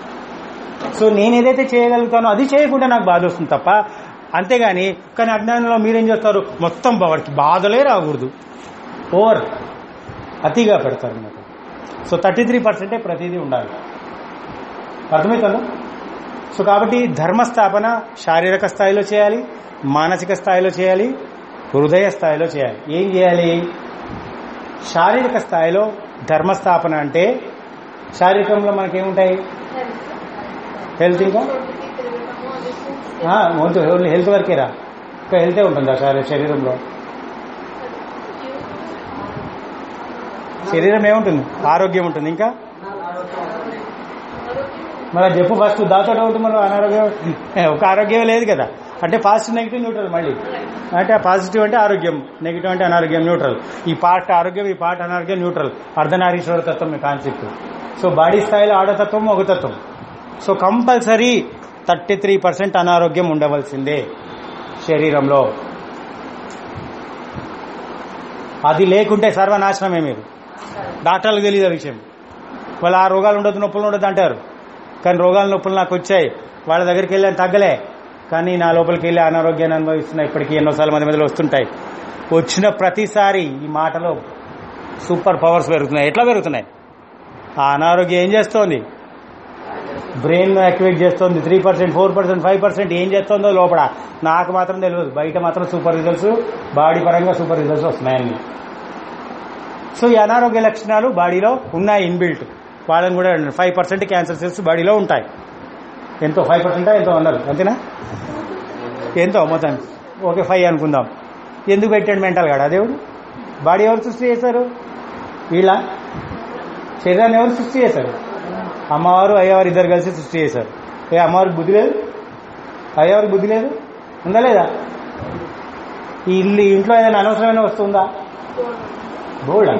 సో నేను ఏదైతే చేయగలుగుతానో అది చేయకుండా నాకు బాధ వస్తుంది తప్ప అంతేగాని కానీ అజ్ఞానంలో మీరేం చేస్తారు మొత్తం వాడికి బాధలే రాకూడదు ఓవర్ అతిగా పెడతారు అన్నమాట సో థర్టీ త్రీ పర్సెంటే ప్రతిదీ ఉండాలి అర్థమవుతుందా సో కాబట్టి ధర్మస్థాపన శారీరక స్థాయిలో చేయాలి మానసిక స్థాయిలో చేయాలి హృదయ స్థాయిలో చేయాలి ఏం చేయాలి శారీరక స్థాయిలో ధర్మస్థాపన అంటే శారీరకంలో మనకేముంటాయి హెల్త్ ఇంకా ఆ, వద్దు ఓన్లీ హెల్త్ వరకేరా ఇంకా హెల్తే ఉంటుందా శారీ- శరీరంలో శరీరం ఏముంటుంది ఆరోగ్యం ఉంటుంది ఇంకా మరి అది చెప్పు ఫస్ట్ దాంతో ఒకటి మనం అనారోగ్యం ఒక ఆరోగ్యం లేదు కదా అంటే పాజిటివ్ నెగిటివ్ న్యూట్రల్ మళ్ళీ అంటే పాజిటివ్ అంటే ఆరోగ్యం నెగిటివ్ అంటే అనారోగ్యం న్యూట్రల్ ఈ పార్ట్ ఆరోగ్యం ఈ పార్ట్ అనారోగ్యం న్యూట్రల్ అర్ధనారీశ్వర తత్వం ఈ కాన్సెప్ట్ సో బాడీ స్థాయిలో ఆడతత్వం ఒక తత్వం so compulsory thirty three percent అనారోగ్యం ఉండవలసిందే శరీరంలో అది లేకుంటే సర్వనాశనమే మీరు డాక్టర్లకు తెలియదు ఆ విషయం వాళ్ళు ఆ రోగాలు ఉండదు నొప్పులు ఉండదు అంటారు కానీ రోగాల నొప్పులు నాకు వచ్చాయి వాళ్ళ దగ్గరికి వెళ్ళాను తగ్గలే కానీ నా లోపలికి వెళ్ళి అనారోగ్యాన్ని అనుభవిస్తున్నా ఇప్పటికీ ఎన్నోసార్లు మంది మధ్యలో వస్తుంటాయి వచ్చిన ప్రతిసారి ఈ మాటలో సూపర్ పవర్స్ పెరుగుతున్నాయి ఎట్లా పెరుగుతున్నాయి ఆ అనారోగ్యం ఏం చేస్తోంది బ్రెయిన్ యాక్టివేట్ చేస్తుంది three percent four percent five percent ఏం చేస్తుందో లోపల నాకు మాత్రం తెలియదు బయట మాత్రం సూపర్ రిజల్ట్స్ బాడీ పరంగా సూపర్ రిజల్ట్స్ వస్తున్నాయండి సో ఈ అనారోగ్య లక్షణాలు బాడీలో ఉన్నాయి ఇన్బిల్ట్ వాళ్ళని కూడా ఫైవ్ పర్సెంట్ క్యాన్సర్ సెల్స్ బాడీలో ఉంటాయి ఎంతో ఫైవ్ పర్సెంటా ఎంతో అన్నారు అంతేనా ఎంతో మొత్తం ఓకే ఫైవ్ అనుకుందాం ఎందుకు పెట్టాడు మెంటల్ గాడు దేవుడు బాడీ ఎవరు సృష్టి చేశారు వీళ్ళ శరీరాన్ని ఎవరు సృష్టి చేశారు అమ్మవారు అయ్యవారు ఇద్దరు కలిసి సృష్టి చేశారు ఏ అమ్మవారికి బుద్ధి లేదు అయ్యవారికి బుద్ధి లేదు ఉందా లేదా ఈ ఇల్లు ఇంట్లో ఏదైనా అనవసరమైన వస్తువు ఉందా బోల్డా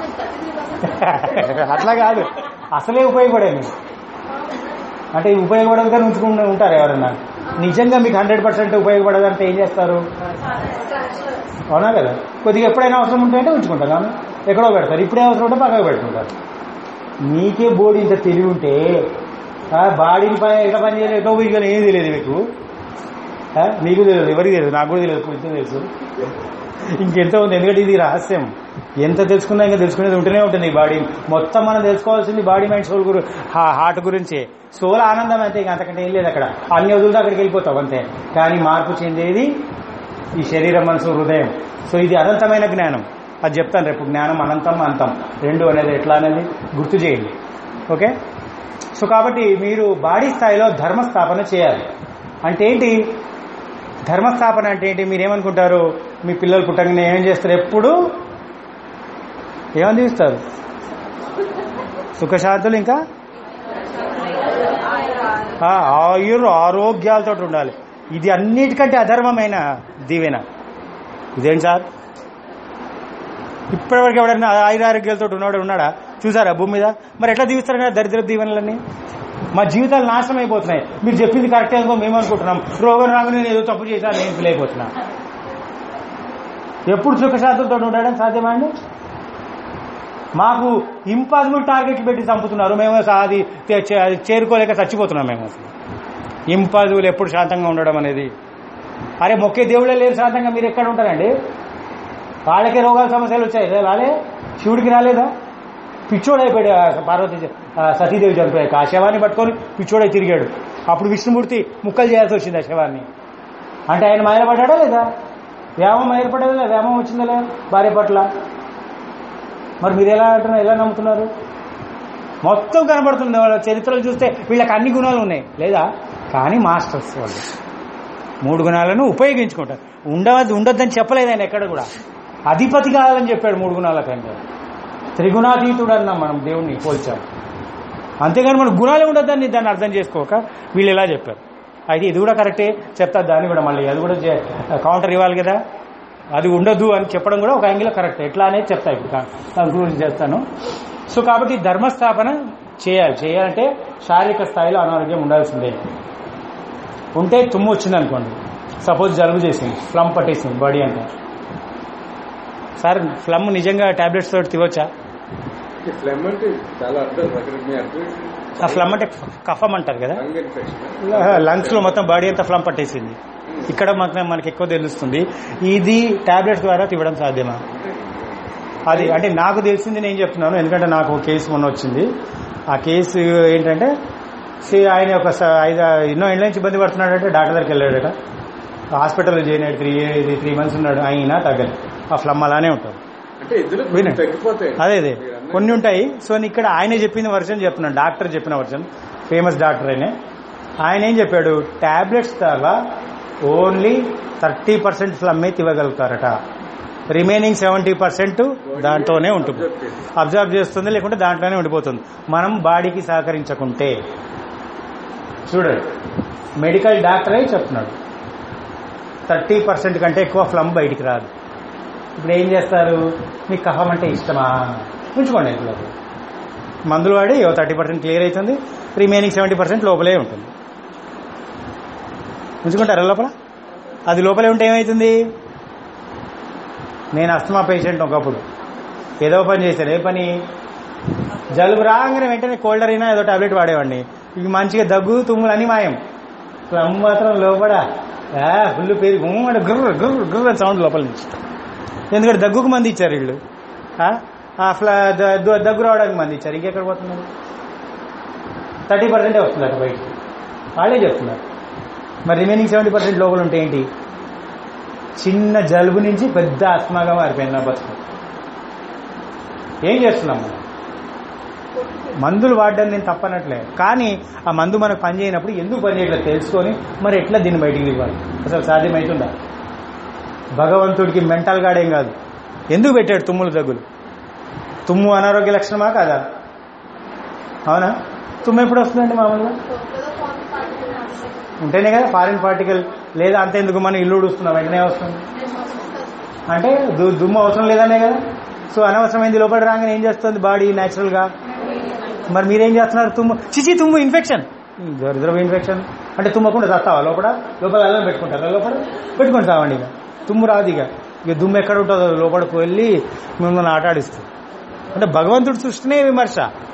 అట్లా కాదు అసలే ఉపయోగపడేది అంటే ఈ ఉపయోగపడదు ఉంచుకుంటూ ఉంటారు ఎవరన్నా నిజంగా మీకు హండ్రెడ్ పర్సెంట్ ఉపయోగపడదంటే ఏం చేస్తారు అవునా కదా కొద్దిగా ఎప్పుడైనా అవసరం ఉంటే అంటే ఉంచుకుంటారు అవునా? ఎక్కడో పెడతారు ఇప్పుడే అవసరం ఉంటే పక్కకు పెట్టుకుంటారు మీకే బోడీ ఇంత తెలివి ఉంటే ఆ, బాడీని పని ఎట్లా పని చేయలేదు ఎటో పోయి ఏం తెలియదు మీకు ఆ, మీకు తెలియదు ఎవరికి తెలియదు నాకు కూడా తెలియదు కొంచెం తెలుసు ఇంకెంత ఉంది ఎందుకంటే ఇది రహస్యం ఎంత తెలుసుకున్నా ఇంకా తెలుసుకునేది ఉంటూనే ఉంటుంది ఈ బాడీ మొత్తం మనం తెలుసుకోవాల్సింది బాడీ మైండ్ సోల్ గురి హార్ట్ గురించి సోల్ ఆనందం అంతే ఇంకా అంతకంటే ఏం లేదు అక్కడ అన్ని వదులుతో అక్కడికి వెళ్ళిపోతావు అంతే కానీ మార్పు చెందేది ఈ శరీరం మనసు హృదయం సో ఇది అనంతమైన జ్ఞానం అది చెప్తాను రేపు జ్ఞానం అనంతం అంతం రెండు అనేది ఎట్లా అనేది గుర్తు చేయండి ఓకే సో కాబట్టి మీరు బాడీ స్థాయిలో ధర్మస్థాపన చేయాలి అంటే ఏంటి ధర్మస్థాపన అంటే ఏంటి మీరేమనుకుంటారు మీ పిల్లలు పుట్టగానే ఏం చేస్తారు ఎప్పుడు ఏమని చూస్తారు సుఖశాంతులు ఇంకా ఆ, ఆయుర్ ఆరోగ్యాలతో ఉండాలి ఇది అన్నిటికంటే అధర్మమైన దీవెన ఇదేం సార్ ఇప్పటివరకు ఎవడన్నా ఆయుర ఆరోగ్యాలతో ఉన్నాడు ఉన్నాడా చూసారా భూమి మీద మరి ఎట్లా దీవిస్తారన్నా దరిద్ర దీవెనలన్నీ మా జీవితాలు నాశనం అయిపోతున్నాయి మీరు చెప్పింది కరెక్ట్ అనుకో మేము అనుకుంటున్నాం రోగం రాగా నేను ఏదో తప్పు చేశాను నేను ఫీల్ అయిపోతున్నా ఎప్పుడు సుఖశాంతులతో ఉండడం సాధ్యమా అండి మాకు ఇంపాసిబుల్ టార్గెట్లు పెట్టి చంపుతున్నారు మేము అసలు అది చే- చే- అది చేరుకోలేక చచ్చిపోతున్నాం మేము అసలు ఇంపాసిబుల్ ఎప్పుడు శాంతంగా ఉండడం అనేది అరే మొక్కే దేవుళ్ళే లేరు శాంతంగా మీరు ఎక్కడ ఉంటారండి వాళ్ళకే రోగాల సమస్యలు వచ్చాయి రే రాలే శివుడికి రాలేదా పిచ్చోడైపోయాడు ఆ పార్వతి ఆ సతీదేవి చనిపోయాక ఆ శవాన్ని పట్టుకొని పిచ్చోడై తిరిగాడు అప్పుడు విష్ణుమూర్తి ముక్కలు చేయాల్సి వచ్చింది ఆ శవాన్ని అంటే ఆయన మైలపడ్డా లేదా వ్యామం మైలపడ్డా లేదా వ్యామం వచ్చిందా లేదా భార్య పట్ల మరి మీరు ఎలా అంటున్నారు ఎలా నమ్ముతున్నారు మొత్తం కనబడుతుంది వాళ్ళ చరిత్రలు చూస్తే వీళ్ళకి అన్ని గుణాలు ఉన్నాయి లేదా కానీ మాస్టర్స్ వాళ్ళు మూడు గుణాలను ఉపయోగించుకుంటారు ఉండవద్దు ఉండొద్దని చెప్పలేదు ఆయన ఎక్కడ కూడా అధిపతి కావాలని చెప్పాడు మూడు గుణాల కంటే త్రిగుణాతీతుడు అన్నాం మనం దేవుణ్ణి పోల్చాం అంతేగాని మన గుణాలే ఉండొద్దని దాన్ని అర్థం చేసుకోక వీళ్ళు ఎలా చెప్పారు అయితే ఇది కూడా కరెక్టే చెప్తా దాన్ని కూడా మళ్ళీ అది కూడా చే- కౌంటర్ ఇవ్వాలి కదా అది ఉండదు అని చెప్పడం కూడా ఒక యాంగిల్ కరెక్ట్ ఎట్లా అనేది చెప్తా ఇప్పుడు కంక్లూజన్ చేస్తాను సో కాబట్టి ధర్మస్థాపన చేయాలి చేయాలంటే శారీరక స్థాయిలో అనారోగ్యం ఉండాల్సిందే ఉంటే తుమ్ము వచ్చింది అనుకోండి సపోజ్ జలుబు చేసింది ఫ్లమ్ పట్టేసింది బాడీ అంతా సార్ ఫ్లమ్ నిజంగా టాబ్లెట్స్ తోటి తివచ్చా ఈ ఫ్లెమ్ అంటే చాలా అర్థం అక్కడ మీ అర్థం ఆ ఫ్లమ్ అంటే కఫం అంటారు కదా లంగ్ ఇన్ఫెక్షన్ లంగ్స్ లో మొత్తం బాడీ అంతా ఫ్లమ్ పట్టేసింది ఇక్కడ మాత్రం మనకి ఎక్కువ తెలుస్తుంది ఇది టాబ్లెట్స్ ద్వారా తివ్వడం సాధ్యమా అది అంటే నాకు తెలిసింది నేను చెప్తున్నాను ఎందుకంటే నాకు ఒక కేసు మొన్న వచ్చింది ఆ కేసు ఏంటంటే see, ఆయన ఒక స- ఐదు ఎన్నో ఏళ్ళ నుంచి ఇబ్బంది పడుతున్నాడంటే డాక్టర్ దగ్గరికి వెళ్ళాడట హాస్పిటల్లో చేరిన త్రీ త్రీ మంత్స్ ఉన్నాడు అయినా తగ్గదు ఆ ఫ్లమ్ అలానే ఉంటుంది అంటే ఇందులో వినండి. తగ్గిపోతాయి అదే అదే మీరు అన్నది కొన్ని ఉంటాయి సో ఇక్కడ ఆయన చెప్పిన వర్షన్ చెప్తున్నాను డాక్టర్ చెప్పిన వర్షన్ ఫేమస్ డాక్టర్ అయినే ఆయన ఏం చెప్పాడు టాబ్లెట్స్ ద్వారా ఓన్లీ థర్టీ పర్సెంట్ ఫ్లమ్మే తివ్వగలుగుతారట రిమైనింగ్ సెవెంటీ పర్సెంట్ దాంట్లోనే ఉంటుంది అబ్జర్వ్ చేస్తుంది లేకుంటే దాంట్లోనే ఉండిపోతుంది మనం బాడీకి సహకరించకుంటే చూడండి మెడికల్ డాక్టర్ అయి చెప్తున్నాడు థర్టీ పర్సెంట్ కంటే ఎక్కువ ఫ్లమ్ బయటికి రాదు ఇప్పుడు ఏం చేస్తారు మీకు కఫం అంటే ఇష్టమా ఉంచుకోండి ఇంట్లో మందులు వాడి థర్టీ పర్సెంట్ క్లియర్ అవుతుంది రిమైనింగ్ సెవెంటీ పర్సెంట్ లోపలే ఉంటుంది ఉంచుకుంటారా లోపల అది లోపలే ఉంటే ఏమవుతుంది నేను అస్తమా పేషెంట్ ఒకప్పుడు ఏదో పని చేశాను ఏ పని జలుబు రాగానే వెంటనే కోల్డర్ అయినా ఏదో టాబ్లెట్ వాడేవాడిని ఇక మంచిగా దగ్గు తుమ్ములు అన్ని మాయం ప్లమ్ మాత్రం లోపల ఆ, ఫుల్ పేరు గుమ్మ గుర్ర గుర్ర గుర్ర సౌండ్ లోపల నుంచి ఎందుకంటే దగ్గుకు మంది ఇచ్చారు వీళ్ళు ఆ? ఆ ఫ్లా ద- ద- దగ్గు రావడానికి మంది ఇచ్చారు ఇంకెక్కడ పోతున్నారు థర్టీ పర్సెంటే వస్తుంది అటు బయటికి వాళ్ళే చెప్తున్నారు మరి రిమైనింగ్ సెవెంటీ పర్సెంట్ లోపల ఉంటే ఏంటి చిన్న జలుబు నుంచి పెద్ద ఆత్మగా మారిపోయింది నా బతుకు ఏం చేస్తున్నాం మనం మందులు వాడడం నేను తప్పనట్లే కానీ ఆ మందు మనకు పని చేయనప్పుడు ఎందుకు పని చేయట్లేదు తెలుసుకొని మరి ఎట్లా దీన్ని బయటికి ఇవ్వాలి అసలు సాధ్యమవుతుందా భగవంతుడికి మెంటల్ గాడేం కాదు ఎందుకు పెట్టాడు తుమ్ములు దగ్గులు తుమ్ము అనారోగ్య లక్షణమా కాదా అవునా తుమ్ము ఎప్పుడు వస్తుందండి మామూలుగా కొత్తగా ఫామ్ పార్టికల్ అంటే ఉంటేనే కదా ఫారిన్ పార్టికల్ లేదా అంతెందుకు మనం ఇల్లు ఉడుస్తున్నాం వెంటనే వస్తుంది అంటే దు- దుమ్ము అవసరం లేదనే కదా సో అనవసరమైంది లోపల రాగానే ఏం చేస్తుంది బాడీ న్యాచురల్ గా మరి మీరేం చేస్తున్నారు తుమ్ము చిచి తుమ్ము ఇన్ఫెక్షన్ దరిద్రపు ఇన్ఫెక్షన్ అంటే తుమ్మకుండా చస్తావా లోపల లోపల అల్లం పెట్టుకుంటారా లోపల పెట్టుకొని చావండి ఇక తుమ్ము రాదు ఇక ఇక దుమ్ము ఎక్కడ ఉంటుందో లోపలికి వెళ్ళి మిమ్మల్ని ఆటాడిస్తుంది అంటే భగవంతుడి సృష్టినే విమర్శ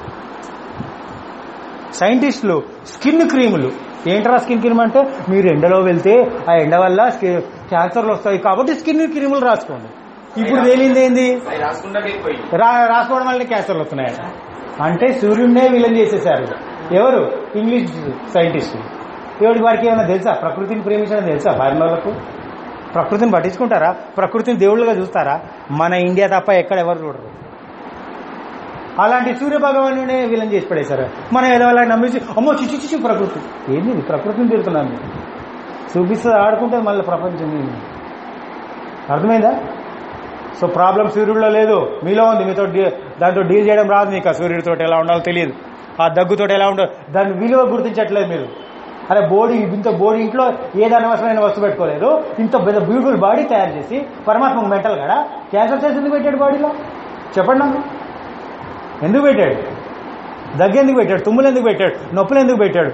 సైంటిస్టులు స్కిన్ క్రీములు ఏంటరా స్కిన్ క్రీమ్ అంటే మీరు ఎండలో వెళ్తే ఆ ఎండ వల్ల స్కి- క్యాన్సర్లు వస్తాయి కాబట్టి స్కిన్ క్రీములు రాసుకోండి ఇప్పుడు తేలింది ఏంది అవి రాసుకుంటే పోయి రా రాసుకోవడం వల్ల క్యాన్సర్లు వస్తున్నాయి అంటే సూర్యుడినే విలన్ చేసేసారు ఎవరు ఇంగ్లీష్ సైంటిస్టులు ఎవరి వారికి ఏమైనా తెలుసా ప్రకృతిని ప్రేమించడం తెలుసా ఫారిన్ వాళ్ళకు ప్రకృతిని పట్టించుకుంటారా ప్రకృతిని దేవుళ్ళుగా చూస్తారా మన ఇండియా తప్ప ఎక్కడ ఎవరు చూడరు అలాంటి సూర్య భగవానునే విలన్ చేసి పడేశారు మనం ఏదో అలా నమ్మేసి అమ్మో చిచి చిచి ప్రకృతి ఏంది ఇది? ప్రకృతిని తిరుగుతున్నాను చూపిస్తే ఆడుకుంటే మళ్ళీ ప్రపంచం ఏంది? అర్థమైందా సో ప్రాబ్లం సూర్యుడిలో లేదు మీలో ఉంది మీతో డీ- దాంతో డీల్ చేయడం రాదు మీకు ఆ సూర్యుడితో ఎలా ఉండాలో తెలియదు ఆ దగ్గుతో ఎలా ఉండాలో దాని విలువ గుర్తించట్లేదు మీరు అరే బాడీ ఇంత బాడీ ఇంట్లో ఏది అనవసరమైన వస్తువు పెట్టుకోలేదు ఇంత పెద్ద బ్యూటిఫుల్ బాడీ తయారు చేసి పరమాత్మ మెంటల్ కదా క్యాన్సర్ సెల్స్ ఎందుకు పెట్టాడు బాడీలో చెప్పండి నాకు ఎందుకు పెట్టాడు దగ్గు ఎందుకు పెట్టాడు తుమ్ములు ఎందుకు పెట్టాడు నొప్పులు ఎందుకు పెట్టాడు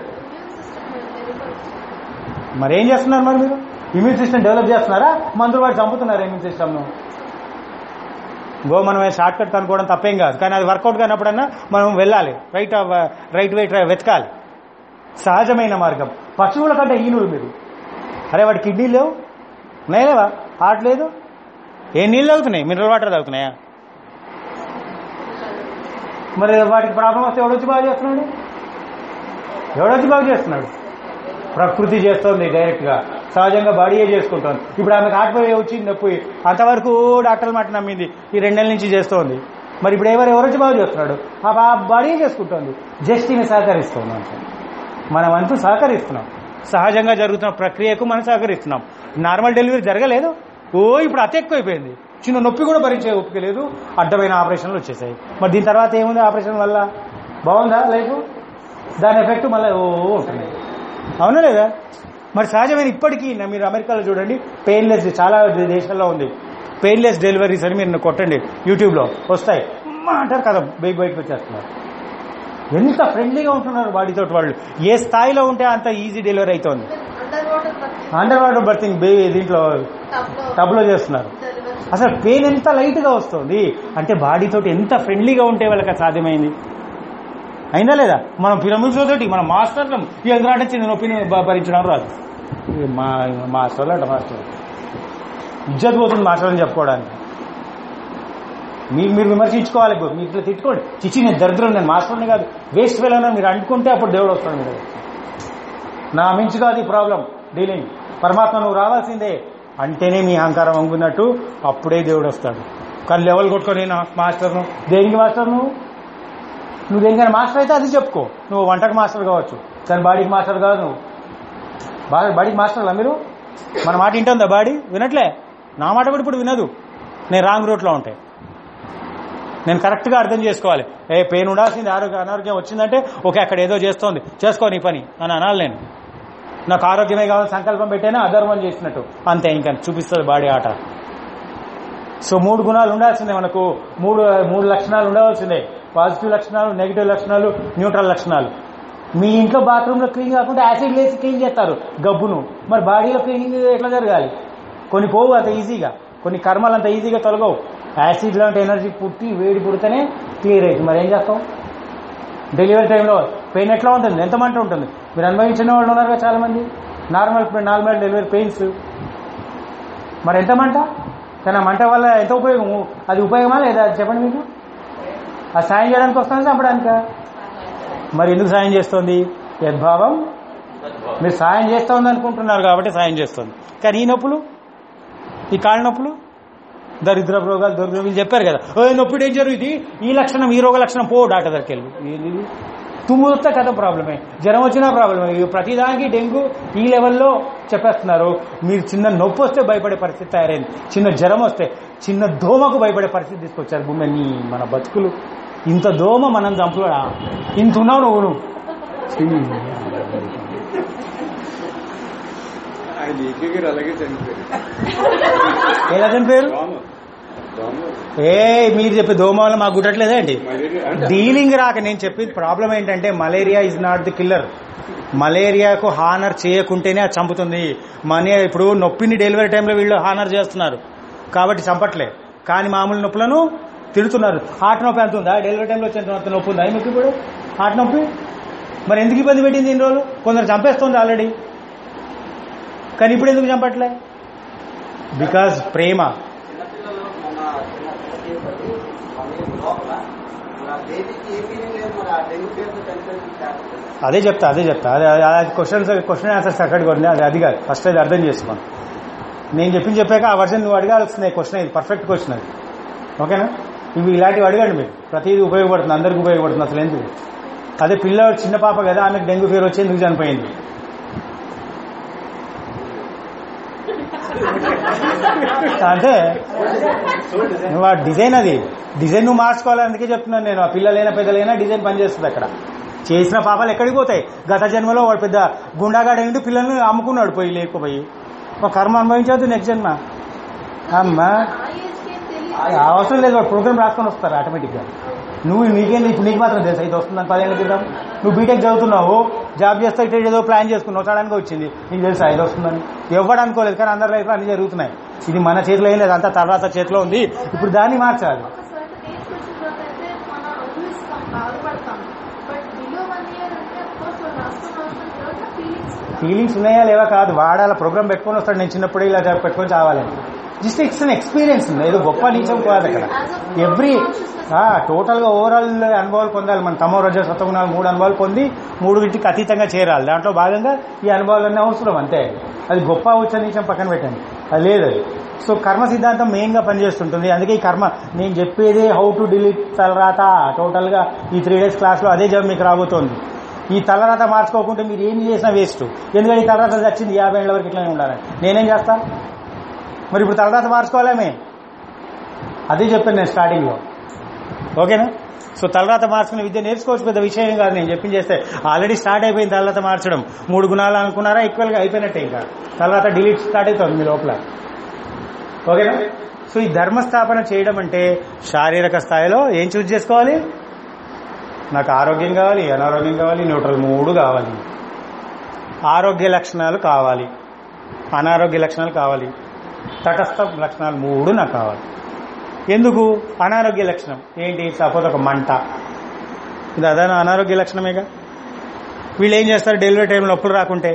మరి ఏం చేస్తున్నారు మరి మీరు ఇమ్యూన్ సిస్టమ్ డెవలప్ చేస్తున్నారా మందులు వాడు చంపుతున్నారు ఇమ్యూన్ సిస్టమ్ను గో మనం షార్ట్ కట్ అనుకోవడం తప్పేం కాదు కానీ అది వర్కౌట్ కానప్పుడన్నా మనం వెళ్ళాలి రైట్ రైట్ వైట్ వెతకాలి సహజమైన మార్గం పశువుల కంటే ఈనులు మీరు అరే వాడి కిడ్నీలు లేవు ఉన్నాయి లేవా హార్ట్ లేదు ఏ నీళ్ళు తాగుతున్నాయి మినరల్ వాటర్ తాగుతున్నాయా మరి వాటికి ప్రాబ్లం వస్తే ఎవడొచ్చి బాగా చేస్తున్నాడు ఎవడొచ్చి బాగా చేస్తున్నాడు ప్రకృతి చేస్తోంది డైరెక్ట్ గా సహజంగా బాడీయే చేసుకుంటోంది ఇప్పుడు ఆమెకు ఆటపోయి వచ్చింది నొప్పి అంతవరకు డాక్టర్ల మాట నమ్మింది ఈ రెండు నెలల నుంచి చేస్తోంది మరి ఇప్పుడు ఎవరు ఎవరొచ్చి బాగా చేస్తున్నాడు ఆ బా- బాడీయే చేసుకుంటోంది జస్ట్ ఈమె సహకరిస్తుంది అంతే మనం అంతూ సహకరిస్తున్నాం సహజంగా జరుగుతున్న ప్రక్రియకు మనం సహకరిస్తున్నాం నార్మల్ డెలివరీ జరగలేదు ఓ ఇప్పుడు అతి ఎక్కువైపోయింది చిన్న నొప్పి కూడా భరించే ఓపిక లేదు అడ్డమైన ఆపరేషన్లు వచ్చేసాయి మరి దీని తర్వాత ఏముంది ఆపరేషన్ వల్ల బాగుందా లైఫ్ దాని ఎఫెక్ట్ మళ్ళీ ఓ ఉంటుంది అవునా లేదా మరి సహజమైన ఇప్పటికీ నా మీరు అమెరికాలో చూడండి పెయిన్లెస్ చాలా దేశాల్లో ఉంది పెయిన్లెస్ డెలివరీస్ అని మీరు కొట్టండి యూట్యూబ్లో వస్తాయి అమ్మా అంటారు కదా బైక్ బయటకు వచ్చేస్తున్నారు ఎంత ఫ్రెండ్లీగా ఉంటున్నారు బాడీతో వాళ్ళు ఏ స్థాయిలో ఉంటే అంత ఈజీ డెలివరీ అవుతోంది under water under water birthing బే దీంట్లో టబ్లో చేస్తున్నారు అసలు పెయిన్ ఎంత లైట్ గా వస్తుంది అంటే బాడీ తోటి ఎంత ఫ్రెండ్లీగా ఉంటే వాళ్ళకి అది సాధ్యమైంది అయిందా లేదా మనం పిరమిడ్స్ తోటి మన మాస్టర్లం ఈ ఎందుకంటే చిన్న నొప్పిని భ- భరించడం రాదు ఇది మా మాస్టర్లు అంట మాస్టర్ ఇజ్జత్ పోతుంది మాస్టర్ అని చెప్పుకోవడానికి మీరు మీరు విమర్శించుకోవాలి ఇప్పుడు మీరు ఇట్లా తిట్టుకోండి చిచ్చి నేను దరిద్రం నేను మాస్టర్ని కాదు వేస్ట్ వెళ్ళాను మీరు అనుకుంటే అప్పుడు దేవుడు వస్తాడు మీరు నా మించి కాదు ఈ ప్రాబ్లం డీలింగ్ పరమాత్మ నువ్వు రావాల్సిందే అంటేనే మీ అహంకారం వంగున్నట్టు అప్పుడే దేవుడు వస్తాడు కానీ లెవెల్ కొట్టుకొని నా మాస్టర్ను దేనికి మాస్టర్ నువ్వు నువ్వు దేనికైనా మాస్టర్ అయితే అది చెప్పుకో నువ్వు వంటకు మాస్టర్ కావచ్చు కానీ బాడీకి మాస్టర్ కాదు నువ్వు బా- బాడీకి మాస్టర్లా మీరు మన మాట వింటుందా బాడీ వినట్లే నా మాట కూడా ఇప్పుడు వినదు నేను రాంగ్ రూట్లో ఉంటాయి నేను కరెక్ట్గా అర్థం చేసుకోవాలి ఏ పెయిన్ ఉండాల్సింది ఆరోగ్య అనారోగ్యం వచ్చిందంటే ఓకే అక్కడ ఏదో చేస్తోంది చేసుకో నీ పని అని అనాలి నేను నాకు ఆరోగ్యమే కావాలని సంకల్పం పెట్టేనా అధర్మం చేసినట్టు అంతే ఇంకా చూపిస్తుంది బాడీ ఆట సో మూడు గుణాలు ఉండాల్సిందే మనకు మూడు మూడు లక్షణాలు ఉండవలసిందే పాజిటివ్ లక్షణాలు నెగిటివ్ లక్షణాలు న్యూట్రల్ లక్షణాలు మీ ఇంట్లో బాత్రూంలో క్లీన్ కాకుండా యాసిడ్ వేసి క్లీన్ చేస్తారు గబ్బును మరి బాడీలో క్లీనింగ్ ఎట్లా జరగాలి కొన్ని పోవు అంత ఈజీగా కొన్ని కర్మలు అంత ఈజీగా తొలగవు యాసిడ్ లాంటి ఎనర్జీ పుట్టి వేడి పుడితేనే క్లియర్ అవుతుంది మరి ఏం చేస్తాం డెలివరీ టైంలో పెయిన్ ఎట్లా ఉంటుంది ఎంత మంట ఉంటుంది మీరు అనుభవించిన వాళ్ళు ఉన్నారు కదా చాలా మంది నార్మల్ నార్మల్ డెలివరీ పెయిన్స్ మరి ఎంత మంట కానీ ఆ మంట వల్ల ఎంత ఉపయోగం అది ఉపయోగమా లేదా అది చెప్పండి మీకు అది సాయం చేయడానికి వస్తుంది చంపడానిక మరి ఎందుకు సాయం చేస్తోంది యద్భావం మీరు సాయం చేస్తోంది అనుకుంటున్నారు కాబట్టి సాయం చేస్తుంది కానీ ఈ నొప్పులు ఈ కాళ్ళ నొప్పులు దరిద్ర రోగాలు దరిద్ర వీళ్ళు చెప్పారు కదా ఓ నొప్పి డేంజర్ ఇది ఈ లక్షణం ఈ రోగ లక్షణం పో డాక్టర్ దగ్గరికి వెళ్ళి ఇది- ఇది. తుమ్ము వస్తే కథ ప్రాబ్లమే జ్వరం వచ్చినా ప్రాబ్లమే ఇవి ప్రతిదానికి డెంగ్యూ ఈ లెవెల్లో చెప్పేస్తున్నారు మీరు చిన్న నొప్పి వస్తే భయపడే పరిస్థితి తయారైంది చిన్న జ్వరం వస్తే చిన్న దోమకు భయపడే పరిస్థితి తీసుకొచ్చారు భూమి నీ మన బతుకులు ఇంత దోమ మనం చంపుడా ఇంత ఉన్నావు నువ్వు నువ్వు ఛీ. ఆయన ఈకే గారు అలాగే చనిపోయారు ఎలా చనిపోయారు దోమ దోమ ఏ మీరు చెప్పే దోమ వల్ల మాకు గుట్టట్లేదా అండి మలేరియా అంటే డీలింగ్ రాక నేను చెప్పేది ప్రాబ్లం ఏంటంటే malaria is not the killer మలేరియాకు హానర్ చేయకుంటేనే అది చంపుతుంది మనీ ఇప్పుడు నొప్పిని డెలివరీ టైంలో వీళ్ళు హానర్ చేస్తున్నారు కాబట్టి చంపట్లే కానీ మామూలు నొప్పులను తిడుతున్నారు హార్ట్ నొప్పి ఎంత ఉందా డెలివరీ టైంలో వచ్చేంత నొప్పి ఉందా మీకు ఇప్పుడు హార్ట్ నొప్పి మరి ఎందుకు ఇబ్బంది పెట్టింది ఇన్ని రోజులు కొందరు చంపేస్తుంది ఆల్రెడీ కానీ ఇప్పుడు ఎందుకు చంపట్లే బికాజ్ ప్రేమ చిన్నపిల్లలు మన చిన్న చిన్న మమ్మీ లోపల మన బేబీకి ఏ ఫీలింగ్ లేదు మరి ఆ డెంగ్యూ పేరుతో చనిపోయింది చేస్తుంది అదే చెప్తా అదే చెప్తా అదే అది క్వశ్చన్స్ క్వశ్చన్ ఆన్సర్స్ అక్కడికి వదిలే అది అది కాదు ఫస్ట్ అది అర్థం చేసుకోండి నేను చెప్పింది చెప్పాక ఆ వర్షన్ నువ్వు అడగాల్సిన క్వశ్చన్ ఇది పర్ఫెక్ట్ క్వశ్చన్ అది ఓకేనా ఇవి ఇలాంటివి అడగండి మీరు ప్రతిదీ ఉపయోగపడుతుంది అందరికి ఉపయోగపడుతుంది అసలు ఎందుకు అదే పిల్లవాడు చిన్న పాప కదా ఆమెకు డెంగ్యూ ఫీవర్ వచ్చి ఎందుకు చనిపోయింది అంటే నువ్వు ఆ డిజైన్ అది డిజైన్ నువ్వు మార్చుకోవాలి అందుకే చెప్తున్నాను నేను ఆ పిల్లలైనా పెద్దలైనా డిజైన్ పనిచేస్తుంది అక్కడ చేసిన పాపాలు ఎక్కడికి పోతాయి గత జన్మలో వాడు పెద్ద గుండాగాడు పిల్లల్ని అమ్ముకున్నాడు పోయి లేకపోయి ఒక కర్మ అనుభవించవద్దు నెక్స్ట్ జన్మ అమ్మా ఆ ఏజ్కి ఏం తెలియదు అవసరం లేదు వాడు ప్రోగ్రామ్ రాసుకొని వస్తారు ఆటోమేటిక్గా నువ్వు నీకేం ఇప్పుడు నీకు మాత్రం తెలుసా ఇది వస్తుందని పదేళ్ళ క్రితం నువ్వు బీటెక్ చదువుతున్నావు జాబ్ చేస్తే ఇట్లా ఏదో ప్లాన్ చేసుకున్నావు సడన్గా వచ్చింది నీకు తెలుసా ఇది వస్తుందని ఎవడు అనుకోలేదు కానీ అందరి లైఫ్లో అన్ని జరుగుతున్నాయి ఇది మన చేతిలో ఏం లేదు అంతా తర్వాత చేతిలో ఉంది ఇప్పుడు దాన్ని మార్చాలి ఒక సర్టన్ ఏజ్ వచ్చిన తర్వాత అయితే మనం అనుభవిస్తాం బాధపడతాం బట్ బిలో వన్ ఇయర్ అంటే అఫ్కోర్స్ వాళ్ళు రాసుకున్న అవసరం తర్వాత ఫీలింగ్స్ ఫీలింగ్స్ ఉన్నాయా లేవా కాదు వాడాల ప్రోగ్రామ్ పెట్టుకొని వస్తాడు నేను చిన్నప్పుడు ఇలా పెట్టుకొని చావాలని జస్ట్ ఇట్స్ అన్ ఎక్స్పీరియన్స్ ఉంది ఏదో గొప్ప నీచం కాదు అక్కడ ఎవ్రీ టోటల్ గా ఓవరాల్ అనుభవాలు పొందాలి మన తమో రజ సతగుణాలు మూడు అనుభవాలు పొంది మూడుగింటికి అతీతంగా చేరాలి దాంట్లో భాగంగా ఈ అనుభవాలన్నీ అవసరం అంతే అది గొప్ప ఉచ్చ నీచం పక్కన పెట్టండి అది లేదు అది సో కర్మ సిద్ధాంతం మెయిన్ గా పనిచేస్తుంటుంది అందుకే ఈ కర్మ నేను చెప్పేదే హౌ టు డిలీట్ తలరాత టోటల్ గా ఈ త్రీ డేస్ క్లాస్ లో అదే జాబ్ మీకు రాబోతోంది ఈ తలరాత మార్చుకోకుంటే మీరు ఏం చేసినా వేస్ట్ ఎందుకంటే ఈ తలరాత వచ్చింది యాభై ఏళ్ళ వరకు ఇట్లానే ఉండాలని నేనేం చేస్తా మరి ఇప్పుడు తలరాత మార్చుకోవాలేమే అదే చెప్పాను నేను స్టార్టింగ్ లో ఓకేనా సో తలరాత మార్చుకునే విద్య నేర్చుకోవచ్చు పెద్ద విషయం కాదు నేను చెప్పింది చేస్తే ఆల్రెడీ స్టార్ట్ అయిపోయింది తలరాత మార్చడం మూడు గుణాలు అనుకున్నారా ఈక్వల్ గా అయిపోయినట్టే ఇంకా తలరాత డిలీట్ స్టార్ట్ అవుతుంది మీ లోపల ఓకేనా సో ఈ ధర్మస్థాపన చేయడం అంటే శారీరక స్థాయిలో ఏం చూస్ చేసుకోవాలి నాకు ఆరోగ్యం కావాలి అనారోగ్యం కావాలి న్యూట్రల్ మూడు కావాలి ఆరోగ్య లక్షణాలు కావాలి అనారోగ్య లక్షణాలు కావాలి తటస్థ లక్షణాలు మూడు నాకు కావాలి ఎందుకు అనారోగ్య లక్షణం ఏంటి సపోజ్ ఒక మంట ఇది అదే అనారోగ్య లక్షణమేగా వీళ్ళు ఏం చేస్తారు డెలివరీ టైంలో నొప్పులు రాకుంటే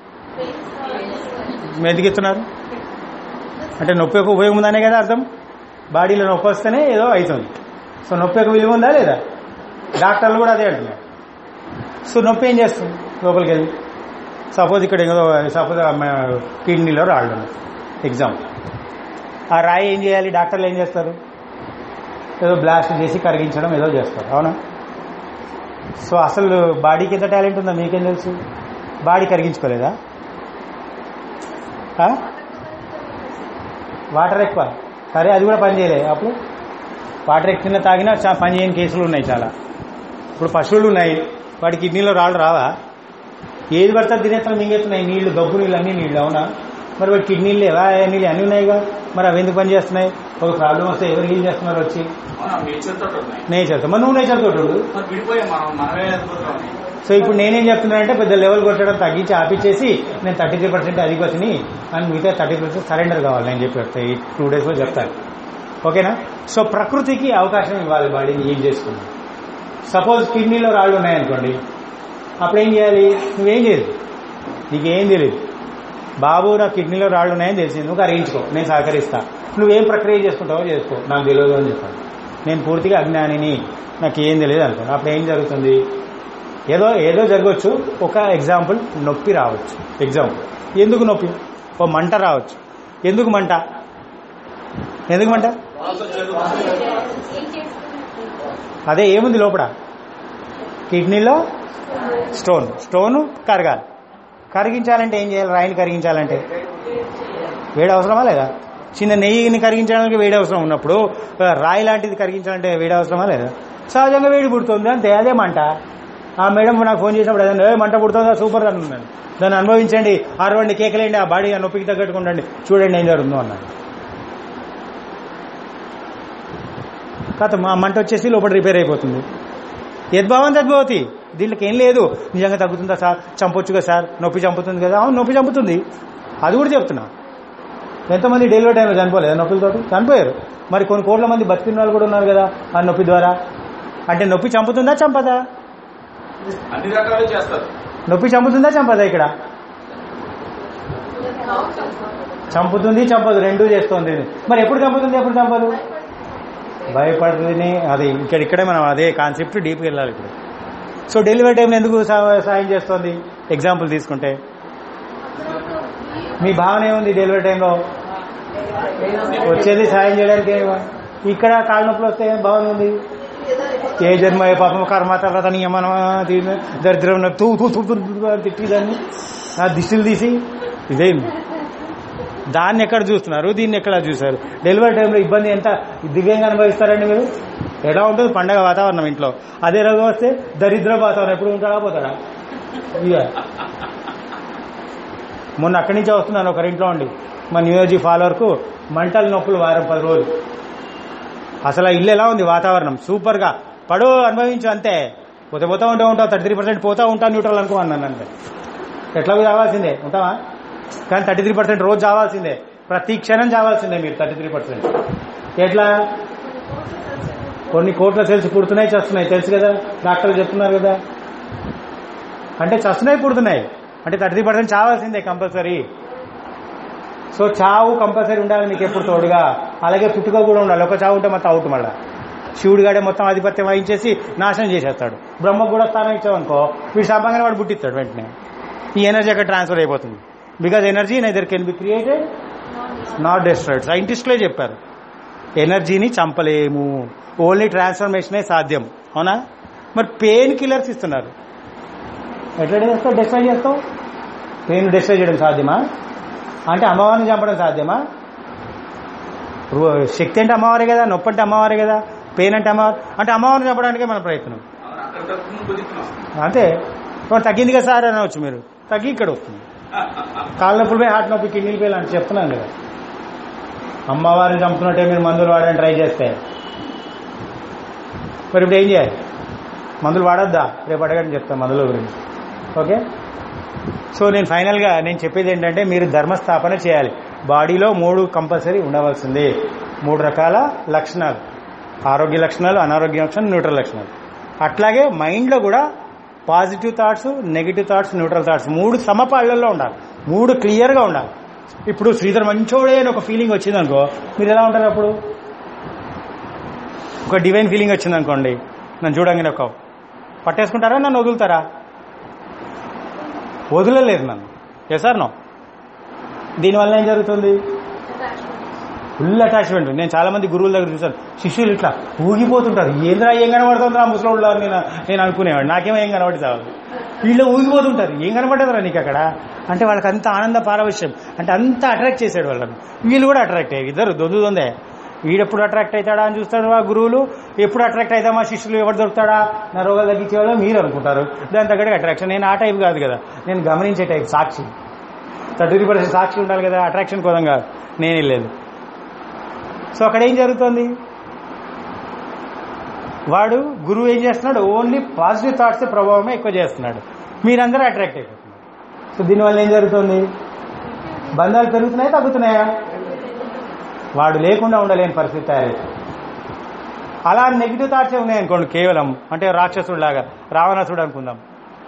మెదిగిస్తున్నారు అంటే నొప్పి యొక్క ఉపయోగం ఉందనే కదా అర్థం బాడీలో నొప్పి వస్తేనే ఏదో అవుతుంది సో నొప్పి యొక్క విలువ ఉందా లేదా డాక్టర్లు కూడా అదే అంటున్నారు సో నొప్పి ఏం చేస్తుంది లోపలికి వెళ్ళి సపోజ్ ఇక్కడ ఏదో సపోజ్ కిడ్నీలో రాళ్ళు ఉన్నాయి ఎగ్జాంపుల్ ఆ రాయి ఏం చేయాలి డాక్టర్లు ఏం చేస్తారు ఏదో బ్లాస్ట్ చేసి కరిగించడం ఏదో చేస్తారు అవునా సో అసలు బాడీకి ఎంత టాలెంట్ ఉందో మీకేం తెలుసు బాడీ కరిగించుకోలేదా ఆ? వాటర్ ఎక్కువ సరే అది కూడా పని చేయలే అప్పుడు వాటర్ ఎక్కువ తాగినా చా- పని చేయని కేసులు ఉన్నాయి చాలా ఇప్పుడు పశువులు ఉన్నాయి వాటి కిడ్నీలో రాళ్ళు రావా ఏది పడితే తినేస్తాను మింగేస్తున్నాయి నీళ్లు గబ్బు నీళ్ళు అన్ని నీళ్ళు అవునా మరి వాటి కిడ్నీలు లేవా ఏ నీళ్ళు అన్నీ ఉన్నాయిగా మరి అవి ఎందుకు పని చేస్తున్నాయి ఒక ప్రాబ్లం వస్తే ఎవరు హీల్ చేస్తున్నారు వచ్చి అవునా నేచర్ తోటి ఉన్నాయి నేచర్తో మరి నువ్వు నేచర్ తోటి ఉండు. మరి విడిపోయాం మనం మనమే అనుకుంటాం సో ఇప్పుడు నేనేం చెప్తున్నానంటే పెద్ద లెవెల్ కొట్టడం తగ్గించి ఆపిచ్చేసి నేను థర్టీ త్రీ పర్సెంట్ అధిపతిని అని మిగతా థర్టీ పర్సెంట్ సరెండర్ కావాలి నేను చెప్పి ఈ టూ డేస్లో చెప్తాను ఓకేనా సో ప్రకృతికి అవకాశం ఇవ్వాలి బాడీని ఏం చేసుకున్నాం సపోజ్ కిడ్నీలో రాళ్ళు ఉన్నాయనుకోండి అప్పుడు ఏం చేయాలి నువ్వేం చేయదు నీకేం తెలియదు బాబు నా కిడ్నీలో రాళ్ళు ఉన్నాయని తెలిసింది నువ్వు కరిగించుకో నేను సహకరిస్తా నువ్వేం ప్రక్రియ చేసుకుంటావో చేసుకో నాకు తెలియదు అని చెప్పాను నేను పూర్తిగా అజ్ఞానిని నాకు ఏం తెలియదు అనుకోండి అప్పుడు ఏం జరుగుతుంది ఏదో ఏదో జరగవచ్చు ఒక ఎగ్జాంపుల్ నొప్పి రావచ్చు ఎగ్జాంపుల్ ఎందుకు నొప్పి ఓ మంట రావచ్చు ఎందుకు మంట ఎందుకు మంట అదే ఏముంది లోపల కిడ్నీలో స్టోన్ స్టోన్ కరగాలి కరిగించాలంటే ఏం చేయాలి రాయిని కరిగించాలంటే వేడి అవసరమా లేదా చిన్న నెయ్యిని కరిగించడానికి వేడి అవసరం ఉన్నప్పుడు ఆ, రాయి లాంటిది కరిగించాలంటే వేడి అవసరమా లేదా సహజంగా వేడి పుడుతుంది అంతే అదే మంట ఆ మేడం నాకు ఫోన్ చేసినప్పుడు అదే "ఏ, మంట పుడుతుందా సూపర్ అని అన్నాను దాన్ని అనుభవించండి అరవండి కేకలేండి ఆ బాడీ ఆ నొప్పికి తగ్గట్టుగా ఉండండి చూడండి ఏం జరుగుతుందో అన్నాడు కథ మా మంట వచ్చేసి లోపల రిపేర్ అయిపోతుంది యద్భావం తద్భవతి దీనికి ఏం లేదు నిజంగా తగ్గుతుందా సార్ చంపొచ్చుగా సార్ నొప్పి చంపుతుంది కదా అవును నొప్పి చంపుతుంది అది కూడా చెప్తున్నా ఎంతమంది డెలివరీ టైంలో చనిపోలేదు నొప్పులతో చనిపోయారు మరి కొన్ని కోట్ల మంది బతికిన వాళ్ళు కూడా ఉన్నారు కదా ఆ నొప్పి ద్వారా అంటే నొప్పి చంపుతుందా చంపదా అన్ని రకాలు చేస్తారు నొప్పి చంపుతుందా చంపదా ఇక్కడ చంపుతుంది చంపదు రెండూ చేస్తుంది మరి ఎప్పుడు చంపుతుంది ఎప్పుడు చంపదు భయపడుతుంది అది ఇక్కడ ఇక్కడే మనం అదే కాన్సెప్ట్ డీప్కి వెళ్ళాలి ఇప్పుడు సో డెలివరీ టైంలో ఎందుకు సా- సాయం చేస్తుంది ఎగ్జాంపుల్ తీసుకుంటే మీ భావన ఏముంది డెలివరీ టైంలో వచ్చేది సాయం చేయడానికి ఏమో. ఇక్కడ కాళ్ళ నొప్పులు వస్తే ఏం భావన ఉంది ఏ జన్మ ఏ పాపం కర్మ తర్వాత నియమనం దీని దరిద్రం తూ తూ తూ తూ తూ అని తిట్టి దాన్ని ఆ దిష్టిలు తీసి ఇదేంది దాన్ని ఎక్కడ చూస్తున్నారు దీన్ని ఎక్కడ చూశారు డెలివరీ టైంలో ఇబ్బంది ఎంత దివ్యంగా అనుభవిస్తారండి మీరు ఎలా ఉంటుంది పండగ వాతావరణం ఇంట్లో అదే రోజు వస్తే దరిద్ర వాతావరణం ఎప్పుడు ఉంటాడా పోతాడా ఇక మొన్న అక్కడి నుంచే వస్తున్నాను ఒకరి ఇంట్లో ఉండి మా న్యూయార్జీ ఫాలోవర్కు మంటల నొప్పులు వారం పది రోజులు అసలు ఆ ఇల్లు ఎలా ఉంది వాతావరణం సూపర్గా పడు అనుభవించు అంతే పోతే పోతా ఉంటే ఉంటావు థర్టీ త్రీ పర్సెంట్ పోతా ఉంటాను న్యూట్రల్ అనుకో అన్నాను అంతే ఎట్లా చావాల్సిందే ఉంటావా కానీ థర్టీ త్రీ పర్సెంట్ రోజు చావాల్సిందే ప్రతి క్షణం చావాల్సిందే మీరు థర్టీ త్రీ పర్సెంట్ ఎట్లా కొన్ని కోట్ల సెల్స్ పుడుతున్నాయి చేస్తున్నాయి తెలుసు కదా డాక్టర్లు చెప్తున్నారు కదా అంటే చస్తున్నాయి పుడుతున్నాయి అంటే థర్టీ త్రీ పర్సెంట్ చావాల్సిందే కంపల్సరీ సో చావు కంపల్సరీ ఉండాలి మీకు ఎప్పుడు తోడుగా అలాగే పుట్టుక కూడా ఉండాలి ఒక చావు ఉంటే మొత్తం అవుట్ మళ్ళా శివుడు గాడే మొత్తం ఆధిపత్యం వహించేసి నాశనం చేసేస్తాడు బ్రహ్మకు కూడా స్థానం ఇచ్చామనుకో వీడు శాపంగానే వాడు పుట్టిస్తాడు వెంటనే ఈ ఎనర్జీ అక్కడ ట్రాన్స్ఫర్ అయిపోతుంది because energy neither can be created not destroyed సైంటిస్టులే చెప్పారు ఎనర్జీని చంపలేము ఓన్లీ ట్రాన్స్ఫర్మేషనే సాధ్యం అవునా మరి పెయిన్ కిల్లర్స్ ఇస్తున్నారు ఎట్లా చేస్తావు డిస్ట్రాయ్ చేస్తావు పెయిన్ డిస్ట్రాయ్ చేయడం సాధ్యమా అంటే అమ్మవారిని చంపడం సాధ్యమా రు- శక్తి అంటే అమ్మవారే కదా నొప్పి అంటే అమ్మవారే కదా పెయిన్ అంటే అమ్మవారు అంటే అమ్మవారిని చంపడానికే మన ప్రయత్నం అవును, అక్కడ తక్కువ కుదురుతున్నాం అంతే మరి తగ్గింది కదా సార్ అనవచ్చు మీరు తగ్గి ఇక్కడ వస్తుంది కాళ్ళ నొప్పులు పోయి హార్ట్ నొప్పి కిడ్నీలు పోయి అని చెప్తున్నాను కదా అమ్మవారిని చంపుతున్నట్టే మీరు మందులు వాడని ట్రై చేస్తే మరి ఇప్పుడు ఏం చేయాలి మందులు వాడొద్దా రేపు అడగండి చెప్తాను మందుల గురించి ఓకే సో నేను ఫైనల్గా నేను చెప్పేది ఏంటంటే మీరు ధర్మస్థాపన చేయాలి బాడీలో మూడు కంపల్సరీ ఉండవలసిందే మూడు రకాల లక్షణాలు ఆరోగ్య లక్షణాలు అనారోగ్య లక్షణాలు న్యూట్రల్ లక్షణాలు అట్లాగే మైండ్లో కూడా positive thoughts negative thoughts neutral thoughts మూడు సమపాళ్లలో ఉండాలి మూడు క్లియర్గా ఉండాలి ఇప్పుడు శ్రీధర్ మంచోడే అని ఒక ఫీలింగ్ వచ్చింది అనుకో మీరు ఎలా ఉంటారు అప్పుడు ఒక డివైన్ ఫీలింగ్ వచ్చింది అనుకోండి నన్ను చూడంగానే ఒక పట్టేసుకుంటారా నన్ను వదులుతారా వదలలేదు నన్ను ఎస్ ఆర్ నో దీనివల్ల ఏం జరుగుతుంది ఫుల్ అటాచ్మెంట్ నేను చాలా మంది గురువుల దగ్గర చూసాను శిష్యులు ఇట్లా ఊగిపోతుంటారు ఏంద్రా ఏం కనబడుతుందిరా ముసలోళ్ళు అని నేను నేను అనుకునేవాడు నాకేమో ఏం కనబడి చాలు వీళ్ళు ఊగిపోతుంటారు ఏం కనబడదురా నీకు అక్కడ అంటే వాళ్ళకి అంత ఆనంద పారవశ్యం అంటే అంత అట్రాక్ట్ చేశాడు వాళ్ళని వీళ్ళు కూడా అట్రాక్ట్ అయ్యారు ఇద్దరు దొందు దొందే వీడెప్పుడు అట్రాక్ట్ అవుతాడా అని చూస్తాడు ఆ గురువులు ఎప్పుడు అట్రాక్ట్ అవుతా మా శిష్యులు ఎవరు దొరుకుతాడా నా రోగాలు తగ్గించేవాళ్ళు మీరు అనుకుంటారు దాని తగ్గట్టుగా అట్రాక్షన్ నేను ఆ టైప్ కాదు కదా నేను గమనించే టైప్ సాక్షి థర్టీ పర్సెంట్ సాక్షి ఉండాలి కదా అట్రాక్షన్ కోసం కాదు నేను వెళ్ళలేదు సో అక్కడ ఏం జరుగుతుంది వాడు గురువు ఏం చేస్తున్నాడు ఓన్లీ పాజిటివ్ థాట్స్ ప్రభావమే ఎక్కువ చేస్తున్నాడు మీరందరూ అట్రాక్ట్ అయిపోతున్నారు సో దీనివల్ల ఏం జరుగుతుంది బంధాలు పెరుగుతున్నాయా తగ్గుతున్నాయా వాడు లేకుండా ఉండలేని పరిస్థితి తయారైంది అలా నెగిటివ్ థాట్సే ఉన్నాయనుకోండి కేవలం అంటే రాక్షసుడు లాగా రావణాసుడు అనుకుందాం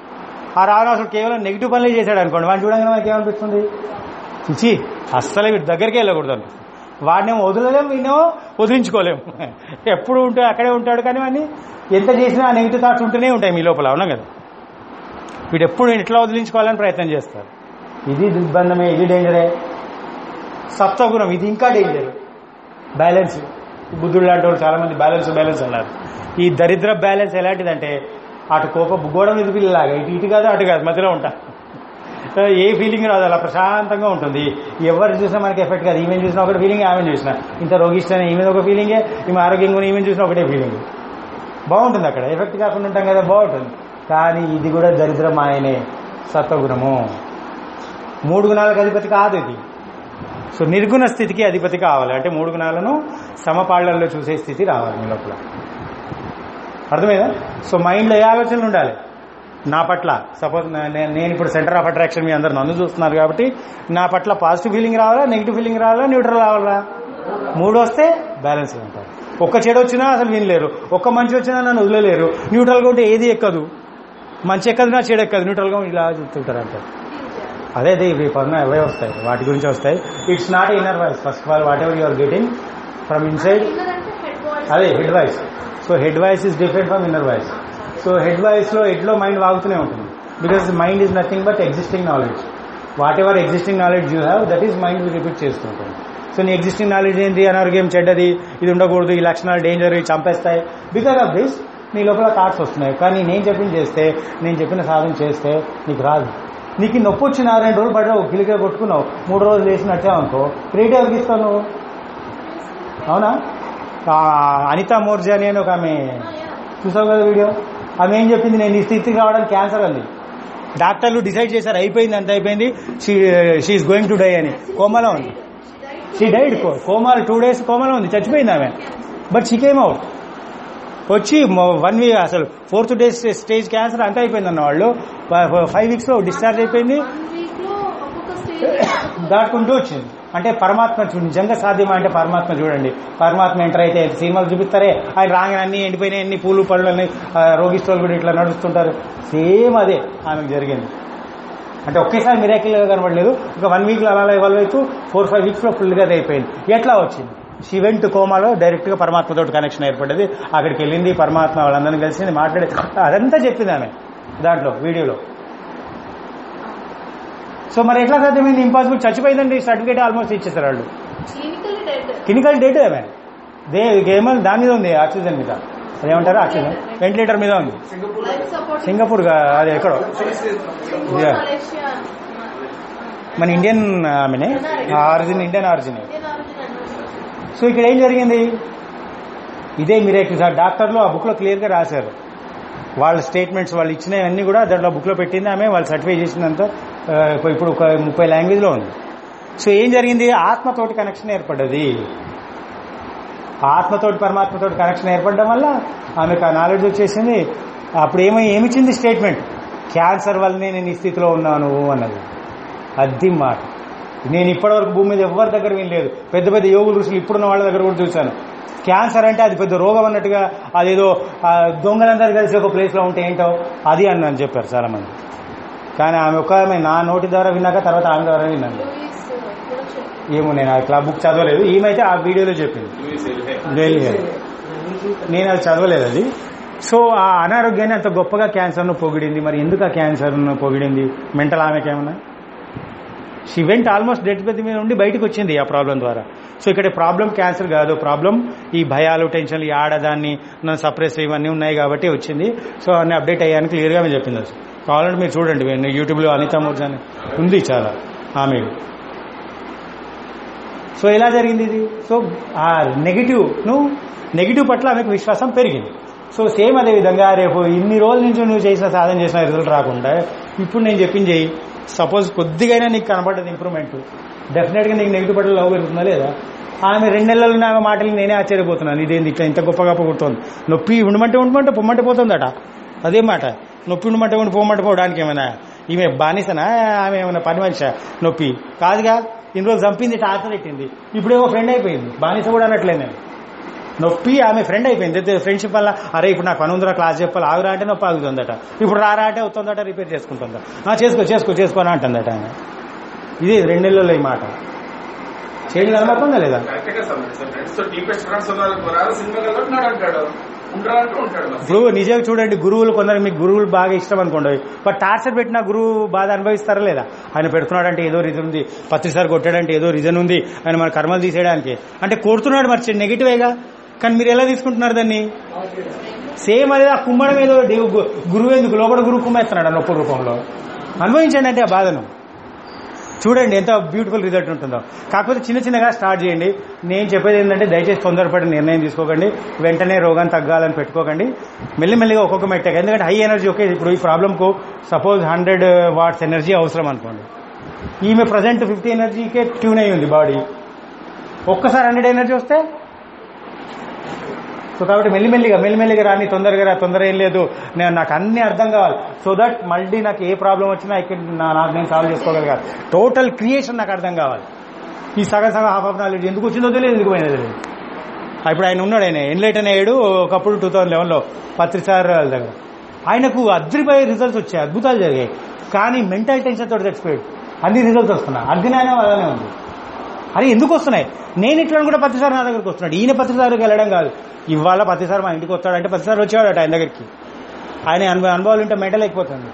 ఆ రావణాసుడు కేవలం నెగిటివ్ పనులే చేశాడు అనుకోండి వాడిని చూడంగానే మనకి ఏమనిపిస్తుంది చిచి అస్సలు వీటి దగ్గరికి వెళ్ళకూడదు అనిపిస్తుంది వాడినేమో వదలలేము వీడినేమో వదిలించుకోలేము ఎప్పుడు ఉంటే అక్కడే ఉంటాడు కానీ వాడిని ఎంత చేసినా ఆ నెగిటివ్ థాట్స్ ఉంటూనే ఉంటాయి మీ లోపల అవునా కదా వీడు ఎప్పుడు ఎట్లా వదిలించుకోవాలని ప్రయత్నం చేస్తారు ఇది దిగ్బంధమే ఇది డేంజరే సప్తగుణం ఇది ఇంకా డేంజర్ బ్యాలెన్స్ బుద్ధుడు లాంటి వాళ్ళు చాలా మంది బ్యాలెన్స్ బ్యాలెన్స్ అన్నారు ఈ దరిద్ర బ్యాలెన్స్ ఎలాంటిదంటే అటు కోప గోడ మీద పిల్లలాగా ఇటు ఇటు కాదు అటు కాదు మధ్యలో ఉంటా ఏ ఫీలింగ్ రాదు అలా ప్రశాంతంగా ఉంటుంది ఎవరు చూసినా మనకి ఎఫెక్ట్ కాదు ఈమెను చూసినా ఒకటి ఫీలింగ్ ఆమె చూసినా ఇంత రోగిష్టనే ఈమె ఒక ఫీలింగే ఈమె ఆరోగ్యంగా ఉన్న ఈమెను చూసినా ఒకటే ఫీలింగ్ బాగుంటుంది అక్కడ ఎఫెక్ట్ కాకుండా ఉంటాం కదా బాగుంటుంది కానీ ఇది కూడా దరిద్రం ఆయనే సత్వగుణము మూడు గుణాలకు అధిపతి కాదు ఇది సో నిర్గుణ స్థితికి అధిపతి కావాలి అంటే మూడు గుణాలను సమపాళ్లలో చూసే స్థితి రావాలి మీ లోపల అర్థమైందా సో మైండ్లో ఏ ఆలోచనలు ఉండాలి నా పట్ల సపోజ్ నేను ఇప్పుడు సెంటర్ ఆఫ్ అట్రాక్షన్ మీ అందరు నన్ను చూస్తున్నారు కాబట్టి నా పట్ల పాజిటివ్ ఫీలింగ్ రావాలా నెగిటివ్ ఫీలింగ్ రావాలా న్యూట్రల్ రావాలా మూడు వస్తే బ్యాలెన్స్ ఉంటారు ఒక్క చెడు వచ్చినా అసలు వినలేరు ఒక్క మంచి వచ్చినా నన్ను వదిలేలేరు న్యూట్రల్గా ఉంటే ఏది ఎక్కదు మంచి ఎక్కదు నా చెడు ఎక్కదు న్యూట్రల్గా ఇలా చూస్తుంటారు అంటారు అదే అదే ఇవి పనులు అవే వస్తాయి వాటి గురించి వస్తాయి it's not inner voice first of all whatever you're getting from inside అంటే హెడ్ వాయిస్ అదే head voice so head voice is different from inner voice so head voice లో హెడ్ లో మైండ్ వాగుతూనే ఉంటుంది because mind is nothing but existing knowledge whatever existing knowledge you have that is mind repeat చేస్తుంటుంది so నీ existing knowledge ఏంటి అనారోగ్యం చెడ్డది ఇది ఉండకూడదు ఈ లక్షణాలు డేంజర్ ఇవి చంపేస్తాయి బికాస్ ఆఫ్ దిస్ నీ లోపల థాట్స్ వస్తున్నాయి కానీ నేను చెప్పింది చేస్తే నేను చెప్పిన సాధన చేస్తే నీకు రాదు నీకు ఈ నొప్పి వచ్చిన రెండు రోజులు పడ్డావు గిలిగా కొట్టుకున్నావు మూడు రోజులు వేసి నచ్చావనుకో క్రియేట్ ఎవరికి ఇస్తావు నువ్వు అవునా ఆ, అనితా మోర్జాని అని ఒక ఆమె చూసావు కదా వీడియో ఆమె ఏం చెప్పింది నేను ఈ స్థితికి రావడానికి క్యాన్సర్ అంది డాక్టర్లు డిసైడ్ చేశారు అయిపోయింది అంత అయిపోయింది షీఈస్ గోయింగ్ టు డై అని కోమాలో ఉంది షీ డైడ్ కోమాలో టూ డేస్ కోమాలో ఉంది చచ్చిపోయింది ఆమె బట్ షీ కేమ్ అవుట్ వచ్చి వన్ వీక్ అసలు ఫోర్త్ డే స్టేజ్ క్యాన్సర్ అంతా అయిపోయింది అన్న వాళ్ళు ఫైవ్ వీక్స్ లో డిశ్చార్జ్ అయిపోయింది వన్ వీక్ లో ఒక్కొక్క స్టేజ్ దాటుకుంటూ వచ్చింది అంటే పరమాత్మ చూ నిజంగా సాధ్యమా అంటే పరమాత్మ చూడండి పరమాత్మ ఎంటర్ అయితే సినిమాలు చూపిస్తారే ఆయన రాగానే అన్ని ఎండిపోయినాయి అన్ని పూలు పళ్ళు అన్ని ఆ, రోగిస్తోళ్ళు కూడా ఇట్లా నడుస్తుంటారు సేమ్ అదే ఆమెకు జరిగింది అంటే ఒకేసారి మిరాకిల్ గా కనబడలేదు ఒక వన్ వీక్ లో అలా ఇవాల్వ్ అవుతూ ఫోర్ ఫైవ్ వీక్స్ లో ఫుల్ గా అది అయిపోయింది ఎట్లా వచ్చింది శివెంట్ కోమాలో డైరెక్ట్ గా పరమాత్మతో కనెక్షన్ ఏర్పడ్డది అక్కడికి వెళ్ళింది పరమాత్మ వాళ్ళందరినీ కలిసింది మాట్లాడి అదంతా చెప్పింది ఆమె దాంట్లో వీడియోలో సో మరి ఎట్లా సాధ్యమైంది ఇంపాసిబుల్ చచ్చిపోయిందండి సర్టిఫికేట్ ఆల్మోస్ట్ ఇచ్చేస్తారు వాళ్ళు క్లినికల్ డెడ్ క్లినికల్ డేట్ ఆమె దే ఏమన్నా దాని మీద ఉంది ఆక్సిజన్ మీద అదేమంటారు ఆక్సిజన్ వెంటిలేటర్ మీద ఉంది లైఫ్ సపోర్ట్ సింగపూర్ గా- అది ఎక్కడో Yeah. మలేషియా మన ఇండియన్ ఆమెనే origin Indian origin Indian origin అన్నారు సో ఇక్కడ ఏం జరిగింది ఇదే మీరే సార్ డాక్టర్లు ఆ బుక్ లో క్లియర్ గా రాశారు వాళ్ళ స్టేట్మెంట్స్ వాళ్ళు ఇచ్చినవన్నీ కూడా దాంట్లో బుక్ లో పెట్టింది ఆమె వాళ్ళు సర్టిఫై చేసిందంతా ఆ, ఇప్పుడు ఒక ముప్పై లాంగ్వేజ్ లో ఉంది సో ఏం జరిగింది ఆత్మతోటి కనెక్షన్ ఏర్పడ్డది ఆత్మతోటి పరమాత్మతోటి కనెక్షన్ ఏర్పడడం వల్ల ఆమెకు ఆ నాలెడ్జ్ వచ్చేసింది అప్పుడు ఏమో ఏమిచ్చింది స్టేట్మెంట్ క్యాన్సర్ వల్లనే నేను ఈ స్థితిలో ఉన్నాను అన్నది అది మాట నేను ఇప్పటివరకు భూమి మీద ఎవరి దగ్గర వినలేదు పెద్ద పెద్ద యోగులు ఋషులు ఇప్పుడున్న వాళ్ళ దగ్గర కూడా చూశాను క్యాన్సర్ అంటే అది పెద్ద రోగం అన్నట్టుగా అదేదో ఆ, దొంగలందరూ కలిసి ఒక ప్లేస్ లో ఉంటే ఏంటో అది అని అని చెప్పారు చాలా మంది కానీ ఆమె ఒక ఆమె నా నోటి ద్వారా విన్నాక తర్వాత ఆమె ద్వారా విన్నాను లూయిస్ కూడా చెప్పింది ఏమో నేను ఆ బుక్ చదవలేదు ఈమెయితే ఆ వీడియోలో చెప్పింది లేదు. నేను అది చదవలేదు అది సో ఆ అనారోగ్యాన్ని అంత గొప్పగా క్యాన్సర్ను పొగిడింది మరి ఎందుకు ఆ క్యాన్సర్ను పొగిడింది మెంటల్ ఆమెకేమన్నా she went almost death bed మీద ఉండి బయటకు వచ్చింది ఆ ప్రాబ్లం ద్వారా సో ఇక్కడ ప్రాబ్లం క్యాన్సర్ కాదు ప్రాబ్లం ఈ భయాలు టెన్షన్లు ఈ ఆడదాన్ని నన్ను సప్రెస్ ఇవన్నీ ఉన్నాయి కాబట్టి వచ్చింది సో అన్ని అప్డేట్ అయ్యాను క్లియర్గా మేము చెప్పింది అది కావాలంటే మీరు చూడండి మీరు యూట్యూబ్లో అనితా మూర్జా అని ఉంది చాలా ఆమె సో ఎలా జరిగింది ఇది సో ఆ నెగిటివ్ నువ్వు నెగిటివ్ పట్ల ఆమెకు విశ్వాసం పెరిగింది సో సేమ్ అదే విధంగా రేపు ఇన్ని రోజుల నుంచి నువ్వు చేసిన సాధన చేసిన రిజల్ట్ రాకుండా ఇప్పుడు నేను చెప్పింది చెయ్యి సపోజ్ కొద్దిగైనా నీకు కనబడ్డది ఇంప్రూవ్మెంట్ డెఫినెట్గా నీకు నెగిటివ్ పట్ల లవ్ పెరుగుతుందా లేదా ఆమె రెండు నెలలు నా మాటలు నేనే ఆశ్చర్యపోతున్నాను ఇదేంది ఇట్లా ఇంత గొప్పగా పొగుడుతోంది నొప్పి ఉండమంటే ఉండమంటే పొమ్మంటే పోతుందట అదే మాట నొప్పి ఉండమంటే ఉండి పోమంటే పోవడానికి ఏమైనా ఈమె బానిసనా ఆమె ఏమైనా పని మనిషా నొప్పి కాదుగా ఇన్ని రోజులు చంపింది టార్చర్ పెట్టింది ఇప్పుడేమో ఫ్రెండ్ అయిపోయింది బానిస కూడా అనట్లేదు నేను నొప్పి ఆమె ఫ్రెండ్ అయిపోయింది ఫ్రెండ్షిప్ వల్ల అరే ఇప్పుడు నాకు పని ఉందిరా క్లాస్ చెప్పాలి ఆగురా అంటే నొప్పి ఆగుతుందట ఇప్పుడు రారా అంటే అవుతుందట రిపేర్ చేసుకుంటుందా "ఆ, చేసుకో చేసుకో చేసుకో అని అంటుందట ఆమె ఇది రెండు నెలల్లో ఈ మాట చేయడం కనబడుతుందా లేదా కరెక్ట్ గా ఫ్రెండ్స్ తో డీపెస్ట్ ఫ్రెండ్స్ ఉన్నారు రాదు సినిమా ఉన్నాడు అంటాడు ఉంటాడంటూ ఉంటాడు మరి. ఇప్పుడు నిజంగా చూడండి గురువులు కొందరు మీకు గురువులు బాగా ఇష్టం అనుకోండి బట్ టార్చర్ పెట్టిన గురువు బాధ అనుభవిస్తారా లేదా ఆయన పెడుతున్నాడంటే ఏదో రీజన్ ఉంది పత్రిసారి కొట్టాడంటే ఏదో రీజన్ ఉంది ఆయన మన కర్మలు తీసేయడానికి అంటే కొడుతున్నాడు మరి నెగిటివేగా కానీ మీరు ఎలా తీసుకుంటున్నారు దాన్ని సేమ్ అదే ఆ కుమ్మడం ఏదో దేవు- గు- గురువు ఎందుకు లోపల గురువు కుమ్మేస్తున్నాడు ఆ నొప్పి రూపంలో అనుభవించండి అంటే ఆ బాధను చూడండి ఎంత బ్యూటిఫుల్ రిజల్ట్ ఉంటుందో కాకపోతే చిన్న చిన్నగా స్టార్ట్ చేయండి నేను చెప్పేది ఏంటంటే దయచేసి తొందరపడి నిర్ణయం తీసుకోకండి వెంటనే రోగాన్ని తగ్గాలని పెట్టుకోకండి మెల్లిమెల్లిగా ఒక్కొక్క మెట్టక ఎందుకంటే హై ఎనర్జీ ఓకే ఇప్పుడు ఈ ప్రాబ్లంకు సపోజ్ హండ్రెడ్ వాట్స్ ఎనర్జీ అవసరం అనుకోండి ఈమె ప్రజెంట్ ఫిఫ్టీ ఎనర్జీకే ట్యూన్ అయి ఉంది బాడీ ఒక్కసారి హండ్రెడ్ ఎనర్జీ వస్తే సో కాబట్టి మెల్లిమెల్లిగా మెల్లిమెల్లిగా రాని తొందరగా రా తొందర ఏం లేదు నేను నాకు అన్ని అర్థం కావాలి సో దట్ మళ్ళీ నాకు ఏ ప్రాబ్లం వచ్చినా ఐ కెన్ నాకు నేను సాల్వ్ చేసుకోగలగాలి టోటల్ క్రియేషన్ నాకు అర్థం కావాలి ఈ సగం సగం హాఫ్ ఆఫ్ నాలెడ్జ్ ఎందుకు వచ్చిందో తెలియదు ఎందుకు పోయినదో తెలియదు ఆ, ఇప్పుడు ఆయన ఉన్నాడు ఆయన ఎన్లైట్ అయ్యాడు ఒకప్పుడు టూ థౌసండ్ లెవెన్లో పత్రిసార్ వాళ్ళ దగ్గర ఆయనకు అద్రిపోయే రిజల్ట్స్ వచ్చాయి అద్భుతాలు జరిగాయి కానీ మెంటల్ టెన్షన్ తోటి చచ్చిపోయాడు అన్ని రిజల్ట్స్ వస్తున్నాయి అజ్ఞానం అలానే ఉంది అరే ఎందుకు వస్తున్నాయి నేను ఇట్లా కూడా ప్రతిసారి నా దగ్గరికి వస్తున్నాడు ఈయన ప్రతిసారికి వెళ్ళడం కాదు ఇవాళ ప్రతిసారి మా ఇంటికి వస్తాడంటే ప్రతిసారి వచ్చేవాడట ఆయన దగ్గరికి ఆయన అనుభవ అనుభవాలు ఉంటే మెంటల్ అయిపోతుంది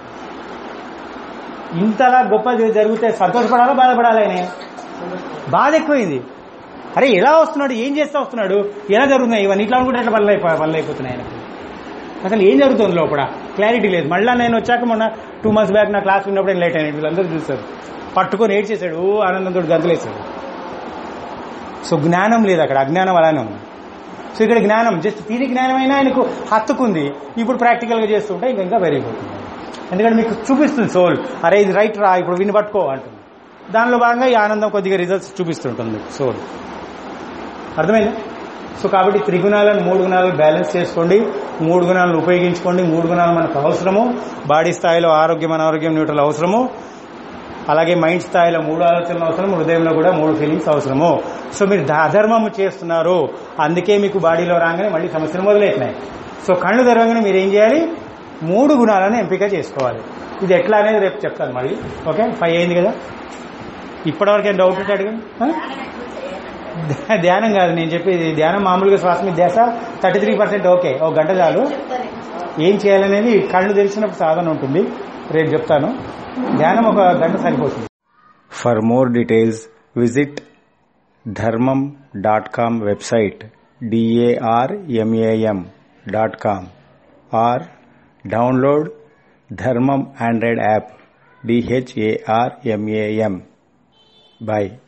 ఇంతలా గొప్ప జరిగితే సంతోషపడాలా బాధపడాలి ఆయన బాధ ఎక్కువైంది అరే ఎలా వస్తున్నాడు ఏం చేస్తా వస్తున్నాడు ఎలా జరుగుతున్నాయి ఇవన్నీ ఇట్లా అనుకుంటే ఎట్లా పనులు అయిపో పనులు అయిపోతున్నాయి ఆయనకు అసలు ఏం జరుగుతుంది లోపల క్లారిటీ లేదు మళ్ళీ నేను వచ్చాక మొన్న టూ మంత్స్ బ్యాక్ నా క్లాస్ ఉన్నప్పుడు నేను లేట్ అయినట్టు వీళ్ళందరూ చూస్తారు పట్టుకొని ఏడ్చేశాడు ఓ ఆనందంతో గంతులేశాడు సో జ్ఞానం లేదు అక్కడ అజ్ఞానం అలానే ఉంది సో ఇక్కడ జ్ఞానం జస్ట్ తీరి జ్ఞానమైనా ఆయనకు హత్తుకుంది ఇప్పుడు ప్రాక్టికల్గా చేస్తుంటే ఇంకా ఇంకా పెరిగిపోతుంది ఎందుకంటే మీకు చూపిస్తుంది సోల్ అరే ఇది రైట్ రా ఇప్పుడు విని పట్టుకో అంటుంది దానిలో భాగంగా ఈ ఆనందం కొద్దిగా రిజల్ట్స్ చూపిస్తుంటుంది సోల్ అర్థమైంది సో కాబట్టి త్రిగుణాలను మూడు గుణాలను బ్యాలెన్స్ చేసుకోండి మూడు గుణాలను ఉపయోగించుకోండి మూడు గుణాలు మనకు అవసరము బాడీ స్థాయిలో ఆరోగ్యం అనారోగ్యం న్యూట్రల్ అవసరము అలాగే మైండ్ స్థాయిలో మూడు ఆలోచనలు అవసరం హృదయంలో కూడా మూడు ఫీలింగ్స్ అవసరము సో మీరు ద- అధర్మము చేస్తున్నారు అందుకే మీకు బాడీలో రాగానే మళ్ళీ సమస్యలు మొదలెట్టినాయి సో కళ్ళు తెరవగానే మీరు ఏం చేయాలి మూడు గుణాలను ఎంపిక చేసుకోవాలి ఇది ఎట్లా అనేది రేపు చెప్తాను మళ్ళీ ఓకే ఫైవ్ అయింది కదా ఇప్పటివరకు ఏం డౌట్ ఉంటే అడగండి ఆ? ధ్యా- ధ్యానం కాదు నేను చెప్పేది ధ్యానం మామూలుగా శ్వాస మీద ధ్యాస థర్టీ త్రీ పర్సెంట్ ఓకే ఒక గంట చాలు చెప్తాను ఏం చేయాలనేది కళ్ళు తెలిసినప్పుడు సాధన ఉంటుంది రేపు చెప్తాను ధ్యానం ఒక గంట సరిపోతుంది ఫర్ మోర్ డీటెయిల్స్ విజిట్ ధర్మం dot com website డిఏఆర్ఎంఏఎం dot com or download ధర్మం ఆండ్రాయిడ్ యాప్ డిహెచ్ఏఆర్ఎంఏఎం బై